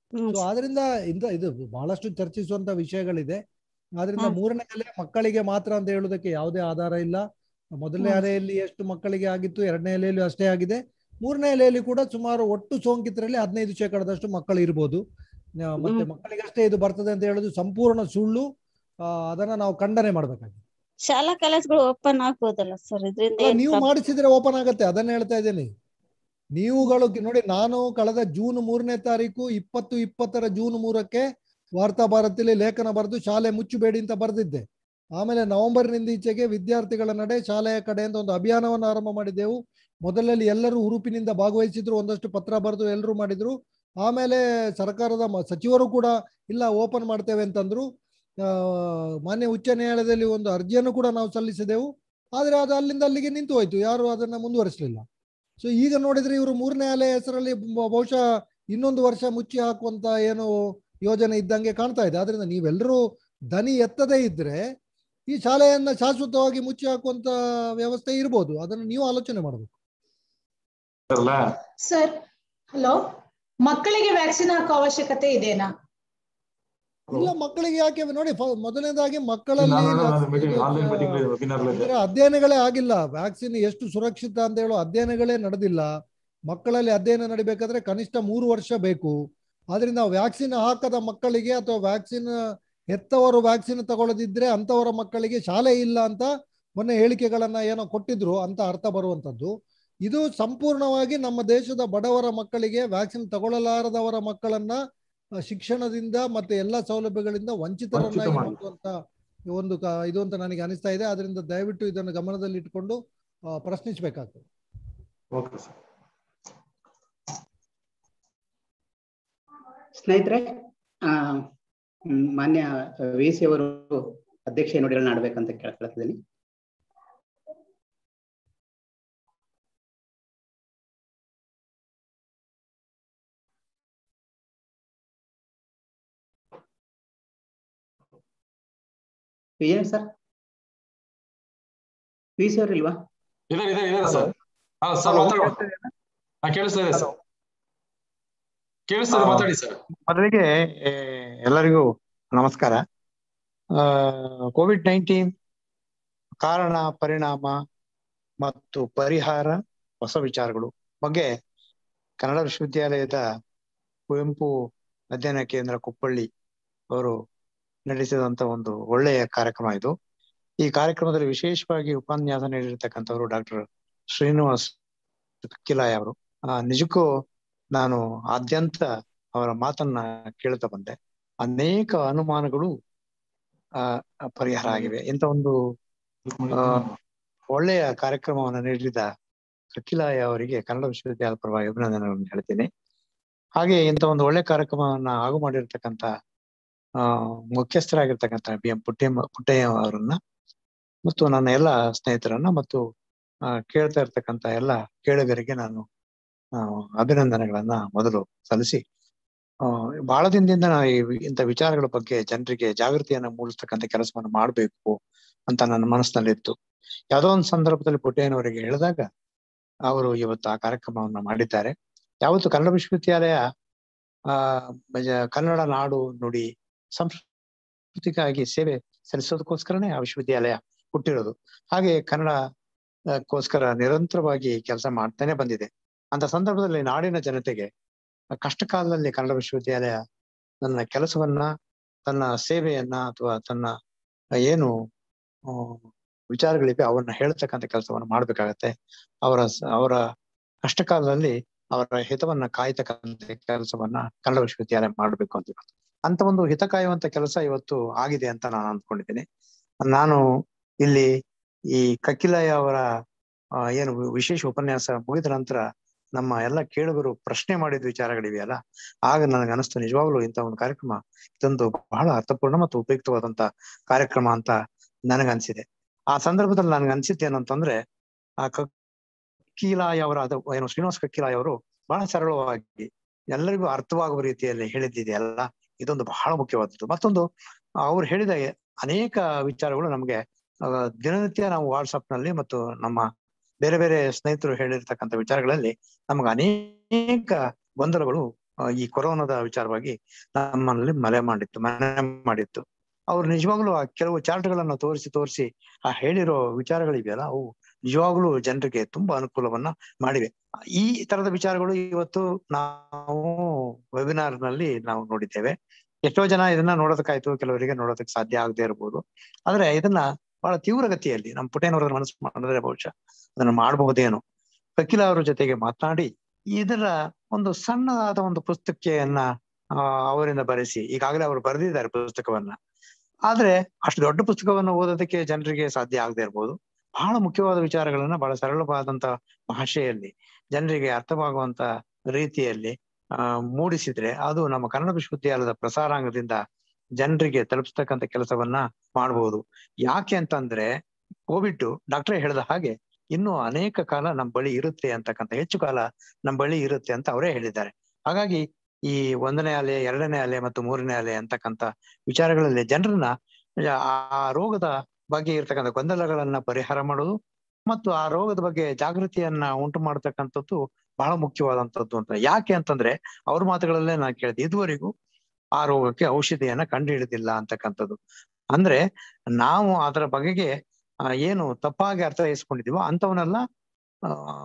ಹ್ಮ್ ಸೊ ಆದ್ರಿಂದ ಇಂದ ಇದು ಬಹಳಷ್ಟು ಚರ್ಚಿಸುವಂತ ವಿಷಯಗಳಿದೆ ಆದ್ರಿಂದ ಹ್ಮ್. ಮೂರನೇ ಅಲೆ ಮಕ್ಕಳಿಗೆ ಮಾತ್ರ ಅಂತ ಹೇಳುವುದಕ್ಕೆ ಯಾವುದೇ ಆಧಾರ ಇಲ್ಲ ಮೊದಲನೇ ಹ್ಮ್. ಅಲೆಯಲ್ಲಿ ಎಷ್ಟು ಮಕ್ಕಳಿಗೆ ಆಗಿತ್ತು ಎರಡನೇ ಅಲೆಯಲ್ಲಿ ಅಷ್ಟೇ ಆಗಿದೆ ಮೂರನೇ ಅಲೆಯಲ್ಲಿ ಕೂಡ ಸುಮಾರು ಒಟ್ಟು ಸೋಂಕಿತರಲ್ಲಿ ಹದಿನೈದು ಶೇಕಡದಷ್ಟು ಮಕ್ಕಳು ಇರ್ಬೋದು ಆ, ಮತ್ತೆ ಹ್ಮ್. ಮಕ್ಕಳಿಗಷ್ಟೇ ಇದು ಬರ್ತದೆ ಅಂತ ಹೇಳೋದು ಸಂಪೂರ್ಣ ಸುಳ್ಳು ಆ, ಅದನ್ನ ನಾವು ಖಂಡನೆ ಮಾಡ್ಬೇಕಾಗಿದೆ ಶಾಲಾ ಕಾಲೇಜ್ಗಳು ಓಪನ್ ಆಗ್ಬೋದಲ್ಲ ಸರ್ ಇದರಿಂದ ಅಲ್ಲ, ಏನ್ ನೀವು ಪ್ರಾಬ್ಲಮ್ ಮಾಡಿಸಿದ್ರೆ ಓಪನ್ ಆಗತ್ತೆ ಅದನ್ನ ಹೇಳ್ತಾ ಇದ್ದೀನಿ ನೀವುಗಳು ನೋಡಿ ನಾನು ಕಳೆದ ಜೂನ್ ಮೂರನೇ ತಾರೀಕು ಇಪ್ಪತ್ತು ಇಪ್ಪತ್ತರ ಜೂನ್ ಮೂರಕ್ಕೆ ವಾರ್ತಾ ಭಾರತಿಲಿ ಲೇಖನ ಬರೆದು ಶಾಲೆ ಮುಚ್ಚಬೇಡಿ ಅಂತ ಬರೆದಿದ್ದೆ ಆಮೇಲೆ ನವೆಂಬರ್ನಿಂದ ಈಚೆಗೆ ವಿದ್ಯಾರ್ಥಿಗಳ ನಡೆ ಶಾಲೆಯ ಕಡೆಯಿಂದ ಒಂದು ಅಭಿಯಾನವನ್ನು ಆರಂಭ ಮಾಡಿದ್ದೆವು ಮೊದಲಲ್ಲಿ ಎಲ್ಲರೂ ಹುರುಪಿನಿಂದ ಭಾಗವಹಿಸಿದ್ರು ಒಂದಷ್ಟು ಪತ್ರ ಬರೆದು ಎಲ್ಲರೂ ಮಾಡಿದ್ರು ಆಮೇಲೆ ಸರ್ಕಾರದ ಮ- ಸಚಿವರು ಕೂಡ ಇಲ್ಲ ಓಪನ್ ಮಾಡ್ತೇವೆ ಅಂತಂದ್ರು ಆ, ಮಾನ್ಯ ಉಚ್ಚ ನ್ಯಾಯಾಲಯದಲ್ಲಿ ಒಂದು ಅರ್ಜಿಯನ್ನು ಕೂಡ ನಾವು ಸಲ್ಲಿಸಿದೆವು ಆದ್ರೆ ಅದು ಅಲ್ಲಿಂದ ಅಲ್ಲಿಗೆ ನಿಂತು ಹೋಯ್ತು ಯಾರು ಅದನ್ನ ಮುಂದುವರಿಸಲಿಲ್ಲ ಸೊ ಈಗ ನೋಡಿದ್ರೆ ಇವರು ಮೂರನೇ ಅಲೆ ಹೆಸರಲ್ಲಿ ಬ- ಬಹುಶಃ ಇನ್ನೊಂದು ವರ್ಷ ಮುಚ್ಚಿ ಹಾಕುವಂತ ಏನು ಯೋಜನೆ ಇದ್ದಂಗೆ ಕಾಣ್ತಾ ಇದೆ ಆದ್ರಿಂದ ನೀವೆಲ್ಲರೂ ದನಿ ಎತ್ತದೇ ಇದ್ರೆ ಈ ಶಾಲೆಯನ್ನ ಶಾಶ್ವತವಾಗಿ ಮುಚ್ಚಿ ಹಾಕುವಂತ ವ್ಯವಸ್ಥೆ ಇರ್ಬೋದು ಅದನ್ನು ನೀವು ಆಲೋಚನೆ ಮಾಡಬೇಕು ಅಲ್ಲ ಸರ್ ಹಲೋ ಮಕ್ಕಳಿಗೆ ವ್ಯಾಕ್ಸಿನ್ ಹಾಕೋ ಅವಶ್ಯಕತೆ ಇದೆನಾ ಇಲ್ಲ ಮಕ್ಕಳಿಗೆ ಯಾಕೆ ನೋಡಿ ಫ- ಮೊದಲನೇದಾಗಿ ಮಕ್ಕಳಲ್ಲಿ ಮೀಟಿಂಗ್ ಆನ್ಲೈನ್ ಮೀಟಿಂಗ್ ವೆಬಿನಾರ್ ಇದರ ಅಧ್ಯಯನಗಳೇ ಆಗಿಲ್ಲ ವ್ಯಾಕ್ಸಿನ್ ಎಷ್ಟು ಸುರಕ್ಷಿತ ಅಂತ ಹೇಳೋ ಅಧ್ಯಯನಗಳೇ ನಡೆದಿಲ್ಲ ಮಕ್ಕಳಲ್ಲಿ ಅಧ್ಯಯನ ನಡಿಬೇಕಾದ್ರೆ ಕನಿಷ್ಠ ಮೂರು ವರ್ಷ ಬೇಕು ಆದ್ರಿಂದ ವ್ಯಾಕ್ಸಿನ್ ಹಾಕದ ಮಕ್ಕಳಿಗೆ ಅಥವಾ ವ್ಯಾಕ್ಸಿನ್ ಹೆತ್ತವರು ವ್ಯಾಕ್ಸಿನ್ ತಗೊಳ್ಳದಿದ್ರೆ ಅಂತವರ ಮಕ್ಕಳಿಗೆ ಶಾಲೆ ಇಲ್ಲ ಅಂತ ಮೊನ್ನೆ ಹೇಳಿಕೆಗಳನ್ನ ಏನೋ ಕೊಟ್ಟಿದ್ರು ಅಂತ ಅರ್ಥ ಬರುವಂತದ್ದು ಇದು ಸಂಪೂರ್ಣವಾಗಿ ನಮ್ಮ ದೇಶದ ಬಡವರ ಮಕ್ಕಳಿಗೆ ವ್ಯಾಕ್ಸಿನ್ ತಗೊಳ್ಳಲಾರದವರ ಮಕ್ಕಳನ್ನ ಆ, ಶಿಕ್ಷಣದಿಂದ ಮತ್ತೆ ಎಲ್ಲ ಸೌಲಭ್ಯಗಳಿಂದ ವಂಚಿತರನ್ನಾಗಿ ವಂಚಿತ ಮಾಡಿ. ಮಾಡುವಂತ ಒಂದು ಕ- ಇದು ಅಂತ ನನಗೆ ಅನಿಸ್ತಾ ಇದೆ ಅದರಿಂದ ದಯವಿಟ್ಟು ಇದನ್ನು ಗಮನದಲ್ಲಿ ಇಟ್ಕೊಂಡು ಆ, ಪ್ರಶ್ನಿಸಬೇಕಾಗ್ತದೆ ಓಕೆ ಸರ್ ಸ್ನೇಹಿತರೆ ಆ ಮ್, ಮಾನ್ಯ ವಿ ಸಿ ಅವರು ಅಧ್ಯಕ್ಷ ನುಡಿಗಳನ್ನ ಆಡ್ಬೇಕಂತ ಕೇಳ್ಕೊಳ್ತಿದ್ದೀನಿ ಏನ್ ಸರ್ ವಿ ಸಿ ಅವರು ಇಲ್ವಾ ಇದೆ ಇದೆ ಇದೆ ಸರ್ ಹಾ ಸರ್ ಮಾತಾಡುವ ಹಾ ಕೇಳಿಸ್ತಾ ಇದೆ ಸರ್ ಕೇಳಿಸ್ತಾ ಇದೆ ಮಾತಾಡಿ ಸರ್ ಮೊದಲಿಗೆ ಏ, ಎಲ್ಲರಿಗೂ ನಮಸ್ಕಾರ ಕೋವಿಡ್ ನೈನ್ಟೀನ್ ಕಾರಣ ಪರಿಣಾಮ ಮತ್ತು ಪರಿಹಾರ ಹೊಸ ವಿಚಾರಗಳು ಬಗ್ಗೆ ಕನ್ನಡ ವಿಶ್ವವಿದ್ಯಾಲಯದ ಕುವೆಂಪು ಅಧ್ಯಯನ ಕೇಂದ್ರ ಕುಪ್ಪಳ್ಳಿ ಅವರು ನಡೆಸಿದಂತ ಒಂದು ಒಳ್ಳೆಯ ಕಾರ್ಯಕ್ರಮ ಇದು ಈ ಕಾರ್ಯಕ್ರಮದಲ್ಲಿ ವಿಶೇಷವಾಗಿ ಉಪನ್ಯಾಸ ನೀಡಿರ್ತಕ್ಕಂಥವರು ಡಾಕ್ಟರ್ ಶ್ರೀನಿವಾಸ್ ಕಿಲಾಯ್ ಅವರು ಆ, ನಿಜಕ್ಕೂ ನಾನು ಆದ್ಯಂತ ಅವರ ಮಾತನ್ನ ಕೇಳ್ತಾ ಬಂದೆ ಅನೇಕ ಅನುಮಾನಗಳು ಆ ಪರಿಹಾರ ಆಗಿವೆ ಇಂಥ ಒಂದು ಆ, ಒಳ್ಳೆಯ ಕಾರ್ಯಕ್ರಮವನ್ನು ನೀಡಿದ ಅಖಿಲಾಯ ಅವರಿಗೆ ಕನ್ನಡ ವಿಶ್ವವಿದ್ಯಾಲಯ ಪರವಾಗಿ ಅಭಿನಂದನೆಗಳನ್ನು ಹೇಳ್ತೀನಿ ಹಾಗೆ ಇಂಥ ಒಂದು ಒಳ್ಳೆ ಕಾರ್ಯಕ್ರಮವನ್ನ ಆಗು ಮಾಡಿರ್ತಕ್ಕಂಥ ಆ ಮುಖ್ಯಸ್ಥರಾಗಿರ್ತಕ್ಕಂಥ ಬಿ ಎಂ ಪುಟ್ಟಯ್ಯ ಪುಟ್ಟಯ್ಯ ಅವರನ್ನ ಮತ್ತು ನನ್ನ ಎಲ್ಲ ಸ್ನೇಹಿತರನ್ನ ಮತ್ತು ಆ, ಕೇಳ್ತಾ ಇರ್ತಕ್ಕಂಥ ಎಲ್ಲ ಕೇಳುಗರಿಗೆ ನಾನು ಆ, ಅಭಿನಂದನೆಗಳನ್ನ ಮೊದಲು ಸಲ್ಲಿಸಿ ಆ, ಬಹಳ ದಿನದಿಂದ ನಾ ಈ ಇಂಥ ವಿಚಾರಗಳ ಬಗ್ಗೆ ಜನರಿಗೆ ಜಾಗೃತಿಯನ್ನ ಮೂಡಿಸ್ತಕ್ಕಂಥ ಕೆಲಸವನ್ನು ಮಾಡಬೇಕು ಅಂತ ನನ್ನ ಮನಸ್ಸಿನಲ್ಲಿತ್ತು ಯಾವುದೋ ಒಂದು ಸಂದರ್ಭದಲ್ಲಿ ಪುಟ್ಟಯ್ಯನವರಿಗೆ ಹೇಳಿದಾಗ ಅವರು ಇವತ್ತು ಆ ಕಾರ್ಯಕ್ರಮವನ್ನ ಮಾಡಿದ್ದಾರೆ ಯಾವತ್ತು ಕನ್ನಡ ವಿಶ್ವವಿದ್ಯಾಲಯ ಆ ಬಜ- ಕನ್ನಡ ನಾಡು ನುಡಿ ಸಂಸ್ಕೃತಿಗಾಗಿ ಸೇವೆ ಸಲ್ಲಿಸೋದಕ್ಕೋಸ್ಕರನೇ ಆ ವಿಶ್ವವಿದ್ಯಾಲಯ ಹುಟ್ಟಿರೋದು ಹಾಗೆ ಕನ್ನಡ ಆ, ಕ್ಕೋಸ್ಕರ ನಿರಂತರವಾಗಿ ಕೆಲಸ ಮಾಡ್ತಾನೆ ಬಂದಿದೆ ಅಂತ ಸಂದರ್ಭದಲ್ಲಿ ನಾಡಿನ ಜನತೆಗೆ ಕಷ್ಟ ಕಾಲದಲ್ಲಿ ಕನ್ನಡ ವಿಶ್ವವಿದ್ಯಾಲಯ ತನ್ನ ಕೆಲಸವನ್ನ ತನ್ನ ಸೇವೆಯನ್ನ ಅಥವಾ ತನ್ನ ಏನು ಆ, ವಿಚಾರಗಳಿವೆ ಅವನ್ನ ಹೇಳ್ತಕ್ಕಂಥ ಕೆಲಸವನ್ನ ಮಾಡ್ಬೇಕಾಗತ್ತೆ ಅವರ ಸ- ಅವರ ಕಷ್ಟ ಕಾಲದಲ್ಲಿ ಅವರ ಹಿತವನ್ನ ಕಾಯ್ತಕ್ಕಂಥ ಕೆಲಸವನ್ನ ಕನ್ನಡ ವಿಶ್ವವಿದ್ಯಾಲಯ ಮಾಡ್ಬೇಕು ಅಂತ ಇವತ್ತು. ಅಂತ ಒಂದು ಹಿತ ಕಾಯುವಂತ ಕೆಲಸ ಇವತ್ತು ಆಗಿದೆ ಅಂತ ನಾನು ಅಂದ್ಕೊಂಡಿದ್ದೀನಿ ನಾನು ಇಲ್ಲಿ ಈ ಕಕ್ಕಿಲಯ್ಯ ಅವರ ಆ, ಏನು ವಿಶೇಷ ಉಪನ್ಯಾಸ ಮುಗಿದ ನಂತರ ನಮ್ಮ ಎಲ್ಲ ಕೇಳುಗರು ಪ್ರಶ್ನೆ ಮಾಡಿದ ವಿಚಾರಗಳಿವೆಯಲ್ಲ ಆಗ ನನಗೆ ಅನಿಸ್ತು ನಿಜವಾಗ್ಲೂ ಇಂಥ ಒಂದು ಕಾರ್ಯಕ್ರಮ ಇದೊಂದು ಬಹಳ ಅರ್ಥಪೂರ್ಣ ಮತ್ತು ಉಪಯುಕ್ತವಾದಂತ ಕಾರ್ಯಕ್ರಮ ಅಂತ ನನಗನ್ಸಿದೆ ಆ ಸಂದರ್ಭದಲ್ಲಿ ನನಗೆ ಅನ್ಸಿದ್ದು ಏನಂತಂದ್ರೆ ಆ ಕಕ್ಕೀಲಾಯ್ ಅವರ ಅದು ಏನು ಶ್ರೀನಿವಾಸ್ ಕಕ್ಕೀಲಾಯ್ ಅವರು ಬಹಳ ಸರಳವಾಗಿ ಎಲ್ಲರಿಗೂ ಅರ್ಥವಾಗುವ ರೀತಿಯಲ್ಲಿ ಹೇಳಿದ್ದಿದೆಯಲ್ಲ ಇದೊಂದು ಬಹಳ ಮುಖ್ಯವಾದದ್ದು ಮತ್ತೊಂದು ಅವ್ರು ಹೇಳಿದ ಅನೇಕ ವಿಚಾರಗಳು ನಮಗೆ ಆ, ದಿನನಿತ್ಯ ನಾವು ವಾಟ್ಸಪ್ ನಲ್ಲಿ ಮತ್ತು ನಮ್ಮ ಬೇರೆ ಬೇರೆ ಸ್ನೇಹಿತರು ಹೇಳಿರ್ತಕ್ಕಂಥ ವಿಚಾರಗಳಲ್ಲಿ ನಮಗೆ ಅನೇಕ ಗೊಂದಲಗಳು ಆ, ಈ ಕೊರೋನಾದ ವಿಚಾರವಾಗಿ ನಮ್ಮಲ್ಲಿ ಮಲೆ ಮಾಡಿತ್ತು ಮನೆ ಮಾಡಿತ್ತು ಅವ್ರು ನಿಜವಾಗ್ಲೂ ಆ ಕೆಲವು ಚಾರ್ಟ್ಗಳನ್ನ ತೋರಿಸಿ ತೋರಿಸಿ ಆ ಹೇಳಿರೋ ವಿಚಾರಗಳಿವೆಯಲ್ಲ ಅವು ನಿಜವಾಗ್ಲೂ ಜನರಿಗೆ ತುಂಬಾ ಅನುಕೂಲವನ್ನ ಮಾಡಿವೆ ಈ ತರದ ವಿಚಾರಗಳು ಇವತ್ತು ನಾವು ವೆಬಿನಾರ್ ನಲ್ಲಿ ನಾವು ನೋಡಿದ್ದೇವೆ ಎಷ್ಟೋ ಜನ ಇದನ್ನ ನೋಡೋದಕ್ಕಾಯ್ತು ಕೆಲವರಿಗೆ ನೋಡೋದಕ್ಕೆ ಸಾಧ್ಯ ಆಗದೆ ಇರಬಹುದು ಆದ್ರೆ ಇದನ್ನ ಬಹಳ ತೀವ್ರಗತಿಯಲ್ಲಿ ನಮ್ಮ ಪುಟೇನವರ ಮನಸ್ಸು ಮಾಡಿದ್ರೆ ಬಹುಶಃ ಅದನ್ನ ಮಾಡಬಹುದೇನೋ ವಕೀಲ ಅವರ ಜೊತೆಗೆ ಮಾತನಾಡಿ ಇದರ ಒಂದು ಸಣ್ಣದಾದ ಒಂದು ಪುಸ್ತಕೆಯನ್ನ ಆ, ಅವರಿಂದ ಬರೆಸಿ ಈಗಾಗಲೇ ಅವರು ಬರೆದಿದ್ದಾರೆ ಪುಸ್ತಕವನ್ನ ಆದ್ರೆ ಅಷ್ಟು ದೊಡ್ಡ ಪುಸ್ತಕವನ್ನು ಓದೋದಕ್ಕೆ ಜನರಿಗೆ ಸಾಧ್ಯ ಆಗದೆ ಇರ್ಬೋದು ಬಹಳ ಮುಖ್ಯವಾದ ವಿಚಾರಗಳನ್ನ ಬಹಳ ಸರಳವಾದಂತ ಭಾಷೆಯಲ್ಲಿ ಜನರಿಗೆ ಅರ್ಥವಾಗುವಂತ ರೀತಿಯಲ್ಲಿ ಆ ಮೂಡಿಸಿದ್ರೆ ಅದು ನಮ್ಮ ಕನ್ನಡ ವಿಶ್ವವಿದ್ಯಾಲಯದ ಪ್ರಸಾರಾಂಗದಿಂದ ಜನರಿಗೆ ತಲುಪಿಸ್ತಕ್ಕಂಥ ಕೆಲಸವನ್ನ ಮಾಡಬಹುದು ಯಾಕೆ ಅಂತಂದ್ರೆ ಕೋವಿಡ್ ಡಾಕ್ಟ್ರೇ ಹೇಳಿದ ಹಾಗೆ ಇನ್ನು ಅನೇಕ ಕಾಲ ನಮ್ಮ ಬಳಿ ಇರುತ್ತೆ ಅಂತಕ್ಕಂಥ ಹೆಚ್ಚು ಕಾಲ ನಮ್ಮ ಬಳಿ ಇರುತ್ತೆ ಅಂತ ಅವರೇ ಹೇಳಿದ್ದಾರೆ ಹಾಗಾಗಿ ಈ ಒಂದನೇ ಅಲೆ ಎರಡನೇ ಅಲೆ ಮತ್ತು ಮೂರನೇ ಅಲೆ ಅಂತಕ್ಕಂಥ ವಿಚಾರಗಳಲ್ಲಿ ಜನರನ್ನ ಆ ರೋಗದ ಬಗ್ಗೆ ಇರ್ತಕ್ಕಂಥ ಗೊಂದಲಗಳನ್ನ ಪರಿಹಾರ ಮಾಡೋದು ಮತ್ತು ಆ ರೋಗದ ಬಗ್ಗೆ ಜಾಗೃತಿಯನ್ನ ಉಂಟು ಮಾಡತಕ್ಕಂಥದ್ದು ಬಹಳ ಮುಖ್ಯವಾದಂತದ್ದು ಅಂತ ಯಾಕೆ ಅಂತಂದ್ರೆ ಅವ್ರ ಮಾತುಗಳಲ್ಲೇ ನಾನು ಕೇಳಿದೆ ಇದುವರೆಗೂ ಆ ರೋಗಕ್ಕೆ ಔಷಧಿಯನ್ನ ಕಂಡು ಹಿಡಿದಿಲ್ಲ ಅಂತಕ್ಕಂಥದ್ದು ಅಂದ್ರೆ ನಾವು ಅದರ ಬಗೆಗೆ ಆ, ಏನು ತಪ್ಪಾಗಿ ಅರ್ಥೈಸ್ಕೊಂಡಿದೀವೋ ಅಂತವನ್ನೆಲ್ಲ ಆ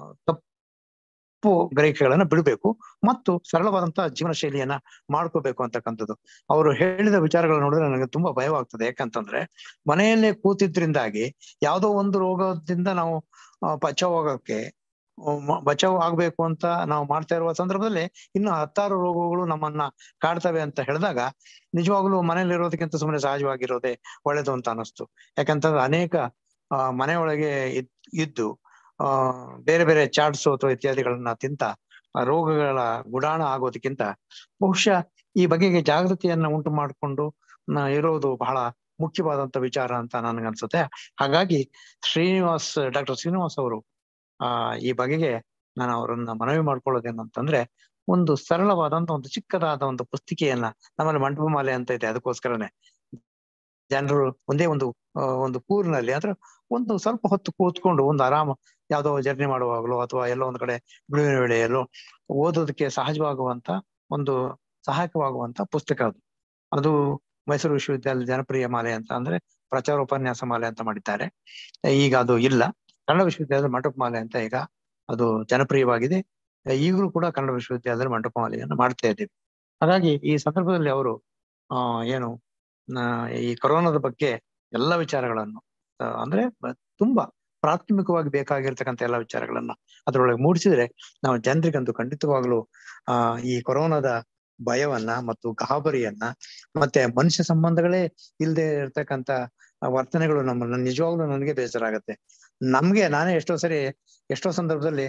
ತಪ್ಪು ಗ್ರಹಿಕೆಗಳನ್ನ ಬಿಡಬೇಕು ಮತ್ತು ಸರಳವಾದಂತಹ ಜೀವನ ಶೈಲಿಯನ್ನ ಮಾಡ್ಕೋಬೇಕು ಅಂತಕ್ಕಂಥದ್ದು ಅವರು ಹೇಳಿದ ವಿಚಾರಗಳು ನೋಡಿದ್ರೆ ನನಗೆ ತುಂಬಾ ಭಯವಾಗ್ತದೆ ಯಾಕಂತಂದ್ರೆ ಮನೆಯಲ್ಲೇ ಕೂತಿದ್ರಿಂದಾಗಿ ಯಾವುದೋ ಒಂದು ರೋಗದಿಂದ ನಾವು ಆ, ಬಚಾವ್ ಆಗೋಕೆ ಮ- ಬಚಾವ್ ಆಗ್ಬೇಕು ಅಂತ ನಾವು ಮಾಡ್ತಾ ಇರುವ ಸಂದರ್ಭದಲ್ಲಿ ಇನ್ನು ಹತ್ತಾರು ರೋಗಗಳು ನಮ್ಮನ್ನ ಕಾಡ್ತವೆ ಅಂತ ಹೇಳಿದಾಗ ನಿಜವಾಗ್ಲೂ ಮನೇಲಿ ಇರೋದಕ್ಕಿಂತ ಸುಮ್ಮನೆ ಸಹಜವಾಗಿರೋದೇ ಒಳ್ಳೇದು ಅಂತ ಅನಿಸ್ತು ಯಾಕಂತಂದ್ರೆ ಅನೇಕ ಆ, ಮನೆಯೊಳಗೆ ಇದ್ ಇದ್ದು ಆ ಬೇರೆ ಬೇರೆ ಚಾಟ್ಸ್ ಅಥವಾ ಇತ್ಯಾದಿಗಳನ್ನ ತಿಂತ ಆ ರೋಗಗಳ ಗುಡಾಣ ಆಗೋದಕ್ಕಿಂತ ಬಹುಶಃ ಈ ಬಗೆಗೆ ಜಾಗೃತಿಯನ್ನ ಉಂಟು ಮಾಡಿಕೊಂಡು ಇರೋದು ಬಹಳ ಮುಖ್ಯವಾದಂತ ವಿಚಾರ ಅಂತ ನನಗನ್ಸುತ್ತೆ ಹಾಗಾಗಿ ಶ್ರೀನಿವಾಸ್ ಡಾಕ್ಟರ್ ಶ್ರೀನಿವಾಸ್ ಅವರು ಆ ಈ ಬಗೆಗೆ ನಾನು ಅವರನ್ನ ಮನವಿ ಮಾಡ್ಕೊಳ್ಳೋದೇನಂತಂದ್ರೆ ಒಂದು ಸರಳವಾದಂತ ಒಂದು ಚಿಕ್ಕದಾದ ಒಂದು ಪುಸ್ತಿಕೆಯನ್ನ ನಮ್ಮಲ್ಲಿ ಮಂಟಪ ಮಾಲೆ ಅಂತ ಇದೆ ಅದಕ್ಕೋಸ್ಕರನೇ ಜನರು ಒಂದೇ ಒಂದು ಆ, ಒಂದು ಕೂರಿನಲ್ಲಿ ಅಂದ್ರೆ ಒಂದು ಸ್ವಲ್ಪ ಹೊತ್ತು ಕೂತ್ಕೊಂಡು ಒಂದು ಆರಾಮ ಯಾವ್ದೋ ಜರ್ನಿ ಮಾಡುವಾಗಲೋ ಅಥವಾ ಎಲ್ಲೋ ಒಂದು ಕಡೆ ಬಿಡುವಿನ ವೇಳೆಯಲ್ಲೋ ಓದೋದಕ್ಕೆ ಸಹಜವಾಗುವಂತ ಒಂದು ಸಹಾಯಕವಾಗುವಂತ ಪುಸ್ತಕ ಅದು ಅದು ಮೈಸೂರು ವಿಶ್ವವಿದ್ಯಾಲಯ ಜನಪ್ರಿಯ ಮಾಲೆ ಅಂತ ಅಂದ್ರೆ ಪ್ರಚಾರ ಉಪನ್ಯಾಸ ಮಾಲೆ ಅಂತ ಮಾಡಿದ್ದಾರೆ ಈಗ ಅದು ಇಲ್ಲ ಕನ್ನಡ ವಿಶ್ವವಿದ್ಯಾಲಯದ ಮಂಟಪ ಮಾಲೆ ಅಂತ ಈಗ ಅದು ಜನಪ್ರಿಯವಾಗಿದೆ ಈಗಲೂ ಕೂಡ ಕನ್ನಡ ವಿಶ್ವವಿದ್ಯಾಲಯದಲ್ಲಿ ಮಂಟಪ ಮಾಲೆಯನ್ನು ಮಾಡ್ತಾ ಇದ್ದೀವಿ ಹಾಗಾಗಿ ಈ ಸಂದರ್ಭದಲ್ಲಿ ಅವರು ಆ ಏನು ಆ, ಈ ಕೊರೋನಾದ ಬಗ್ಗೆ ಎಲ್ಲ ವಿಚಾರಗಳನ್ನು ಆ, ಅಂದ್ರೆ ಬ- ತುಂಬಾ ಪ್ರಾಥಮಿಕವಾಗಿ ಬೇಕಾಗಿರ್ತಕ್ಕಂಥ ಎಲ್ಲ ವಿಚಾರಗಳನ್ನ ಅದರೊಳಗೆ ಮೂಡಿಸಿದ್ರೆ ನಾವು ಜನರಿಗಂತೂ ಖಂಡಿತವಾಗ್ಲೂ ಆ ಈ ಕೊರೋನಾದ ಭಯವನ್ನ ಮತ್ತು ಗಾಬರಿಯನ್ನ ಮತ್ತೆ ಮನುಷ್ಯ ಸಂಬಂಧಗಳೇ ಇಲ್ಲದೆ ಇರ್ತಕ್ಕಂಥ ವರ್ತನೆಗಳು ನಮ್ಮ ನಿಜವಾಗ್ಲೂ ನನಗೆ ಬೇಸರ ಆಗತ್ತೆ ನಮ್ಗೆ ನಾನೇ ಎಷ್ಟೋ ಸರಿ ಎಷ್ಟೋ ಸಂದರ್ಭದಲ್ಲಿ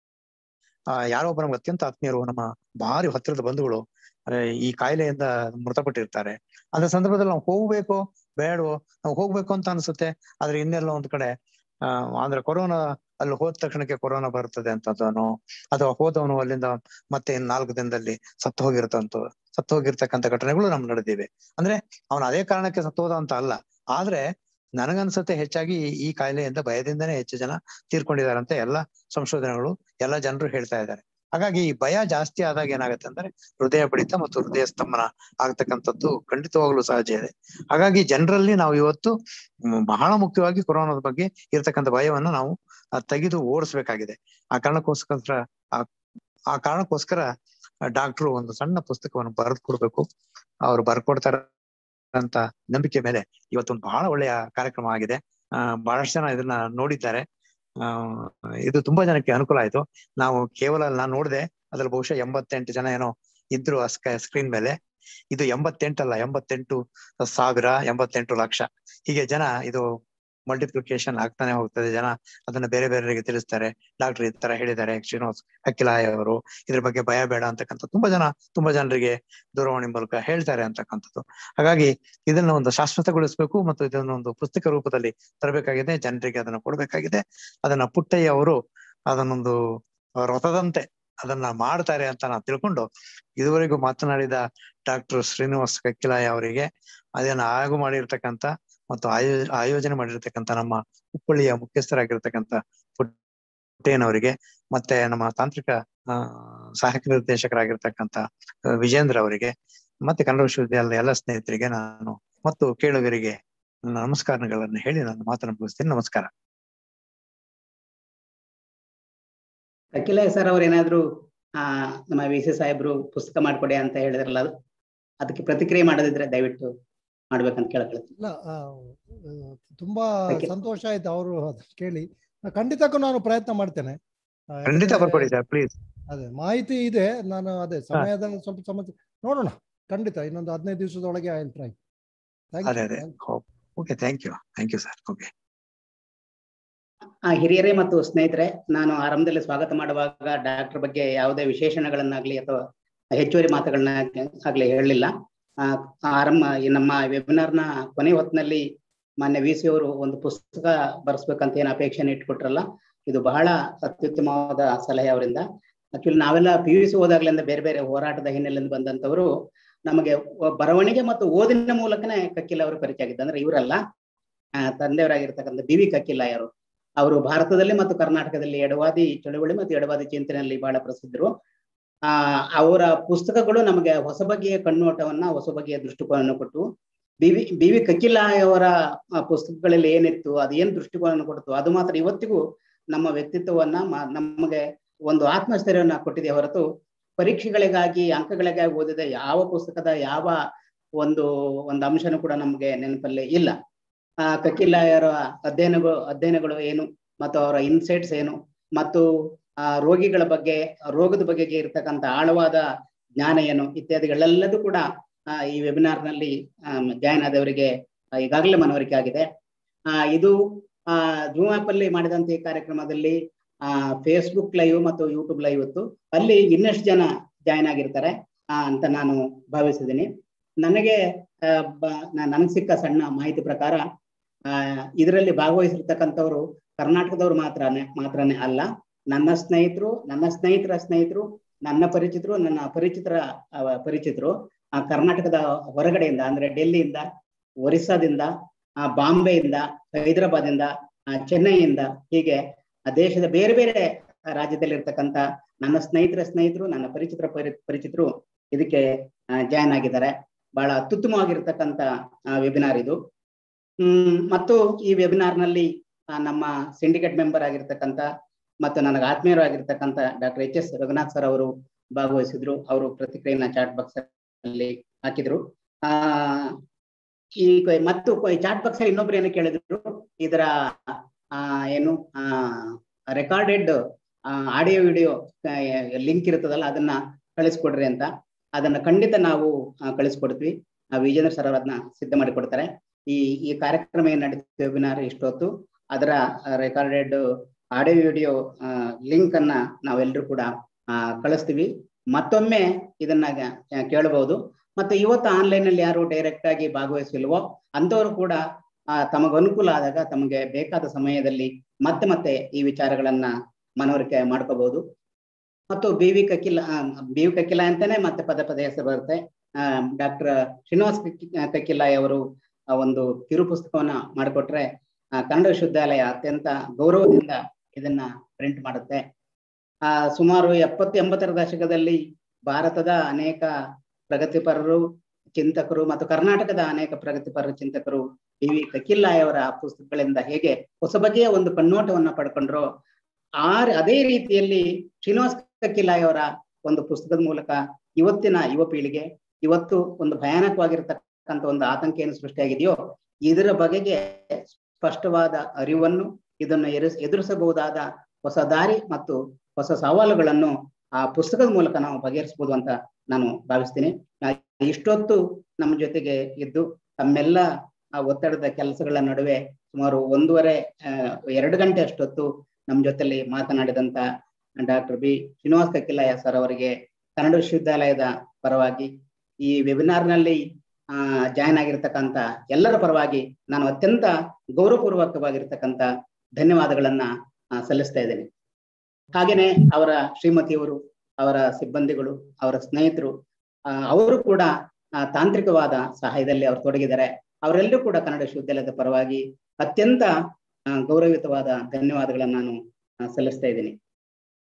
ಆ ಯಾರೋ ಒಬ್ಬ ನಮ್ಗೆ ಅತ್ಯಂತ ಆತ್ಮೀಯರು ನಮ್ಮ ಭಾರಿ ಹತ್ತಿರದ ಬಂಧುಗಳು ಆ, ಈ ಕಾಯಿಲೆಯಿಂದ ಮೃತಪಟ್ಟಿರ್ತಾರೆ ಅಂತ ಸಂದರ್ಭದಲ್ಲಿ ನಾವು ಹೋಗ್ಬೇಕೋ ಬೇಡವೋ ನಾವು ಹೋಗ್ಬೇಕು ಅಂತ ಅನ್ಸುತ್ತೆ ಆದ್ರೆ ಇನ್ನೆಲ್ಲೋ ಒಂದ್ ಕಡೆ ಆ ಅಂದ್ರೆ ಕೊರೋನಾ ಅಲ್ಲಿ ಹೋದ ತಕ್ಷಣಕ್ಕೆ ಕೊರೋನಾ ಬರ್ತದೆ ಅಂತದನೋ ಅಥವಾ ಹೋದವನು ಅಲ್ಲಿಂದ ಮತ್ತೆ ಇನ್ ನಾಲ್ಕು ದಿನದಲ್ಲಿ ಸತ್ತು ಹೋಗಿರ್ತಂತ ಸತ್ತು ಹೋಗಿರ್ತಕ್ಕಂಥ ಘಟನೆಗಳು ನಮ್ ನಡೆದಿವೆ ಅಂದ್ರೆ ಅವನು ಅದೇ ಕಾರಣಕ್ಕೆ ಸತ್ತು ಹೋದ ಅಂತ ಅಲ್ಲ ಆದ್ರೆ ನನಗನ್ಸುತ್ತೆ ಹೆಚ್ಚಾಗಿ ಈ- ಈ ಕಾಯಿಲೆಯಿಂದ ಭಯದಿಂದನೇ ಹೆಚ್ಚು ಜನ ತೀರ್ಕೊಂಡಿದ್ದಾರೆ ಅಂತ ಎಲ್ಲ ಸಂಶೋಧನೆಗಳು ಎಲ್ಲ ಜನರು ಹೇಳ್ತಾ ಇದ್ದಾರೆ ಹಾಗಾಗಿ ಈ ಭಯ ಜಾಸ್ತಿ ಆದಾಗ ಏನಾಗುತ್ತೆ ಅಂದ್ರೆ ಹೃದಯ ಬಡಿತ ಮತ್ತು ಹೃದಯ ಸ್ತಂಭನ ಆಗ್ತಕ್ಕಂಥದ್ದು ಖಂಡಿತವಾಗ್ಲೂ ಸಹಜ ಇದೆ ಹಾಗಾಗಿ ಜನರಲ್ಲಿ ನಾವು ಇವತ್ತು ಮ್, ಬಹಳ ಮುಖ್ಯವಾಗಿ ಕೊರೋನಾದ ಬಗ್ಗೆ ಇರ್ತಕ್ಕಂಥ ಭಯವನ್ನ ನಾವು ಆ, ತೆಗೆದು ಓಡಿಸ್ಬೇಕಾಗಿದೆ ಆ ಕಾರಣಕ್ಕೋಸ್ಕರ ಆ ಆ ಕಾರಣಕ್ಕೋಸ್ಕರ ಡಾಕ್ಟ್ರು ಒಂದು ಸಣ್ಣ ಪುಸ್ತಕವನ್ನು ಬರೆದು ಕೊಡ್ಬೇಕು ಅವ್ರು ಬರ್ಕೊಡ್ತಾರ ಅಂತ ನಂಬಿಕೆ ಮೇಲೆ ಇವತ್ತೊಂದು ಬಹಳ ಒಳ್ಳೆಯ ಕಾರ್ಯಕ್ರಮ ಆಗಿದೆ ಆ ಬಹಳಷ್ಟು ಜನ ಇದನ್ನ ನೋಡಿದ್ದಾರೆ ಆ ಇದು ತುಂಬಾ ಜನಕ್ಕೆ ಅನುಕೂಲ ಆಯ್ತು ನಾವು ಕೇವಲ ನಾನು ನೋಡಿದೆ ಅದ್ರಲ್ಲಿ ಬಹುಶಃ ಎಂಬತ್ತೆಂಟು ಜನ ಏನೋ ಇದ್ರು ಆ ಸ್ಕ್ರೀನ್ ಮೇಲೆ ಇದು ಎಂಬತ್ತೆಂಟಲ್ಲ ಎಂಬತ್ತೆಂಟು ಸಾವಿರ ಎಂಬತ್ತೆಂಟು ಲಕ್ಷ ಹೀಗೆ ಜನ ಇದು ಮಲ್ಟಿಪ್ಲಿಕೇಶನ್ ಆಗ್ತಾನೆ ಹೋಗ್ತದೆ ಜನ ಅದನ್ನ ಬೇರೆ ಬೇರೆಯವರಿಗೆ ತಿಳಿಸ್ತಾರೆ ಡಾಕ್ಟರ್ ಈ ತರ ಹೇಳಿದ್ದಾರೆ ಶ್ರೀನಿವಾಸ್ ಅಖಿಲಾಯ್ ಅವರು ಇದ್ರ ಬಗ್ಗೆ ಭಯ ಬೇಡ ಅಂತಕ್ಕಂಥ ತುಂಬಾ ಜನ ತುಂಬಾ ಜನರಿಗೆ ದೂರವಾಣಿ ಮೂಲಕ ಹೇಳ್ತಾರೆ ಅಂತಕ್ಕಂಥದ್ದು ಹಾಗಾಗಿ ಇದನ್ನ ಒಂದು ಶಾಶ್ವತಗೊಳಿಸ್ಬೇಕು ಮತ್ತು ಇದನ್ನ ಒಂದು ಪುಸ್ತಕ ರೂಪದಲ್ಲಿ ತರಬೇಕಾಗಿದೆ ಜನರಿಗೆ ಅದನ್ನ ಕೊಡ್ಬೇಕಾಗಿದೆ ಅದನ್ನ ಪುಟ್ಟಯ್ಯ ಅವರು ಅದನ್ನೊಂದು ರಥದಂತೆ ಅದನ್ನ ಮಾಡ್ತಾರೆ ಅಂತ ನಾವು ತಿಳ್ಕೊಂಡು ಇದುವರೆಗೂ ಮಾತನಾಡಿದ ಡಾಕ್ಟರ್ ಶ್ರೀನಿವಾಸ್ ಕಕ್ಕಿಲಾಯ ಅವರಿಗೆ ಅದನ್ನ ಆಗು ಮಾಡಿರ್ತಕ್ಕಂಥ ಮತ್ತು ಆಯೋ ಆಯೋಜನೆ ಮಾಡಿರ್ತಕ್ಕಂಥ ನಮ್ಮ ಹುಬ್ಬಳ್ಳಿಯ ಮುಖ್ಯಸ್ಥರಾಗಿರ್ತಕ್ಕಂಥ ಪುಟ್ಟಯ್ಯನವರಿಗೆ ಮತ್ತೆ ನಮ್ಮ ತಾಂತ್ರಿಕ ಆ, ಸಹಾಯಕ ನಿರ್ದೇಶಕರಾಗಿರ್ತಕ್ಕಂಥ ಆ, ವಿಜೇಂದ್ರ ಅವರಿಗೆ ಮತ್ತೆ ಕನ್ನಡ ವಿಶ್ವವಿದ್ಯಾಲಯದ ಎಲ್ಲ ಸ್ನೇಹಿತರಿಗೆ ನಾನು ಮತ್ತು ಕೇಳುಗರಿಗೆ ನನ್ನ ನಮಸ್ಕಾರಗಳನ್ನು ಹೇಳಿ ನನ್ನ ಮಾತನ್ನು ಮುಗಿಸ್ತೀನಿ ನಮಸ್ಕಾರ ಅಖಿಲ ಸರ್ ಅವ್ರು ಏನಾದ್ರು ಆ ನಮ್ಮ ವಿ ಸಿ ಸಾಹೇಬ್ರು ಪುಸ್ತಕ ಮಾಡ್ಕೊಡಿ ಅಂತ ಹೇಳಿದ್ರಲ್ಲ ಅದು ಅದಕ್ಕೆ ಪ್ರತಿಕ್ರಿಯೆ ಮಾಡೋದಿದ್ರೆ ದಯವಿಟ್ಟು ಮಾಡ್ಬೇಕಂತ ಕೇಳ್ಕೊಳ್ತೀನಿ ಇಲ್ಲ ಆ, ಆ, ತುಂಬಾ ಯಾಕೆ? ಸಂತೋಷ ಆಯ್ತು ಅವರು ಕೇಳಿ ನಾ ಖಂಡಿತಕ್ಕೂ ನಾನು ಪ್ರಯತ್ನ ಮಾಡ್ತೇನೆ ಆ, ಖಂಡಿತ ಯಾಕಂದ್ರೆ ಬರ್ಕೊಡಿ ಸರ್ ಪ್ಲೀಸ್ ಅದೇ ಮಾಹಿತಿ ಇದೆ ನಾನು ಅದೇ ಸಮಯದ ಸ್ವಲ್ಪ ಸಮಸ್ಯೆ ನೋಡೋಣ ಖಂಡಿತ ಇನ್ನೊಂದು ಹದಿನೈದು ದಿವಸದೊಳಗೆ ಐ ಟ್ರೈ ಅದೇ ಅದೇ okay thank you thank you sir okay ಆ ಹಿರಿಯರೇ ಮತ್ತು ಸ್ನೇಹಿತರೆ ನಾನು ಆರಂಭದಲ್ಲಿ ಸ್ವಾಗತ ಮಾಡುವಾಗ ಡಾಕ್ಟರ್ ಬಗ್ಗೆ ಯಾವುದೇ ವಿಶೇಷಣಗಳನ್ನಾಗ್ಲಿ ಅಥವಾ ಹೆಚ್ಚುವರಿ ಮಾತುಗಳನ್ನ ಆಗ್ಲಿ ಹೇಳಲಿಲ್ಲ ಆ ಆರಂಭ ಈ ನಮ್ಮ ವೆಬಿನಾರ್ ನ ಕೊನೆ ಹೊತ್ತಿನಲ್ಲಿ ಮಾನ್ಯ ವಿ ಸಿ ಅವರು ಒಂದು ಪುಸ್ತಕ ಬರ್ಸ್ಬೇಕಂತ ಏನು ಅಪೇಕ್ಷೆನ ಇಟ್ಕೊಟ್ರಲ್ಲ ಇದು ಬಹಳ ಅತ್ಯುತ್ತಮವಾದ ಸಲಹೆ ಅವರಿಂದ ಆಕ್ಚುಲಿ ನಾವೆಲ್ಲ ಪಿ ಯು ಸಿ ಓದಾಗ್ಲಿಂದ ಬೇರೆ ಬೇರೆ ಹೋರಾಟದ ಹಿನ್ನೆಲೆಯಿಂದ ಬಂದಂತವರು ನಮಗೆ ಒ- ಬರವಣಿಗೆ ಮತ್ತು ಓದಿನ ಮೂಲಕನೇ ಕಕ್ಕಿಲ ಅವರು ಪರಿಚಯ ಆಗಿದ್ದು ಅಂದ್ರೆ ಇವರಲ್ಲ ಆ, ತಂದೆಯವರಾಗಿರ್ತಕ್ಕಂಥ ಬಿ ವಿ ಕಕ್ಕಿಲಾಯರು ಅವರು ಭಾರತದಲ್ಲಿ ಮತ್ತು ಕರ್ನಾಟಕದಲ್ಲಿ ಎಡವಾದಿ ಚಳುವಳಿ ಮತ್ತು ಎಡವಾದಿ ಚಿಂತನೆಯಲ್ಲಿ ಬಹಳ ಪ್ರಸಿದ್ಧರು ಆ ಅವರ ಪುಸ್ತಕಗಳು ನಮಗೆ ಹೊಸ ಬಗೆಯ ಕಣ್ಣೋಟವನ್ನ ಹೊಸ ಬಗೆಯ ದೃಷ್ಟಿಕೋನವನ್ನು ಕೊಟ್ಟು ಬಿ ವಿ ಬಿ ವಿ ಕಕ್ಕಿಲಾಯವರ ಆ, ಪುಸ್ತಕಗಳಲ್ಲಿ ಏನಿತ್ತು ಅದು ಏನ್ ದೃಷ್ಟಿಕೋನ ಕೊಡ್ತು ಅದು ಮಾತ್ರ ಇವತ್ತಿಗೂ ನಮ್ಮ ವ್ಯಕ್ತಿತ್ವವನ್ನ ಮ- ನಮಗೆ ಒಂದು ಆತ್ಮಸ್ಥೈರ್ಯವನ್ನ ಕೊಟ್ಟಿದೆ ಹೊರತು ಪರೀಕ್ಷೆಗಳಿಗಾಗಿ ಅಂಕಗಳಿಗಾಗಿ ಓದಿದ ಯಾವ ಪುಸ್ತಕದ ಯಾವ ಒಂದು ಒಂದು ಅಂಶನೂ ಕೂಡ ನಮಗೆ ನೆನಪಲ್ಲಿ ಇಲ್ಲ ಆ ಕಕ್ಕಿಲಾಯರ ಅಧ್ಯಯನಗಳು ಅಧ್ಯಯನಗಳು ಏನು ಮತ್ತು ಅವರ ಇನ್ಸೈಟ್ಸ್ ಏನು ಮತ್ತು ಆ ರೋಗಿಗಳ ಬಗ್ಗೆ ರೋಗದ ಬಗೆಗೆ ಇರತಕ್ಕಂತ ಆಳವಾದ ಜ್ಞಾನ ಏನು ಇತ್ಯಾದಿಗಳೆಲ್ಲದೂ ಕೂಡ ಆ, ಈ ವೆಬಿನಾರ್ ನಲ್ಲಿ ಜಾಯ್ನ್ ಆದವರಿಗೆ ಆ, ಈಗಾಗಲೇ ಮನವರಿಕೆ ಆಗಿದೆ ಆ ಇದು ಆ ಜೂಮ್ ಆಪ್ ಅಲ್ಲಿ ಮಾಡಿದಂತ ಈ ಕಾರ್ಯಕ್ರಮದಲ್ಲಿ ಆ ಫೇಸ್ಬುಕ್ ಲೈವ್ ಮತ್ತು ಯೂಟ್ಯೂಬ್ ಲೈವ್ ಇತ್ತು ಅಲ್ಲಿ ಇನ್ನಷ್ಟು ಜನ ಜಾಯ್ನ್ ಆಗಿರ್ತಾರೆ ಆ, ಅಂತ ನಾನು ಭಾವಿಸಿದ್ದೀನಿ ನನಗೆ ಆ, ಬ- ನ- ನನಗೆ ಸಿಕ್ಕ ಸಣ್ಣ ಮಾಹಿತಿ ಪ್ರಕಾರ ಆ ಇದರಲ್ಲಿ ಭಾಗವಹಿಸಿರ್ತಕ್ಕಂಥವ್ರು ಕರ್ನಾಟಕದವ್ರು ಮಾತ್ರನೇ ಮಾತ್ರನೇ ಅಲ್ಲ ನನ್ನ ಸ್ನೇಹಿತರು ನನ್ನ ಸ್ನೇಹಿತರ ಸ್ನೇಹಿತರು ನನ್ನ ಪರಿಚಿತರು ನನ್ನ ಅಪರಿಚಿತರ ಅವ ಪರಿಚಿತರು ಆ ಕರ್ನಾಟಕದ ಹೊರಗಡೆಯಿಂದ ಅಂದ್ರೆ ಡೆಲ್ಲಿಯಿಂದ ಒರಿಸ್ಸಾದಿಂದ ಆ ಬಾಂಬೆಯಿಂದ ಹೈದರಾಬಾದಿಂದ ಆ ಚೆನ್ನೈಯಿಂದ ಹೀಗೆ ಆ ದೇಶದ ಬೇರೆ ಬೇರೆ ರಾಜ್ಯದಲ್ಲಿರ್ತಕ್ಕಂಥ ನನ್ನ ಸ್ನೇಹಿತರ ಸ್ನೇಹಿತರು ನನ್ನ ಪರಿಚಿತರ ಪರಿ ಪರಿಚಿತರು ಇದಕ್ಕೆ ಜಾಯ್ನ್ ಆಗಿದ್ದಾರೆ ಬಹಳ ಅತ್ಯುತ್ತಮವಾಗಿರ್ತಕ್ಕಂಥ ವೆಬಿನಾರ್ ಇದು ಹ್ಮ್ ಮತ್ತು ಈ ವೆಬಿನಾರ್ ನಲ್ಲಿ ಆ, ನಮ್ಮ ಸಿಂಡಿಕೇಟ್ ಮೆಂಬರ್ ಆಗಿರ್ತಕ್ಕಂಥ ಮತ್ತು ನನಗೆ ಆತ್ಮೀಯರು ಆಗಿರ್ತಕ್ಕಂಥ doctor H S Raghunath sir ಅವರು ಭಾಗವಹಿಸಿದ್ರು ಅವರು ಪ್ರತಿಕ್ರಿಯೆನ ಚಾಟ್ ಬಾಕ್ಸ್ ಅಲ್ಲಿ ಹಾಕಿದ್ರು ಆ ಈ ಕ- ಮತ್ತು ಚಾಟ್ ಬಾಕ್ಸ್ ಅಲ್ಲಿ ಇನ್ನೊಬ್ರು ಏನು ಕೇಳಿದ್ರು ಇದರ ಆ ಏನು ಆ ರೆಕಾರ್ಡೆಡ್ ಆಡಿಯೋ ವಿಡಿಯೋ ಲಿಂಕ್ ಇರ್ತದಲ್ಲ ಅದನ್ನ ಕಳಿಸ್ಕೊಡ್ರಿ ಅಂತ ಅದನ್ನ ಖಂಡಿತ ನಾವು ಆ, ಕಳಿಸ್ಕೊಡ್ತೀವಿ ಆ ವಿಜೇಂದ್ರ ಸರ್ ಅವ್ರು ಅದನ್ನ ಸಿದ್ಧ ಮಾಡಿ ಕೊಡ್ತಾರೆ ಈ ಈ ಕಾರ್ಯಕ್ರಮ ಏನ್ ನಡೀತಿದೆ ವೆಬಿನಾರ್ ಇಷ್ಟೊತ್ತು ಅದರ ರೆಕಾರ್ಡೆಡ್ ಆಡಿಯೋ ವಿಡಿಯೋ ಲಿಂಕ್ ಅನ್ನ ನಾವೆಲ್ಲರೂ ಕೂಡ ಆ, ಕಳಿಸ್ತೀವಿ ಮತ್ತೊಮ್ಮೆ ಇದನ್ನ ಗ- ಕೇಳಬಹುದು ಮತ್ತೆ ಇವತ್ತು ಆನ್ಲೈನ್ ಅಲ್ಲಿ ಯಾರು ಡೈರೆಕ್ಟ್ ಆಗಿ ಭಾಗವಹಿಸಿಲ್ವೋ ಅಂತವರು ಕೂಡ ಆ, ತಮಗೆ ಅನುಕೂಲ ಆದಾಗ ತಮಗೆ ಬೇಕಾದ ಸಮಯದಲ್ಲಿ ಮತ್ತೆ ಮತ್ತೆ ಈ ವಿಚಾರಗಳನ್ನ ಮನವರಿಕೆ ಮಾಡ್ಕೋಬಹುದು ಮತ್ತು B V Kakkila B V Kakkila ಅಂತಾನೆ ಮತ್ತೆ ಪದೇ ಪದೇ ಹೆಸರು ಬರುತ್ತೆ ಡಾಕ್ಟರ್ ಶ್ರೀನಿವಾಸ್ ಕಕ್ಕಿ- ಕಕ್ಕಿಲಾಯ್ ಅವರು ಆ ಒಂದು ಕಿರು ಪುಸ್ತಕವನ್ನ ಮಾಡಿಕೊಟ್ರೆ ಆ, ಕನ್ನಡ ವಿಶ್ವವಿದ್ಯಾಲಯ ಅತ್ಯಂತ ಗೌರವದಿಂದ ಇದನ್ನ ಪ್ರಿಂಟ್ ಮಾಡುತ್ತೆ ಆ ಸುಮಾರು ಎಪ್ಪತ್ತು ಎಂಬತ್ತರ ದಶಕದಲ್ಲಿ ಭಾರತದ ಅನೇಕ ಪ್ರಗತಿಪರರು ಚಿಂತಕರು ಮತ್ತು ಕರ್ನಾಟಕದ ಅನೇಕ ಪ್ರಗತಿಪರ ಚಿಂತಕರು ಬಿ ವಿ ಕಕ್ಕಿಲ್ಲಾಯ್ ಅವರ ಪುಸ್ತಕಗಳಿಂದ ಹೇಗೆ ಹೊಸ ಬಗೆಯ ಒಂದು ಕಣ್ಣೋಟವನ್ನ ಪಡ್ಕೊಂಡ್ರೋ ಆ ಅದೇ ರೀತಿಯಲ್ಲಿ ಶ್ರೀನಿವಾಸ್ ಕಕ್ಕಿಲ್ಲಾಯ್ ಅವರ ಒಂದು ಪುಸ್ತಕದ ಮೂಲಕ ಇವತ್ತಿನ ಯುವ ಪೀಳಿಗೆ ಇವತ್ತು ಒಂದು ಭಯಾನಕವಾಗಿರ್ತಕ್ಕಂಥ ಒಂದು ಆತಂಕ ಏನು ಸೃಷ್ಟಿಯಾಗಿದೆಯೋ ಇದರ ಬಗೆಗೆ ಸ್ಪಷ್ಟವಾದ ಅರಿವನ್ನು ಇದನ್ನು ಎದುರಿಸ ಎದುರಿಸಬಹುದಾದ ಹೊಸ ದಾರಿ ಮತ್ತು ಹೊಸ ಸವಾಲುಗಳನ್ನು ಆ ಪುಸ್ತಕದ ಮೂಲಕ ನಾವು ಬಗೆಹರಿಸಬಹುದು ಅಂತ ನಾನು ಭಾವಿಸ್ತೀನಿ ಆ, ಇಷ್ಟೊತ್ತು ನಮ್ಮ ಜೊತೆಗೆ ಇದ್ದು ತಮ್ಮೆಲ್ಲ ಆ ಒತ್ತಡದ ಕೆಲಸಗಳ ನಡುವೆ ಸುಮಾರು ಒಂದೂವರೆ ಆ, ಎರಡು ಗಂಟೆ ಅಷ್ಟೊತ್ತು ನಮ್ಮ ಜೊತೆಲಿ ಮಾತನಾಡಿದಂತ doctor B Srinivas Kakkilaya sir ಅವರಿಗೆ ಕನ್ನಡ ವಿಶ್ವವಿದ್ಯಾಲಯದ ಪರವಾಗಿ ಈ ವೆಬಿನಾರ್ ನಲ್ಲಿ ಆ ಜಾಯ್ನ್ ಆಗಿರ್ತಕ್ಕಂಥ ಎಲ್ಲರ ಪರವಾಗಿ ನಾನು ಅತ್ಯಂತ ಗೌರವಪೂರ್ವಕವಾಗಿರ್ತಕ್ಕಂಥ ಧನ್ಯವಾದಗಳನ್ನ ಆ, ಸಲ್ಲಿಸ್ತಾ ಇದ್ದೇನೆ ಹಾಗೇನೆ ಅವರ ಶ್ರೀಮತಿಯವರು ಅವರ ಸಿಬ್ಬಂದಿಗಳು ಅವರ ಸ್ನೇಹಿತರು ಆ, ಅವರು ಕೂಡ ಆ, ತಾಂತ್ರಿಕವಾದ ಸಹಾಯದಲ್ಲಿ ಅವರು ತೊಡಗಿದ್ದಾರೆ ಅವರೆಲ್ಲರೂ ಕೂಡ ಕನ್ನಡ ವಿಶ್ವವಿದ್ಯಾಲಯದ ಪರವಾಗಿ ಅತ್ಯಂತ ಆ, ಗೌರವಯುತವಾದ ಧನ್ಯವಾದಗಳನ್ನ ನಾನು ಆ, ಸಲ್ಲಿಸ್ತಾ ಇದ್ದೀನಿ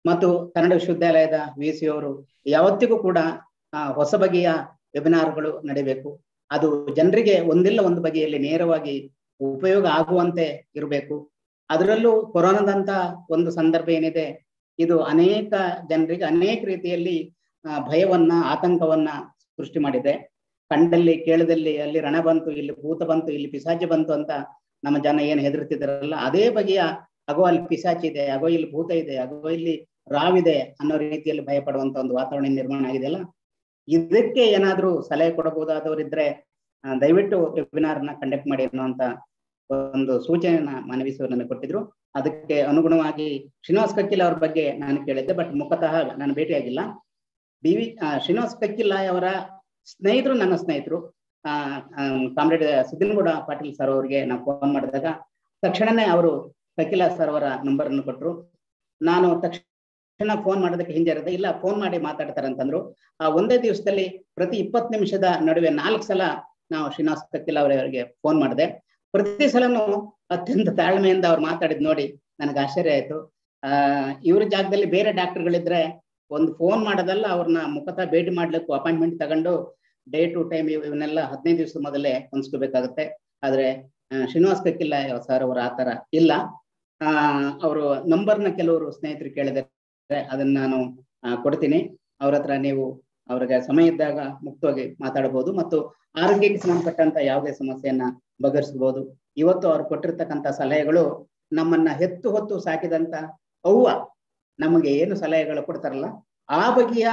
ಮತ್ತು ಕನ್ನಡ ವಿಶ್ವವಿದ್ಯಾಲಯದ ವಿ ಸಿ ಅವರು ಯಾವತ್ತಿಗೂ ಕೂಡ ಆ, ಹೊಸ ಬಗೆಯ ವೆಬಿನಾರ್ಗಳು ನಡೀಬೇಕು ಅದು ಜನರಿಗೆ ಒಂದಿಲ್ಲ ಒಂದು ಬಗೆಯಲ್ಲಿ ನೇರವಾಗಿ ಉಪಯೋಗ ಆಗುವಂತೆ ಇರಬೇಕು ಅದರಲ್ಲೂ ಕೊರೋನಾದಂತ ಒಂದು ಸಂದರ್ಭ ಏನಿದೆ ಇದು ಅನೇಕ ಜನರಿಗೆ ಅನೇಕ ರೀತಿಯಲ್ಲಿ ಆ, ಭಯವನ್ನ ಆತಂಕವನ್ನ ಸೃಷ್ಟಿ ಮಾಡಿದೆ ಕಂಡಲ್ಲಿ ಕೇಳದಲ್ಲಿ ಅಲ್ಲಿ ರಣ ಬಂತು ಇಲ್ಲಿ ಭೂತ ಬಂತು ಇಲ್ಲಿ ಪಿಸಾಚಿ ಬಂತು ಅಂತ ನಮ್ಮ ಜನ ಏನ್ ಹೆದರ್ತಿದಾರಲ್ಲ ಅದೇ ಬಗೆಯ ಅಗೋ ಅಲ್ಲಿ ಪಿಸಾಚಿ ಇದೆ ಅಗೋ ಇಲ್ಲಿ ಭೂತ ಇದೆ ಅಗೋ ಇಲ್ಲಿ ರಾವಿದೆ ಅನ್ನೋ ರೀತಿಯಲ್ಲಿ ಭಯ ಪಡುವಂತ ಒಂದು ವಾತಾವರಣ ನಿರ್ಮಾಣ ಆಗಿದೆಯಲ್ಲ ಇದಕ್ಕೆ ಏನಾದ್ರೂ ಸಲಹೆ ಕೊಡಬಹುದಾದವರಿದ್ರೆ ಆ, ದಯವಿಟ್ಟು ವೆಬಿನಾರ್ ನ ಕಂಡಕ್ಟ್ ಮಾಡಿ ಅನ್ನುವಂತ ಒಂದು ಸೂಚನೆಯನ್ನ ಮಾನವಿ ಸರ್ ನನಗೆ ಕೊಟ್ಟಿದ್ರು ಅದಕ್ಕೆ ಅನುಗುಣವಾಗಿ ಶ್ರೀನಿವಾಸ್ ಕಕ್ಕಿಲ್ ಅವ್ರ ಬಗ್ಗೆ ನಾನು ಕೇಳಿದ್ದೆ ಬಟ್ ಮುಖತಃ ನಾನು ಭೇಟಿಯಾಗಿಲ್ಲ ಬಿ ವಿ ಶ್ರೀನಿವಾಸ್ ಕಕ್ಕಿಲ್ಲ ಅವರ ಸ್ನೇಹಿತರು ನನ್ನ ಸ್ನೇಹಿತರು ಆ ಕಾಮ್ರೇಡ್ ಸಿದ್ದನಗೌಡ ಪಾಟೀಲ್ ಸರ್ ಅವರಿಗೆ ನಾವು ಫೋನ್ ಮಾಡಿದಾಗ ತಕ್ಷಣನೇ ಅವರು ಕಕಿಲ ಸರ್ ಅವರ ನಂಬರ್ ಅನ್ನು ಕೊಟ್ಟರು ನಾನು ತಕ್ಷಣ ಫೋನ್ ಮಾಡೋದಕ್ಕೆ ಹಿಂಜರಿದೆ ಇಲ್ಲ ಫೋನ್ ಮಾಡಿ ಮಾತಾಡ್ತಾರೆ ಅಂತಂದ್ರು ಆ ಒಂದೇ ದಿವಸದಲ್ಲಿ ಪ್ರತಿ ಇಪ್ಪತ್ತು ನಿಮಿಷದ ನಡುವೆ ನಾಲ್ಕು ಸಲ ನಾವು ಶ್ರೀನಿವಾಸ್ ಕಕ್ಕಿಲ ಅವರವರಿಗೆ ಫೋನ್ ಮಾಡಿದೆ ಪ್ರತಿ ಸಲನು ಅತ್ಯಂತ ತಾಳ್ಮೆಯಿಂದ ಅವ್ರು ಮಾತಾಡಿದ್ ನೋಡಿ ನನಗೆ ಆಶ್ಚರ್ಯ ಆಯ್ತು ಆ ಇವ್ರ ಜಾಗದಲ್ಲಿ ಬೇರೆ ಡಾಕ್ಟರ್ಗಳಿದ್ರೆ ಒಂದು ಫೋನ್ ಮಾಡೋದಲ್ಲ ಅವ್ರನ್ನ ಮುಖತಃ ಭೇಟಿ ಮಾಡ್ಲಿಕ್ಕೂ ಅಪಾಯಿಂಟ್ಮೆಂಟ್ ತಗೊಂಡು ಡೇ ಟು ಟೈಮ್ ಇವನ್ನೆಲ್ಲ ಹದಿನೈದು ದಿವಸದ ಮೊದಲೇ ಹೊಂದ್ಸ್ಕೋಬೇಕಾಗುತ್ತೆ ಆದ್ರೆ ಆ, ಶ್ರೀನಿವಾಸ್ ಕಕ್ಕಿಲ್ಲ ಸರ್ ಅವರ ಆತರ ಇಲ್ಲ ಆ ಅವರು ನಂಬರ್ನ ಕೆಲವರು ಸ್ನೇಹಿತರು ಕೇಳಿದರೆ ಅದನ್ನ ನಾನು ಆ, ಕೊಡ್ತೀನಿ ಅವ್ರ ಹತ್ರ ನೀವು ಅವ್ರಿಗೆ ಸಮಯ ಇದ್ದಾಗ ಮುಕ್ತವಾಗಿ ಮಾತಾಡಬಹುದು ಮತ್ತು ಆರೋಗ್ಯಕ್ಕೆ ಸಂಬಂಧಪಟ್ಟಂತ ಯಾವುದೇ ಸಮಸ್ಯೆಯನ್ನ ಬಗೆಹರಿಸಬಹುದು ಇವತ್ತು ಅವ್ರು ಕೊಟ್ಟಿರ್ತಕ್ಕಂಥ ಸಲಹೆಗಳು ನಮ್ಮನ್ನ ಹೆತ್ತು ಹೊತ್ತು ಸಾಕಿದಂತ ಅವ್ವ ನಮಗೆ ಏನು ಸಲಹೆಗಳು ಕೊಡ್ತಾರಲ್ಲ ಆ ಬಗೆಯ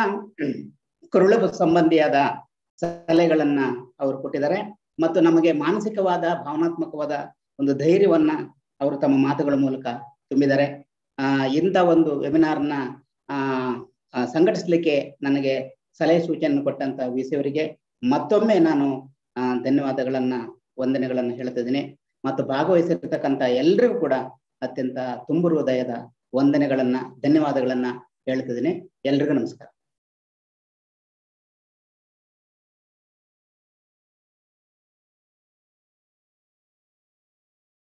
ಕರುಳ ಸಂಬಂಧಿಯಾದ ಸಲಹೆಗಳನ್ನ ಅವರು ಕೊಟ್ಟಿದ್ದಾರೆ ಮತ್ತು ನಮಗೆ ಮಾನಸಿಕವಾದ ಭಾವನಾತ್ಮಕವಾದ ಒಂದು ಧೈರ್ಯವನ್ನ ಅವರು ತಮ್ಮ ಮಾತುಗಳ ಮೂಲಕ ತುಂಬಿದ್ದಾರೆ ಆ ಇಂಥ ಒಂದು ವೆಬಿನಾರ್ನ ಆ ಆ, ಸಂಘಟಿಸ್ಲಿಕ್ಕೆ ನನಗೆ ಸಲಹೆ ಸೂಚನೆ ಕೊಟ್ಟಂತ ವಿ ಸಿ ಅವರಿಗೆ ಮತ್ತೊಮ್ಮೆ ನಾನು ಆ, ಧನ್ಯವಾದಗಳನ್ನ ವಂದನೆಗಳನ್ನ ಹೇಳ್ತಿದ್ದೀನಿ ಮತ್ತು ಭಾಗವಹಿಸಿರ್ತಕ್ಕಂಥ ಎಲ್ರಿಗೂ ಕೂಡ ಅತ್ಯಂತ ತುಂಬು ಹೃದಯದ ವಂದನೆಗಳನ್ನ ಧನ್ಯವಾದಗಳನ್ನ ಹೇಳ್ತಿದ್ದೀನಿ ಎಲ್ರಿಗೂ ನಮಸ್ಕಾರ